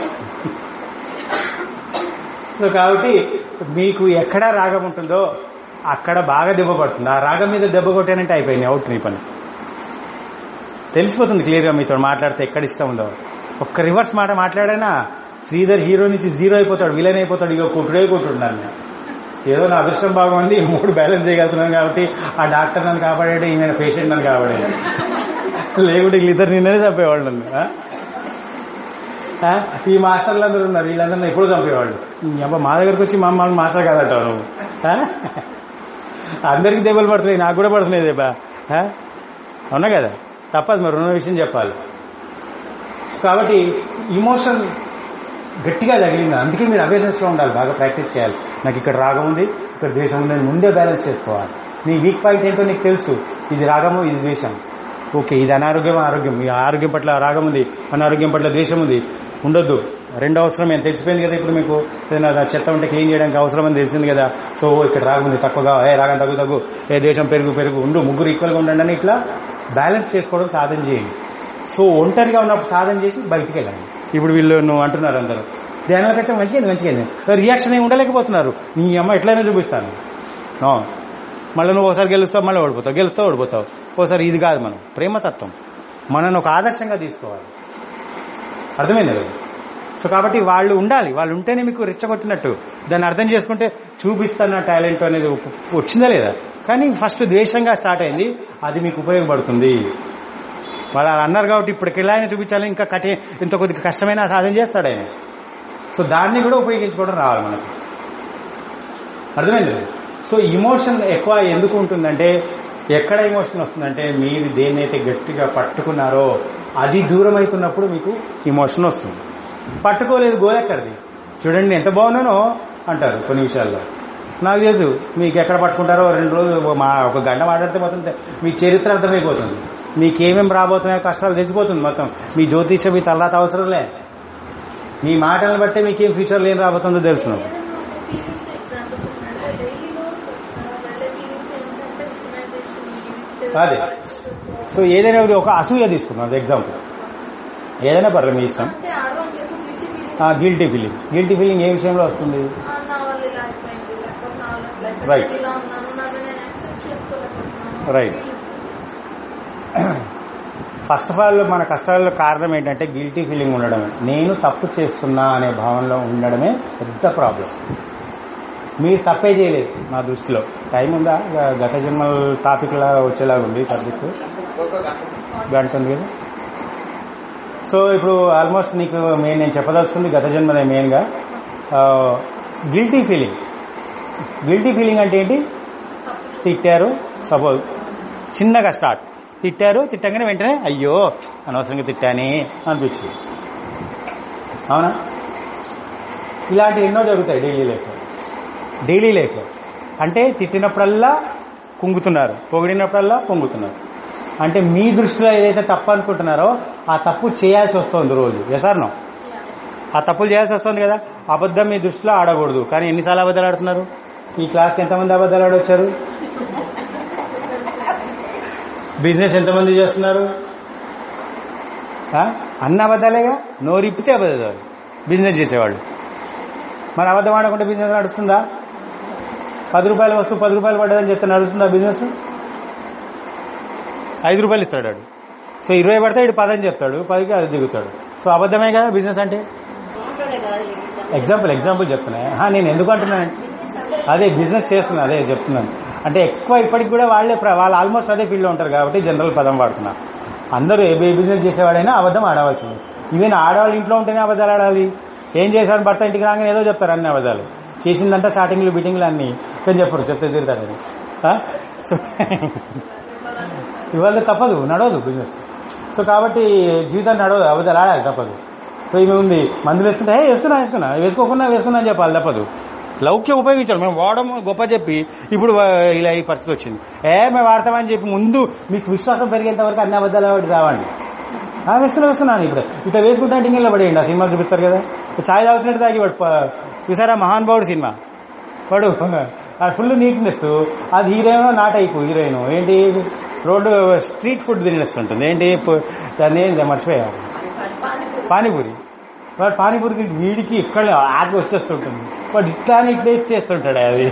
సో కాబట్టి మీకు ఎక్కడ రాగం ఉంటుందో అక్కడ బాగా దెబ్బ పడుతుంది ఆ రాగం మీద దెబ్బ కొట్టానంటే అయిపోయింది అవుట్ నీ పని తెలిసిపోతుంది క్లియర్గా మీతో మాట్లాడితే ఎక్కడ ఇష్టం ఉందో ఒక్క రివర్స్ మాట మాట్లాడైనా శ్రీధర్ హీరో నుంచి జీరో అయిపోతాడు విలన్ అయిపోతాడు ఇక కుట్టుడే కుట్టుండాలి నేను. ఏదో నా అదృష్టం బాగుంది ఈ మూడు బ్యాలెన్స్ చేయగలుగుతున్నాను కాబట్టి ఆ డాక్టర్ నన్ను కాపాడాడు ఈయన పేషెంట్ నన్ను కాపాడాడు లేకుంటే వీళ్ళిద్దరు నిన్ననే చంపేవాళ్ళు నన్ను ఆ? ఆ? ఈ మాస్టర్లు అందరూ ఉన్నారు వీళ్ళందరూ నన్ను ఎప్పుడు చంపేవాళ్ళు ఈ అబ్బా మా దగ్గరకు వచ్చి మా అమ్మ మాస్టర్ కాదంటావు నువ్వు ఆ? అందరికీ దెబ్బలు పడుతున్నాయి నాకు కూడా పడుతున్నాయి దెబ్బ ఆ? అవునా కదా తప్పదు మరి ఉన్న విషయం చెప్పాలి కాబట్టి ఇమోషన్ గట్టిగా తగిలింది అందుకే మీరు అవేర్నెస్ లో ఉండాలి బాగా ప్రాక్టీస్ చేయాలి నాకు ఇక్కడ రాగం ఉంది ఇక్కడ ద్వేషం ఉంది అని ముందే బ్యాలెన్స్ చేసుకోవాలి నీ వీక్ పాయింట్ ఏంటో నీకు తెలుసు ఇది రాగము ఇది ద్వేషం ఓకే ఇది అనారోగ్యం ఆరోగ్యం ఈ ఆరోగ్యం పట్ల రాగం ఉంది అనారోగ్యం పట్ల ద్వేషం ఉంది ఉండొద్దు రెండు అవసరం ఏం తెలిసిపోయింది కదా ఇప్పుడు మీకు ఏదైనా చెత్త ఉంటే క్లీన్ చేయడానికి అవసరం అని తెలిసింది కదా సో ఇక్కడ రాగం ఉంది తక్కువగా ఏ రాగం తగ్గు తగ్గు ఏ దేశం పెరుగు పెరుగు ఉండు ముగ్గురు ఈక్వల్గా ఉండండి అని ఇట్లా బ్యాలెన్స్ చేసుకోవడం సాధన చేయండి సో ఒంటరిగా ఉన్నప్పుడు సాధన చేసి బయటికి వెళ్ళండి ఇప్పుడు వీళ్ళు నువ్వు అంటున్నారు అందరూ ధ్యానాలకు వచ్చా మంచిగా మంచిగా రియాక్షన్ ఏమి ఉండలేకపోతున్నారు నీ అమ్మ ఎట్లయినా చూపిస్తాను నో. మళ్ళీ నువ్వు ఒకసారి గెలుస్తావు మళ్ళీ ఓడిపోతావు గెలుస్తావు ఓడిపోతావు ఒకసారి ఇది కాదు మనం ప్రేమతత్వం మనల్ని ఒక ఆదర్శంగా తీసుకోవాలి అర్థమైంది కదా సో కాబట్టి వాళ్ళు ఉండాలి వాళ్ళు ఉంటేనే మీకు రెచ్చగొట్టినట్టు దాన్ని అర్థం చేసుకుంటే చూపిస్తున్న టాలెంట్ అనేది ఒక- వచ్చిందా లేదా కానీ ఫస్ట్ ద్వేషంగా స్టార్ట్ అయింది అది మీకు ఉపయోగపడుతుంది వాళ్ళు అలా అన్నారు కాబట్టి ఇప్పటికి ఎలా అయినా చూపించాలి ఇంకా కఠి ఇంత కొద్దిగా కష్టమైన సాధన చేస్తాడు ఆయన సో దాన్ని కూడా ఉపయోగించుకోవడం రావాలి మనకు అర్థమైంది కదా? సో ఇమోషన్ ఎక్కువ ఎందుకు ఉంటుందంటే ఎక్కడ ఇమోషన్ వస్తుందంటే మీరు దేన్నైతే గట్టిగా పట్టుకున్నారో అది దూరం అవుతున్నప్పుడు మీకు ఇమోషన్ వస్తుంది పట్టుకోలేదు గోలెక్కడిది చూడండి ఎంత బాగున్నానో అంటారు కొన్ని విషయాల్లో నాకు తెలుసు మీకు ఎక్కడ పట్టుకుంటారో రెండు రోజులు మా ఒక గంట మాట్లాడితే మొత్తం తె- మీ చరిత్ర అర్థమైపోతుంది మీకేమేమి రాబోతున్నాయో కష్టాలు తెలిసిపోతుంది మొత్తం మీ జ్యోతిష మీ తర్వాత అవసరంలే మీ మాటలను బట్టే మీకేం ఫ్యూచర్లో ఏం రాబోతుందో తెలుసు నాకు. ఫీలింగ్స్ ఎగ్జాంపుల్ చెప్పినట్టు డైలీలో వెళ్ళే ఫీలింగ్స్ ఏంటంటే విక్టిమైజేషన్ అదే. సో ఏదైనా ఒకటి ఒక అసూయ తీసుకున్నాం ఎగ్జాంపుల్ ఏదైనా పర్లేదు మీ ఇష్టం అంటే ఆడవాళ్ళకి ఎక్కువ guilty feeling guilty feeling guilty feeling ఏ విషయంలో వస్తుంది నా వల్ల ఇలా అయిపోయింది లేకపోతే నా వల్ల ఇట్లా అయిపోయింది Right. నేను ఇలా ఉన్నాను నన్ను నేను యాక్సెప్ట్ చేసుకోలేకపోతున్నాను Right. ఫస్ట్ ఆఫ్ ఆల్ మన కష్టాల్లో కారణం ఏంటంటే గిల్టీ ఫీలింగ్ ఉండడమే నేను తప్పు చేస్తున్నా అనే భావనలో ఉండడమే పెద్ద ప్రాబ్లం మీరు తప్పే చేయలేదు నా దృష్టిలో టైం ఉందా గ- గత జన్మల టాపిక్ లాగా వచ్చేలాగా ఉంది సబ్జెక్టు గంట ఉంది కదా సో ఇప్పుడు ఆల్మోస్ట్ నీకు మెయిన్ నేను చెప్పదలుచుకుంది గత జన్మదే మెయిన్గా గిల్టీ ఫీలింగ్ గిల్టీ ఫీలింగ్ అంటే ఏంటి తప్పు తిట్టారు సపోజ్ చిన్నగా స్టార్ట్ తిట్టారు తిట్టంగానే వెంటనే అయ్యో అనవసరంగా తిట్టాని అనిపించింది అవునా ఇలాంటివి ఎన్నో జరుగుతాయి డైలీ లైఫ్లో డైలీ లైఫ్లో అంటే తిట్టినప్పుడల్లా కుంగుతున్నారు పొగిడినప్పుడల్లా పొంగుతున్నారు అంటే మీ దృష్టిలో ఏదైతే తప్పు అనుకుంటున్నారో ఆ తప్పు చేయాల్సి వస్తుంది రోజు ఎసార్నో ఆ తప్పులు చేయాల్సి వస్తుంది కదా అబద్ధం మీ దృష్టిలో ఆడకూడదు కానీ ఎన్నిసార్లు అబద్ధాలు ఆడుతున్నారు ఈ క్లాస్కి ఎంతమంది అబద్ధాలు ఆడొచ్చారు బిజినెస్ ఎంతమంది చేస్తున్నారు ఆ? అన్ని అబద్ధాలేగా నోరిప్పితే అబద్ధాలు బిజినెస్ చేసేవాళ్ళు మరి అబద్ధం ఆడకుండా బిజినెస్ నడుస్తుందా పది రూపాయల వస్తువు పది రూపాయలు పడ్డదని చెప్తే నడుస్తుందా బిజినెస్ ఐదు రూపాయలు ఇస్తాడు వాడు సో ఇరవై పడితే ఇటు పదని చెప్తాడు పదికి అది దిగుతాడు సో అబద్ధమే కదా బిజినెస్ అంటే ఎగ్జాంపుల్ ఎగ్జాంపుల్ చెప్తున్నా ఆహా, నేను ఎందుకు అంటున్నాను అదే బిజినెస్ చేస్తున్నా అదే చెప్తున్నాను అంటే ఎక్కువ ఇప్పటికి కూడా వాళ్ళే ప్ర- వాళ్ళు ఆల్మోస్ట్ అదే ఫీల్డ్లో ఉంటారు కాబట్టి జనరల్ పదం వాడుతున్నా అందరూ ఏ బిజినెస్ చేసేవాడైనా అబద్ధం ఆడవలసింది ఈవెన్ ఆడవాళ్ళు ఇంట్లో ఉంటేనే అబద్ధాలు ఆడాలి ఏం చేశారు భర్త ఇంటికి రాగానే ఏదో చెప్తారు అన్ని అబద్ధాలు చేసిందంటే చాటింగ్లు బీటింగ్లు అన్ని కానీ చెప్పరు చెప్తే తిరుగుతారు ఆ? సో ఇవాళ తప్పదు నడవదు బిజినెస్ సో కాబట్టి జీవితాన్ని నడవదు అబద్ధాలు ఆడాలి తప్పదు సో ఈమె ఉంది మందులు వేసుకుంటే ఏ వేసుకున్నా వేసుకున్నా వేసుకోకుండా వేసుకున్నా అని చెప్పాలి తప్పదు లౌక్యం ఉపయోగించాలి మేము వాడడం గొప్ప చెప్పి ఇప్పుడు వా- ఇలా ఈ పరిస్థితి వచ్చింది ఏ మేము వాడతామని చెప్పి ముందు మీకు విశ్వాసం పెరిగేంత వరకు అన్ని అబద్ధాలు ఆడి రావండి ఆ, వేసుకున్నా వేసుకున్నాను ఇప్పుడు ఇట్లా వేసుకుంటే అంటే ఇంగిలో పడేయండి ఆ సినిమా చూపిస్తారు కదా ఛాయ్ తాగుతున్నట్టు తాగి వాడు ప- చూసారా మహానుభావుడు సినిమా వాడు ఫుల్ నీట్నెస్ అది హీరోయిన్ నాట్ అయిపో హీరోయిన్ ఏంటి రోడ్డు స్ట్రీట్ ఫుడ్ తినేస్తుంటుంది ఏంటి పు- దాన్ని ఏంటి మర్చిపోయా పానీపూరి వాడు పానీపూరి తింటే వీడికి ఇక్కడ ఆగి వచ్చేస్తుంటుంది వాడు ఇట్లా అని ఇట్లా వేసి చేస్తుంటాడు అది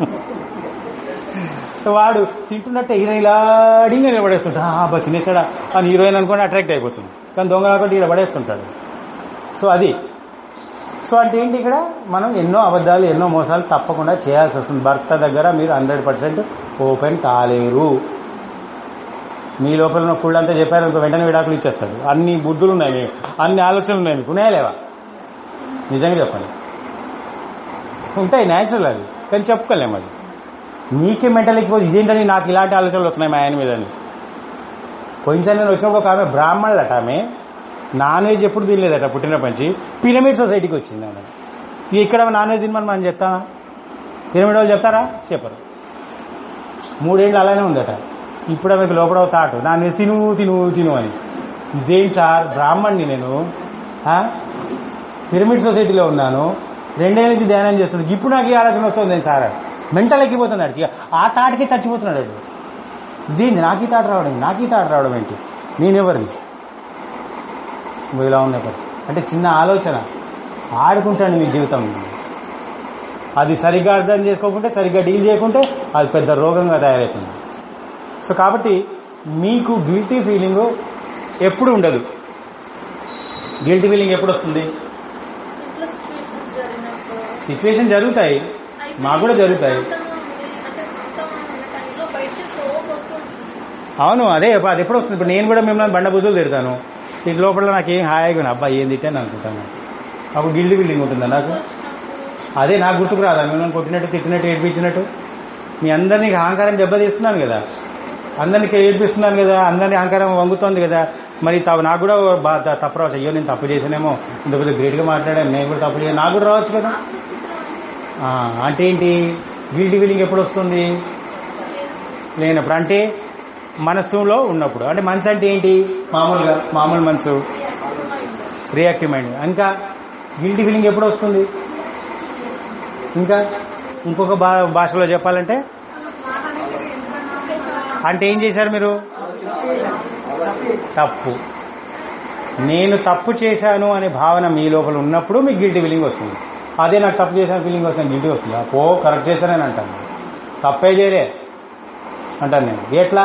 సో వాడు తింటున్నట్టే హీరోయిన్ ఇలా అడిగా నిలబడేస్తుంటాడు ఆ బా తినేసాడా అని హీరోయిన్ అనుకుని అట్రాక్ట్ అయిపోతుంది కానీ దొంగ కాకుండా ఇలా పడేస్తుంటాడు సో అది సో అంటే ఏంటి ఇక్కడ మనం ఎన్నో అబద్ధాలు ఎన్నో మోసాలు తప్పకుండా చేయాల్సి వస్తుంది భర్త దగ్గర మీరు హండ్రెడ్ పర్సెంట్ ఓపెన్ కాలేరు మీ లోపల ఉన్న కుళ్ళంతా చెప్పారు అనుకో వెంటనే విడాకులు ఇచ్చేస్తాడు అన్ని బుద్ధులు ఉన్నాయి మీకు అన్ని ఆలోచనలు ఉన్నాయి మీకు ఉన్నాయా లేవా నిజంగా చెప్పండి ఉంటాయి న్యాచురల్ అది కానీ చెప్పుకోలేము అది మీకే మెంటల్ ఎక్కిపోతే ఇదేంటని నాకు ఇలాంటి ఆలోచనలు వస్తున్నాయి మా ఆయన మీద అని పోయినసారి నేను వచ్చిన ఒక ఆమె బ్రాహ్మణులట ఆమె నాన్ వెజ్ ఎప్పుడు తినలేదట పుట్టినప్పటి నుంచి పిరమిడ్ సొసైటీకి వచ్చింది ఆమె ఇక ఇక్కడ నాన్ వెజ్ తినమని మనం చెప్తామా పిరమిడ్ వాళ్ళు చెప్తారా చెప్పరు మూడేళ్ళు అలానే ఉందట ఇప్పుడు ఆమెకు లోపల ఒక తాటు నాన్ వెజ్ తిను తిను తిను అని ఇదేంటి సార్ బ్రాహ్మణ్ణి నేను ఆ? పిరమిడ్ సొసైటీలో ఉన్నాను రెండేళ్ళ నుంచి ధ్యానం చేస్తున్నాడు ఇప్పుడు నాకు ఈ ఆలోచన వస్తుంది సార్ మెంటల్ ఎక్కిపోతుంది ఆడికి ఆ తాటికి చచ్చిపోతున్నాడు వాడు. ఇదేంది నాకు ఈ తాట రావడం నాకు ఈ తాట రావడం ఏంటి నేనెవరిని ఇలా ఉన్నాయి పరి అంటే చిన్న ఆలోచన ఆడుకుంటాను మీ జీవితం అది సరిగ్గా అర్థం చేసుకోకుంటే సరిగ్గా డీల్ చేయకుంటే అది పెద్ద రోగంగా తయారవుతుంది సో కాబట్టి మీకు గిల్టీ ఫీలింగ్ ఎప్పుడు ఉండదు గిల్టీ ఫీలింగ్ ఎప్పుడు వస్తుంది ఇంట్లో సిచ్యువేషన్స్ జరిగినప్పుడు సిచ్యువేషన్ జరుగుతాయి మాకు కూడా జరుగుతాయి ప్రశాంతంగా ఉంది, అంటే మొత్తం ఉన్న టైంలో బయట సోప్ వస్తుంది అవును అదే అది ఎప్పుడు వస్తుంది ఇప్పుడు నేను కూడా మిమ్మల్ని బండ బుద్ధులు తిడతాను ఈ లోపల నాకేం హాయిగా ఉంది. అబ్బా ఏం తిట్టాను అనుకుంటాను అప్పుడు గిల్టీ ఫీలింగ్ ఉంటుందా నాకు వచ్చినప్పుడు అదే నాకు గుర్తుకు రాదా మిమ్మల్ని కొట్టినట్టు తిట్టినట్టు ఏడ్పించినట్టు మీ అందరినీ అహంకారం దెబ్బతీస్తున్నాను కదా అందరికి ఏడ్పిస్తున్నాను కదా అందరినీ అహంకారం వంగుతోంది కదా మరి త- నాకు కూడా బా- త- తప్పు రావచ్చు అయ్యో నేను తప్పు చేసానేమో ఇంత పెద్ద గ్రేట్గా మాట్లాడాను నేను కూడా తప్పు చేయాలి నాకు కూడా రావచ్చు కదా ఆ, అంటే ఏంటి గిల్టీ ఫీలింగ్ ఎప్పుడు వస్తుంది లేనప్పుడు అంటే మనస్సులో ఉన్నప్పుడు అంటే మనసు అంటే ఏంటి మామూలుగా మామూలు మనసు రియాక్టివ్ మైండ్ ఇంకా గిల్టీ ఫీలింగ్ ఎప్పుడు వస్తుంది ఇంకా ఇంకొక భా భాషలో చెప్పాలంటే అంటే ఏం చేశారు మీరు తప్పు నేను తప్పు చేశాను అనే భావన మీ లోపల ఉన్నప్పుడు మీకు గిల్టీ ఫీలింగ్ వస్తుంది అదే నాకు తప్పు చేశాను ఫీలింగ్ వస్తుంది గిల్టీ వస్తుంది అపో కరెక్ట్ చేశానని అంటాను తప్పే చేయలే అంటాను నేను ఎట్లా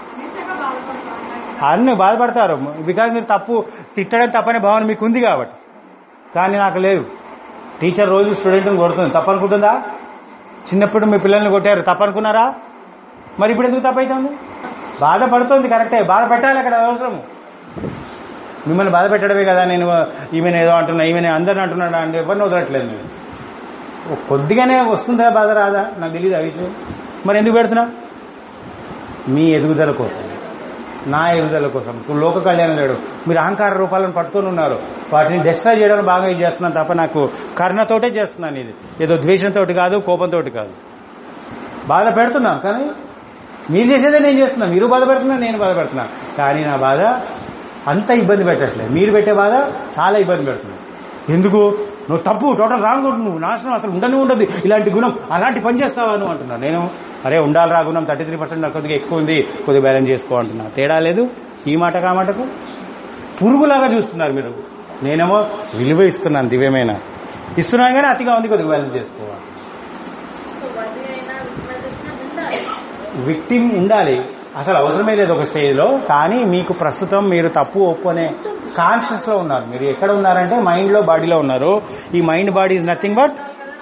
అన్ని బాధపడతారు బికాజ్ మీరు తప్పు తిట్టడం తప్పనే భావన మీకు ఉంది కాబట్టి కానీ నాకు లేదు టీచర్ రోజు స్టూడెంట్ని కొడుతుంది తప్పనుకుంటుందా చిన్నప్పుడు మీ పిల్లల్ని కొట్టారు తప్పనుకున్నారా మరి ఇప్పుడు ఎందుకు తప్పైతుంది బాధపడుతుంది కరెక్టే బాధ పెట్టాలి అక్కడ అవసరం మిమ్మల్ని బాధ పెట్టడమే కదా నేను ఈమెను ఏదో అంటున్నా ఈమెను అందరిని అంటున్నాడా అంటే ఎవరిని వదలట్లేదు నేను ఓ కొద్దిగానే వస్తుందా బాధ రాదా నాకు తెలియదు ఆ విషయం మరి ఎందుకు పెడుతున్నా మీ ఎదుగుదల కోసం నా ఎదుగుదల కోసం ఇప్పుడు లోక కళ్యాణం లేడు మీరు అహంకార రూపాలను పట్టుకొని ఉన్నారు వాటిని డిస్ట్రాయ్ చేయడానికి బాగా ఇది చేస్తున్నాను తప్ప నాకు కర్ణతోటే చేస్తున్నాను ఇది ఏదో ద్వేషంతో కాదు కోపంతో కాదు బాధ పెడుతున్నాను కానీ మీరు చేసేదే నేను చేస్తున్నా మీరు బాధ పెడుతున్నా నేను బాధ పెడుతున్నా కానీ నా బాధ అంత ఇబ్బంది పెట్టట్లేదు మీరు పెట్టే బాధ చాలా ఇబ్బంది పెడుతుంది ఎందుకు నువ్వు తప్పు టోటల్ రాంగ్ నువ్వు నాశనం అసలు ఉండనే ఉండదు ఇలాంటి గుణం అలాంటి పని చేస్తావా నువ్వు అంటున్నా నేను అరే ఉండాలి రా గుణం థర్టీ త్రీ పర్సెంట్ నాకు కొద్దిగా ఎక్కువ ఉంది కొద్దిగా బ్యాలెన్స్ చేసుకో అంటున్నా తేడా లేదు ఈ మాటకు ఆ మాటకు పురుగులాగా చూస్తున్నారు మీరు నేనేమో విలువ ఇస్తున్నాను దివ్యమైన ఇస్తున్నాను కానీ అతిగా ఉంది కొద్దిగా బ్యాలెన్స్ చేసుకోవాలి సో వరి అయినా విమర్శించిన ఉండాలి విక్టిమ్ ఉండాలి అసలు అవసరమే లేదు ఒక స్టేజ్ లో కానీ మీకు ప్రస్తుతం మీరు తప్పు ఒప్పు అనే కాన్షియస్ లో ఉన్నారు మీరు ఎక్కడ ఉన్నారంటే మైండ్ లో బాడీలో ఉన్నారు ఈ mind body is nothing but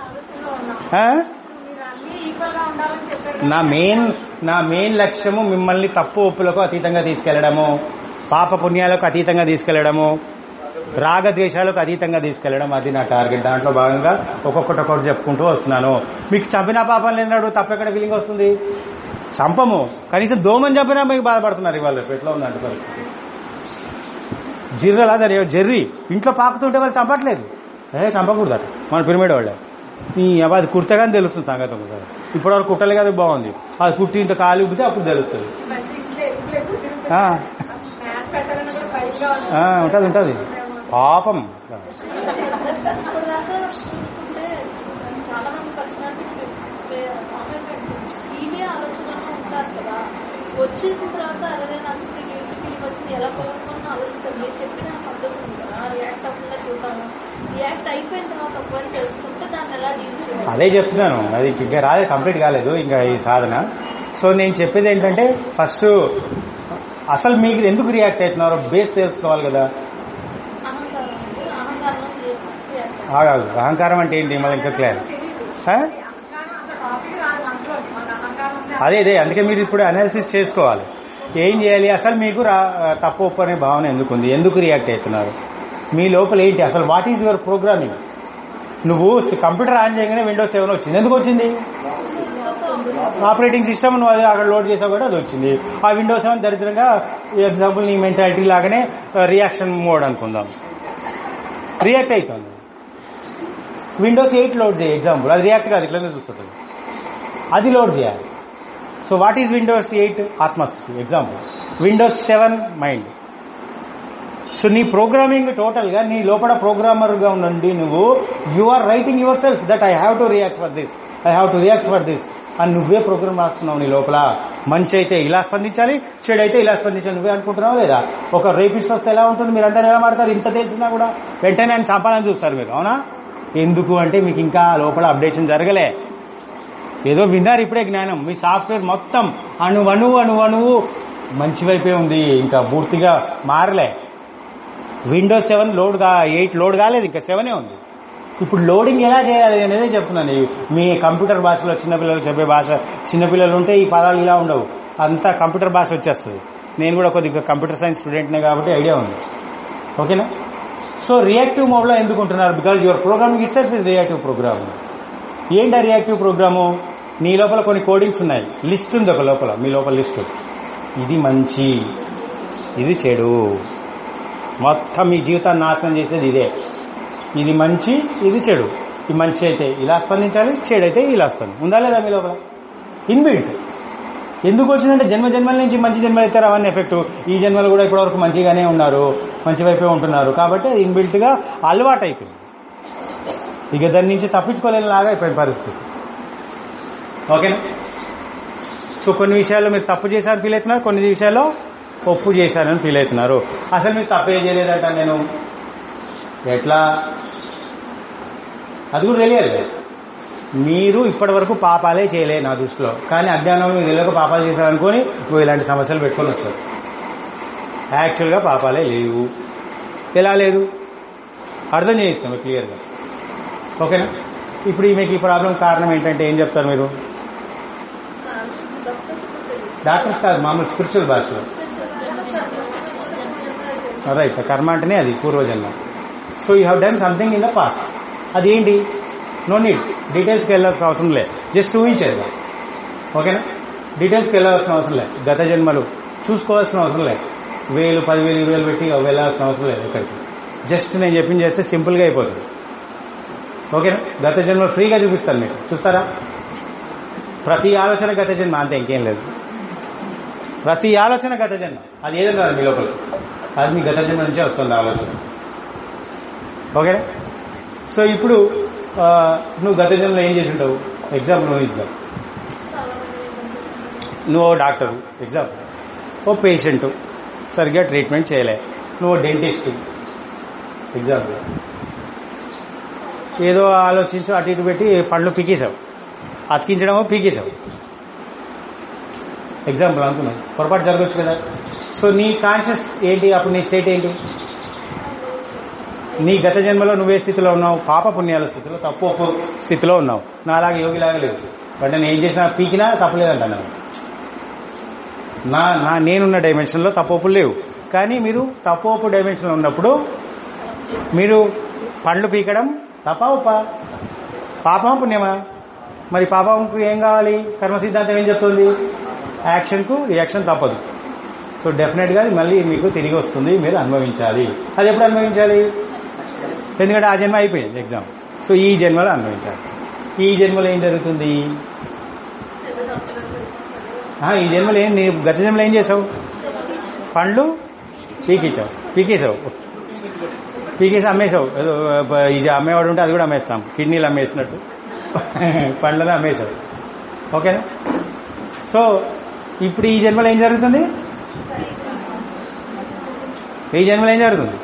నా మెయిన్ నా మెయిన్ లక్ష్యము మిమ్మల్ని తప్పు ఒప్పులకు అతీతంగా తీసుకెళ్లడము పాప పుణ్యాలకు అతీతంగా తీసుకెళ్లడము రాగద్వేషాలకు అతీతంగా తీసుకెళ్లడం అది నా టార్గెట్ దాంట్లో భాగంగా ఒక్కొక్కటి ఒక్కొక్కటి చెప్పుకుంటూ వస్తున్నాను మీకు చంపిన పాపం లేనాడు తప్పెక్కడ ఫీలింగ్ వస్తుంది చంపము కనీసం దోమని చంపినా మీకు బాధపడుతున్నారు ఇవాళ రేపు. ఎట్లా ఉందంటే పరిస్థితి జిర్రలా దాని జెర్రీ ఇంట్లో పాకుతుంటే వాళ్ళు చంపట్లేదు ఏ చంపకూడదు అట మన పిరమిడ్ వాళ్ళే ఈ అబ్బా అది కుర్తగానే తెలుస్తుంది సంగతి ఒకసారి ఇప్పటివరకు కుట్టలే కదా బాగుంది అది కుట్టి ఇంత కాలు ఉబ్బితే అప్పుడు తెలుస్తుంది ఆ, ఆ, ఉంటది ఉంటది పాపం ఇప్పుడు దాకా చూసుకుంటే చాలా మంది పర్సనాలిటీస్ ఇవే ఆలోచనలు ఉంటారు కదా వచ్చేసిన తర్వాత అరే నాకు గిల్టీ ఫీలింగ్ వచ్చింది ఎలా పోగొట్టుకోవాలని ఆలోచిస్తాను మీరు చెప్పిన పద్ధతి ఉంది కదా రియాక్ట్ అవ్వకుండా చూద్దాము రియాక్ట్ అయిపోయిన తర్వాత ఒకవేళ తెలుసుకుంటే దాన్ని ఎలా డీల్ చేయాలి అదే చెప్తున్నాను అది ఇంకా రాలేదు కంప్లీట్ కాలేదు ఇంకా ఈ సాధన సో నేను చెప్పేది ఏంటంటే ఫస్ట్ అసలు మీకు ఎందుకు రియాక్ట్ అవుతున్నారో బేస్ తెలుసుకోవాలి కదా అహంకారం ఉంది అహంకారం రియాక్ట్ ఆగాగు అహంకారం అంటే ఏంటి మళ్ళీ ఇంకా క్లియర్ అదే అదే అందుకే మీరు ఇప్పుడు అనాలిసిస్ చేసుకోవాలి ఏం చేయాలి అసలు మీకు రా తప్పు ఒప్పు అనే భావన ఎందుకు ఉంది ఎందుకు రియాక్ట్ అవుతున్నారు మీ లోపల ఏంటి అసలు వాట్ ఈజ్ యువర్ ప్రోగ్రామింగ్ నువ్వు కంప్యూటర్ ఆన్ చేయగానే విండోస్ సెవెన్ వచ్చింది ఎందుకు వచ్చింది ఆపరేటింగ్ సిస్టమ్ నువ్వు అది అక్కడ లోడ్ చేసావు కూడా అది వచ్చింది ఆ విండోస్ సెవెన్ దరిద్రంగా ఎగ్జాంపుల్ నీ మెంటాలిటీ లాగానే రియాక్షన్ మోడ్ అనుకుందాం రియాక్ట్ అవుతుంది విండోస్ ఎయిట్ లోడ్ చేయి ఎగ్జాంపుల్ అది రియాక్ట్ కాదు ఇట్లనే చూస్తుంటుంది అది లోడ్ చేయాలి so what is Windows eight ఆత్మస్థితి example Windows seven mind so నీ ప్రోగ్రామింగ్ టోటల్ గా నీ లోపల ప్రోగ్రామర్ గా ఉండండి నువ్వు you are writing yourself that I have to react for this I have to react for this అని నువ్వే ప్రోగ్రామ్ రాస్తున్నావు నీ లోపల మంచి అయితే ఇలా స్పందించాలి చెడు అయితే ఇలా స్పందించాలి నువ్వే అనుకుంటున్నావు లేదా ఒక రేపిస్ట్ వస్తే ఎలా ఉంటుంది మీరు అందరూ ఎలా మాడతారు ఇంత తెలిసినా కూడా వెంటనే ఆయన చంపాలని చూస్తారు మీరు అవునా ఎందుకు అంటే మీకు ఇంకా లోపల అప్డేషన్ జరగలే ఏదో విన్నారు ఇప్పుడే జ్ఞానం మీ సాఫ్ట్వేర్ మొత్తం అణువు అణువు అణువు అణువు మంచి వైపే ఉంది ఇంకా పూర్తిగా మారలే విండోస్ సెవెన్ లోడ్ కా ఎయిట్ లోడ్ కాలేదు ఇంకా సెవెనే ఉంది ఇప్పుడు లోడింగ్ ఎలా చేయాలి అనేది చెప్తున్నాను మీ కంప్యూటర్ భాషలో చిన్నపిల్లలు చెప్పే భాష చిన్నపిల్లలు ఉంటే ఈ పదాలు ఇలా ఉండవు అంతా కంప్యూటర్ భాష వచ్చేస్తుంది నేను కూడా కొద్దిగా కంప్యూటర్ సైన్స్ స్టూడెంట్నే కాబట్టి ఐడియా ఉంది ఓకేనా సో రియాక్టివ్ మోడ్లో ఎందుకు ఉంటున్నారు because your programming itself is reactive program ఏంటి ఆ రియాక్టివ్ ప్రోగ్రాము నీ లోపల కొన్ని కోడింగ్స్ ఉన్నాయి లిస్ట్ ఉంది ఒక లోపల మీ లోపల లిస్ట్ ఇది మంచి ఇది చెడు మొత్తం మీ జీవితాన్ని నాశనం చేసేది ఇదే ఇది మంచి ఇది చెడు ఈ మంచి అయితే ఇలా స్పందించాలి చెడు అయితే ఇలా స్పంది ఉందా లేదా మీ లోపల ఇన్బిల్ట్ ఎందుకు వచ్చిందంటే జన్మ జన్మల నుంచి మంచి జన్మలు అయితే అవన్నీ ఎఫెక్ట్ ఈ జన్మలు కూడా ఇప్పటివరకు మంచిగానే ఉన్నారు మంచి వైపే ఉంటున్నారు కాబట్టి అది ఇన్బిల్ట్ గా అలవాటు అయిపోయింది ఇక దాని నుంచి తప్పించుకోలేనిలాగా అయిపోయిన పరిస్థితి ఓకేనా సో కొన్ని విషయాల్లో మీరు తప్పు చేశారని ఫీల్ అవుతున్నారు కొన్ని విషయాల్లో ఒప్పు చేశారని ఫీల్ అవుతున్నారు అసలు మీరు తప్పే చేయలేదంట నేను ఎట్లా అది కూడా తెలియాలి మీరు ఇప్పటి వరకు పాపాలే చేయలే నా దృష్టిలో కానీ అజ్ఞానం మీకు తెలియక పాపాలు చేశారనుకొని నువ్వు ఇలాంటి సమస్యలు పెట్టుకొని వచ్చావు యాక్చువల్గా పాపాలే లేవు ఎలా లేదు అర్థం చేయిస్తాం క్లియర్గా ఓకేనా ఇప్పుడు ఈ మీకు ఈ ప్రాబ్లం కారణం ఏంటంటే ఏం చెప్తారు మీరు డాక్టర్స్ కాదు మామూలు స్పిరిచువల్ భాషలో రైట్ కర్మ అంటేనే అది పూర్వజన్మ so you have done something in the past అది ఏంటి నో నీడ్ డీటెయిల్స్కి వెళ్ళాల్సిన అవసరం లే జస్ట్ ఊహించేది ఓకేనా డీటెయిల్స్కి వెళ్ళాల్సిన అవసరం లే గత జన్మలు చూసుకోవాల్సిన అవసరం లే వేలు పదివేలు ఇరవై వేలు పెట్టి వెళ్ళాల్సిన అవసరం లేదు ఎక్కడికి జస్ట్ నేను చెప్పింది చేస్తే సింపుల్గా అయిపోతుంది ఓకేనా గత జన్మ ఫ్రీగా చూపిస్తాను మీకు చూస్తారా ప్రతి ఆలోచన గత జన్మ అంతే ఇంకేం లేదు ప్రతి ఆలోచన గత జన్మ అది ఏదైనా రాదు మీ లోపల అది మీ గత జన్మ నుంచే వస్తుంది ఆలోచన ఓకేనా సో ఇప్పుడు ఆ, నువ్వు గత జన్మలో ఏం చేసి ఉంటావు ఎగ్జాంపుల్ నువ్వు ఇస్తావు నువ్వు ఓ డాక్టరు ఎగ్జాంపుల్ ఓ పేషెంట్ సరిగ్గా ట్రీట్మెంట్ చేయలే నువ్వు డెంటిస్ట్ ఎగ్జాంపుల్ ఏదో ఆలోచించు అటు ఇటు పెట్టి పండ్లు పీకేసావు అతికించడమో పీకేసావు ఎగ్జాంపుల్ అనుకున్నావు పొరపాటు జరగచ్చు కదా సో నీ కాన్షియస్ ఏంటి అప్పుడు నీ స్టేట్ ఏంటి నీ గత జన్మలో నువ్వే స్థితిలో ఉన్నావు పాప పుణ్యాల స్థితిలో తప్పు ఒప్పు స్థితిలో ఉన్నావు నాలాగా యోగిలాగా లేదు బట్ నేను ఏం చేసినా పీకినా తప్పలేదంటున్నాను నా నా నేనున్న డైమెన్షన్లో తప్పొప్పులు లేవు కానీ మీరు తప్పొప్పు డైమెన్షన్లో ఉన్నప్పుడు మీరు పండ్లు పీకడం తప్ప ఉప్ప పాపమా పుణ్యమా మరి పాపంకు ఏం కావాలి కర్మ సిద్ధాంతం ఏం చెప్తుంది యాక్షన్కు రియాక్షన్ తప్పదు సో డెఫినెట్గా అది మళ్ళీ మీకు తిరిగి వస్తుంది మీరు అనుభవించాలి అది ఎప్పుడు అనుభవించాలి ఎందుకంటే ఆ జన్మ అయిపోయింది ఎగ్జామ్ సో ఈ జన్మలో అనుభవించాలి ఈ జన్మలో ఏం జరుగుతుంది ఆ, ఈ జన్మలో ఏం నీ గత జన్మలో ఏం చేసావు పండ్లు పీకిచ్చావు పీకేసావు పీకేసి అమ్మేసావు ఏదో బ- ఇది అమ్మేవాడు ఉంటే అది కూడా అమ్మేస్తాం కిడ్నీలు అమ్మేసినట్టు పండ్లను అమ్మేసావు ఓకేనా సో ఇప్పుడు ఈ జన్మలో ఏం జరుగుతుంది ఈ జన్మలో ఏం జరుగుతుంది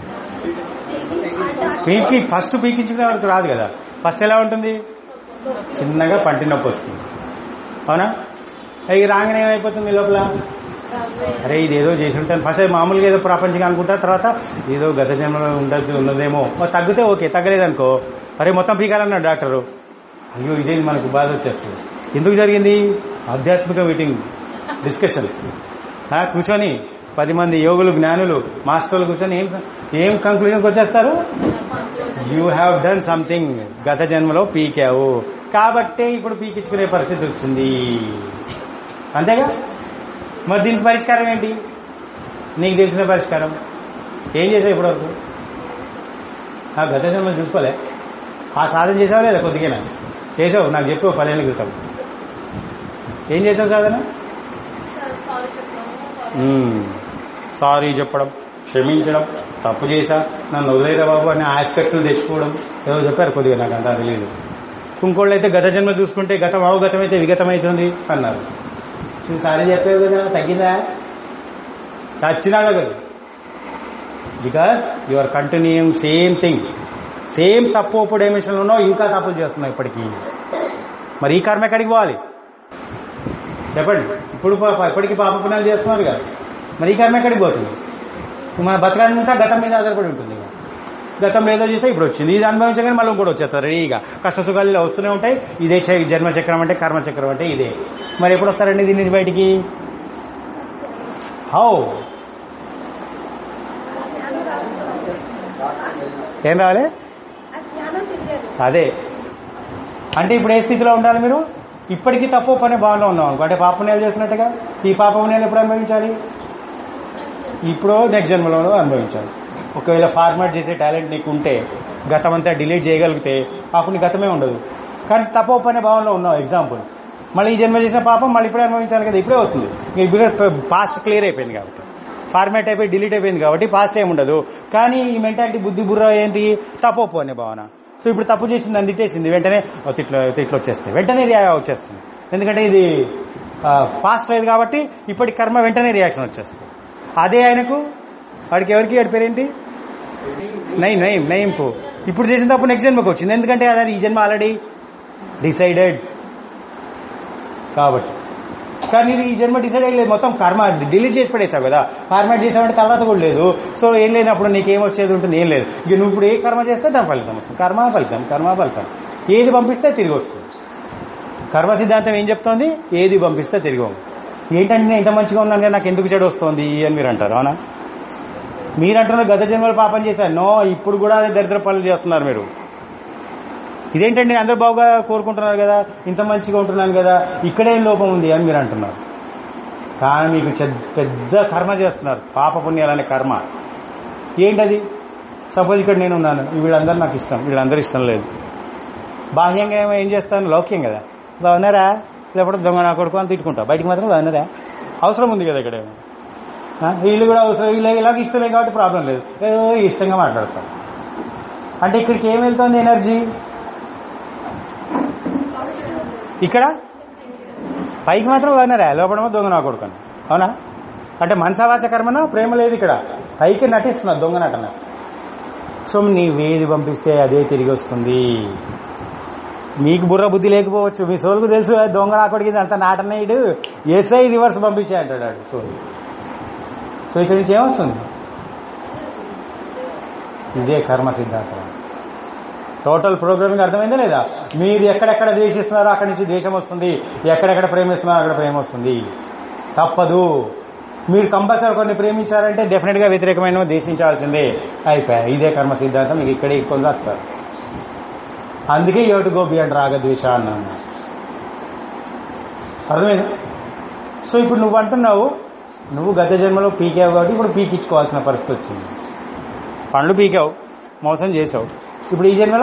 పీకి ఫస్ట్ పీకించుకునే వరకు రాదు కదా ఫస్ట్ ఎలా ఉంటుంది చిన్నగా పంటి నొప్పి వస్తుంది అవునా అవి రాగానే ఏమైపోతుంది మీ లోపల అరే ఇది ఏదో చేసి ఉంటాను ఫస్ట్ అది మామూలుగా ఏదో ప్రాపంచికంగా అనుకుంటా తర్వాత ఏదో గత జన్మలో ఉండదు ఉన్నదేమో మరి తగ్గితే ఓకే తగ్గలేదనుకో అరే మొత్తం పీకాలన్నాడు డాక్టరు అయ్యో ఇదే మనకు బాధ వచ్చేస్తుంది ఎందుకు జరిగింది ఆధ్యాత్మిక మీటింగ్ డిస్కషన్ ఆ, కూర్చొని పది మంది యోగులు జ్ఞానులు మాస్టర్లు కూర్చొని ఏం ఏం కంక్లూజన్కి వచ్చేస్తారు యూ హ్యావ్ డన్ సంథింగ్ గత జన్మలో పీకావు కాబట్టే ఇప్పుడు పీకించుకునే పరిస్థితి వచ్చింది అంతేగా మరి దీనికి పరిష్కారం ఏంటి నీకు తెలిసిన పరిష్కారం ఏం చేసావు ఇప్పటివరకు ఆ గత జన్మలు చూసుకోలే ఆ సాధన చేసావా లేదా కొద్దిగా చేసావు నాకు చెప్పు పదేళ్ళ క్రితం ఏం చేసావు సాధన సారీ చెప్పాము మ్మ్. సారీ చెప్పడం క్షమించడం తప్పు చేశా నన్ను వదిలేదా బాబు అనే ఆస్పెక్ట్లు తెచ్చుకోవడం ఏదో చెప్పారు కొద్దిగా నాకు అంతా తెలియదు ఇంకోళ్ళు అయితే గత జన్మ చూసుకుంటే గతం అవగతమైతే విగతమవుతుంది అన్నారు నువ్వు సారీ చెప్పావు కదా తగ్గిందా చచ్చినా కదా because you are continuing same thing same తప్పు ఒప్పుడు డైమెన్షన్లో ఉన్నావు ఇంకా తప్పులు చేస్తున్నావు ఇప్పటికీ మరి ఈ కర్మ ఎక్కడికి పోవాలి చెప్పండి ఇప్పుడు పాప ఇప్పటికీ పాప పుణ్యాలు చేస్తున్నారు కదా మరి ఈ కర్మ ఎక్కడికి పోతుంది మన బతకాలంతా గతం మీద ఆధారపడి ఉంటుంది ఇక. గతంలో ఏదో చేస్తే ఇప్పుడు వచ్చింది ఇది అనుభవించగానే మళ్ళీ ఇంకోటి వచ్చేస్తారు రెడీగా కష్ట సుఖాలు ఇలా వస్తూనే ఉంటాయి ఇదే చ- జన్మ చక్రం అంటే కర్మ చక్రం అంటే ఇదే మరి ఎప్పుడు వస్తారండి దీని నుంచి బయటికి హౌ ఏం రావాలి ఆ జ్ఞానం తెలియదు అదే అంటే ఇప్పుడు ఏ స్థితిలో ఉండాలి మీరు ఇప్పటికీ తప్పు పని భావనలో ఉన్నాం అనుకో అంటే పాప పుణ్యాలు చేసినట్టుగా ఈ పాప పుణ్యాలు ఎప్పుడు అనుభవించాలి ఇప్పుడు నెక్స్ట్ జన్మలోనూ అనుభవించాలి ఒకవేళ ఫార్మాట్ చేసే టాలెంట్ నీకు ఉంటే గతం అంతా డిలీట్ చేయగలిగితే అప్పుడు నీ గతమే ఉండదు కానీ తప్పు అనే భావనలో ఉన్నావు ఎగ్జాంపుల్ మళ్ళీ ఈ జన్మ చేసిన పాపం మళ్ళీ ఇప్పుడే అనుభవించాలి కదా ఇప్పుడే వస్తుంది ఇప్పుడు పాస్ట్ క్లియర్ అయిపోయింది కాబట్టి ఫార్మాట్ అయిపోయి డిలీట్ అయిపోయింది కాబట్టి పాస్ట్ ఏమి ఉండదు కానీ ఈ మెంటాలిటీ బుద్ధి బుర్ర ఏంటి తప్పు అనే భావన సో ఇప్పుడు తప్పు చేసింది అని తిట్టేసింది వెంటనే ఓ తిట్లు తిట్లు వచ్చేస్తాయి వెంటనే రియా వచ్చేస్తుంది ఎందుకంటే ఇది పాస్ట్ లేదు కాబట్టి ఇప్పటి కర్మ వెంటనే రియాక్షన్ వచ్చేస్తుంది అదే ఆయనకు వాడికి ఎవరికి వాడి పేరేంటి నయం నయం నయింపు ఇప్పుడు చేసిన తప్పు నెక్స్ట్ జన్మకు వచ్చింది ఎందుకంటే అదే ఈ జన్మ ఆల్రెడీ డిసైడెడ్ కాబట్టి కానీ ఇది ఈ జన్మ డిసైడ్ అయ్యలేదు మొత్తం కర్మ డిలీట్ చేసి పడేసావు కదా ఫార్మాట్ చేసావంటే తర్వాత కూడా లేదు సో ఏం లేనప్పుడు నీకేం వచ్చేది ఉంటుంది ఏం లేదు ఇక నువ్వు ఇప్పుడు ఏ కర్మ చేస్తే దాని ఫలితం వస్తుంది కర్మ ఫలితం కర్మ ఫలితం ఏది పంపిస్తే తిరిగి వస్తుంది కర్మ సిద్ధాంతం ఏం చెప్తోంది ఏది పంపిస్తే తిరిగి వస్తుంది. ఏంటంటే నేను ఇంత మంచిగా ఉన్నాను కదా నాకు ఎందుకు చెడు వస్తుంది అని మీరు అంటారు అవునా మీరు అంటున్నారు గత జన్మలు పాపం చేశారు నో ఇప్పుడు కూడా అదే దరిద్ర పనులు చేస్తున్నారు మీరు ఇదేంటండి అందరూ బాగా కోరుకుంటున్నారు కదా ఇంత మంచిగా ఉంటున్నాను కదా ఇక్కడేం లోపం ఉంది అని మీరు అంటున్నారు కానీ మీకు చె- పెద్ద కర్మ చేస్తున్నారు పాప పుణ్యాలనే కర్మ ఏంటది సపోజ్ ఇక్కడ నేను ఉన్నాను వీళ్ళందరూ నాకు ఇష్టం వీళ్ళందరూ ఇష్టం లేదు బాహ్యంగా ఏమో ఏం చేస్తాను లౌక్యం కదా బాగున్నారా లేకపోతే దొంగ నా కొడుకు అని తిట్టుకుంటా బయటికి మాత్రం బాగున్నదా అవసరం ఉంది కదా ఇక్కడ ఏమో. ఆ, వీళ్ళు కూడా అవసరం వీళ్ళు ఇలాగ ఇష్టమే కాబట్టి ప్రాబ్లం లేదు ఏదో ఇష్టంగా మాట్లాడతాం అంటే ఇక్కడికి ఏం వెళ్తుంది ఎనర్జీ ఇక్కడ పైకి మాత్రం బాగున్నారా లోపడమో దొంగ నా కొడుకుని అవునా అంటే మనసావాచ కర్మన ప్రేమ లేదు ఇక్కడ పైకి నటిస్తున్నారు దొంగ నటన సో నీవేది పంపిస్తే అదే తిరిగి వస్తుంది మీకు బుర్ర బుద్ధి లేకపోవచ్చు మీ సోలుకు తెలుసు "ఆ దొంగ నా కొడుకు అంత నాటనేయుడు ఎస్ఐ రివర్స్ పంపించే అంటాడు ఆడు సోలు సో ఇక్కడి నుంచి ఏమొస్తుంది ఇదే కర్మ సిద్ధాంతం టోటల్ ప్రోగ్రామింగ్ అర్థమైందా లేదా మీరు ఎక్కడెక్కడ ద్వేషిస్తున్నారో అక్కడి నుంచి ద్వేషం వస్తుంది ఎక్కడెక్కడ ప్రేమిస్తున్నారో అక్కడ ప్రేమ వస్తుంది తప్పదు మీరు కంపల్సరీ కొన్ని ప్రేమించారంటే డెఫినెట్ గా వ్యతిరేకమైన ద్వేషించాల్సిందే అయిపోయా ఇదే కర్మ సిద్ధాంతం మీకు ఇక్కడే ఎక్కువ రాస్తారు అందుకే యోటు గో బియాండ్ రాగ ద్వేష అన్నాను అర్థమైందా సో ఇప్పుడు నువ్వు అంటున్నావు నువ్వు గత జన్మలో పీకావు కాబట్టి ఇప్పుడు పీకించుకోవాల్సిన పరిస్థితి వచ్చింది పండ్లు పీకావు మోసం చేసావు ఇప్పుడు ఈ జన్మలో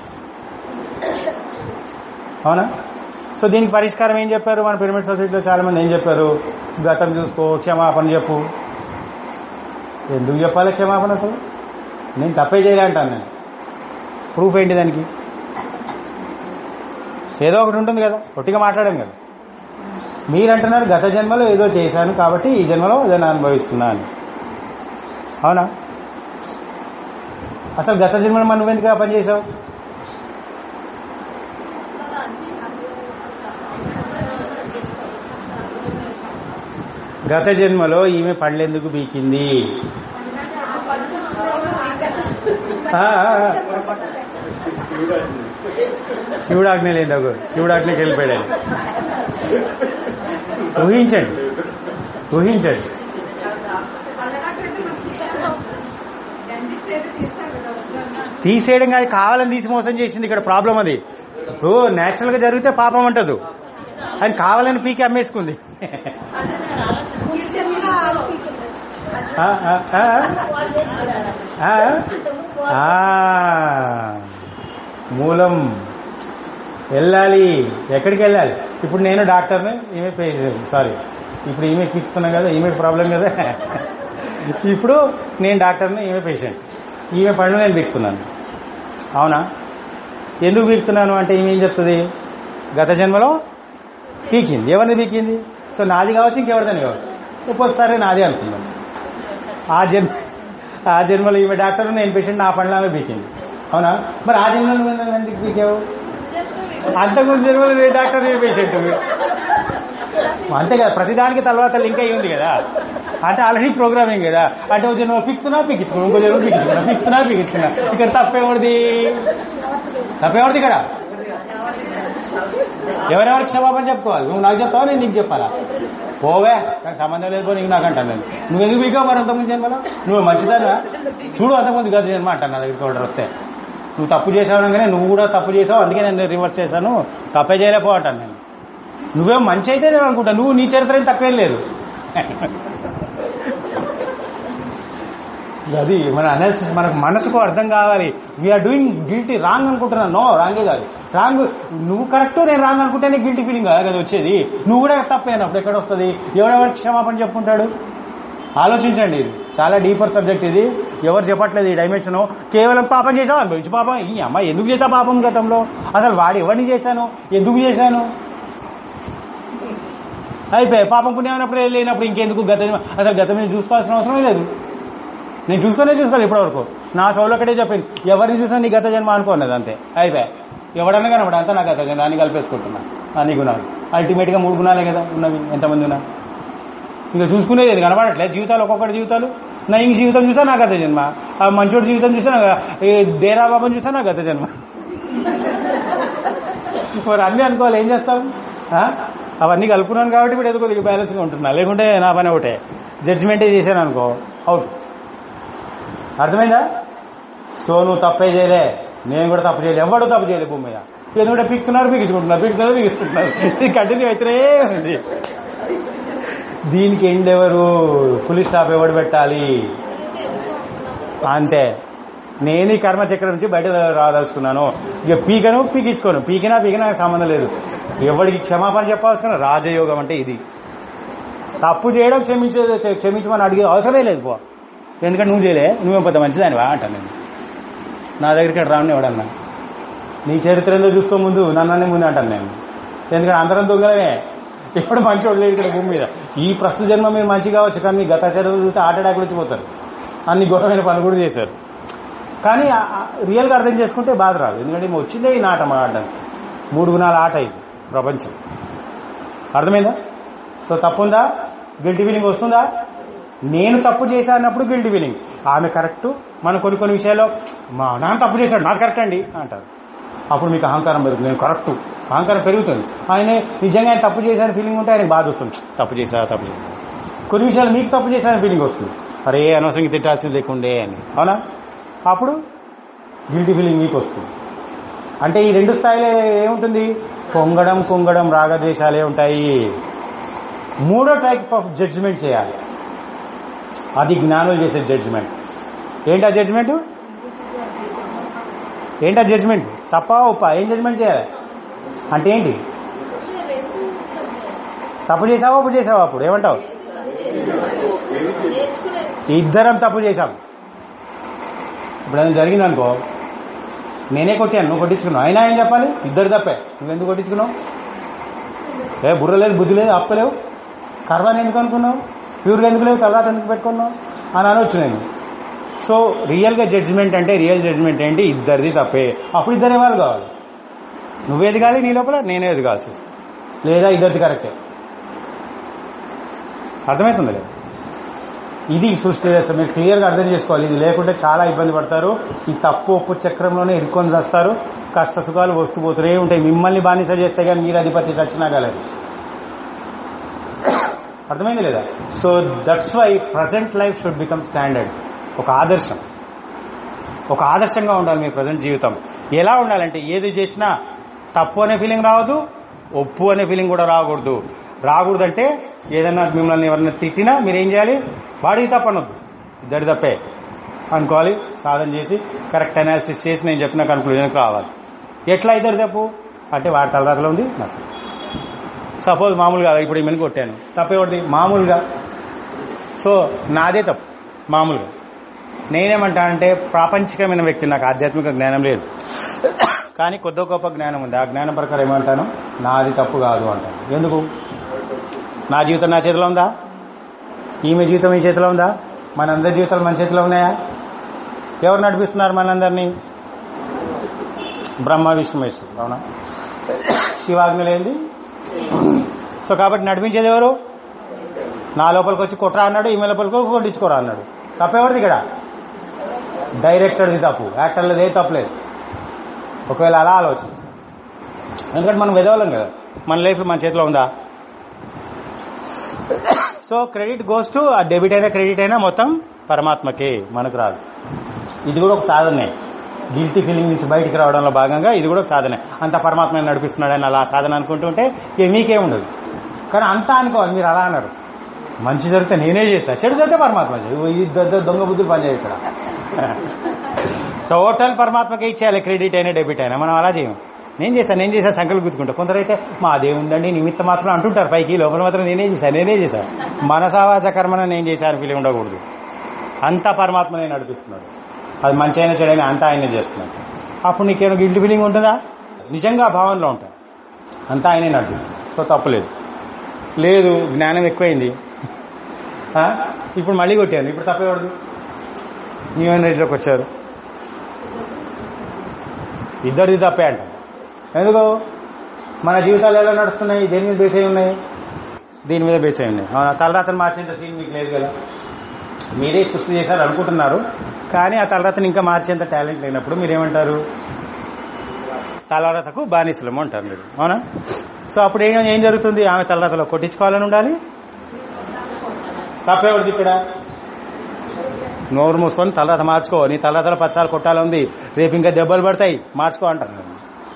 అవునా సో దీనికి పరిష్కారం ఏం చెప్పారు మన పిరమిడ్ సొసైటీలో చాలా మంది ఏం చెప్పారు గతం చూసుకో క్షమాపణ చెప్పు ఎందుకు చెప్పాలి క్షమాపణ అసలు నేను తప్పే చేయలే అంటాను నేను ప్రూఫ్ ఏంటి దానికి ఏదో ఒకటి ఉంటుంది కదా ఒట్టిగా మాట్లాడాం కదా మీరు అంటున్నారు గత జన్మలో ఏదో చేశాను కాబట్టి ఈ జన్మలో ఏదైనా అనుభవిస్తున్నాను అవునా అసలు గత జన్మలో మనం నువ్వెందుకు ఆ పని చేసావు గత జన్మలో ఈమె పళ్ళెందుకు బీకింది ఆ, ఆ, ఆ. శివుడు ఆజ్ఞ లేదు అగో శివుడు ఆజ్ఞకి వెళ్ళిపోయాడు ఆయన. ఊహించండి ఊహించండి డెంటిస్ట్ అయితే తీస్తారు కదా వద్దు తీసేయడం కాదు కావాలని తీసి మోసం చేసింది ఇక్కడ ప్రాబ్లం అది ఇప్పుడు నేచురల్ గా జరిగితే పాపం అంటదు అని కావాలని పీకి అమ్మేసుకుంది ఫ్యూచర్గా ఆలోచిస్తుంది. ఆ, ఆ, ఆ, వాళ్ళు చేస్తున్నారు. ఆ, ఆ. మూలం వెళ్ళాలి ఎక్కడికి వెళ్ళాలి ఇప్పుడు నేను డాక్టర్ని ఈమె పేషెంట్ సారీ ఇప్పుడు ఈమె పీకుతున్నాం కదా ఈమె ప్రాబ్లం కదా ఇప్పుడు నేను డాక్టర్ని ఈమె పేషెంట్ ఈమె పనులు నేను పీకుతున్నాను అవునా ఎందుకు పీకుతున్నాను అంటే ఈమె ఏం చెప్తుంది గత జన్మలో పీకింది ఎవరిని పీకింది సో నాది కావచ్చు ఇంకెవరిదని కావచ్చు ఒక్కొక్కసారి నాది అనుకుందాం ఆ జన్మ ఆ జన్మలో ఈమె డాక్టర్ నేను పేషెంట్ నా పనులు ఆమె పీకింది అవునా మరి ఆ జన్మలో నువ్వు నన్ను ఎందుకు పీకావు అంతకుముందు జన్మలో నేను డాక్టర్ నేను పేషెంట్ అంతే కదా ప్రతిదానికి తర్వాత లింక్ అయ్యి ఉంది కదా అంటే ఆల్రెడీ ప్రోగ్రామింగ్ కదా అంటే ఒక జన్మ పిక్తున్నా పీకించుకున్నా ఇంకో జన్మ పీకించుకున్నా పిక్తున్నా పీకించుకున్నా ఇక్కడ తప్పేవాడిది తప్పేవాడిది ఇక్కడ ఎవరెవరికి క్షమాపణ చెప్పుకోవాలి నువ్వు నాకు చెప్తావా నేను నీకు చెప్పాలా పోవే నాకు సంబంధం లేదు పో, నీకు నాకు అంటాను నేను నువ్వు ఎందుకు పీకావు మరి అంతకుముందు జన్మలో నువ్వు మంచిదానా చూడు అంతకుముందు గత జన్మ అంటాను నా దగ్గరికి ఒకటి వస్తే నువ్వు తప్పు చేసావు అనగానే నువ్వు కూడా తప్పు చేసావు అందుకే నేను రివర్స్ చేశాను తప్పే చేయలేపో అంటాను నేను నువ్వేం మంచి అయితే నేను అనుకుంటా నువ్వు నీ చరిత్ర ఏం తప్పేం లేదు అది మన అనాలిసిస్ మనకు మనసుకు అర్థం కావాలి వీఆర్ డూయింగ్ గిల్టీ రాంగ్ అనుకుంటున్నాను నో రాంగే కాదు రాంగ్ నువ్వు కరెక్ట్ నేను రాంగ్ అనుకుంటేనే గిల్టీ ఫీలింగ్ కాదు కదా వచ్చేది నువ్వు కూడా తప్పైనప్పుడు ఎక్కడ వస్తుంది ఎవరెవరికి క్షమాపణ చెప్పుకుంటాడు ఆలోచించండి ఇది చాలా డీపర్ సబ్జెక్ట్ ఇది ఎవరు చెప్పట్లేదు ఈ డైమెన్షన్ కేవలం పాపం చేసావు అనుభవించు పాపం ఈ అమ్మాయి ఎందుకు చేసా పాపం గతంలో అసలు వాడు ఎవరిని చేశాను ఎందుకు చేశాను అయిపోయి పాపం పుణ్యం అయినప్పుడు లేనప్పుడు ఇంకెందుకు గత అసలు గతం మీద చూసుకోవాల్సిన అవసరం లేదు నేను చూసుకునే చూసుకోవాలి ఇప్పటివరకు నా షోలో ఒకటే చెప్పింది ఎవరిని చూసినా నీ గత జన్మ అనుకోన్నది అంతే అయిపోయి ఎవడన్నా కనబడి అంతా నా గత జన్మ అని కలిపేసుకుంటున్నా అన్ని గుణాలు అల్టిమేట్ గా మూడు గుణాలే కదా ఉన్నవి ఎంతమంది ఉన్నా ఇంకా చూసుకునేది ఏది కనబడట్లేదు జీవితాలు ఒక్కొక్కటి జీవితాలు నా ఇంక జీవితం చూసా నా గత జన్మ ఆ మంచోడి జీవితం చూసా నా ఈ దేరా బాబుని చూసా నా గత జన్మ మరి అన్నీ అనుకోవాలి ఏం చేస్తాం ఆ? అవన్నీ కలుపుకున్నాను కాబట్టి ఇప్పుడు ఏదో కొద్దిగా బ్యాలెన్స్గా ఉంటున్నా లేకుంటే నా పని ఒకటే జడ్జిమెంటే చేశాను అనుకో అవుట్ అర్థమైందా సో నువ్వు తప్పే చేయలే నేను కూడా తప్పు చేయలే ఎవడు తప్పు చేయలే భూమి మీద ఎందుకంటే పిక్కుతున్నారు పిగించుకుంటున్నారు పిక్కుతున్నారు పిగించుకుంటున్నారు ఇది కంటిన్యూ అయితేనే ఉంది దీనికి ఎండ్ ఎవరు ఫుల్ స్టాప్ ఎవడు పెట్టాలి అంతే నేను ఈ కర్మ చక్రం నుంచి బయట రాదలుచుకున్నాను ఇక పీకను పీకించుకోను పీకినా పీకినా నాకు సంబంధం లేదు ఎవడికి క్షమాపణ చెప్పాల్సిన రాజయోగం అంటే ఇది తప్పు చేయడం క్షమించే క్షమించమని అడిగే అవసరమే లేదు పో ఎందుకంటే నువ్వు చేయలే నువ్వేం పెద్ద మంచిదానివా అంటాను నేను నా దగ్గరికి రాను ఎవడన్నా నీ చరిత్ర ఏందో చూసుకో ముందు నన్నే ముందు అంటాను నేను ఎందుకంటే అందరం దొంగలమే ఎప్పుడు మంచోడు లేడు ఇక్కడ భూమి మీద ఈ ప్రస్తుత జన్మ మీరు మంచి కావచ్చు కానీ మీ గత చరిత్ర చూస్తే హార్ట్ అటాక్ వచ్చిపోతారు అన్ని ఘోరమైన పనులు కూడా చేశారు కానీ రియల్గా అర్థం చేసుకుంటే బాధ రాదు ఎందుకంటే ఈమె వచ్చిందే ఈ నాటం ఆడడానికి మూడు గుణాల ఆట ఇది ప్రపంచం అర్థమైందా సో తప్పుందా గిల్టీ ఫీలింగ్ వస్తుందా నేను తప్పు చేశానప్పుడు గిల్టీ ఫీలింగ్ ఆమె కరెక్ట్ మన కొన్ని కొన్ని విషయాల్లో మా నాన్న తప్పు చేశాడు నాకు కరెక్ట్ అండి అంటారు అప్పుడు మీకు అహంకారం పెరుగుతుంది నేను కరెక్ట్ అహంకారం పెరుగుతుంది ఆయన నిజంగా ఆయన తప్పు చేశాను ఫీలింగ్ ఉంటే ఆయనకు బాధ వస్తుంది తప్పు చేశా తప్పు చేశా కొన్ని విషయాలు మీకు తప్పు చేశాను ఫీలింగ్ వస్తుంది అరే అనవసరంగా తిట్టాల్సింది లేకుండే అని అవునా అప్పుడు గిల్టీ ఫీలింగ్ మీకు వస్తుంది అంటే ఈ రెండు స్థాయిలో ఏముంటుంది పొంగడం కుంగడం రాగద్వేషాలే ఉంటాయి మూడో టైప్ ఆఫ్ జడ్జిమెంట్ చేయాలి అది జ్ఞానులు చేసే జడ్జిమెంట్ ఏంటా జడ్జిమెంట్ ఏంటా జడ్జిమెంట్ తప్ప ఉప్ప ఏం జడ్జిమెంట్ చేయాలి అంటే ఏంటి తప్పు చేసావా అప్పుడు చేసావా అప్పుడు ఏమంటావు నేర్చుకునేది ఇద్దరం తప్పు చేశాం ఇప్పుడు అది జరిగింది అనుకో నేనే కొట్టాను నువ్వు కొట్టించుకున్నావు అయినా ఏం చెప్పాలి ఇద్దరు తప్పే నువ్వెందుకు కొట్టించుకున్నావు ఏ బుర్ర లేదు బుద్ధి లేదు అప్పలేవు కర్వాన్ని ఎందుకు అనుకున్నావు ప్యూర్గా ఎందుకు లేవు తర్వాత ఎందుకు పెట్టుకున్నావు అని అనొచ్చు నేను సో రియల్గా జడ్జిమెంట్ అంటే రియల్ జడ్జిమెంట్ ఏంటి ఇద్దరిది తప్పే అప్పుడు ఇద్దరే వాళ్ళు కావాలి నువ్వు ఎదగాలి నీ లోపల నేనే ఎదగాల్సి వస్తుంది లేదా ఇద్దరిది కరెక్టే అర్థమవుతుంది లేదు ఇది సృష్టి చేస్తారు మీరు క్లియర్గా అర్థం చేసుకోవాలి ఇది లేకుంటే చాలా ఇబ్బంది పడతారు ఈ తప్పు ఒప్పు చక్రంలోనే ఇరుక్కొని వస్తారు కష్ట సుఖాలు వస్తూ పోతూనే ఉంటాయి మిమ్మల్ని బానిస చేస్తే కానీ మీరు అధిపతి చచ్చినా కలదు అర్థమైంది లేదా so that's why present life should become standard ఒక ఆదర్శం ఒక ఆదర్శంగా ఉండాలి మీ ప్రజెంట్ జీవితం ఎలా ఉండాలంటే ఏది చేసినా తప్పు అనే ఫీలింగ్ రావద్దు ఒప్పు అనే ఫీలింగ్ కూడా రాకూడదు రాకూడదంటే ఏదైనా మిమ్మల్ని ఎవరైనా తిట్టినా మీరు ఏం చేయాలి వాడికి తప్పనొద్దు ఇద్దరి తప్పే అనుకోవాలి సాధన చేసి కరెక్ట్ అనాలిసిస్ చేసి నేను చెప్పిన కన్క్లూజన్కి రావాలి ఎట్లా ఇద్దరు తప్పు అంటే వాడి తలరాతలో ఉంది నాకు సపోజ్ మామూలుగా ఇప్పుడు ఈమెను కొట్టాను తప్పేవాడిది మామూలుగా సో నాదే తప్పు మామూలుగా నేనేమంటానంటే ప్రాపంచికమైన వ్యక్తి నాకు ఆధ్యాత్మిక జ్ఞానం లేదు కానీ కొద్ది గొప్ప జ్ఞానం ఉంది ఆ జ్ఞానం ప్రకారం ఏమంటాను నాది తప్పు కాదు అంటాను ఎందుకు నా జీవితం నా చేతిలో ఉందా ఈమె జీవితం ఈ చేతిలో ఉందా మనందరి జీవితాలు మన చేతిలో ఉన్నాయా ఎవరు నడిపిస్తున్నారు మనందరినీ బ్రహ్మ విష్ణు మహేశ్వరు అవునా శివాజ్ఞలు ఏంది సో కాబట్టి నడిపించేది ఎవరు నా లోపలికి వచ్చి కొట్టరా అన్నాడు ఈమె లోపలికి వచ్చి కొట్టించుకోరా అన్నాడు తప్పెవరిది ఇక్కడ డైరెక్టర్ది తప్పు యాక్టర్లది ఏ తప్పులేదు ఒకవేళ అలా ఆలోచించు ఎందుకంటే మనం వెదవలం కదా మన లైఫ్ మన చేతిలో ఉందా సో క్రెడిట్ గోస్ టు ఆ డెబిట్ అయినా క్రెడిట్ అయినా మొత్తం పరమాత్మకే మనకు రాదు ఇది కూడా ఒక సాధనే గిల్టీ ఫీలింగ్ నుంచి బయటికి రావడంలో భాగంగా ఇది కూడా ఒక సాధనే అంత పరమాత్మ నడిపిస్తున్నాడని అలా సాధన అనుకుంటుంటే ఇక మీకే ఉండదు కానీ అంతా అనుకోవాలి మీరు అలా అన్నారు మంచి జరిగితే నేనే చేస్తా చెడు జరిగితే పరమాత్మ చేయి. ఈ దొ- దొంగ బుద్ధులు పనిచేయ ఇక్కడ టోటల్ పరమాత్మకే ఇచ్చేయాలి క్రెడిట్ అయినా డెబిట్ అయినా మనం అలా చేయం నేను చేశాను నేను చేశాను సంకల్పం గుర్తుకుంటా కొందరైతే మా దేవుందండి నిమిత్త మాత్రం అంటుంటారు పైకి లోపల మాత్రం నేనే చేశాను నేనే చేశాను మనసావాచ కర్మను నేను చేశాను ఫీలింగ్ ఉండకూడదు అంతా పరమాత్మనే నడిపిస్తున్నాడు అది మంచి అయినా చెడైనా అంతా ఆయనే చేస్తున్నాడు అప్పుడు నీకేమైనా గిల్ట్ ఫీలింగ్ ఉంటుందా నిజంగా ఆ భావనలో ఉంటాయి అంతా ఆయనే నడిపిస్తున్నాడు సో తప్పులేదు లేదు జ్ఞానం ఎక్కువైంది ఆ? ఇప్పుడు మళ్ళీ కొట్టాను ఇప్పుడు తప్పేవాడు న్యూ ఎనర్జీలోకి వచ్చారు ఇద్దరిది తప్పే అంట ఎందుకు మన జీవితాలు ఎలా నడుస్తున్నాయి దేని మీద బేస్ అయి ఉన్నాయి దీని మీద బేస్ అయి ఉన్నాయి అవునా తలరాతను మార్చేంత సీన్ మీకు లేదు కదా మీరే సృష్టి చేశారు అనుకుంటున్నారు కానీ ఆ తలరాతను ఇంకా మార్చేంత టాలెంట్ లేనప్పుడు మీరేమంటారు తలరాతకు బానిసలము అంటారు మీరు అవునా సో అప్పుడు ఏం ఏం జరుగుతుంది ఆమె తలరాతలో కొట్టించుకోవాలని ఉండాలి తప్పేవాడిది ఇక్కడ నోరు మూసుకొని తలరాత మార్చుకో నీ తలరాతలో పచ్చాలు కొట్టాలి ఉంది రేపు ఇంకా దెబ్బలు పడతాయి మార్చుకో అంటారు నన్ను.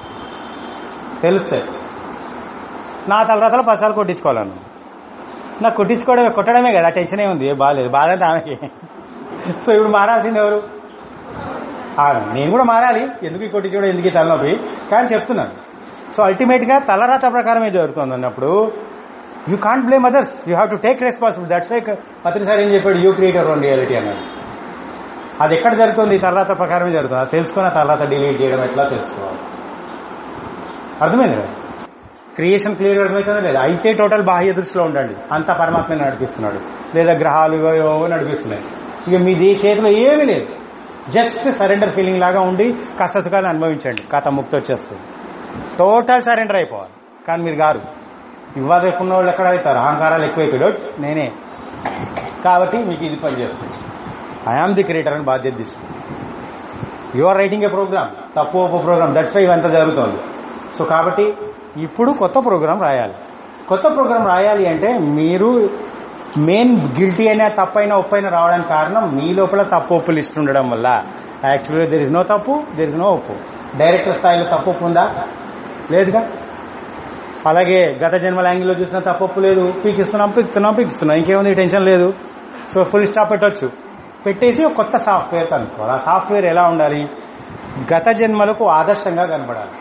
తెలుస్తాయి నా తలరాతలో పచ్చాలు కొట్టించుకోవాలను నాకు కొట్టించుకోవడమే కొట్టడమే కదా టెన్షన్ ఉంది ఏ బాగాలేదు బాధ అంతా ఆమెకి సో ఇప్పుడు మారాల్సింది ఎవరు ఆమె. నేను కూడా మారాలి ఎందుకు ఈ కొట్టించుకోవడం ఎందుకు ఈ తలనొప్పి కానీ చెప్తున్నాను సో అల్టిమేట్ గా తలరాత ప్రకారమే జరుగుతుంది అన్నప్పుడు you can't blame others you have to take responsibility that's why అతని సార్ ఏం చెప్పాడు యూ క్రియేటర్ ఓన్ రియాలిటీ అన్నాడు అది ఎక్కడ జరుగుతుంది ఈ తర్వాత ప్రకారమే జరుగుతుంది అది తెలుసుకుని ఆ తర్వాత డిలీట్ చేయడం ఎట్లా తెలుసుకోవాలి అర్థమైంది కదా క్రియేషన్ క్లియర్ అర్థమవుతుందా లేదా అయితే టోటల్ బాహ్య దృష్టిలో ఉండండి అంత పరమాత్మ నడిపిస్తున్నాడు లేదా గ్రహాలు ఇవో ఏవో నడిపిస్తున్నాయి ఇక మీ దీ చేతిలో ఏమీ లేదు జస్ట్ సరెండర్ ఫీలింగ్ లాగా ఉండి కష్ట సుఖాలను అనుభవించండి కథ ముక్తి వచ్చేస్తుంది టోటల్ సరెండర్ అయిపోవాలి కానీ మీరు గారు ఇవాళ రేపు ఉన్న వాళ్ళు ఎక్కడ అవుతారు అహంకారాలు ఎక్కువైపోయాడు నేనే కాబట్టి మీకు ఇది పని చేస్తుంది ఐఆమ్ ది క్రియేటర్ అని బాధ్యత తీసుకో you are writing a program తప్పు ఒప్పు ప్రోగ్రామ్ దట్స్ వై ఇవంతా జరుగుతుంది సో కాబట్టి ఇప్పుడు కొత్త ప్రోగ్రామ్ రాయాలి కొత్త ప్రోగ్రామ్ రాయాలి అంటే మీరు మెయిన్ గిల్టీ అయినా తప్పైనా ఒప్పైనా రావడానికి కారణం మీ లోపల తప్పు ఒప్పు లిస్ట్ ఉండడం వల్ల యాక్చువల్గా దెర్ ఇస్ నో తప్పు దెర్ ఇస్ నో ఒప్పు డైరెక్టర్ స్థాయిలో తప్పు ఒప్పు ఉందా లేదుగా అలాగే గత జన్మల యాంగిల్లో చూసినా తప్పొప్పు లేదు పీకిస్తున్నాం పీకుతున్నాం పీకిస్తున్నాం ఇంకేముంది టెన్షన్ లేదు సో ఫుల్ స్టాప్ పెట్టొచ్చు పెట్టేసి ఒక కొత్త సాఫ్ట్వేర్ కనుక్కోవాలి ఆ సాఫ్ట్వేర్ ఎలా ఉండాలి గత జన్మలకు ఆదర్శంగా కనపడాలి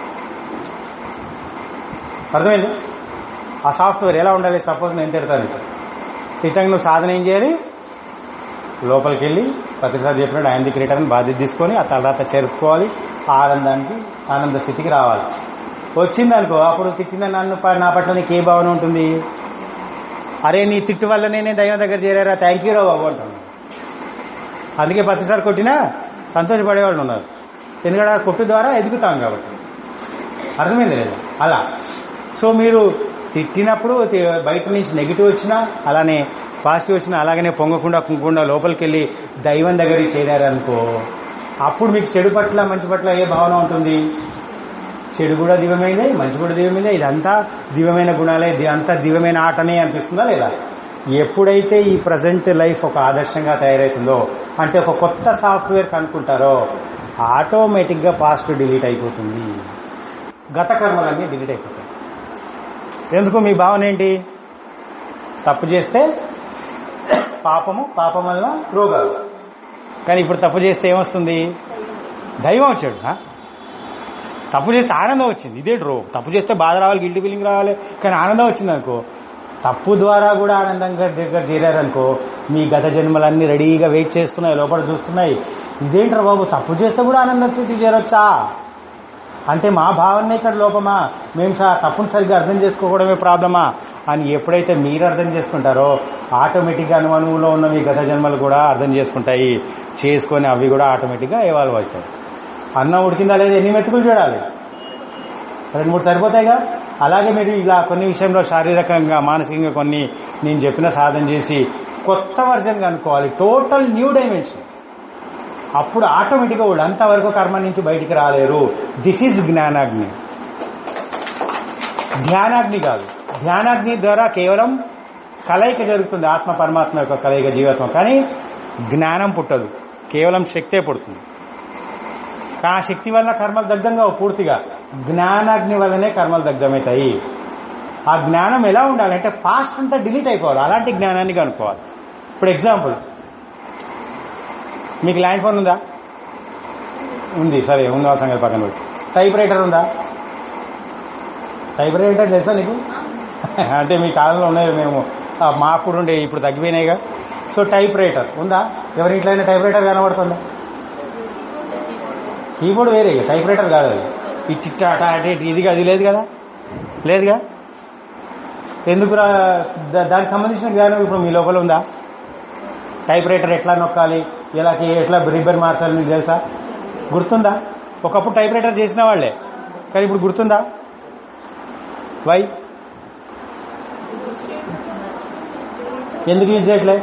అర్థమైంది ఆ సాఫ్ట్వేర్ ఎలా ఉండాలి సపోజ్ నేను తిడతాను ఇప్పుడు తిట్టంగా నువ్వు సాధన ఏం చేయాలి లోపలికి వెళ్ళి ప్రతిసారి చెప్పినట్టు ఆయన దగ్గర రిటర్న్ బాధ్యత తీసుకొని ఆ తర్వాత చేరుకోవాలి ఆ ఆనందానికి ఆనంద స్థితికి రావాలి వచ్చిందనుకో అప్పుడు తిట్టిన నన్ను ప- నా పట్ల నీకు ఏ భావన ఉంటుంది అరే నీ తిట్టు వల్ల నేనే దైవం దగ్గర చేరారా థ్యాంక్ యూ రా బాబు అంటాను అందుకే ప్రతిసారి కొట్టినా సంతోషపడేవాళ్ళు ఉన్నారు ఎందుకంటే ఆ కొట్టు ద్వారా ఎదుగుతాం కాబట్టి అర్థమైంది లేదా అలా సో మీరు తిట్టినప్పుడు తి- బయట నుంచి నెగిటివ్ వచ్చినా అలానే పాజిటివ్ వచ్చినా అలాగనే పొంగకుండా కుంగకుండా లోపలికి వెళ్ళి దైవం దగ్గరికి చేరారనుకో అప్పుడు మీకు చెడు పట్ల మంచి పట్ల ఏ భావన ఉంటుంది చెడు కూడా దివ్యమైనదే మంచి కూడా దివ్యమైనదే ఇదంతా దివ్యమైన గుణాలే ఇది అంతా దివ్యమైన ఆటనే అనిపిస్తుందా లేదా ఎప్పుడైతే ఈ ప్రజెంట్ లైఫ్ ఒక ఆదర్శంగా తయారవుతుందో అంటే ఒక కొత్త సాఫ్ట్వేర్ కనుక్కుంటారో ఆటోమేటిక్గా పాస్ట్ డిలీట్ అయిపోతుంది గత కర్మలన్నీ డిలీట్ అయిపోతాయి ఎందుకు మీ భావన ఏంటి తప్పు చేస్తే పాపము పాపం వల్ల రోగాలు కానీ ఇప్పుడు తప్పు చేస్తే ఏమొస్తుంది దైవం వచ్చాడు ఆ? తప్పు చేస్తే ఆనందం వచ్చింది ఇదే రో తప్పు చేస్తే బాధ రావాలి గిల్టీ ఫీలింగ్ రావాలి కానీ ఆనందం వచ్చింది అనుకో తప్పు ద్వారా కూడా ఆనందంగా దగ్గర చేరారనుకో మీ గత జన్మలన్నీ రెడీగా వెయిట్ చేస్తున్నాయి లోపల చూస్తున్నాయి ఇదేంట్రా బాబు తప్పు చేస్తే కూడా ఆనందం స్థితి చేరొచ్చా అంటే మా భావన ఇక్కడ లోపమా మేము సా తప్పును సరిగ్గా అర్థం చేసుకోవడమే ప్రాబ్లమా అని ఎప్పుడైతే మీరు అర్థం చేసుకుంటారో ఆటోమేటిక్గా అనుమానంలో ఉన్న మీ గత జన్మలు కూడా అర్థం చేసుకుంటాయి చేసుకొని అవి కూడా ఆటోమేటిక్గా ఎవాల్వ్ అవుతాయి అన్నం ఉడికిందా లేదా ఎన్ని మెతుకులు చూడాలి రెండు మూడు సరిపోతాయిగా అలాగే మీరు ఇలా కొన్ని విషయంలో శారీరకంగా మానసికంగా కొన్ని నేను చెప్పిన సాధన చేసి కొత్త వర్జన్ కనుక్కోవాలి టోటల్ న్యూ డైమెన్షన్ అప్పుడు ఆటోమేటిక్గా వాళ్ళు అంతవరకు కర్మ నుంచి బయటికి రాలేరు దిస్ ఈజ్ జ్ఞానాగ్ని ధ్యానాగ్ని కాదు ధ్యానాగ్ని ద్వారా కేవలం కలయిక జరుగుతుంది ఆత్మ పరమాత్మ యొక్క కలయిక జీవత్వం కానీ జ్ఞానం పుట్టదు కేవలం శక్తే పుడుతుంది ఆ శక్తి వల్ల కర్మలు దగ్ధంగా పూర్తిగా జ్ఞానాగ్ని వల్లనే కర్మలు దగ్ధమవుతాయి ఆ జ్ఞానం ఎలా ఉండాలంటే పాస్ట్ అంతా డిలీట్ అయిపోవాలి అలాంటి జ్ఞానాన్ని కనుక్కోవాలి ఇప్పుడు ఎగ్జాంపుల్ మీకు ల్యాండ్ ఫోన్ ఉందా ఉంది సరే ఉందా సంగతి పక్కన పెట్టి టైప్ రైటర్ ఉందా టైప్ రైటర్ తెలుసా నీకు అంటే మీ కాలంలో ఉన్నాయి మేము ఆ, మా అప్పుడు ఉండే ఇప్పుడు తగ్గిపోయినాయిగా సో టైప్ రైటర్ ఉందా ఎవరి ఇంట్లో అయినా టైప్ రైటర్ కనబడుతుందా కీబోర్డ్ వేరే టైప్ రైటర్ కాదు అది ఈ చిట్ట అట అటే ఇటు ఇది అది లేదు కదా లేదుగా ఎందుకు రా దా- దానికి సంబంధించిన జ్ఞానం ఇప్పుడు మీ లోపల ఉందా టైప్ రైటర్ ఎట్లా నొక్కాలి ఎలా ఎట్లా రిబ్బన్ మార్చాలి మీకు తెలుసా గుర్తుందా ఒకప్పుడు టైప్ రైటర్ చేసిన వాళ్ళే కానీ ఇప్పుడు గుర్తుందా వై ఎందుకు యూజ్ చేయట్లే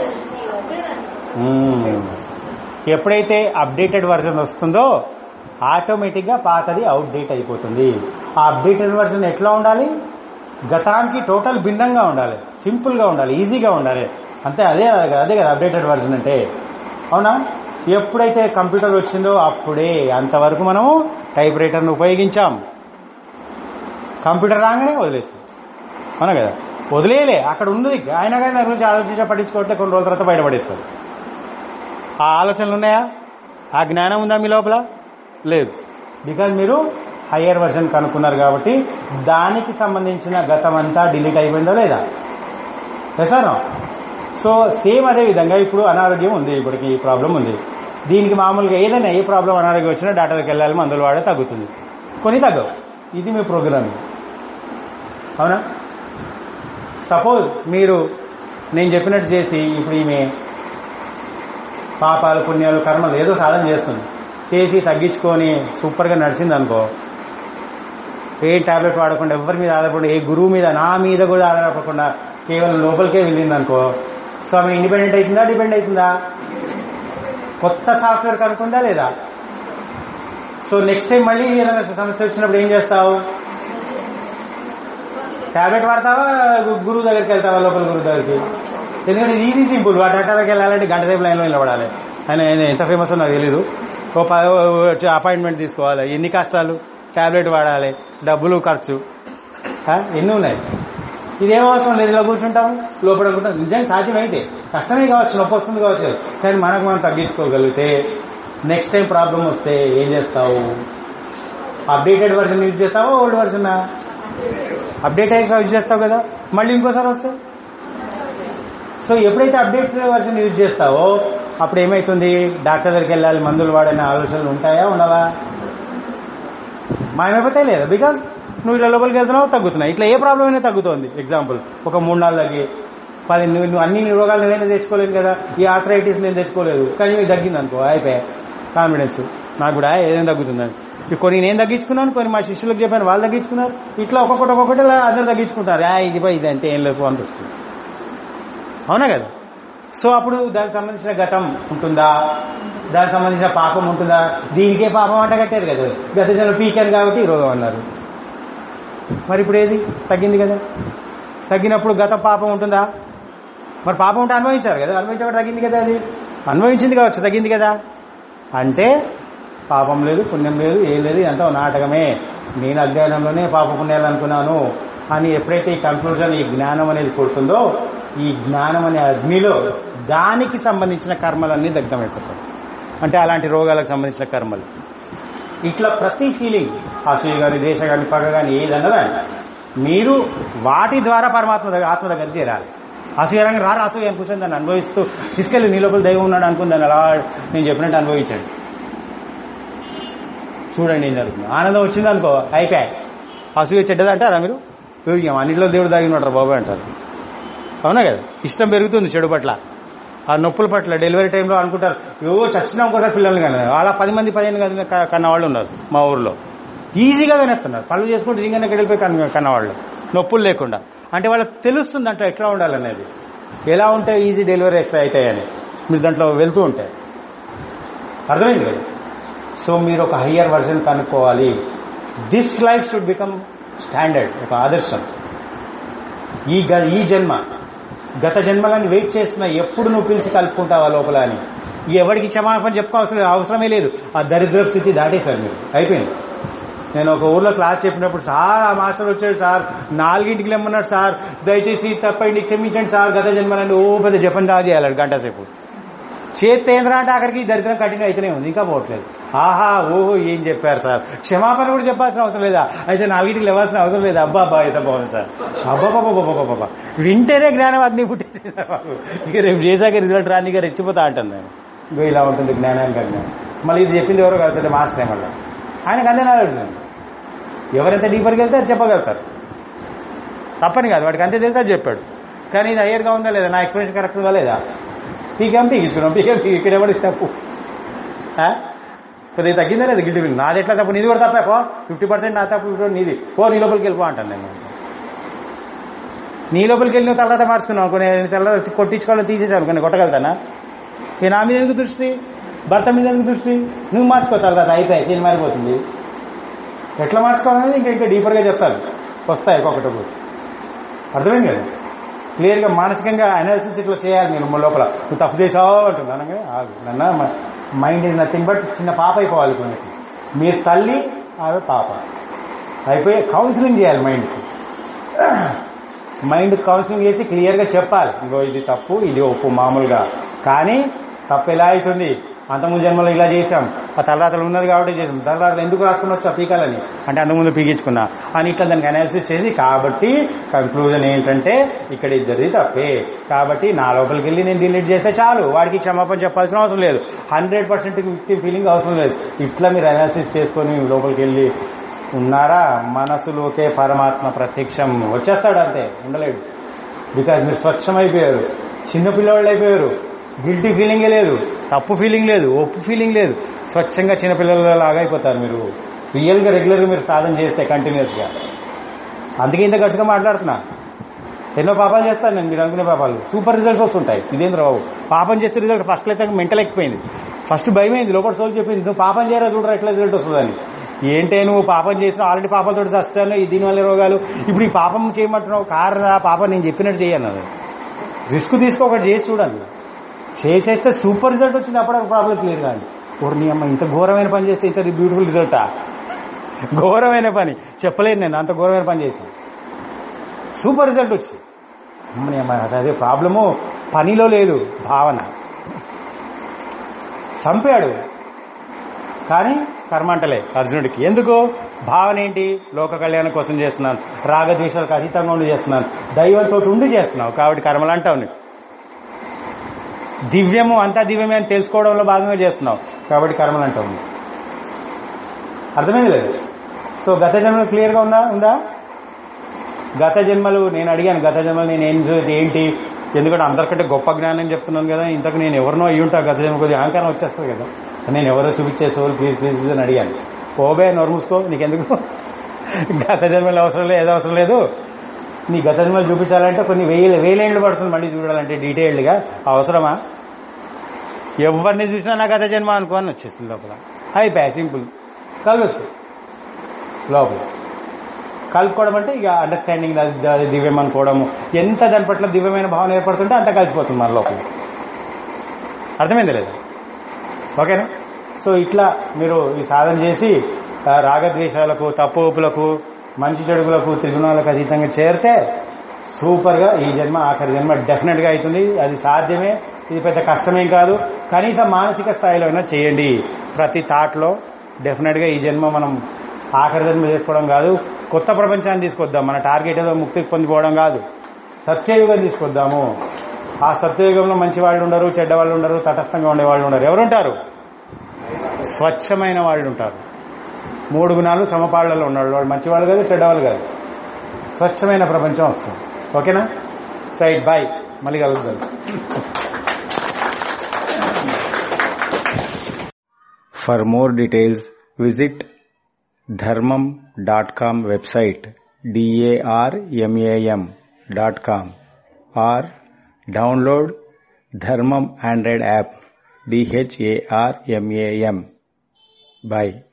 మ్మ్. ఎప్పుడైతే అప్డేటెడ్ వర్జన్ వస్తుందో ఆటోమేటిక్గా పాతది అవుట్డేట్ అయిపోతుంది ఆ అప్డేటెడ్ వర్జన్ ఎట్లా ఉండాలి గతానికి టోటల్ భిన్నంగా ఉండాలి సింపుల్గా ఉండాలి ఈజీగా ఉండాలి అంతే అదే కదా అదే కదా అప్డేటెడ్ వర్జన్ అంటే అవునా ఎప్పుడైతే కంప్యూటర్ వచ్చిందో అప్పుడే అంతవరకు మనము టైప్ రైటర్ను ఉపయోగించాం కంప్యూటర్ రాగానే వదిలేసి అవునా కదా వదిలేయలే అక్కడ ఉంది ఆయన కానీ దాని గురించి ఆలోచించా పట్టించుకోవట్లే కొన్ని రోజుల తర్వాత బయటపడేస్తారు ఆ ఆలోచనలు ఉన్నాయా ఆ జ్ఞానం ఉందా మీ లోపల లేదు బికాజ్ మీరు హయ్యర్ వర్షన్ కనుక్కున్నారు కాబట్టి దానికి సంబంధించిన గతం అంతా డిలీట్ అయిపోయిందా లేదా చేశాను సో సేమ్ అదే విధంగా ఇప్పుడు అనారోగ్యం ఉంది ఇప్పటికి ఈ ప్రాబ్లం ఉంది దీనికి మామూలుగా ఏదైనా ఏ ప్రాబ్లం అనారోగ్యం వచ్చినా డాక్టర్కి వెళ్ళాలి మందులు వాడే తగ్గుతుంది కొన్ని తగ్గవు ఇది మీ ప్రోగ్రామింగ్ అవునా సపోజ్ మీరు నేను చెప్పినట్టు చేసి ఇప్పుడు ఈమె పాపాలు పుణ్యాలు కర్మలు ఏదో సాధన చేస్తుంది చేసి తగ్గించుకొని సూపర్గా నడిచింది అనుకో ఏ టాబ్లెట్ వాడకుండా ఎవరి మీద ఆధారపడకుండా ఏ గురువు మీద నా మీద కూడా ఆధారపడకుండా కేవలం లోపలికే వెళ్ళింది అనుకో సో ఆమె ఇండిపెండెంట్ అవుతుందా డిపెండ్ అవుతుందా కొత్త సాఫ్ట్వేర్ కనుక్కుందా లేదా సో నెక్స్ట్ టైం మళ్ళీ ఏదైనా సమస్య వచ్చినప్పుడు ఏం చేస్తావు టాబ్లెట్ వాడతావా గు- గురువు దగ్గరికి వెళ్తావా లోపల గురువు దగ్గరికి ఎందుకంటే ఇది ఈజీ సింపుల్ వాటి దగ్గరికి వెళ్ళాలంటే గంట సేపు లైన్లో నిలబడాలి ఆయన ఆయన ఎంత ఫేమస్ నాకు తెలీదు ఓ అపాయింట్మెంట్ తీసుకోవాలి ఎన్ని కష్టాలు టాబ్లెట్ వాడాలి డబ్బులు ఖర్చు ఆ, ఎన్ని ఉన్నాయి ఇదేం అవసరం లేదు ఇలా కూర్చుంటాం లోపల అనుకుంటాం నిజంగా సాధ్యమైతే కష్టమే కావచ్చు నొప్పి వస్తుంది కావచ్చు కానీ మనకు మనం తగ్గించుకోగలిగితే నెక్స్ట్ టైం ప్రాబ్లం వస్తే ఏం చేస్తావు అప్డేటెడ్ వర్షన్ యూజ్ చేస్తావా ఓల్డ్ వర్షన్ అప్డేట్ అయ్యాక యూజ్ చేస్తావు కదా మళ్ళీ ఇంకోసారి వస్తే సో ఎప్పుడైతే అప్డేట్ వర్షన్ యూజ్ చేస్తావో అప్పుడు ఏమైతుంది డాక్టర్ దగ్గరికి వెళ్ళాలి మందులు వాడనే ఆలోచనలు ఉంటాయా ఉండవా మాయమైపోతాయి లేదా బికాజ్ నువ్వు ఇలా లోపలికి వెళ్తున్నావు తగ్గుతున్నావు ఇట్లా ఏ ప్రాబ్లం అయినా తగ్గుతోంది ఎగ్జాంపుల్ ఒక మూడు నాలుగు తగ్గి పది నువ్వు నువ్వు అన్ని రోగాలు నేనే తెచ్చుకోలేదు కదా ఈ ఆర్థరైటిస్ నేను తెచ్చుకోలేదు కానీ మీకు తగ్గింది అనుకో అయిపోయా కాన్ఫిడెన్స్ నాకు కూడా ఏదైనా తగ్గుతుందని ఇప్పుడు కొన్ని నేను తగ్గించుకున్నాను కొన్ని మా శిష్యులకు చెప్పాను వాళ్ళు తగ్గించుకున్నారు ఇట్లా ఒక్కొక్కటి ఒక్కొక్కటి ఇలా అందరు తగ్గించుకుంటారు ఆ ఇది పోయి ఇది అంతే ఏం లేదు అనిపిస్తుంది అవునా కదా సో అప్పుడు దానికి సంబంధించిన గతం ఉంటుందా దానికి సంబంధించిన పాపం ఉంటుందా దీనికే పాపం అంట కట్టారు కదా గత జనం పీకాను కాబట్టి ఈ రోగం అన్నారు మరి ఇప్పుడు ఏది తగ్గింది కదా తగ్గినప్పుడు గత పాపం ఉంటుందా మరి పాపం ఉంటే అనుభవించారు కదా అనుభవించబడి తగ్గింది కదా అది అనుభవించింది కావచ్చు తగ్గింది కదా అంటే పాపం లేదు పుణ్యం లేదు ఏం లేదు ఇదంతా ఓ నాటకమే నేను అజ్ఞానంలోనే పాప పుణ్యాలు అనుకున్నాను అని ఎప్పుడైతే ఈ కన్క్లూజన్ ఈ జ్ఞానం అనేది పుడుతుందో ఈ జ్ఞానం అనే అగ్నిలో దానికి సంబంధించిన కర్మలన్నీ దగ్ధమైపోతాయి అంటే అలాంటి రోగాలకు సంబంధించిన కర్మలు ఇట్లా ప్రతి ఫీలింగ్ అసూయ కానీ దేశ కానీ పగ కానీ ఏదన్నా మీరు వాటి ద్వారా పరమాత్మ దగ్గర ఆత్మ దగ్గర చేరాలి అసూయరంగా రారు అసూయ అని కూర్చొని దాన్ని అనుభవిస్తూ తీసుకెళ్ళి నీ లోపల దైవం ఉన్నాడు అనుకుని దాన్ని అలా నేను చెప్పినట్టు అనుభవించండి చూడండి ఏం జరుగుతుంది ఆనందం వచ్చింది అనుకో అయిపోయాయి అసూయ చెడ్డది అంటారా మీరు యోగ్యం అన్నింటిలో దేవుడు దాగి ఉంటారు బాబాయ్ అంటారు అవునా కదా ఇష్టం పెరుగుతుంది చెడు పట్ల ఆ నొప్పుల పట్ల డెలివరీ టైంలో అనుకుంటారు ఏవో చచ్చినా ఇంకోసారి పిల్లల్ని కానీ అలా పది మంది పదిహేను మంది క- కన్న వాళ్ళు ఉన్నారు మా ఊర్లో ఈజీగా కనేస్తున్నారు పనులు చేసుకుంటూ రింగానే వెళ్ళిపోయి కన్న కన్నవాళ్ళు నొప్పులు లేకుండా అంటే వాళ్ళకి తెలుస్తుంది అంటే ఎట్లా ఉండాలనేది ఎలా ఉంటే ఈజీ డెలివరీ అవుతాయని మీరు దాంట్లో వెళ్తూ ఉంటాయి అర్థమైంది కదా సో మీరు ఒక హయ్యర్ వర్జన్ కనుక్కోవాలి this life should become standard ఒక ఆదర్శం ఈ గ- ఈ జన్మ గత జన్మలని వెయిట్ చేస్తున్నా ఎప్పుడు నువ్వు పిలిచి కలుపుకుంటావా లోపల అని ఎవరికి క్షమాపణ చెప్పుకోవాల్సిన అవసరమే లేదు ఆ దరిద్రపు స్థితి దాటేశారు మీరు అయిపోయింది నేను ఒక ఊర్లో క్లాస్ చెప్పినప్పుడు సార్ ఆ మాస్టర్ వచ్చాడు సార్ నాలుగింటికి లెమ్మన్నాడు సార్ దయచేసి తప్పండి క్షమించండి సార్ గత జన్మలండి ఓ పెద్ద జపం దాకా చేయాలి గంట సేపు చేస్తే ఏంద్రా అంటే అక్కడికి ఈ దరిద్రం కంటిన్యూ అయితేనే ఉంది ఇంకా పోవట్లేదు ఆహా ఓహో ఏం చెప్పారు సార్ క్షమాపణ కూడా చెప్పాల్సిన అవసరం లేదా అయితే నాలుగింటికి లేవాల్సిన అవసరం లేదా అబ్బా అబ్బా అయితే బాగుంది సార్ అబ్బా బాబా బాబా బాబా వింటేనే జ్ఞానం అగ్ని పుట్టేసింది బాబు ఇక రేపు చేశాక రిజల్ట్ రాని ఇక రెచ్చిపోతా అంటాను నేను ఇగో ఇలా ఉంటుంది జ్ఞానానికి అజ్ఞానం మళ్ళీ ఇది చెప్పింది ఎవరో కాదు పెద్ద మాస్టర్ మళ్ళీ ఆయనకు అదే నాలెడ్జ్ ఉంది ఎవరైతే డీపర్కి వెళ్తే అది చెప్పగలుగుతారు తప్పని కాదు వాడికి అంతే తెలిసి అది చెప్పాడు కానీ ఇది హయ్యర్గా ఉందా లేదా నా ఎక్స్ప్రెషన్ కరెక్ట్ ఉందా లేదా పీకేం పీకించుకున్నాం పీకేం పీకి ఇక్కడ ఎవరికి తప్పు ఆ? కొద్దిగా తగ్గిందా లేదా గిడ్డి బిల్ నాది ఎట్లా తప్పు నీది కూడా తప్పే పో ఫిఫ్టీ పర్సెంట్ నా తప్పు ఫిఫ్టీ నీది పో నీ లోపలికి వెళ్ళిపో అంటాను నేను నీ లోపలికి వెళ్ళి నువ్వు తర్వాత మార్చుకున్నావు కొన్ని తెల్ల కొట్టించుకోవాలని తీసేసాను కొన్ని కొట్టగలుగుతానా ఇక నా మీద ఎందుకు దృష్టి భర్త మీద ఎందుకు దృష్టి నువ్వు మార్చుకో తర్వాత అయిపోయాయి సీన్ మారిపోతుంది ఎట్లా మార్చుకోవాలనేది ఇంకా ఇంకా డీపర్గా చెప్తాను వస్తాయి ఒక్కొక్కటి ఒక్కొక్కటి. అర్థమైంది కదా క్లియర్గా మానసికంగా అనాలిసిస్ ఇట్లా చేయాలి నేను మన లోపల నువ్వు తప్పు చేసావు అంటుంది అనగా ఆగు నన్న మైండ్ ఇస్ నథింగ్ బట్ చిన్న పాప అయిపోవాలి కొన్నిటి మీరు తల్లి ఆమె పాప అయిపోయి కౌన్సిలింగ్ చేయాలి మైండ్కి మైండ్ కౌన్సిలింగ్ చేసి క్లియర్గా చెప్పాలి ఇగో ఇది తప్పు ఇది ఒప్పు మామూలుగా కానీ తప్పు ఎలా అవుతుంది అంతకుముందు జన్మలో ఇలా చేశాం ఆ తలరాతలు ఉన్నది కాబట్టి చేసాం తలరాతలు ఎందుకు రాసుకుని వచ్చా పీకాలని అంటే అంతకుముందు పీకించుకున్నా అని ఇట్లా దానికి అనాలిసిస్ చేసి కాబట్టి కంక్లూజన్ ఏంటంటే ఇక్కడ ఇద్దరిది తప్పే కాబట్టి నా లోపలికి వెళ్ళి నేను డిలీట్ చేస్తే చాలు వాడికి క్షమాపణ చెప్పాల్సిన అవసరం లేదు హండ్రెడ్ పర్సెంట్ ఫిఫ్టీ ఫీలింగ్ అవసరం లేదు ఇట్లా మీరు అనాలిసిస్ చేసుకొని లోపలికి వెళ్ళి ఉన్నారా మనసులోకే పరమాత్మ ప్రత్యక్షం వచ్చేస్తాడు అంతే ఉండలేడు బికాజ్ మీరు స్వచ్ఛమైపోయారు చిన్న పిల్లవాళ్ళు అయిపోయారు గిల్టీ ఫీలింగే లేదు తప్పు ఫీలింగ్ లేదు ఒప్పు ఫీలింగ్ లేదు స్వచ్ఛంగా చిన్నపిల్లలలాగా అయిపోతారు మీరు రియల్గా రెగ్యులర్గా మీరు సాధన చేస్తే కంటిన్యూస్గా అందుకే ఇంత గట్టిగా మాట్లాడుతున్నా ఎన్నో పాపాలు చేస్తాను నేను మీరు అనుకునే పాపాలు సూపర్ రిజల్ట్స్ వస్తుంటాయి ఇదేంద్ర బాబు పాపం చేసే రిజల్ట్ ఫస్ట్ అయితే మెంటల్ ఎక్కిపోయింది ఫస్ట్ భయమైంది లోపల సోల్ చెప్పింది నువ్వు పాపం చేయరా చూడరా ఎట్లా రిజల్ట్ వస్తుందని ఏంటే నువ్వు పాపం చేసినావు ఆల్రెడీ పాపంతో చస్తాను ఈ దీనివల్ల రోగాలు ఇప్పుడు ఈ పాపం చేయమంటున్నావు కారు ఆ పాపం నేను చెప్పినట్టు చేయను అది రిస్క్ తీసుకో ఒకటి చేసి చూడండి చేసేస్తే సూపర్ రిజల్ట్ వచ్చింది అప్పుడు ప్రాబ్లం క్లియర్ కాదు ఓర్ నీ అమ్మ ఇంత ఘోరమైన పని చేస్తే ఇంత బ్యూటిఫుల్ రిజల్టా ఘోరమైన పని చెప్పలేను నేను అంత ఘోరమైన పని చేశాను సూపర్ రిజల్ట్ వచ్చి అమ్మని అమ్మ అదే ప్రాబ్లము పనిలో లేదు భావన చంపాడు కానీ కర్మంటలే అర్జునుడికి ఎందుకు భావన ఏంటి లోక కళ్యాణం కోసం చేస్తున్నాను రాగద్వేషాలకు అతీతంగా ఉండి చేస్తున్నాను దైవంతో ఉండి చేస్తున్నావు కాబట్టి కర్మలు అంటావు నీకు దివ్యము అంతా దివ్యమే అని తెలుసుకోవడంలో భాగంగా చేస్తున్నావు కాబట్టి కర్మలు అంటావు నీకు అర్థమైంది లేదు సో గత జన్మలు క్లియర్గా ఉందా ఉందా గత జన్మలు నేను అడిగాను గత జన్మలు నేను ఏం చూ- ఏంటి ఎందుకంటే అందరికంటే గొప్ప జ్ఞానం చెప్తున్నాను కదా ఇంతకు నేను ఎవరినో అయ్యి ఉంటా గత జన్మ కొద్దిగా అహంకారం వచ్చేస్తుంది కదా నేను ఎవరో చూపించే సోల్ ప్లీజ్ ప్లీజ్ ప్లీజ్ అని అడిగాను పోబే నోరు మూసుకో నీకెందుకు గత జన్మలు అవసరం లేదు ఏదో అవసరం లేదు నీ గత జన్మలు చూపించాలంటే కొన్ని వేల వేలేళ్ళు పడుతుంది మళ్ళీ చూడాలంటే డీటెయిల్డ్గా అవసరమా ఎవరిని చూసినా నా గత జన్మ అనుకోని వచ్చేస్తుంది లోపల అయిపోయా సింపుల్ కలవచ్చు లోపల కలుపుకోవడం అంటే ఇక అండర్స్టాండింగ్ అది దివ్యం అనుకోవడము ఎంత దాని పట్ల దివ్యమైన భావన ఏర్పడుతుంటే అంత కలిసిపోతుంది మన లోపల అర్థమైంది లేదా ఓకేనా సో ఇట్లా మీరు ఈ సాధన చేసి ఆ, రాగద్వేషాలకు తప్పులకు మంచి చెడుగులకు త్రిగుణాలకు అతీతంగా చేరితే సూపర్ గా ఈ జన్మ ఆఖరి జన్మ డెఫినెట్ గా అవుతుంది అది సాధ్యమే ఇది పెద్ద కష్టమేం కాదు కనీసం మానసిక స్థాయిలో అయినా చేయండి ప్రతి థాట్లో డెఫినెట్ గా ఈ జన్మ మనం ఆఖరి జన్మ చేసుకోవడం కాదు కొత్త ప్రపంచాన్ని తీసుకొద్దాం మన టార్గెట్ ఏదో ముక్తి పొందిపోవడం కాదు సత్యయుగం తీసుకొద్దాము ఆ సత్యయుగంలో మంచి వాళ్ళు ఉండరు చెడ్డ వాళ్ళు ఉండరు తటస్థంగా ఉండే వాళ్ళు ఉండరు ఎవరుంటారు స్వచ్ఛమైన వాళ్ళు ఉంటారు మూడు గుణాలు సమపాళ్లలో ఉన్నాడు వాళ్ళు మంచివాళ్ళు కాదు చెడ్డవాళ్ళు కాదు స్వచ్ఛమైన ప్రపంచం వస్తుంది ఓకేనా రైట్ బాయ్ మళ్ళీ కలుగుతాం for more details visit Dharmam dot com website DARMAM dot com or download Dharmam Android app DHARMAM Bye.